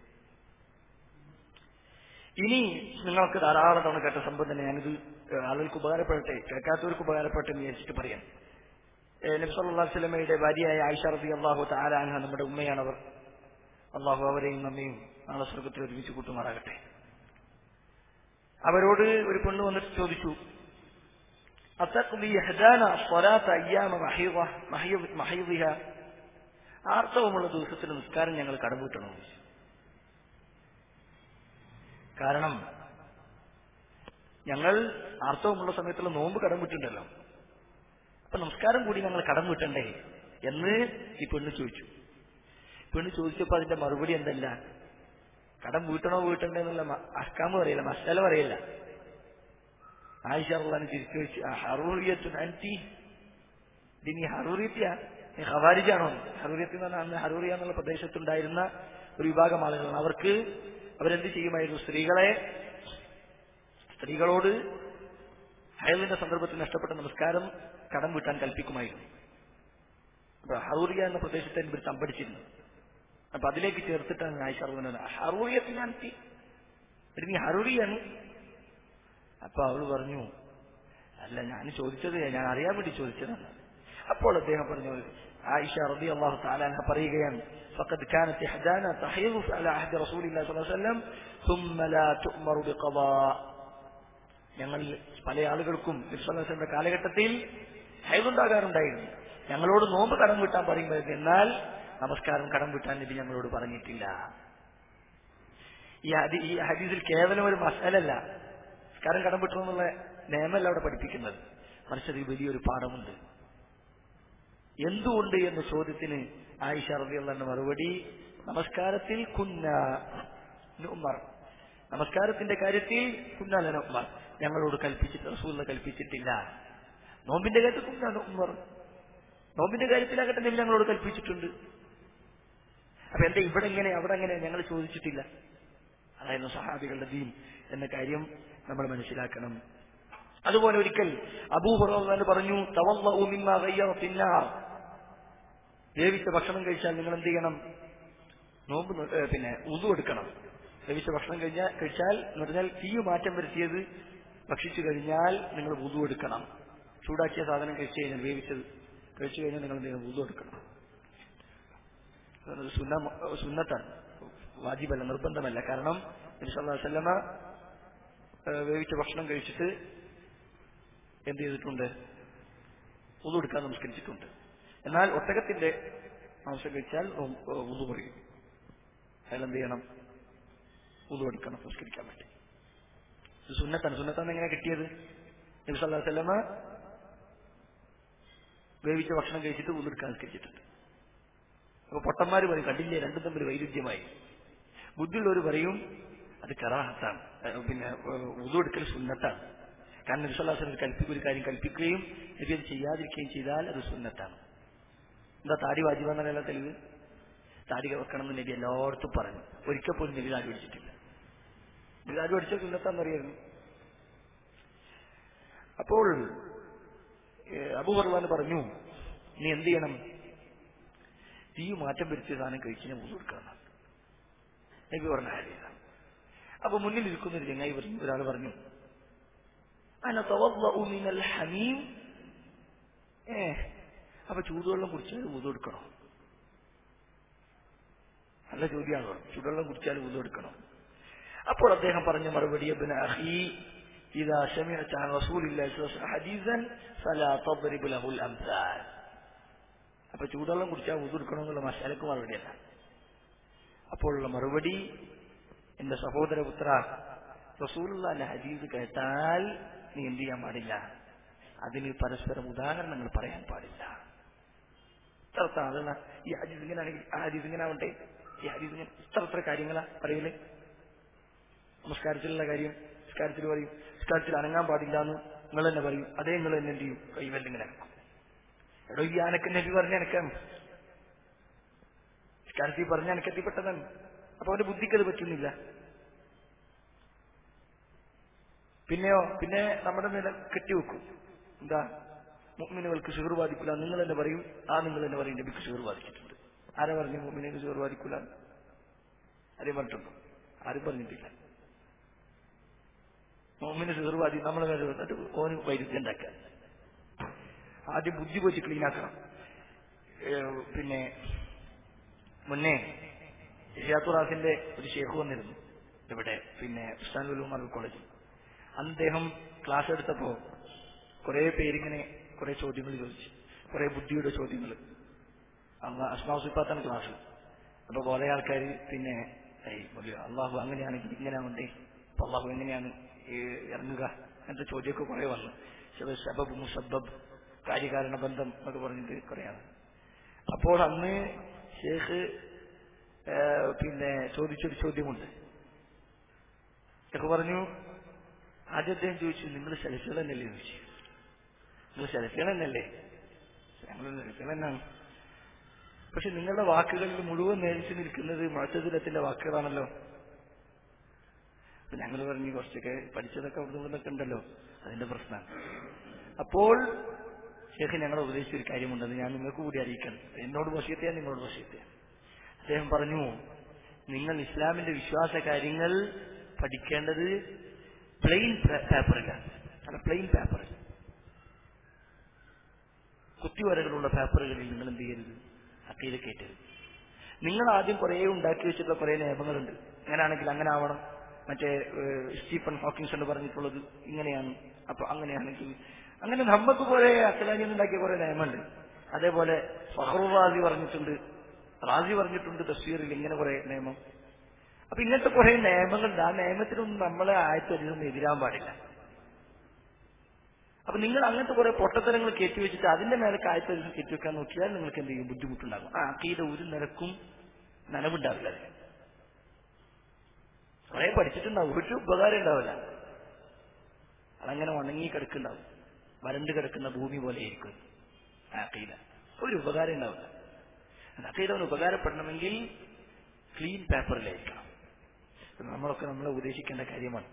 S2: ഇനി നിങ്ങൾക്ക് ധാരാളം തവണ കേട്ട സംഭവം തന്നെ ഞാനിത് ആളുകൾക്ക് ഉപകാരപ്പെടട്ടെ കേൾക്കാത്തവർക്ക് ഉപകാരപ്പെടട്ടെ എന്ന് വിചാരിച്ചിട്ട് പറയാം നബി സല്ലല്ലാഹു അലൈഹി വസല്ലമയുടെ ഭാര്യയായ ആയിഷ റളിയല്ലാഹു തആല അൻഹ നമ്മുടെ ഉമ്മയാണവർ അള്ളാഹു അവരെയും നമ്മയും നാളെ സ്വർഗത്തിൽ ഒരുമിച്ച് കൂട്ടുമാറാകട്ടെ അവരോട് ഒരു പെണ്ണ് വന്നിട്ട് ചോദിച്ചു അത്തഖ്ദി ഇഹ്ദാന സ്വലാത്ത അയ്യാമ മഹീദ മഹീദ മഹീദിഹ ആർത്തവമുള്ള ദിവസത്തിൽ നിസ്കാരം ഞങ്ങൾ കടമ്പൂട്ടണം കാരണം ഞങ്ങൾ ആർത്തവമുള്ള സമയത്തുള്ള നോമ്പ് കടം വിട്ടിട്ടുണ്ടല്ലോ അപ്പൊ നമസ്കാരം കൂടി ഞങ്ങൾ കടം വിട്ടണ്ടേ എന്ന് ഈ പെണ്ണ് ചോദിച്ചു പെണ്ണ് ചോദിച്ചപ്പോ അതിന്റെ മറുപടി എന്തല്ല കടം വീട്ടണോ വീട്ടണ്ടേ എന്നുള്ള അഹ്കാമ് പറയില്ല മസാല പറയില്ല ആയിഷ അള്ളഹാന് തിരിച്ചു വെച്ച് ഹറൂറിയത്തു ആന്റി ഇനി ഹറൂറിയത്തിയാ നീ ഹവാരിജാണോ ഹറൂറിയത്ത് എന്ന് പറഞ്ഞാൽ അന്ന് ഹറൂറിയ എന്നുള്ള പ്രദേശത്തുണ്ടായിരുന്ന ഒരു വിഭാഗം ആളുകളാണ് അവർക്ക് അവരെന്ത് ചെയ്യുമായിരുന്നു സ്ത്രീകളെ സ്ത്രീകളോട് ഹയലിന്റെ സന്ദർഭത്തിൽ നഷ്ടപ്പെട്ട നമസ്കാരം കടം വീട്ടാൻ കൽപ്പിക്കുമായിരുന്നു അപ്പൊ ഹറൂറിയ എന്ന പ്രദേശത്തെ ഇവർ തമ്പടിച്ചിരുന്നു അപ്പൊ അതിലേക്ക് ചേർത്തിട്ടാണ് ആയിഷ അറിവുന്നത് ഹറൂറിയത്തിനാണെത്തി നീ ഹറൂറിയാണ് അപ്പൊ അവള് പറഞ്ഞു അല്ല ഞാൻ ചോദിച്ചത് ഞാൻ അറിയാൻ വേണ്ടി ചോദിച്ചതാണ് അപ്പോൾ അദ്ദേഹം പറഞ്ഞു ആയിഷ റബി അള്ളാഹു താലാൻഹ പറയുകയാണ് فقد كانت إحدانا تحيض على عهد رسول الله صلى الله عليه وسلم ثم لا تؤمر بقضاء ഞങ്ങൾ പല ആളുകൾക്കും വിശ്വാസത്തിന്റെ കാലഘട്ടത്തിൽ ഹൈതുണ്ടാകാറുണ്ടായിരുന്നു ഞങ്ങളോട് നോമ്പ് കടം വിട്ടാൻ പറയുമ്പോൾ എന്നാൽ നമസ്കാരം കടം വിട്ടാൻ നബി ഞങ്ങളോട് പറഞ്ഞിട്ടില്ല ഈ ഹദി ഈ ഹദീസിൽ കേവലം ഒരു മസാലല്ല നമസ്കാരം കടം വിട്ടണമെന്നുള്ള നിയമമല്ല അവിടെ പഠിപ്പിക്കുന്നത് മറിച്ച് അതിൽ വലിയൊരു പാഠമുണ്ട് എന്തുകൊണ്ട് എന്ന ചോദ്യത്തിന് ആയിഷ റബിയുള്ള മറുപടി നമസ്കാരത്തിൽ കുന്ന ഉമ്മർ നമസ്കാരത്തിന്റെ കാര്യത്തിൽ കുന്നാലന ഉമ്മർ ഞങ്ങളോട് കൽപ്പിച്ചിട്ട് റസൂല കൽപ്പിച്ചിട്ടില്ല നോമ്പിന്റെ കാര്യത്തിൽ കുന്നാണ് ഉമ്മർ നോമ്പിന്റെ കാര്യത്തിലാകട്ടെ നബി ഞങ്ങളോട് കൽപ്പിച്ചിട്ടുണ്ട് അപ്പൊ എന്താ ഇവിടെ എങ്ങനെ അവിടെ എങ്ങനെ ഞങ്ങൾ ചോദിച്ചിട്ടില്ല അതായിരുന്നു സഹാബികളുടെ ദീൻ എന്ന കാര്യം നമ്മൾ മനസ്സിലാക്കണം അതുപോലെ ഒരിക്കൽ അബൂഹുറു പറഞ്ഞു വേവിച്ച ഭക്ഷണം കഴിച്ചാൽ നിങ്ങൾ എന്ത് ചെയ്യണം നോമ്പ് പിന്നെ ഉതു എടുക്കണം വേവിച്ച ഭക്ഷണം കഴിഞ്ഞാൽ കഴിച്ചാൽ എന്ന് പറഞ്ഞാൽ തീ മാറ്റം വരുത്തിയത് ഭക്ഷിച്ചു കഴിഞ്ഞാൽ നിങ്ങൾ ഉതു എടുക്കണം ചൂടാക്കിയ സാധനം കഴിച്ചു കഴിഞ്ഞാൽ വേവിച്ചത് കഴിച്ചു കഴിഞ്ഞാൽ നിങ്ങൾ എന്ത് ചെയ്യണം ഉതു എടുക്കണം സുന്ന സുന്നത്താണ് വാജിബല്ല നിർബന്ധമല്ല കാരണം നബിസല്ലാ വേവിച്ച ഭക്ഷണം കഴിച്ചിട്ട് എന്ത് ചെയ്തിട്ടുണ്ട് ഉതു എടുക്കാൻ നമസ്കരിച്ചിട്ടുണ്ട് എന്നാൽ ഒട്ടകത്തിന്റെ മാംസം കഴിച്ചാൽ ഉതു പറയും അയാൾ എന്ത് ചെയ്യണം ഉതു എടുക്കണം സംസ്കരിക്കാൻ വേണ്ടി ഇത് സുന്നത്താണ് സുന്നത്താണ് എങ്ങനെ കിട്ടിയത് നബി സല്ലാ വല്ലമ വേവിച്ച ഭക്ഷണം കഴിച്ചിട്ട് ഉതു എടുക്കാൻ സംസ്കരിച്ചിട്ടുണ്ട് അപ്പൊ പൊട്ടന്മാര് പറയും കണ്ടില്ലേ രണ്ടും തമ്മിൽ വൈരുദ്ധ്യമായി ബുദ്ധിയുള്ളവർ പറയും അത് കറാഹത്താണ് പിന്നെ ഉതു എടുക്കൽ സുന്നത്താണ് കാരണം നബിസ്വല്ലാസ്ലം കൽപ്പിക്കുന്ന ഒരു കാര്യം കൽപ്പിക്കുകയും നബി അത് ചെയ്യാതിരിക്കുകയും ചെയ്താൽ അത് സുന്നത്താണ് എന്താ താടി വാജിബെന്നല്ല തെളിവ് താടി വെക്കണം എന്ന് നബി എല്ലായിടത്തും പറഞ്ഞു ഒരിക്കൽ പോലും നബി താടി പിടിച്ചിട്ടില്ല നബി താടി പഠിച്ച സുന്നത്താന്നറിയായിരുന്നു അപ്പോൾ അബൂബർവാൻ പറഞ്ഞു നീ എന്ത് ചെയ്യണം തീ മാറ്റം വരുത്തിയ സാധനം കഴിച്ചിനെ മുതു കൊടുക്കണം നബി പറഞ്ഞ കാര്യമാണ് അപ്പൊ മുന്നിൽ ഇരിക്കുന്ന ഒരു ചങ്ങായി പറഞ്ഞു ഒരാൾ പറഞ്ഞു അന മിനൽ ഹമീം ഏ അപ്പൊ ചൂടുവെള്ളം കുടിച്ചാൽ ഊതു എടുക്കണോ നല്ല ചോദ്യമാണ് പറഞ്ഞു ചൂടുവെള്ളം കുടിച്ചാൽ ഊതു എടുക്കണോ അപ്പോൾ അദ്ദേഹം പറഞ്ഞ മറുപടി അബ്ന അഖി إذا سمعت عن رسول الله صلى الله عليه وسلم حديثا فلا تضرب له الأمثال അപ്പൊ ചൂടുവെള്ളം കുടിച്ചാൽ ഊതു എടുക്കണമെന്നുള്ള മസാലക്ക് മറുപടിയല്ല അപ്പോഴുള്ള മറുപടി എന്റെ സഹോദരപുത്ര റസൂലുള്ളാന്റെ ഹദീസ് കേട്ടാൽ നീ എന്ത് ചെയ്യാൻ പാടില്ല അതിന് പരസ്പരം ഉദാഹരണങ്ങൾ പറയാൻ പാടില്ല ഇത്ര അതല്ല ഈ ഹദീസ് ഇങ്ങനെ ആണെങ്കിൽ ആ ഹദീസ് ഇങ്ങനെ ആവട്ടെ ഈ ഹദീസ് ഇങ്ങനെ ഇത്ര ഇത്ര കാര്യങ്ങളാ പറയല് നമസ്കാരത്തിലുള്ള കാര്യം നിസ്കാരത്തിൽ പറയും നിസ്കാരത്തിൽ അനങ്ങാൻ പാടില്ല എന്ന് നിങ്ങൾ തന്നെ പറയും അതേ നിങ്ങൾ തന്നെ എന്ത് ചെയ്യും കൈവല്ലിങ്ങനെ അനക്കും എടോ ഈ ആനക്ക് നബി പറഞ്ഞ അനക്കാണ് നിസ്കാരത്തിൽ പറഞ്ഞ അനക്കെത്തിപ്പെട്ടതാണ് അപ്പൊ അവന്റെ ബുദ്ധിക്ക് അത് പറ്റുന്നില്ല പിന്നെയോ പിന്നെ നമ്മുടെ നില കെട്ടിവെക്കും എന്താ മുഅ്മിനുകൾക്ക് ഷുഗർ ബാധിക്കില്ല നിങ്ങൾ തന്നെ പറയും ആ നിങ്ങൾ തന്നെ പറയും നബിക്ക് ഷുഗർ ബാധിച്ചിട്ടുണ്ട് ആരാ പറഞ്ഞു മുഅ്മിനുകൾക്ക് ഷുഗർ ബാധിക്കില്ല ആരെയും പറഞ്ഞിട്ടുണ്ടോ ആരും പറഞ്ഞിട്ടില്ല മുഅ്മിന് ഷുഗർ ബാധി നമ്മളെ നേരെ വന്നിട്ട് ഓന് വൈരുദ്ധ്യം ഉണ്ടാക്കുക ആദ്യം ബുദ്ധി പോയിട്ട് ക്ലീൻ ആക്കണം ഏഹ് പിന്നെ മുന്നേ ഷിയാത്തുറാസിന്റെ ഒരു ഷേഖ് വന്നിരുന്നു ഇവിടെ പിന്നെ ഉസ്താനുൽ ഉമർ കോളേജിൽ അന്ന് അദ്ദേഹം ക്ലാസ് എടുത്തപ്പോ കുറെ പേരിങ്ങനെ കുറെ ചോദ്യങ്ങൾ ചോദിച്ചു കുറെ ബുദ്ധിയുടെ ചോദ്യങ്ങൾ അന്ന് അസ്മാസിപ്പാത്താണ് ക്ലാസ് അപ്പൊ കുറെ ആൾക്കാർ പിന്നെ ഏയ് മൊഴിയോ, അള്ളാഹു അങ്ങനെയാണെങ്കിൽ ഇങ്ങനെ ഉണ്ടേ അപ്പൊ അള്ളാഹു എങ്ങനെയാണ് ഈ ഇറങ്ങുക അങ്ങനത്തെ ചോദ്യമൊക്കെ കുറെ വന്നു ശബ- സബബ് മുസബബ് കാര്യകാരണ ബന്ധം എന്നൊക്കെ പറഞ്ഞിട്ട് കുറെയാണ് അപ്പോൾ അന്ന് ഷേഖ് ഏ, പിന്നെ ചോദിച്ചൊരു ചോദ്യമുണ്ട് ഷേഖ് പറഞ്ഞു ആദ്യം അദ്ദേഹം ചോദിച്ചു നിങ്ങൾ സെലഫികൾ തന്നെയല്ലേ ചോദിച്ചു നിങ്ങൾ സെലഫികൾ തന്നെയല്ലേ ഞങ്ങൾ സെലഫികൾ തന്നെയാണ് പക്ഷെ നിങ്ങളുടെ വാക്കുകളിൽ മുഴുവൻ നേരിച്ച് നിൽക്കുന്നത് മഴത്തതിലത്തിന്റെ വാക്കുകളാണല്ലോ അപ്പൊ ഞങ്ങൾ പറഞ്ഞു കുറച്ചൊക്കെ പഠിച്ചതൊക്കെ അവിടെ നിന്നൊക്കെ ഉണ്ടല്ലോ അതിന്റെ പ്രശ്നമാണ് അപ്പോൾ ഷേഖ് ഞങ്ങളെ ഉപദേശിച്ചൊരു കാര്യമുണ്ടെന്ന് ഞാൻ നിങ്ങൾക്ക് കൂടി അറിയിക്കണം എന്നോട് വശീത്തയാ നിങ്ങളോട് വശീത്തയാ അദ്ദേഹം പറഞ്ഞു നിങ്ങൾ ഇസ്ലാമിന്റെ വിശ്വാസ കാര്യങ്ങൾ പഠിക്കേണ്ടത് പ്ലെയിൻ പേപ്പറിലാണ് അല്ല പ്ലെയിൻ പേപ്പറിൽ കുത്തിവരകളുള്ള പേപ്പറുകളിൽ നിങ്ങൾ എന്ത് ചെയ്യരുത് അക്കയിൽ കയറ്റരുത് നിങ്ങൾ ആദ്യം കുറേ ഉണ്ടാക്കി വെച്ചിട്ടുള്ള കുറേ നിയമങ്ങളുണ്ട് അങ്ങനെയാണെങ്കിൽ അങ്ങനെ ആവണം മറ്റേ ഏഹ്, സ്റ്റീഫൻ ഹോക്കിൻസ് എന്ന് പറഞ്ഞിട്ടുള്ളത് ഇങ്ങനെയാണ് അപ്പൊ അങ്ങനെയാണെങ്കിൽ അങ്ങനെ നമുക്ക് കുറെ അക്കലാനിയിൽ ഉണ്ടാക്കിയ കുറെ നിയമമുണ്ട് അതേപോലെ ഫഹ്റു റാസി പറഞ്ഞിട്ടുണ്ട് റാസി പറഞ്ഞിട്ടുണ്ട് തസ്വീറിൽ ഇങ്ങനെ കുറെ നിയമം അപ്പൊ ഇങ്ങനത്തെ കുറെ നിയമങ്ങളുണ്ട് ആ നിയമത്തിനൊന്നും നമ്മളെ ആയത്തൊരിതൊന്നും എതിരാൻ പാടില്ല അപ്പൊ നിങ്ങൾ അങ്ങനത്തെ കുറെ പൊട്ടത്തരങ്ങൾ കയറ്റി വെച്ചിട്ട് അതിന്റെ മേലെ കായത്തൊരിത് കയറ്റി വെക്കാൻ നോക്കിയാൽ നിങ്ങൾക്ക് എന്ത് ചെയ്യും ബുദ്ധിമുട്ടുണ്ടാകും ആ അക്കീത ഒരു നിരക്കും നനവുണ്ടാവില്ല അതിന് കുറെ പഠിച്ചിട്ടുണ്ടാവും ഒരു ഉപകാരം ഉണ്ടാവില്ല അതങ്ങനെ ഉണങ്ങി കിടക്കുന്നുണ്ടാവും വരണ്ട് കിടക്കുന്ന ഭൂമി പോലെ ആയിരിക്കും ആ അക്കീത ഒരു ഉപകാരം ഉണ്ടാവില്ല അക്കീത ഒന്ന് ഉപകാരപ്പെടണമെങ്കിൽ ക്ലീൻ പേപ്പറിലായിരിക്കണം ഇത് നമ്മളൊക്കെ നമ്മളെ ഉപദേശിക്കേണ്ട കാര്യമാണ്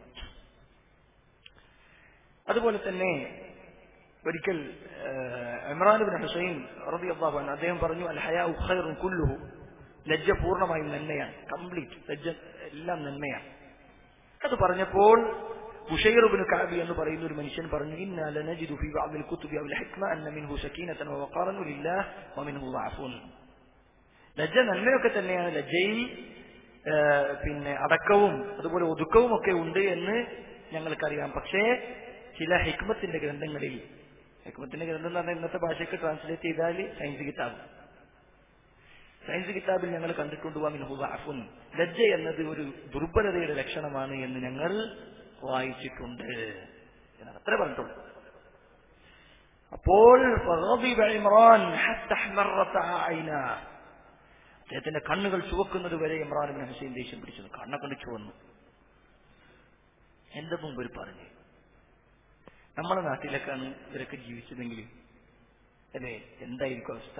S2: അതുപോലെ തന്നെ ഒരിക്കൽ ഏഹ്, ഇമ്രാൻ ബിൻ ഹുസൈൻ റളിയല്ലാഹു അൻഹു അദ്ദേഹം പറഞ്ഞു അൽ ഹയാ ഖൈറുൻ കുല്ലുഹു ലജ്ജ പൂർണ്ണമായും നന്മയാണ് കംപ്ലീറ്റ് ലജ്ജ എല്ലാം നന്മയാണ് അത് പറഞ്ഞപ്പോൾ ബുഷൈർ ബിൻ കഅബി എന്ന് പറയുന്ന ഒരു മനുഷ്യൻ പറഞ്ഞു ഇന്നാ ലനജിദു ഫീ ബഅദിൽ കുതുബി അവൽ ഹിക്മ അന്ന മിൻഹു സകീനതൻ വവഖാറൻ ലില്ലാഹ് വമിൻഹു ളഅഫുൻ ലജ്ജ നന്മയൊക്കെ തന്നെയാണ് ലജ്ജയിൽ ആ, പിന്നെ അടക്കവും അതുപോലെ ഒതുക്കവും ഒക്കെ ഉണ്ട് എന്ന് ഞങ്ങൾക്കറിയാം പക്ഷേ ചില ഹിക്മത്തിന്റെ ഗ്രന്ഥങ്ങളിൽ ഹിക്മത്തിന്റെ ഗ്രന്ഥം എന്ന് പറഞ്ഞാൽ ഇന്നത്തെ ഭാഷയ്ക്ക് ട്രാൻസ്ലേറ്റ് ചെയ്താൽ സയൻസ് കിതാബ് സയൻസ് കിതാബിൽ ഞങ്ങൾ കണ്ടിട്ടുണ്ട് അഫുൻ ലജ്ജ എന്നത് ഒരു ദുർബലതയുടെ ലക്ഷണമാണ് എന്ന് ഞങ്ങൾ വായിച്ചിട്ടുണ്ട് എന്നാണ് അത്ര പറഞ്ഞിട്ടുള്ളൂ അപ്പോൾ فغضب عمران حتى احمرت عيناه അദ്ദേഹത്തിന്റെ കണ്ണുകൾ ചുവക്കുന്നത് വരെ ഇമ്രാൻ ബിൻ ഹുസൈൻ ദേഷ്യം പിടിച്ചു കണ്ണൊക്കെ കൊണ്ട് ചുവന്നു എന്റെ മുമ്പ് ഒരു പറഞ്ഞു നമ്മളെ നാട്ടിലൊക്കെയാണ് ഇവരൊക്കെ ജീവിച്ചതെങ്കിൽ അല്ലേ എന്തായിരിക്കും അവസ്ഥ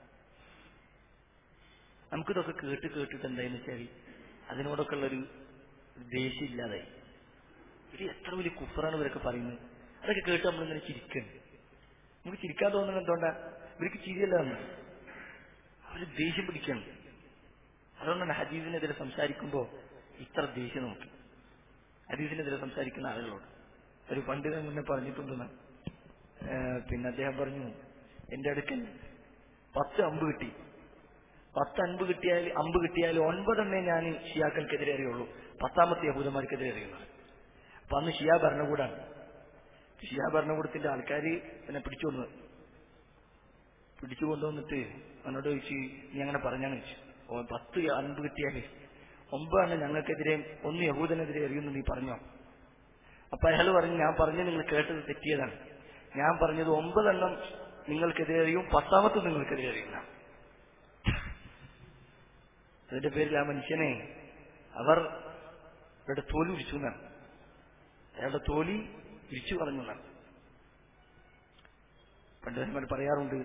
S2: നമുക്കിതൊക്കെ കേട്ട് കേട്ടിട്ട് എന്തായെന്ന് വെച്ചാൽ അതിനോടൊക്കെ ഉള്ളൊരു ദേഷ്യം ഇല്ലാതായി ഇത് എത്ര വലിയ കുഫറാണ് ഇവരൊക്കെ പറയുന്നത് അതൊക്കെ കേട്ട് നമ്മളിങ്ങനെ ചിരിക്കണം നമുക്ക് ചിരിക്കാൻ തോന്നുന്നത് എന്തുകൊണ്ടാ ഇവർക്ക് ചിരിയല്ല വന്നത് അവര് ദേഷ്യം പിടിക്കണം അതുകൊണ്ടാണ് ഹദീസിനെതിരെ സംസാരിക്കുമ്പോൾ ഇത്ര ദേഷ്യം നമുക്ക് ഹദീസിനെതിരെ സംസാരിക്കുന്ന ആളുകളോട് ഒരു പണ്ഡിതൻ മുന്നേ പറഞ്ഞിട്ടുണ്ടെന്ന് ഏഹ് പിന്നെ അദ്ദേഹം പറഞ്ഞു എന്റെ അടുക്കൽ പത്ത് അമ്പ് കിട്ടി പത്ത് അമ്പ് കിട്ടിയാൽ അമ്പ് കിട്ടിയാൽ ഒൻപതെണ്ണേ ഞാൻ ഷിയാക്കൾക്കെതിരെ അറിയുള്ളൂ പത്താമത്തെ യഹൂദന്മാർക്കെതിരെ അറിയുന്നത് അപ്പൊ അന്ന് ഷിയ ഭരണകൂടാണ് ഷിയ ഭരണകൂടത്തിന്റെ ആൾക്കാർ എന്നെ പിടിച്ചുകൊണ്ടു പിടിച്ചു കൊണ്ടുവന്നിട്ട് അവനോട് ചോദിച്ചു നീ അങ്ങനെ പറഞ്ഞാന്ന് ചോദിച്ചു ഓ പത്ത് അൻപ് കിട്ടിയാൽ ഒമ്പതെണ്ണം ഞങ്ങൾക്കെതിരെ ഒന്ന് യഹൂദനെതിരെ എറിയുന്നു നീ പറഞ്ഞോ അപ്പൊ അയാൾ പറഞ്ഞു ഞാൻ പറഞ്ഞു നിങ്ങൾ കേട്ടത് തെറ്റിയതാണ് ഞാൻ പറഞ്ഞത് ഒമ്പതെണ്ണം നിങ്ങൾക്കെതിരെ എറിയും പത്താമത്തെ നിങ്ങൾക്കെതിരെ എറിയുന്ന അതിന്റെ പേരിൽ ആ മനുഷ്യനെ അവർ അവരുടെ തോലി വിരിച്ചു എന്നാണ് അയാളുടെ തോലി വിരിച്ചു കളഞ്ഞു എന്നാണ് പണ്ഡിതന്മാർ പറയാറുണ്ട്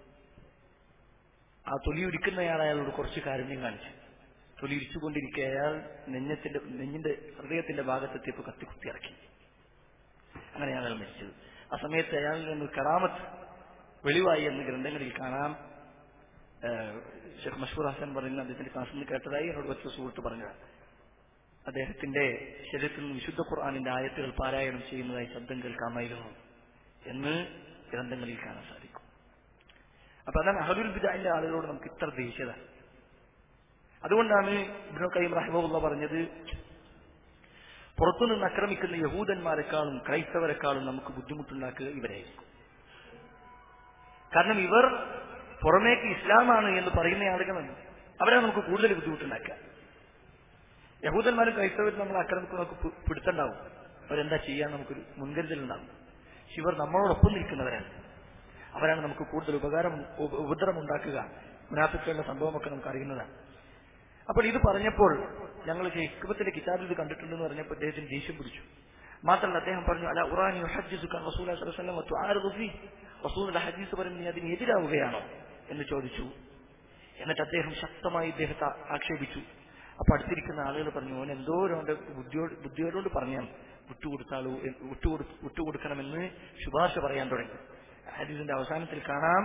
S2: ആ തൊലി ഉരിക്കുന്നയാൾ അയാളോട് കുറച്ച് കാരുണ്യം കാണിച്ചു തൊലി ഉരിച്ചുകൊണ്ടിരിക്കെ അയാൾ നെഞ്ഞത്തിന്റെ നെഞ്ഞിന്റെ ഹൃദയത്തിന്റെ ഭാഗത്തെത്തിയപ്പോൾ കത്തി കുത്തി ഇറക്കി അങ്ങനെയാണ് അയാൾ മരിച്ചത് ആ സമയത്ത് അയാളിൽ നിന്ന് കറാമത്ത് വെളിവായി എന്ന് ഗ്രന്ഥങ്ങളിൽ കാണാം ഏഹ് ഷെഖ് മഷൂർ ഹസൻ പറയുന്ന അദ്ദേഹത്തിന്റെ ക്ലാസ്സിൽ നിന്ന് കേട്ടതായി എന്നോട് ഒറ്റ സുഹൃത്ത് പറഞ്ഞതാണ് അദ്ദേഹത്തിന്റെ ശരീരത്തിൽ നിന്ന് വിശുദ്ധ ഖുർആാനിന്റെ ആയത്തുകൾ പാരായണം ചെയ്യുന്നതായി ശബ്ദം കേൾക്കാമായിരുന്നു എന്ന് ഗ്രന്ഥങ്ങളിൽ കാണാൻ സാധിക്കും അപ്പൊ അതാണ് അഹലുൽ ബിദാന്റെ ആളുകളോട് നമുക്ക് ഇത്ര ദേഷ്യത അതുകൊണ്ടാണ് ഇബ്നു കയ്യം റഹിമുള്ള പറഞ്ഞത് പുറത്തുനിന്ന് ആക്രമിക്കുന്ന യഹൂദന്മാരെക്കാളും ക്രൈസ്തവരെക്കാളും നമുക്ക് ബുദ്ധിമുട്ടുണ്ടാക്കുക ഇവരായിരിക്കും കാരണം ഇവർ പുറമേക്ക് ഇസ്ലാമാണ് എന്ന് പറയുന്ന ആളുകളാണ് അവരാണ് നമുക്ക് കൂടുതൽ ബുദ്ധിമുട്ടുണ്ടാക്കുക യഹൂദന്മാരും ക്രൈസ്തവരും നമ്മൾ ആക്രമിക്കുന്ന നമുക്ക് പി- പിടുത്തുണ്ടാവും അവരെന്താ ചെയ്യാൻ നമുക്കൊരു മുൻകരുതലുണ്ടാവും പക്ഷെ ഇവർ നമ്മളോടൊപ്പം നിൽക്കുന്നവരാണ് അവരാണ് നമുക്ക് കൂടുതൽ ഉപകാരം ഉപ- ഉപദ്രവം ഉണ്ടാക്കുക മുനാഫിക്കുകളുടെ സംഭവമൊക്കെ നമുക്ക് അറിയുന്നതാണ് അപ്പോൾ ഇത് പറഞ്ഞപ്പോൾ ഞങ്ങൾ ഹിക്മത്തിന്റെ കിതാബിൽ ഇത് കണ്ടിട്ടുണ്ടെന്ന് പറഞ്ഞപ്പോൾ അദ്ദേഹത്തിന് ദേഷ്യം പിടിച്ചു മാത്രമല്ല അദ്ദേഹം പറഞ്ഞു അല്ല ഉറാനി ഹജ്ജുക്കാൻ റസൂൽ റസൂലിന്റെ ഹദീസ് പറയുന്നത് നീ അതിന് എതിരാവുകയാണോ എന്ന് ചോദിച്ചു എന്നിട്ട് അദ്ദേഹം ശക്തമായി ഇദ്ദേഹത്തെ ആക്ഷേപിച്ചു അപ്പൊ അടുത്തിരിക്കുന്ന ആളുകൾ പറഞ്ഞു ഓൻ എന്തോരോണ്ട് ബുദ്ധിയോട് ബുദ്ധിയോടുകൊണ്ട് പറഞ്ഞാൽ വിട്ടുകൊടുത്താളൂ വിട്ടുകൊടു വിട്ടുകൊടുക്കണമെന്ന് ശുപാർശ പറയാൻ തുടങ്ങി ഹദീസിന്റെ അവസാനത്തിൽ കാണാം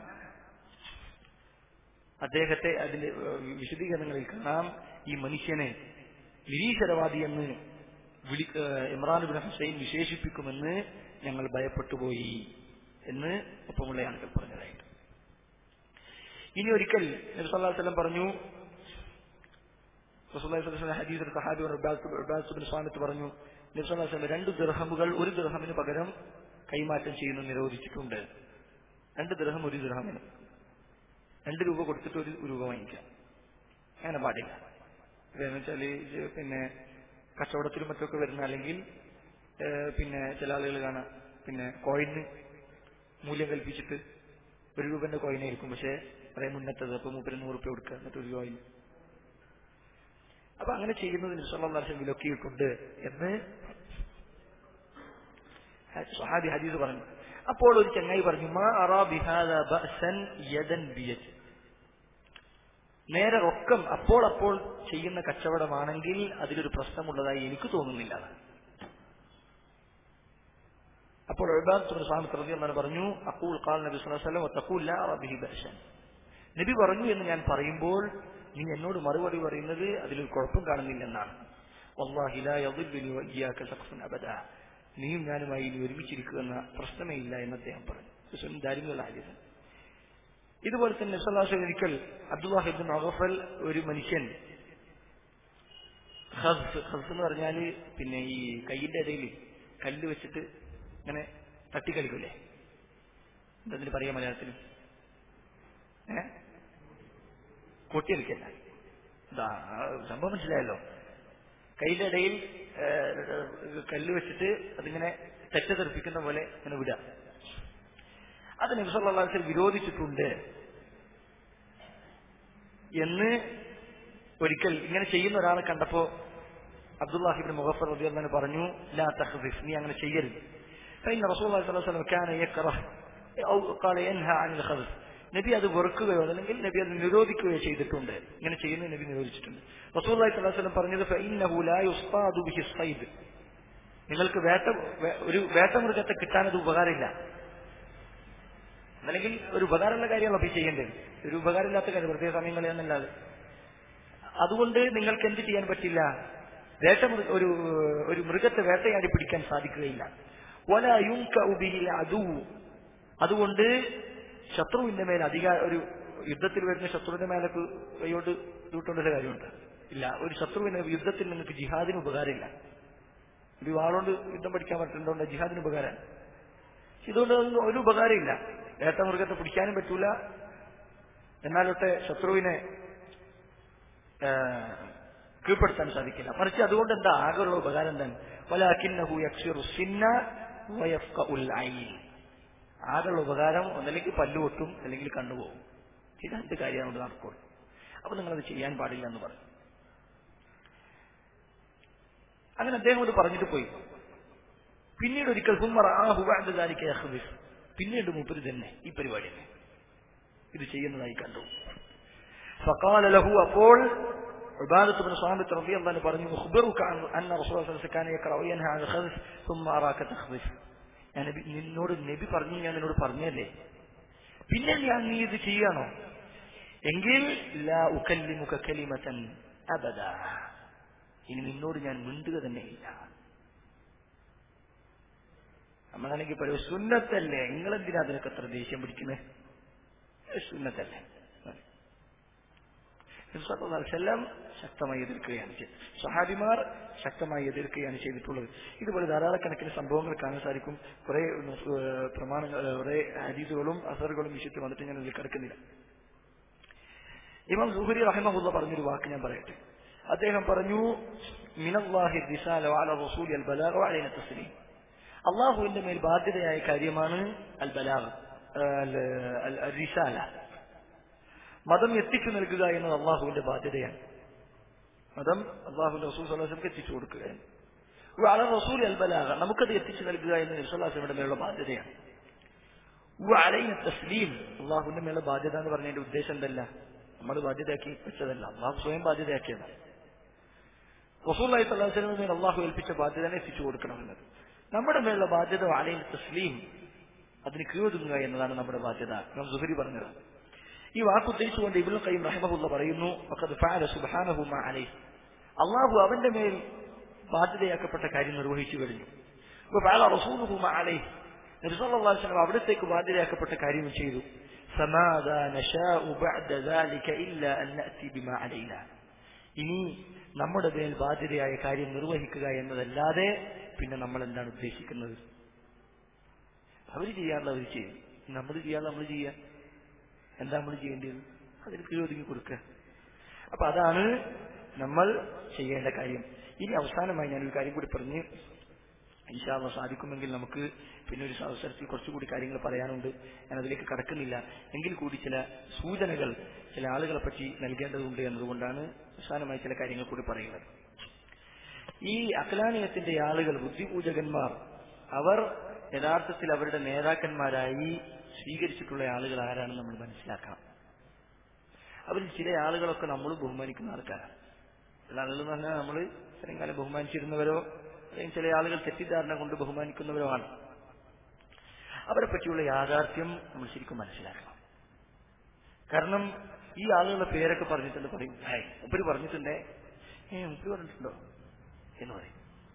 S2: അദ്ദേഹത്തെ അതിന്റെ ഏഹ്, വിശദീകരണങ്ങളിൽ കാണാം ഈ മനുഷ്യനെ നിരീശ്വരവാദി എന്ന് വിളി ഏഹ്, ഇമ്രാൻ ബിൻ ഹുസൈൻ വിശേഷിപ്പിക്കുമെന്ന് ഞങ്ങൾ ഭയപ്പെട്ടുപോയി എന്ന് ഒപ്പമുള്ള ആളുകൾ പറഞ്ഞതായിട്ട് ഇനി ഒരിക്കൽ നബി സല്ലല്ലാഹു അലൈഹി വസല്ലം പറഞ്ഞു റസൂലുള്ളാഹി സ്വല്ലല്ലാഹു അലൈഹി വസല്ലം ഹദീസിൽ സഹാബി ഉബാദ് ബിൻ സ്വാമിത്ത് പറഞ്ഞു നബി സല്ലല്ലാഹു അലൈഹി വസല്ലം രണ്ട് ദിർഹമുകൾ ഒരു ദിർഹമിന് പകരം കൈമാറ്റം ചെയ്യുന്നത് നിരോധിച്ചിട്ടുണ്ട് രണ്ട് ദിർഹം ഒരു ദിർഹമിന് രണ്ട് രൂപ കൊടുത്തിട്ട് ഒരു രൂപ വാങ്ങിക്കാം അങ്ങനെ പാടില്ല ഇതെന്ന് വെച്ചാല് ഇത് പിന്നെ കച്ചവടത്തിലും മറ്റൊക്കെ വരുന്ന അല്ലെങ്കിൽ ഏഹ്, പിന്നെ ചില ആളുകൾ കാണാം പിന്നെ കോയിന് മൂല്യം കൽപ്പിച്ചിട്ട് ഒരു രൂപന്റെ കോയിനായിരിക്കും പക്ഷെ പറയാൻ മുന്നത്തത് അപ്പൊ മൂപ്പര് നൂറ് രൂപ കൊടുക്കുക എന്നിട്ട് ഒരു കോയിൻ അപ്പൊ അങ്ങനെ ചെയ്യുന്നത് നിസ്വല്ലാസം വിലക്കിയിട്ടുണ്ട് എന്ന് സ്വഹാബി ഹദീസ് പറഞ്ഞു അപ്പോൾ ഒരു ചങ്ങായി പറഞ്ഞു മാ അറാ ബിഹാദ ബഅസൻ യദൻ ബിയദ് നേരെ റൊക്കം അപ്പോൾ അപ്പോൾ ചെയ്യുന്ന കച്ചവടമാണെങ്കിൽ അതിലൊരു പ്രശ്നമുള്ളതായി എനിക്ക് തോന്നുന്നില്ല അപ്പോൾ സ്വാമി പ്രതിയാണ് പറഞ്ഞു അക്കൂൾ കാൽ നബി സ്വലം തക്കൂല്ല റബിഹി ബഅസൻ നബി പറഞ്ഞു എന്ന് ഞാൻ പറയുമ്പോൾ നീ എന്നോട് മറുപടി പറയുന്നത് അതിലൊരു കുഴപ്പം കാണുന്നില്ലെന്നാണ് വല്ലാഹി ലാ യദില്ലുനി വഇയ്യാക ശഖ്സുൻ അബദ നീയും ഞാനുമായി ഇനി ഒരുമിച്ചിരിക്കുക എന്ന പ്രശ്നമേ ഇല്ല എന്ന് അദ്ദേഹം പറഞ്ഞു സുസ്വൻ ദാരിമുള്ള ഹദീസ് ഇതുപോലെ തന്നെ നബ്സല്ലാഹു ഒരിക്കൽ അബ്ദുല്ലാഹിബിൻ അഗഫൽ ഒരു മനുഷ്യൻ ഹസ് ഹസ് എന്ന് പറഞ്ഞാല് പിന്നെ ഈ കൈയിന്റെ ഇടയിൽ കല്ല് വെച്ചിട്ട് ഇങ്ങനെ തട്ടിക്കളിക്കൂലേ എന്തതിന് പറയാ മലയാളത്തിൽ ഏ കൊട്ടിയടിക്കല്ല ഇതാ ആ സംഭവം മനസ്സിലായല്ലോ കയ്യിന്റെ ഇടയിൽ ഏ, കല്ല് വെച്ചിട്ട് അതിങ്ങനെ തെറ്റതെറിപ്പിക്കുന്ന പോലെ ഇങ്ങനെ വിടുക അത് നബിസല്ലാസിൽ വിരോധിച്ചിട്ടുണ്ട് എന്ന് ഒരിക്കൽ ഇങ്ങനെ ചെയ്യുന്ന ഒരാളെ കണ്ടപ്പോ അബ്ദുല്ലാഹിബിൻ മുഗഫർ റബിഅള്ളഹാൻ പറഞ്ഞു ലാ തഹ്ദിഫ് നീ അങ്ങനെ ചെയ്യരുത് فإن رسول الله صلى الله عليه وسلم كان يكره أو قال ينهى عن الخبث നബി അത് വെറുക്കുകയോ അല്ലെങ്കിൽ നബി അത് നിരോധിക്കുകയോ ചെയ്തിട്ടുണ്ട് ഇങ്ങനെ ചെയ്യുന്നത് നബി നിരോധിച്ചിട്ടുണ്ട് റസൂൽ അലൈഹി സ്വലം പറഞ്ഞത് فإنه لا يصطاد به الصيد നിങ്ങൾക്ക് വേട്ട വേ- ഒരു വേട്ടമൃഗത്തെ കിട്ടാൻ അത് ഉപകാരമില്ല അല്ലെങ്കിൽ ഒരു ഉപകാരമുള്ള കാര്യമാണല്ലോ അപ്പൊ ഈ ചെയ്യേണ്ടത് ഒരു ഉപകാരമില്ലാത്ത കാര്യം പ്രത്യേക സമയങ്ങളിൽ എന്നല്ലാതെ അതുകൊണ്ട് നിങ്ങൾക്ക് എന്ത് ചെയ്യാൻ പറ്റില്ല വേട്ട ഒരു ഒരു മൃഗത്തെ വേട്ടയാടി പിടിക്കാൻ സാധിക്കുകയില്ല ഒല യുങ്ക ഉബിഹിൽ അതു അതുകൊണ്ട് ശത്രുവിന്റെ മേൽ അധികാര ഒരു യുദ്ധത്തിൽ വരുന്ന ശത്രുവിന്റെ മേലെ കൈയോട്ട് തൂട്ടേണ്ട കാര്യമുണ്ട് ഇല്ല ഒരു ശത്രുവിന് യുദ്ധത്തിൽ നിങ്ങൾക്ക് ജിഹാദിന് ഉപകാരമില്ല ഒരു വാളോണ്ട് യുദ്ധം പഠിക്കാൻ പറ്റുന്നതുകൊണ്ട് ജിഹാദിന് ഉപകാരം ഇതുകൊണ്ട് അതൊന്നും ഒരു ഉപകാരമില്ല വേട്ടമൃഗത്തെ പിടിക്കാനും പറ്റൂല എന്നാലൊട്ടെ ശത്രുവിനെ ആ, കീഴ്പ്പെടുത്താൻ സാധിക്കില്ല മറിച്ച് അതുകൊണ്ട് എന്താ ആകെയുള്ള ഉപകാരം എന്താണ് വലാക്കിന്നഹു യക്ഷിറു സിന്ന വയഫ്ഖഉൽ ഐൻ ആകെയുള്ള ഉപകാരം ഒന്നല്ലെങ്കിൽ പല്ലു പൊട്ടും അല്ലെങ്കിൽ കണ്ണുപോകും ഈ രണ്ട് കാര്യമാണ് കൊണ്ട് നടക്കുള്ളൂ അപ്പൊ നിങ്ങളത് ചെയ്യാൻ പാടില്ല എന്ന് പറഞ്ഞു അങ്ങനെ അദ്ദേഹം അത് പറഞ്ഞിട്ട് പോയി പിന്നീട് ഒരിക്കൽ ഹുമർ ആ ഹുവാൻഡാലിക്ക് യഹ്ദിഫ് പിന്നീട് മൂപ്പര് തന്നെ ഈ പരിപാടി തന്നെ ഇത് ചെയ്യുന്നതായി കണ്ടു ഫക്കാല ലഹു അപ്പോൾ عبادة بن صامت رضي الله عنه പറഞ്ഞു أخبرك عن أن رسول الله صلى الله عليه وسلم كان يقرأ وينهى عن الخذف ثم أراك تخذف ഞാൻ നബി നിന്നോട് നബി പറഞ്ഞു ഞാൻ നിന്നോട് പറഞ്ഞല്ലേ പിന്നെ ഞാൻ നീ ഇത് ചെയ്യണോ എങ്കിൽ ലാ ഉക്കല്ലിമുക കലിമതൻ അബദ ഇനി നിന്നോട് ഞാൻ മിണ്ടുക തന്നെ ഇല്ല നമ്മളാണെങ്കിൽ പറയും സുന്നത്തല്ലേ നിങ്ങളെന്തിനാ അതിനൊക്കെ അത്ര ദേഷ്യം പിടിക്കുന്നത് സുന്നത്തല്ലേ സെല്ലാം ശക്തമായി എതിർക്കുകയാണ് ചെയ്തത് സഹാബിമാർ ശക്തമായി എതിർക്കുകയാണ് ചെയ്തിട്ടുള്ളത് ഇതുപോലെ ധാരാളക്കണക്കിന് സംഭവങ്ങൾ കാണാൻ സാധിക്കും കുറെ ഏഹ്, പ്രമാണങ്ങൾ ഏഹ്, കുറെ ഹദീസുകളും അസറുകളും വിഷയത്തിൽ വന്നിട്ട് ഞാൻ അതിൽ കിടക്കുന്നില്ല ഇമാം സുഹരി റഹിമഹുല്ല പറഞ്ഞൊരു വാക്ക് ഞാൻ പറയട്ടെ അദ്ദേഹം പറഞ്ഞു മിനല്ലാഹി റിസാല വഅല റസൂലി അൽ ബലാഗ വഅലൈന തസ്ലീം അള്ളാഹുവിന്റെ മേൽ ബാധ്യതയായ കാര്യമാണ് അൽ ബലാഗ് അൽ അൽ- അൽ റിസാല മതം എത്തിച്ചു നൽകുക എന്നത് അള്ളാഹുവിന്റെ ബാധ്യതയാണ് മതം അള്ളാഹുവിന്റെ റസൂൽ സല്ലാസ്ലമക്ക് എത്തിച്ചു കൊടുക്കുകയാണ് അല റസൂൽ അൽ ബലാഗ നമുക്കത് എത്തിച്ചു നൽകുക എന്നത് നബ്സല്ലാസ്ലമിയുടെ മേലുള്ള ബാധ്യതയാണ് അലൈന തസ്ലീം അള്ളാഹുവിന്റെ മേലുള്ള ബാധ്യത എന്ന് പറഞ്ഞതിന്റെ ഉദ്ദേശം എന്തല്ല നമ്മൾ ബാധ്യതയാക്കി വെച്ചതല്ല അള്ളാഹു സ്വയം ബാധ്യതയാക്കിയതാണ് റസൂല്ലായി തല്ലാസ്ലമിന് മേൽ അള്ളാഹു ഏൽപ്പിച്ച ബാധ്യതനെ എത്തിച്ചു കൊടുക്കണമെന്നത് നമ്മുടെ മേലുള്ള ബാധ്യത അലൈൻ തസ്ലീം അതിന് കീഴൊതുങ്ങുക എന്നതാണ് നമ്മുടെ ബാധ്യത നാം സുഹരി പറഞ്ഞത് ഈ വാക്ക് ഉദ്ദേശിച്ചുകൊണ്ട് ഇബ്നു ഖയ്യിം റഹിമഹുല്ല പറയുന്നു വഖദ് ഫഅല സുബ്ഹാനഹു മാ അലൈഹി അള്ളാഹു അവന്റെ മേൽ ബാധ്യതയാക്കപ്പെട്ട കാര്യം നിർവഹിച്ചു കഴിഞ്ഞു ഫഅല റസൂലുഹു മാ അലൈഹി നബി സല്ലല്ലാഹു അലൈഹി വസല്ലം അവിടത്തേക്ക് ബാധ്യതയാക്കപ്പെട്ട കാര്യം ചെയ്തു فماذا نشاء بعد ذلك إلا أن نأتي بما علينا ഇനി നമ്മുടെ മേൽ ബാധ്യതയായ കാര്യം നിർവഹിക്കുക എന്നതല്ലാതെ പിന്നെ നമ്മൾ എന്താണ് ഉദ്ദേശിക്കുന്നത് അവർ ചെയ്യാനുള്ള അവർ ചെയ്യും നമ്മൾ ചെയ്യാനുള്ള നമ്മൾ ചെയ്യാം എന്താ നമ്മൾ ചെയ്യേണ്ടത് അതിന് കീഴൊതുങ്ങി കൊടുക്കുക അപ്പൊ അതാണ് നമ്മൾ ചെയ്യേണ്ട കാര്യം ഇനി അവസാനമായി ഞാൻ ഒരു കാര്യം കൂടി പറഞ്ഞ് ഇൻഷാല്ല സാധിക്കുമെങ്കിൽ നമുക്ക് പിന്നെ ഒരു അവസരത്തിൽ കുറച്ചുകൂടി കാര്യങ്ങൾ പറയാനുണ്ട് ഞാൻ അതിലേക്ക് കടക്കുന്നില്ല എങ്കിൽ കൂടി ചില സൂചനകൾ ചില ആളുകളെ പറ്റി നൽകേണ്ടതുണ്ട് എന്നതുകൊണ്ടാണ് അവസാനമായി ചില കാര്യങ്ങൾ കൂടി പറയുന്നത് ഈ അഖലാനിയത്തിന്റെ ആളുകൾ ബുദ്ധിപൂജകന്മാർ അവർ യഥാർത്ഥത്തിൽ അവരുടെ നേതാക്കന്മാരായി സ്വീകരിച്ചിട്ടുള്ള ആളുകൾ ആരാണെന്ന് നമ്മൾ മനസ്സിലാക്കണം അവരിൽ ചില ആളുകളൊക്കെ നമ്മൾ ബഹുമാനിക്കുന്ന ആൾക്കാരാണ് ചില ആളുകൾ എന്ന് പറഞ്ഞാൽ നമ്മൾ ഇത്രയും കാലം ബഹുമാനിച്ചിരുന്നവരോ അല്ലെങ്കിൽ ചില ആളുകൾ തെറ്റിദ്ധാരണ കൊണ്ട് ബഹുമാനിക്കുന്നവരോ ആണ് അവരെ പറ്റിയുള്ള യാഥാർത്ഥ്യം നമ്മൾ ശരിക്കും മനസ്സിലാക്കണം കാരണം ഈ ആളുകളുടെ പേരൊക്കെ പറഞ്ഞിട്ടുണ്ട് പറയും ഹായ് മുപ്പര് പറഞ്ഞിട്ടുണ്ടേ ഏ മുപ്പര് പറഞ്ഞിട്ടുണ്ടോ എന്ന് പറയും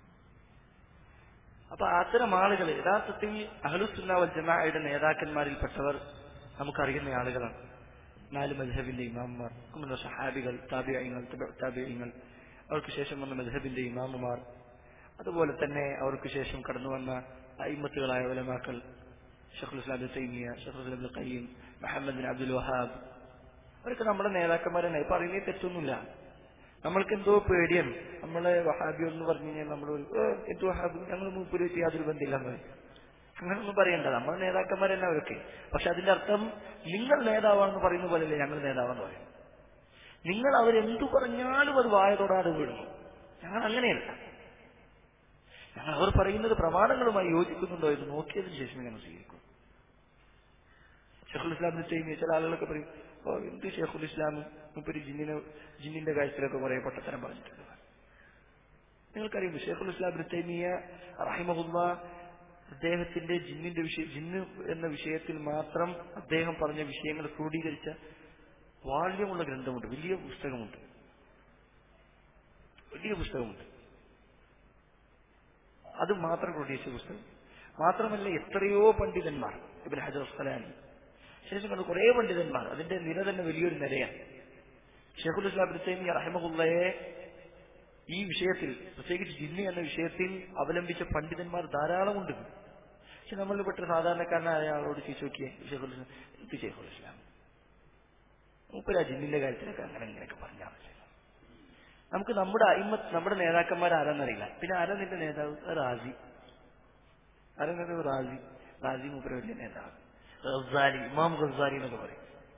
S2: അപ്പൊ അത്തരം ആളുകൾ യഥാർത്ഥത്തിൽ അഹ്ലുസുന്നാവൽ ജമാഅയുടെ നേതാക്കന്മാരിൽപ്പെട്ടവർ നമുക്കറിയുന്ന ആളുകളാണ് നാല് മദ്ഹബിന്റെ ഇമാമുമാർ മുമ്പ് സഹാബികൾ താബിയങ്ങൾ താബിയങ്ങൾ അവർക്ക് ശേഷം വന്ന മദ്ഹബിന്റെ ഇമാമുമാർ അതുപോലെ തന്നെ അവർക്ക് ശേഷം കടന്നു വന്ന അയിമത്തുകളായ ഉലമാക്കൾ ഷെഖുൽ ഇസ്ലാം തൈമിയ ഷെഖുൽ ഇസ്ലാം ഖയ്യം മുഹമ്മദ് ബിൻ അബ്ദുൽ വഹാബ് അവരൊക്കെ നമ്മുടെ നേതാക്കന്മാരാണ് ഇപ്പൊ അറിയുന്നേ തെറ്റൊന്നുമില്ല നമ്മൾക്ക് എന്തോ പേടിയാണ് നമ്മളെ വഹാബി എന്ന് പറഞ്ഞു കഴിഞ്ഞാൽ നമ്മൾ എന്ത് വഹാബി ഞങ്ങൾ മൂപ്പരുമായിട്ട് യാതൊരു ബന്ധമില്ല എന്ന് പറയും അങ്ങനൊന്നും പറയണ്ട നമ്മൾ നേതാക്കന്മാരല്ല അവരൊക്കെ പക്ഷെ അതിന്റെ അർത്ഥം നിങ്ങൾ നേതാവാണെന്ന് പറയുന്ന പോലെയല്ലേ ഞങ്ങൾ നേതാവെന്ന് പറയും നിങ്ങൾ അവരെന്തു പറഞ്ഞാലും അത് വായ തൊടാതെ വിടുന്നു ഞങ്ങൾ അങ്ങനെയല്ല ഞങ്ങൾ അവർ പറയുന്നത് പ്രമാണങ്ങളുമായി യോജിക്കുന്നുണ്ടോ എന്ന് നോക്കിയതിനു ശേഷം ഞങ്ങൾ സ്വീകരിക്കും ഷെഖുൽ ഇസ്ലാമിന് ചെയ്യുന്ന ചില ആളുകളൊക്കെ പറയും ഓ എന്ത് ഷെഖുൽ ഇസ്ലാം മുപ്പര് ജിന്നിനെ ജിന്നിന്റെ കാര്യത്തിലൊക്കെ കുറെ പൊട്ടത്തരം പറഞ്ഞിട്ടുണ്ട് നിങ്ങൾക്കറിയാം ഷെഖുൽ ഇസ്ലാം തൈമിയ റഹിമഹുല്ല അദ്ദേഹത്തിന്റെ ജിന്നിന്റെ വിഷയം ജിന്ന് എന്ന വിഷയത്തിൽ മാത്രം അദ്ദേഹം പറഞ്ഞ വിഷയങ്ങൾ ക്രോഡീകരിച്ച വാള്യമുള്ള ഗ്രന്ഥമുണ്ട് വലിയ പുസ്തകമുണ്ട് വലിയ പുസ്തകമുണ്ട് അത് മാത്രം ക്രോഡീകരിച്ച പുസ്തകം മാത്രമല്ല എത്രയോ പണ്ഡിതന്മാർ ഇബിൻ ഹജർ അസ്കലാനി ശേഷം കണ്ട് കുറെ പണ്ഡിതന്മാർ അതിന്റെ നില തന്നെ വലിയൊരു നിലയാണ് ഷെഖുൽ ഇസ്ലാം തൈമിയ റഹിമഹുല്ലയെ ഈ വിഷയത്തിൽ പ്രത്യേകിച്ച് ജിന്നി എന്ന വിഷയത്തിൽ അവലംബിച്ച പണ്ഡിതന്മാർ ധാരാളമുണ്ട് പക്ഷെ നമ്മളിൽ പെട്ട സാധാരണക്കാരനായ ആളോട് ചോദിച്ചു നോക്കിയേ ഷെഖുൽ ഇസ്ലാം എന്ത് ഷെഖുൽ ഇസ്ലാം മൂപ്പരാ ജിന്നിന്റെ കാര്യത്തിലൊക്കെ അങ്ങനെ ഇങ്ങനെയൊക്കെ പറഞ്ഞാൽ മതി നമുക്ക് നമ്മുടെ അയിമ നമ്മുടെ നേതാക്കന്മാർ ആരാന്നറിയില്ല പിന്നെ ആരാ നിന്റെ നേതാവ് റാസി ആരാ നേതാവ് റാസി റാസി മൂപ്പര വലിയ നേതാവ് ഗസാലി ഇമാം ഗസാലി എന്നൊക്കെ പറയും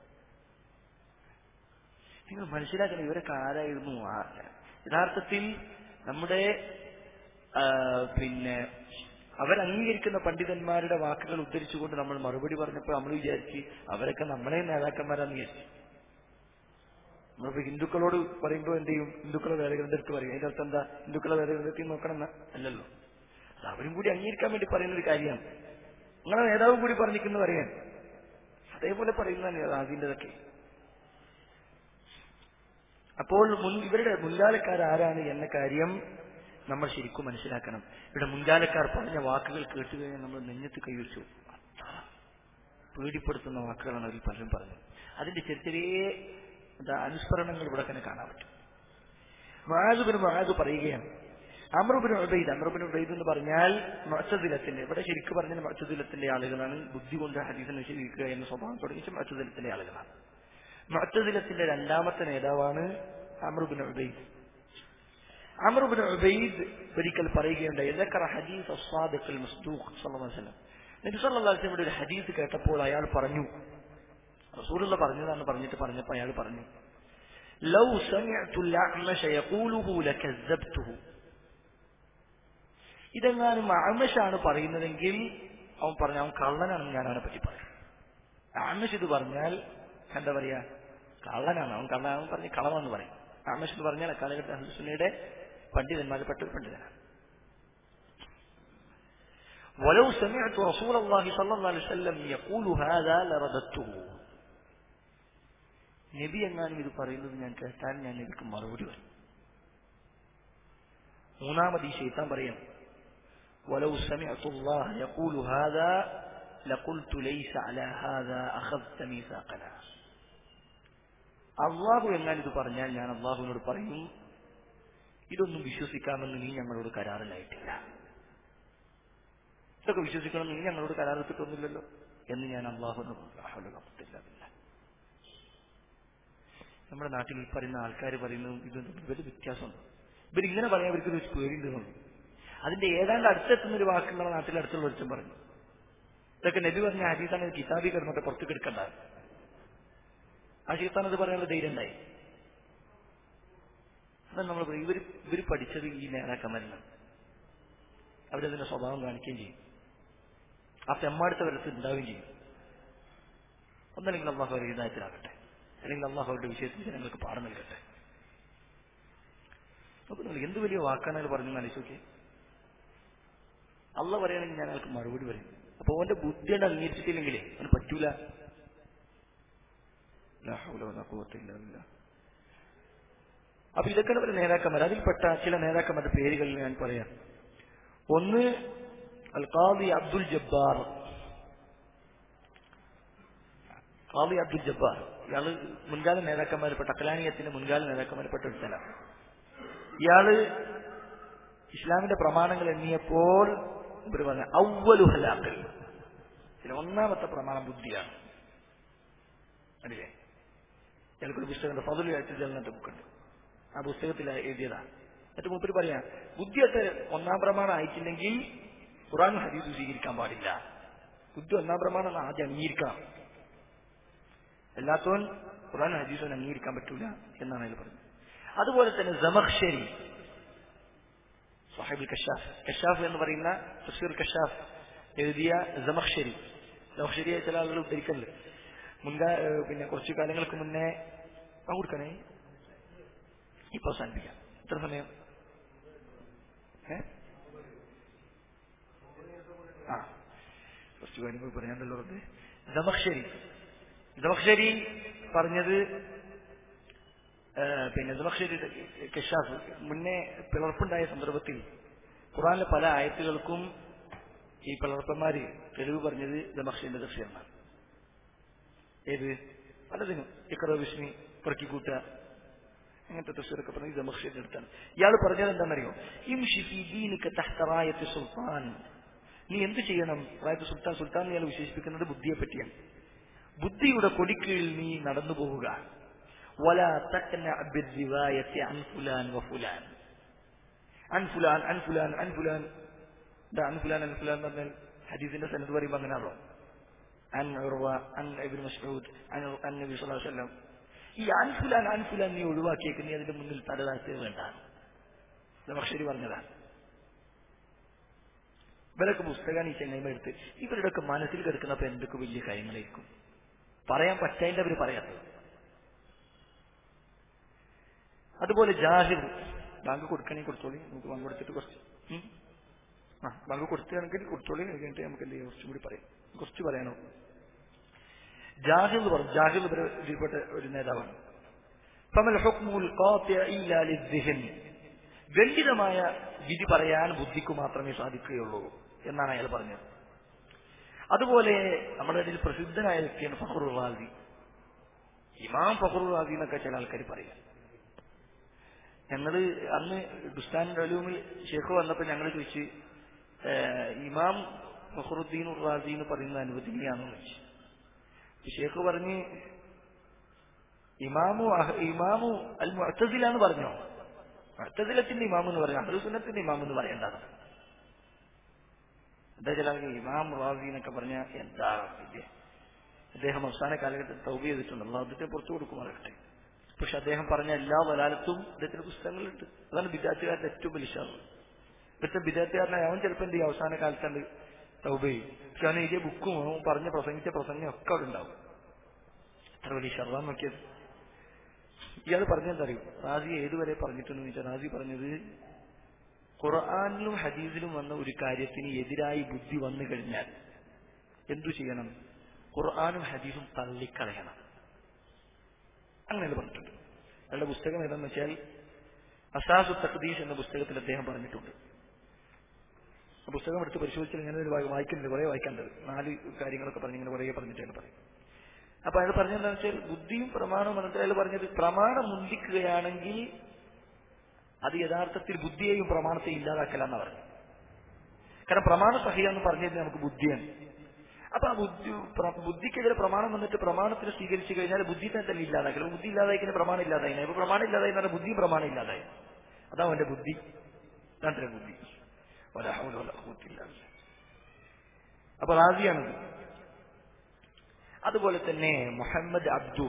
S2: നിങ്ങൾ മനസ്സിലാക്കണം ഇവരൊക്കെ ആരായിരുന്നു ആ യഥാർത്ഥത്തിൽ നമ്മുടെ പിന്നെ അവരംഗീകരിക്കുന്ന പണ്ഡിതന്മാരുടെ വാക്കുകൾ ഉദ്ധരിച്ചുകൊണ്ട് നമ്മൾ മറുപടി പറഞ്ഞപ്പോൾ നമ്മൾ വിചാരിച്ച് അവരൊക്കെ നമ്മളെ നേതാക്കന്മാരാന്ന് വിചാരിച്ചു നമ്മളിപ്പോ ഹിന്ദുക്കളോട് പറയുമ്പോൾ എന്ത് ചെയ്യും ഹിന്ദുക്കളെ വേറെ ഗ്രന്ഥത്ത് പറയും അതിന്റെ അർത്ഥം എന്താ ഹിന്ദുക്കളെ വേറെ ഗ്രന്ഥത്തിൽ നോക്കണം എന്ന് അല്ലല്ലോ അത് അവരും കൂടി അംഗീകരിക്കാൻ വേണ്ടി പറയുന്ന ഒരു കാര്യമാണ് നിങ്ങളെ നേതാവും കൂടി പറഞ്ഞിരിക്കുന്നു പറയാൻ അതേപോലെ പറയുന്നതാണ് അതിൻ്റെതൊക്കെ അപ്പോൾ മുൻ ഇവരുടെ മുൻകാലക്കാർ ആരാണ് എന്ന കാര്യം നമ്മൾ ശരിക്കും മനസ്സിലാക്കണം ഇവിടെ മുൻകാലക്കാർ പറഞ്ഞ വാക്കുകൾ കേട്ട് കഴിഞ്ഞാൽ നമ്മൾ നെഞ്ഞത്ത് കൈവച്ചു അത്ര പേടിപ്പെടുത്തുന്ന വാക്കുകളാണ് അവർ പലരും പറഞ്ഞത് അതിന്റെ ചെറിയ ചെറിയ എന്താ അനുസ്മരണങ്ങൾ ഇവിടെ തന്നെ കാണാൻ പറ്റും മഹാദുബിന് മഹാദ് പറയുകയാണ് അമറുബിന് ഉബൈദ് അമറുബിന് ഉബൈദ് എന്ന് പറഞ്ഞാൽ മൊച്ചദിലത്തിന്റെ ഇവിടെ ശരിക്കും പറഞ്ഞാൽ മൊച്ചദിലത്തിന്റെ ആളുകളാണ് ബുദ്ധി കൊണ്ട് ഹദീസിനെ വിശദീകരിക്കുക എന്ന സ്വഭാവം തുടങ്ങിച്ച് മൊച്ചദിലത്തിന്റെ ആളുകളാണ് മൊച്ചദിലത്തിന്റെ രണ്ടാമത്തെ നേതാവാണ് അമറുബിൻ ഉബൈദ് അമറുബിൻ ഉബൈദ് ഒരിക്കൽ പറയുകയുണ്ടായി എതൊക്കെ ഹദീസ് അസ്വാദക്കൽ മസ്ദൂഖ് സല്ലല്ലാഹു അലൈഹി വസല്ലം നബി സല്ലല്ലാഹു അലൈഹി വസല്ലം ഒരു ഹദീസ് കേട്ടപ്പോൾ അയാൾ പറഞ്ഞു റസൂലുള്ള പറഞ്ഞതാണ് പറഞ്ഞിട്ട് പറഞ്ഞപ്പോൾ അയാൾ പറഞ്ഞു ലൗ സമിഅതു അഅ്മശ യഖൂലുഹു ലകസ്സബ്തുഹു ഇതെങ്ങാനും അഅ്മശാണ് പറയുന്നതെങ്കിൽ അവൻ പറഞ്ഞ അവൻ കള്ളനാണെന്ന് ഞാനവനെ പറ്റി പറയും അഅ്മശ് ഇത് പറഞ്ഞാൽ എന്താ പറയാ കള്ളനാണ് അവൻ കള്ളനാണെന്ന് പറഞ്ഞ് കളവെന്ന് പറയും അഅ്മശ് എന്ന് പറഞ്ഞാൽ കാലഘട്ട ഹുസുനയുടെ പണ്ഡിതന്മാരിൽ പെട്ട ഒരു പണ്ഡിതനാണ് ولو سمعت رسول الله صلى الله عليه وسلم يقول هذا لرددته നബി എങ്ങാനും ഇത് പറയുന്നത് ഞാൻ കേട്ടാൽ ഞാൻ നബിക്ക് മറുപടി പറയും മൂന്നാമത് ഈ ശൈത്താൻ പറയാം ولو سمعت الله يقول هذا لقلت ليس على هذا أخذت ميثاقنا അള്ളാഹു എന്നാൽ ഇത് പറഞ്ഞാൽ ഞാൻ അള്ളാഹുവിനോട് പറയും ഇതൊന്നും വിശ്വസിക്കാമെന്ന് നീ ഞങ്ങളോട് കരാറിലായിട്ടില്ല ഇതൊക്കെ വിശ്വസിക്കണമെന്ന് നീ ഞങ്ങളോട് കരാറെത്തിട്ടൊന്നുമില്ലല്ലോ എന്ന് ഞാൻ അള്ളാഹുവിനോട് പറ്റില്ല നമ്മുടെ നാട്ടിൽ ഈ പറയുന്ന ആൾക്കാർ പറയുന്നതും ഇതൊന്നും ഇവര് വ്യത്യാസമുണ്ട് ഇവരിങ്ങനെ പറയാൻ അവർക്ക് ഒരു പേടിയുണ്ടെന്നുള്ളൂ അതിന്റെ ഏതാണ്ട് അടുത്തെത്തുന്ന ഒരു വാക്ക് നമ്മുടെ നാട്ടിൽ അടുത്തുള്ള ഒരുത്തം പറഞ്ഞു ഇതൊക്കെ നബി പറഞ്ഞ ഹരീസാണ് കിതാബി കിടന്നിട്ട് പുറത്തേക്ക് എടുക്കണ്ട ആ ശീത്താൻ അത് പറയാനുള്ള ധൈര്യം ഉണ്ടായി അതാണ് നമ്മൾ പറയും ഇവർ ഇവർ പഠിച്ചത് ഈ നേതാക്കന്മാരിലാണ് അവരതിന്റെ സ്വഭാവം കാണിക്കുകയും ചെയ്യും ആ തെമ്മാടുത്ത വരത്ത് ഉണ്ടാവുകയും ചെയ്യും ഒന്നല്ലെങ്കിൽ അള്ളാഹു അവരുടെ ഹിതായത്തിലാകട്ടെ അല്ലെങ്കിൽ അള്ളാഹു അവരുടെ വിഷയത്തിൽ ജനങ്ങൾക്ക് പാഠം നൽകട്ടെ അപ്പൊ നിങ്ങൾ എന്ത് വലിയ വാക്കാണ് അയാൾ പറഞ്ഞു ആലോചിച്ചോക്കെ അള്ള പറയുകയാണെങ്കിൽ ഞാൻ അയാൾക്ക് മറുപടി പറയും അപ്പൊ അവന്റെ ബുദ്ധിയുടെ അംഗീകരിച്ചിട്ടില്ലെങ്കിലേ അവന് പറ്റൂല അപ്പൊ ഇതൊക്കെയാണ് ഒരു നേതാക്കന്മാർ അതിൽപ്പെട്ട ചില നേതാക്കന്മാരുടെ പേരുകൾ ഞാൻ പറയാം ഒന്ന് അൽ ഖാദി അബ്ദുൽ ജബ്ബാർ ഖാദി അബ്ദുൽ ജബ്ബാർ ഇയാള് മുൻകാല നേതാക്കന്മാരിൽപ്പെട്ട അക്കലാനിയത്തിന്റെ മുൻകാല നേതാക്കന്മാരിൽപ്പെട്ട ഒരു സ്ഥലം ഇയാള് ഇസ്ലാമിന്റെ പ്രമാണങ്ങൾ എണ്ണിയപ്പോൾ ഇവർ പറഞ്ഞ ഔവലു ഹലാക്കൽ ഇതിലെ ഒന്നാമത്തെ പ്രമാണം ബുദ്ധിയാണ് അല്ലേ എനിക്കൊരു പുസ്തകമുണ്ട് ഫതുൽ എഴുത്തുന്ന ബുക്കുണ്ട് ആ പുസ്തകത്തിൽ എഴുതിയതാണ് എന്നിട്ട് മൂപ്പര് പറയാം ബുദ്ധിയൊക്കെ ഒന്നാം പ്രമാണം അയച്ചില്ലെങ്കിൽ ഖുറാൻ ഹദീസ് സ്വീകരിക്കാൻ പാടില്ല ബുദ്ധി ഒന്നാം പ്രമാണം ആദ്യം അംഗീകരിക്കണം എല്ലാത്തവൻ ഖുറാൻ ഹദീസും അംഗീകരിക്കാൻ പറ്റൂല എന്നാണ് അതിൽ പറഞ്ഞത് അതുപോലെ തന്നെ ജമഖ്ഷരി സാഹിബുൽ കഷാഫ് കഷാഫ് എന്ന് പറയുന്ന തഫ്സീർ കഷാഫ് എഴുതിയ ജമഖ്ഷരി ജമഖ്ഷരിയെ ചില ആളുകൾ ഉദ്ധരിക്കലുണ്ട് മുൻകാ പിന്നെ കുറച്ചു കാലങ്ങൾക്ക് മുന്നേ ആ കൊടുക്കണേ ഇപ്പൊ അവസാനിപ്പിക്കാം എത്ര സമയം ഏ ആ കുറച്ച് കാര്യങ്ങൾ പറയാണ്ടല്ലോ അത് ദമക്ഷരി ദമക്ഷരി പറഞ്ഞത് പിന്നെ ദമക്ഷരി കഷാഫ് മുന്നേ പിളർപ്പുണ്ടായ സന്ദർഭത്തിൽ ഖുറാനിലെ പല ആയത്തുകൾക്കും ഈ പിളർപ്പന്മാര് തെളിവ് പറഞ്ഞത് ദമക്ഷരിന്റെ ദർശനമാണ് ഏത് പലതിനും ഇക്കറ വിഷ്ണി പുറക്കിക്കൂട്ടുക അങ്ങനത്തെ തഫ്സീറൊക്കെ പറഞ്ഞത് ദമക്ഷയുടെ അടുത്താണ് ഇയാൾ പറഞ്ഞത് എന്താണെന്നറിയോ ഇംഷിഫിദീനിക്ക് സുൽത്താൻ നീ എന്ത് ചെയ്യണം റായത്ത് സുൽത്താൻ സുൽത്താൻ ഇയാൾ വിശേഷിപ്പിക്കുന്നത് ബുദ്ധിയെ പറ്റിയാണ് ബുദ്ധിയുടെ കൊടിക്കീഴിൽ നീ നടന്നു പോവുക വല അൻഫുലാൻ വഫുലാൻ അൻഫുലാൻ അൻഫുലാൻ അൻഫുലാൻ എന്താ അൻഫുലാൻ അൻഫുലാൻ എന്ന് പറഞ്ഞാൽ ഹദീസിന്റെ സനത് പറയുമ്പോൾ അങ്ങനെയാണല്ലോ അൻ ഉർവ അൻ ഇബ്നു മസ്ഊദ് അൻ അൻ നബി സല്ലല്ലാഹു അലൈഹി വസല്ലം ഈ അൻഫുലാൻ അൻഫുലാൻ നീ ഒഴിവാക്കിയേക്ക് നീ അതിന്റെ മുന്നിൽ തലതാഴ്ത്തിയത് വേണ്ട നമക്ഷരി പറഞ്ഞതാണ് ഇവരൊക്കെ പുസ്തകമാണ് ഈ ചെങ്ങൈമ എടുത്ത് ഇവരുടെയൊക്കെ മനസ്സിൽ കിടക്കുന്നപ്പോ എന്തൊക്കെ വലിയ കാര്യങ്ങളായിരിക്കും പറയാൻ പറ്റാതിന്റെ അവർ പറയാത്തത് അതുപോലെ ജാഹിർ ബാങ്ക് കൊടുക്കണമെങ്കിൽ കൊടുത്തോളി നമുക്ക് ബാങ്ക് കൊടുത്തിട്ട് കുറച്ച് ഉം. ആ ബാങ്ക് കൊടുക്കുകയാണെങ്കിൽ കൊടുത്തോളി അത് കഴിഞ്ഞിട്ട് നമുക്ക് എന്ത് ചെയ്യാം കുറച്ചും കൂടി പറയാം കുറച്ച് പറയാനോ ജാഹിർ എന്ന് പറഞ്ഞു ജാഹിർ ഇവരെ ഇതിൽപ്പെട്ട ഒരു നേതാവാണ് ഫമൽ ഹുക്മുൽ ഖാത്തിഅ ഇല്ലാ ലിദ്ദിഹൻ ഖണ്ഡിതമായ വിധി പറയാൻ ബുദ്ധിക്ക് മാത്രമേ സാധിക്കുകയുള്ളൂ എന്നാണ് അയാൾ പറഞ്ഞത് അതുപോലെ നമ്മുടെ ഇടയിൽ പ്രസിദ്ധനായ വ്യക്തിയാണ് ഫഖറുൽ റാസി ഇമാം ഫഖറുൽ റാസി എന്നൊക്കെ ചില ആൾക്കാർ പറയാം ഞങ്ങള് അന്ന് ദുസ്താൻ അലൂമിൽ ഷെയ്ഖ് വന്നപ്പോൾ ഞങ്ങൾ ചോദിച്ച് ഏഹ്, ഇമാം ഫഖറുദ്ദീൻ റാസി എന്ന് പറയുന്നത് അനുവദനീയാണെന്ന് ചോദിച്ചു അപ്പൊ ഷെയ്ഖ് പറഞ്ഞ് ഇമാമു അഹ്- ഇമാമു അൽ മുഅ്തസിലാന്ന് പറഞ്ഞോ മുഅ്തസിലത്തിന്റെ ഇമാം എന്ന് പറഞ്ഞു അഹ്ലുസുന്നത്തിന്റെ ഇമാം എന്ന് പറയേണ്ടതാണ് എന്താ ചില ആൾക്ക് ഇമാം റാസി എന്നൊക്കെ പറഞ്ഞ എന്താ ഇത്? അദ്ദേഹം അവസാന കാലഘട്ടത്തിൽ തൗബ ചെയ്തിട്ടുണ്ട് അള്ളാഹ് അദ്ദേഹത്തെ പുറത്തു കൊടുക്കുമാറാകട്ടെ പക്ഷെ അദ്ദേഹം പറഞ്ഞ എല്ലാ വലാലത്തും അദ്ദേഹത്തിന്റെ പുസ്തകങ്ങളുണ്ട് അതാണ് വിദ്യാർത്ഥികാരുടെ ഏറ്റവും വലിയ ശാപം ഇപ്പോഴത്തെ വിദ്യാർത്ഥികാരനായ അവൻ ചിലപ്പോൾ എന്ത് ചെയ്യും അവസാന കാലത്തുണ്ട് തൗബ ചെയ്യും പക്ഷെ അവൻ എഴുതിയ ബുക്കും അവൻ പറഞ്ഞ പ്രസംഗിച്ച പ്രസംഗം ഒക്കെ അവിടെ ഉണ്ടാവും എത്ര വലിയ ഷർവാൻ നോക്കിയത് ഇയാൾ പറഞ്ഞെന്താ അറിയും റാസി ഏതുവരെ പറഞ്ഞിട്ടുണ്ടെന്ന് വെച്ചാൽ റാസി പറഞ്ഞത് ഖുർആാനിലും ഹദീസിലും വന്ന ഒരു കാര്യത്തിന് എതിരായി ബുദ്ധി വന്നു കഴിഞ്ഞാൽ എന്തു ചെയ്യണം ഖുർആാനും ഹദീസും തള്ളിക്കളയണം അങ്ങനെ പറഞ്ഞിട്ടുണ്ട് അയാളുടെ പുസ്തകം ഏതാണെന്ന് വെച്ചാൽ അസാസു തഖദീസ് എന്ന പുസ്തകത്തിൽ അദ്ദേഹം പറഞ്ഞിട്ടുണ്ട് ആ പുസ്തകം എടുത്ത് പരിശോധിച്ചാൽ ഇങ്ങനെ ഒരു വായി- വായിക്കുന്നുണ്ട് കുറെ വായിക്കാണ്ടത് നാല് കാര്യങ്ങളൊക്കെ പറഞ്ഞ് ഇങ്ങനെ കുറേ പറഞ്ഞിട്ടാണ് പറയും അപ്പൊ അയാൾ പറഞ്ഞെന്താണെന്ന് വെച്ചാൽ ബുദ്ധിയും പ്രമാണവും എന്നിട്ട് അയാൾ പറഞ്ഞത് പ്രമാണം മുന്തിക്കുകയാണെങ്കിൽ അത് യഥാർത്ഥത്തിൽ ബുദ്ധിയെയും പ്രമാണത്തെയും ഇല്ലാതാക്കലെന്നാ പറഞ്ഞു കാരണം പ്രമാണ സഹിയാന്ന് പറഞ്ഞത് നമുക്ക് ബുദ്ധിയാണ് അപ്പൊ ആ ബുദ്ധി പ്ര- ബുദ്ധിക്കെതിരെ പ്രമാണം വന്നിട്ട് പ്രമാണത്തിന് സ്വീകരിച്ചു കഴിഞ്ഞാൽ ബുദ്ധി തന്നെ തന്നെ ഇല്ലാതാക്കലും ബുദ്ധി ഇല്ലാതായി കഴിഞ്ഞാൽ പ്രമാണം ഇല്ലാതായി ഇപ്പൊ പ്രമാണം ഇല്ലാതായി എന്ന് പറഞ്ഞാൽ ബുദ്ധിയും പ്രമാണം ഇല്ലാതായി അതാ അവന്റെ ബുദ്ധി അതാണ് ബുദ്ധി വലാ ഹൗല വലാ ഖുവത ഇല്ലാ ബില്ലാഹ്. അപ്പൊ റാസിയാണത് അതുപോലെ തന്നെ മുഹമ്മദ് അബ്ദു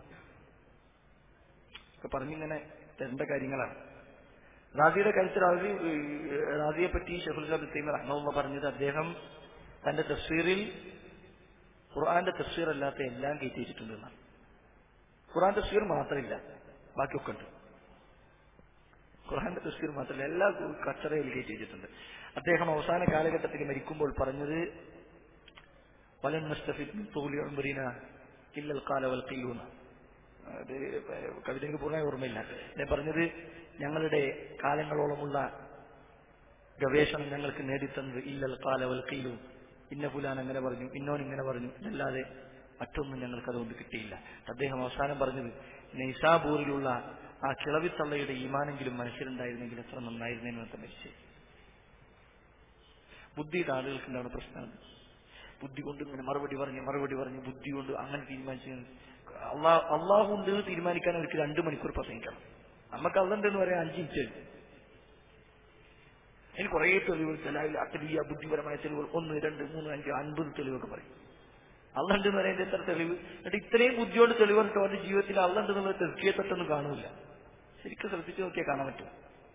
S2: ഒക്കെ പറഞ്ഞിങ്ങനെ തരേണ്ട കാര്യങ്ങളാണ് റാസിയുടെ കാര്യത്തിൽ റാസി ഏഹ്, റാസിയെ പറ്റി ഷെഫുൽ സാബ് തൈമ റഹ്മുള്ള പറഞ്ഞത് അദ്ദേഹം തന്റെ തഫ്സീറിൽ ഖുർആന്റെ തഫ്സീർ അല്ലാത്ത എല്ലാം കയറ്റി വെച്ചിട്ടുണ്ട് എന്നാണ് ഖുർആൻ തഫ്സീർ മാത്രമില്ല ബാക്കിയൊക്കെ ഉണ്ട് ഖുർആന്റെ തഫ്സീർ മാത്രമല്ല എല്ലാ കച്ചറയിൽ കയറ്റി വെച്ചിട്ടുണ്ട് അദ്ദേഹം അവസാന കാലഘട്ടത്തിൽ മരിക്കുമ്പോൾ പറഞ്ഞത് വലൻ നസ്തഫിദ് മിൻ തൂലി ഉംറിന ഇല്ലൽ ഖാല വൽ ഖീലൂന അത് കവിത എനിക്ക് പൂർണ്ണമായി ഓർമ്മയില്ല ഞാൻ പറഞ്ഞത് ഞങ്ങളുടെ കാലങ്ങളോളമുള്ള ഗവേഷണം ഞങ്ങൾക്ക് നേടിത്തന്നത് ഇല്ലൽ ഖാല വൽ ഖീലൂൻ ഇന്ന ഫുലാൻ അങ്ങനെ പറഞ്ഞു ഇന്നോൻ ഇങ്ങനെ പറഞ്ഞു അല്ലാതെ മറ്റൊന്നും ഞങ്ങൾക്ക് അതുകൊണ്ട് കിട്ടിയില്ല അദ്ദേഹം അവസാനം പറഞ്ഞത് നൈസാബൂറിലുള്ള ആ കിളവിത്തള്ളയുടെ ഈമാനെങ്കിലും മനസ്സിലുണ്ടായിരുന്നെങ്കിൽ എത്ര നന്നായിരുന്നേന്ന് പറഞ്ഞ മരിച്ചു ബുദ്ധിയുടെ ആളുകൾക്ക് എന്താണ് പ്രശ്നം ബുദ്ധി കൊണ്ട് ഇങ്ങനെ മറുപടി പറഞ്ഞ് മറുപടി പറഞ്ഞ് ബുദ്ധി കൊണ്ട് അങ്ങനെ തീരുമാനിച്ചു അള്ളാഹ് അള്ളാഹു ഉണ്ട് എന്ന് തീരുമാനിക്കാൻ അവർക്ക് രണ്ട് മണിക്കൂർ പ്രസംഗിക്കണം നമുക്ക് അതുണ്ട് എന്ന് പറയാൻ അഞ്ച് മിനിറ്റ് അതിന് കുറേ തെളിവുകൾ ചില അക്കലീയ ബുദ്ധിപരമായ തെളിവുകൾ ഒന്ന് രണ്ട് മൂന്ന് അഞ്ച് അൻപത് തെളിവൊക്കെ പറയും അള്ളുണ്ട് എന്ന് പറയുന്നത് എത്ര തെളിവ് എന്നിട്ട് ഇത്രയും ബുദ്ധിയോട് തെളിവിട്ട് അവരുടെ ജീവിതത്തിൽ അള്ളുണ്ട് എന്നുള്ള തെർക്കിയെ തൊട്ടൊന്നും കാണൂല ശരിക്കും ശ്രദ്ധിച്ചു നോക്കിയാൽ കാണാൻ പറ്റും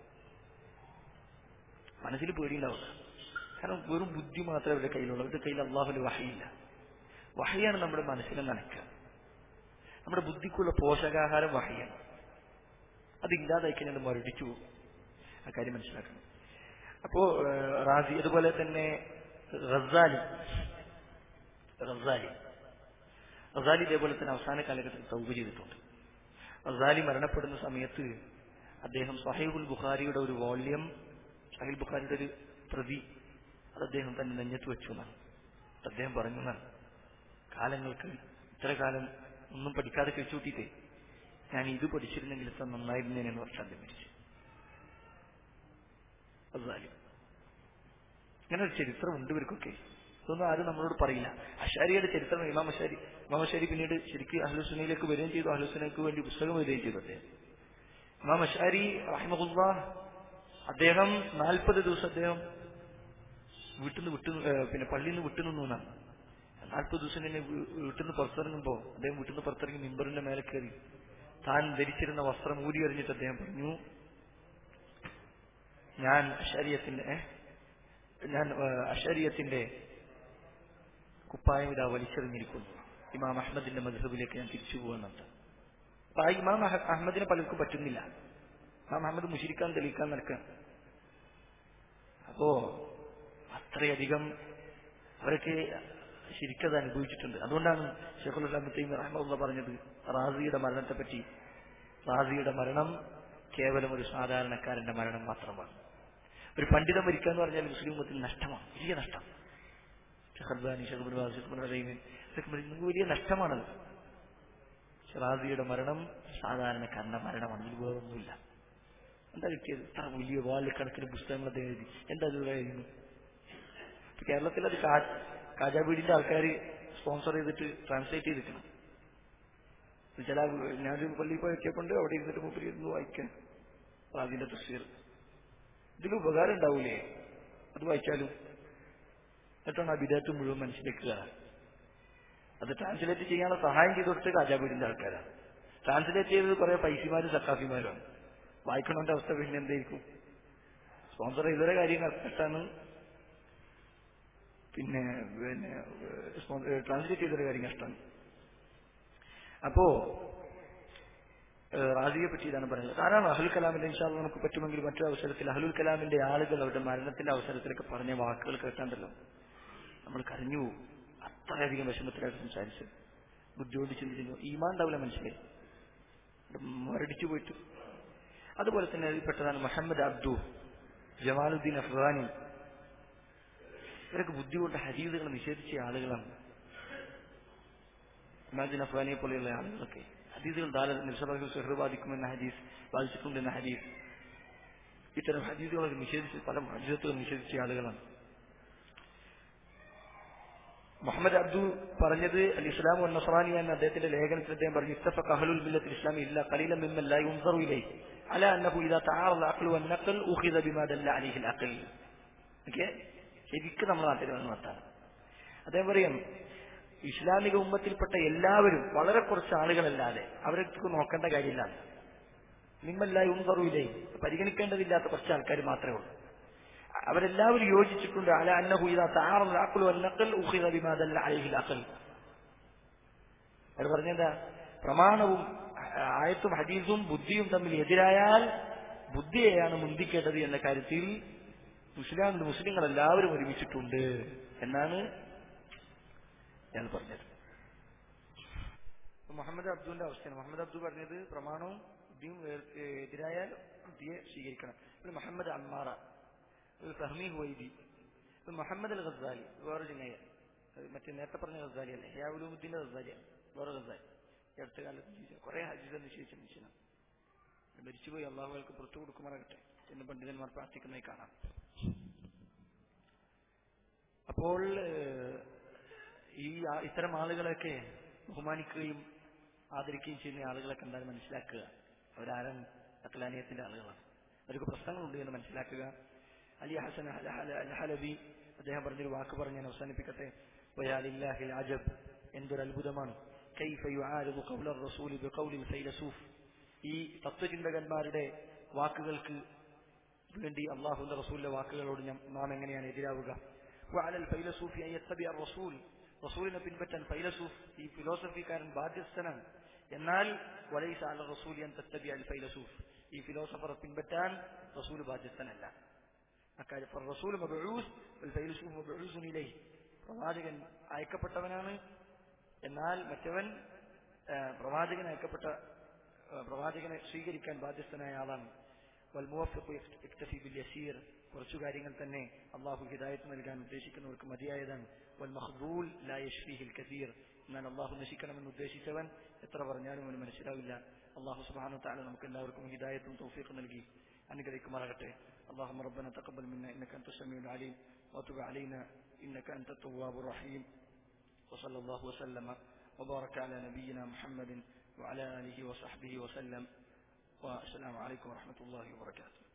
S2: മനസ്സിൽ പേടിയുണ്ടാവില്ല കാരണം വെറും ബുദ്ധി മാത്രമേ അവരുടെ കയ്യിലുള്ളൂ അവരുടെ കയ്യിൽ അള്ളാഹുല് വഹയില്ല വഹയാണ് നമ്മുടെ മനസ്സിനെ നനയ്ക്കുക നമ്മുടെ ബുദ്ധിക്കുള്ള പോഷകാഹാരം വഹയാണ് അതില്ലാതായി കഴിഞ്ഞാൽ മരടിച്ചു പോകും ആ കാര്യം മനസ്സിലാക്കണം അപ്പോ ഏഹ്, റാസി അതുപോലെ തന്നെ റസാലി റസാലി റസാലി ഇതേപോലെ തന്നെ അവസാന കാലഘട്ടത്തിൽ തൗബ ചെയ്തിട്ടുണ്ട് റസാലി മരണപ്പെടുന്ന സമയത്ത് അദ്ദേഹം സഹീബുൽ ബുഖാരിയുടെ ഒരു വോള്യം സഹീൽ ബുഖാരിയുടെ ഒരു പ്രതി അത് അദ്ദേഹം തന്നെ നെഞ്ഞത്ത് വെച്ചു എന്നാണ് അദ്ദേഹം പറഞ്ഞു എന്നാണ് കാലങ്ങൾക്ക് ഇത്ര കാലം ഒന്നും പഠിക്കാതെ കഴിച്ചു കൂട്ടിയിട്ടേ ഞാൻ ഇത് പഠിച്ചിരുന്നെങ്കിൽ ഇത്ര നന്നായിരുന്നേനെന്ന് വർഷം അദ്ദേഹം മരിച്ചു റസാലി ഇങ്ങനെ ഒരു ചരിത്രമുണ്ട് ഇവർക്കൊക്കെ ഇതൊന്നും ആരും നമ്മളോട് പറയില്ല അഷാരിയുടെ ചരിത്രം ഇമാം അഷാരി ഇമാം അഷാരി പിന്നീട് ശരിക്കും അഹ്ലുസുനയിലേക്ക് വരികയും ചെയ്തു അഹ്ലുസുനയ്ക്ക് വേണ്ടി പുസ്തകം വരികയും ചെയ്തു അദ്ദേഹം ഇമാം അഷാരി റഹിമഹുല്ല അദ്ദേഹം നാൽപ്പത് ദിവസം അദ്ദേഹം വീട്ടിൽ നിന്ന് വിട്ടു ഏഹ് പിന്നെ പള്ളിയിൽ നിന്ന് വിട്ടു നിന്നു എന്നാണ് നാൽപ്പത് ദിവസം കഴിഞ്ഞ് വീ- വീട്ടിൽ നിന്ന് പുറത്തിറങ്ങുമ്പോൾ അദ്ദേഹം വീട്ടിൽ നിന്ന് പുറത്തിറങ്ങി മിമ്പറിന്റെ മേലെ കയറി താൻ ധരിച്ചിരുന്ന വസ്ത്രം ഊരി എറിഞ്ഞിട്ട് അദ്ദേഹം പറഞ്ഞു ഞാൻ അഷാരിയത്തിന്റെ ഏഹ് ഞാൻ ഏഹ്, അഷാരിയത്തിന്റെ കുപ്പായം ഇതാ വലിച്ചെറിഞ്ഞിരിക്കുന്നു ഇമാം അഹമ്മദിന്റെ മധുഹബിലേക്ക് ഞാൻ തിരിച്ചു പോകുന്നുണ്ട് അപ്പൊ ആ ഇമാം അഹ- അഹമ്മദിനെ പലർക്കും പറ്റുന്നില്ല ആ മുഹമ്മദ് മുഷിരിക്കാൻ തെളിയിക്കാൻ നടക്കാൻ അപ്പോ അത്രയധികം അവരൊക്കെ ശരിക്കത് അനുഭവിച്ചിട്ടുണ്ട് അതുകൊണ്ടാണ് ഷെഖുൽ ഇസ്ലാമത്തെയും റഹ്മുള്ള പറഞ്ഞത് റാസിയുടെ മരണത്തെ പറ്റി റാസിയുടെ മരണം കേവലം ഒരു സാധാരണക്കാരന്റെ മരണം മാത്രമാണ് ഒരു പണ്ഡിതൻ മരിക്കുക എന്ന് പറഞ്ഞാൽ മുസ്ലിം ഉമ്മത്തിന് നഷ്ടമാണ് വലിയ നഷ്ടം ഷഹർബാനി ഷഹബുൽ ഷഹബുൽ അലൈമിൻ ഇതൊക്കെ മരിക്കുന്നത് വലിയ നഷ്ടമാണത് റാസിയുടെ മരണം സാധാരണക്കാരന്റെ മരണമാണ് ഇതിൽ വേറൊന്നുമില്ല എന്താ കിട്ടിയത് ഇത്ര വലിയ വാലിക്കണക്കിന് പുസ്തകങ്ങൾ അദ്ദേഹം എഴുതി എന്താ ഇത് കഴിയുന്നു കേരളത്തിൽ അത് കാജാബീഡിന്റെ ആൾക്കാർ സ്പോൺസർ ചെയ്തിട്ട് ട്രാൻസ്ലേറ്റ് ചെയ്തിരിക്കണം ചില ഞാനൊരു പള്ളിയിൽ പോയപ്പോണ്ട് അവിടെ ഇരുന്നിട്ട് മുമ്പിൽ ഇരുന്ന് വായിക്കാൻ അതിന്റെ തസ്സീർ ഇതിൽ ഉപകാരം ഉണ്ടാവൂലേ അത് വായിച്ചാലും എന്നിട്ടാണ് ആ വിദേഹത്ത് മുഴുവൻ മനസ്സിലാക്കുക അത് ട്രാൻസ്ലേറ്റ് ചെയ്യാനുള്ള സഹായം ചെയ്ത് കൊടുത്ത് കാജാബീഡിന്റെ ആൾക്കാരാണ് ട്രാൻസ്ലേറ്റ് ചെയ്തത് കുറെ പൈസമാരും സക്കാഫിമാരുമാണ് വായിക്കണന്റെ അവസ്ഥ പിന്നെ എന്തായിരിക്കും സ്പോൺസർ ചെയ്തൊരു കാര്യം കറക്റ്റാണ് പിന്നെ പിന്നെ ട്രാൻസ്ലേറ്റ് ചെയ്തൊരു കാര്യം കഷ്ടമാണ് അപ്പോ റാസിയെ പറ്റി ഇതാണ് പറയുന്നത് കാരണം അഹുൽ കലാമിന്റെ ഇൻഷാല് നമുക്ക് പറ്റുമെങ്കിൽ മറ്റൊരു അവസരത്തിൽ അഹുൽ കലാമിന്റെ ആളുകൾ അവരുടെ മരണത്തിന്റെ അവസരത്തിലൊക്കെ പറഞ്ഞ വാക്കുകൾ കേട്ടാണ്ടല്ലോ നമ്മൾ കരഞ്ഞു അത്രയധികം വിഷമത്തിലായിട്ട് സംസാരിച്ചു ബുദ്ധിയോട് ചിന്തിക്കുന്നു ഈമാൻ ഉണ്ടാവില്ല മനസ്സിലായി മരടിച്ചു പോയിട്ട് അതുപോലെ തന്നെ അതിൽപ്പെട്ടതാണ് മുഹമ്മദ് അബ്ദു ജമാലുദ്ദീൻ അഫ്ഗാനി ഇവരൊക്കെ ബുദ്ധി കൊണ്ട് ഹരീതുകൾ നിഷേധിച്ച ആളുകളാണ് ഇമാജിൻ അഫ്ഗാനിയെ പോലെയുള്ള ആളുകളൊക്കെ ഹദീസുകൾ ധാരാളം നിമിഷത്തിൽ സെഹർ ബാധിക്കുമെന്ന ഹദീസ് ബാധിച്ചിട്ടുണ്ടെന്ന ഹദീസ് ഇത്തരം ഹദീസുകളൊക്കെ നിഷേധിച്ച് പല ഹദീസത്തുകൾ നിഷേധിച്ച ആളുകളാണ് മുഹമ്മദ് അബ്ദു പറഞ്ഞത് അൽ ഇസ്ലാം നസറാനി എന്ന അദ്ദേഹത്തിന്റെ ലേഖനത്തിൽ അദ്ദേഹം പറഞ്ഞു ഇസ്തഫ അഹ്ലുൽ മില്ലത്തിൽ ഇസ്ലാമി ഇല്ല ഖലീല മിമ്മൻ ലാ യുൻസറു ഇലൈഹി അല അന്നഹു ഇദാ തആറദ അഖ്ലു വൻ നഖൽ ഉഖിദ ബിമാ ദല്ല അലൈഹി അൽ അഖൽ ഓക്കേ ശരിക്കും നമ്മുടെ നാട്ടിൽ വന്ന് വർത്താണ് അദ്ദേഹം പറയും ഇസ്ലാമിക ഉമ്മത്തിൽപ്പെട്ട എല്ലാവരും വളരെ കുറച്ച് ആളുകളല്ലാതെ അവർക്ക് നോക്കേണ്ട കാര്യമില്ല നിമ്മല്ല ഉന്തറുയില്ലേ പരിഗണിക്കേണ്ടതില്ലാത്ത കുറച്ച് ആൾക്കാർ മാത്രമേ ഉള്ളൂ അവരെല്ലാവരും യോജിച്ചിട്ടുണ്ട് അല അന്നഹു ഇദാ തആറദ അഖ്ലു വൻ നഖൽ ഉഖിദ ബിമാ ദല്ല അലൈഹി അൽ അഖൽ അവർ പറഞ്ഞെന്താ പ്രമാണവും ആയത്തും ഹദീസും ബുദ്ധിയും തമ്മിൽ എതിരായാൽ ബുദ്ധിയെയാണ് മുന്തിക്കേണ്ടത് എന്ന കാര്യത്തിൽ മുസ്ലിം മുസ്ലിങ്ങൾ എല്ലാവരും ഒരുമിച്ചിട്ടുണ്ട് എന്നാണ് ഞാൻ പറഞ്ഞത് മുഹമ്മദ് അബ്ദുവിന്റെ അവസ്ഥയാണ് മുഹമ്മദ് അബ്ദു പറഞ്ഞത് പ്രമാണവും ബുദ്ധിയും എതിരായാൽ ബുദ്ധിയെ സ്വീകരിക്കണം ഒരു മുഹമ്മദ് അമ്മാറ ഒരു ഫഹ്മി ഹുവൈദി ഒരു മുഹമ്മദ് അൽ ഖസാലി വേറെ ചിങ്ങയ മറ്റേ നേരത്തെ പറഞ്ഞ ഖസാലി അല്ലേ ഹിയാവുലുദ്ദീന്റെ ഖസാലിയാണ് വേറെ ഖസാലി ഈ അടുത്ത കാലത്ത് ജീവിച്ച കുറെ ഹജീസ് നിശ്ചയിച്ച മനുഷ്യനാണ് മരിച്ചുപോയി അള്ളാഹുകൾക്ക് പുറത്തു കൊടുക്കുമാറാകട്ടെ എന്ന് പണ്ഡിതന്മാർ പ്രാർത്ഥിക്കുന്നതായി കാണാം അപ്പോൾ ഈ ഇത്തരം ആളുകളെയൊക്കെ ബഹുമാനിക്കുകയും ആദരിക്കുകയും ചെയ്യുന്ന ആളുകളൊക്കെ എന്താണ് മനസ്സിലാക്കുക അവരാരും അക്ലാനിയത്തിന്റെ ആളുകളാണ് അവർക്ക് പ്രശ്നങ്ങളുണ്ട് എന്ന് മനസ്സിലാക്കുക അലി ഹസൻ അൽഹലബി അദ്ദേഹം പറഞ്ഞൊരു വാക്ക് പറഞ്ഞ് ഞാൻ അവസാനിപ്പിക്കട്ടെ വയാലില്ലാഹി അജബ് എന്തൊരു അത്ഭുതമാണ് كيف يعارض قول الرسول بقول الفيلسوف ഈ തത്വചിന്തകന്മാരുടെ വാക്കുകൾക്ക് വേണ്ടി അള്ളാഹുന്റെ റസൂലിന്റെ വാക്കുകളോട് നാം എങ്ങനെയാണ് എതിരാവുക وعلى الفيلسوف أن يتبع الرسول റസൂലിനെ പിൻപറ്റാൻ ഫൈലസൂഫ് ഈ ഫിലോസഫിക്കാരൻ ബാധ്യസ്ഥനാണ് എന്നാൽ വലൈസ അല റസൂൽ അൻ തത്തബി അൽ ഫൈലസൂഫ് ഈ ഫിലോസഫറെ പിൻപറ്റാൻ റസൂൽ ബാധ്യസ്ഥനല്ല അക്കാര്യം റസൂൽ മബഊസ് ഫൈലസൂഫ് മബഊസുൻ ഇലൈഹി പ്രവാചകൻ അയക്കപ്പെട്ടവനാണ് എന്നാൽ മറ്റവൻ പ്രവാചകൻ അയക്കപ്പെട്ട പ്രവാചകനെ സ്വീകരിക്കാൻ ബാധ്യസ്ഥനായ ആളാണ് യസീർ കുറച്ചു കാര്യങ്ങൾ തന്നെ അള്ളാഹു ഹിദായത്ത് നൽകാൻ ഉദ്ദേശിക്കുന്നവർക്ക് മതിയായതാണ് വൽ മഹ്ബൂൽ ലാ യഷ്ഫീഹിൽ കസീർ എന്നാൽ അള്ളാഹു നശിക്കണമെന്ന് ഉദ്ദേശിച്ചവൻ എത്ര പറഞ്ഞാലും അവന് മനസ്സിലാവില്ല അള്ളാഹു സുബ്ഹാനഹു വ തആല നമുക്ക് എല്ലാവർക്കും ഹിദായത്തും തൗഫീഖും നൽകി അനുഗ്രഹിക്കുമാറാകട്ടെ اللهم ربنا تقبل منا انك انت السميع العليم وتب علينا انك انت التواب الرحيم وصلى الله وسلم وبارك على نبينا محمد وعلى اله وصحبه وسلم والسلام عليكم ورحمه الله وبركاته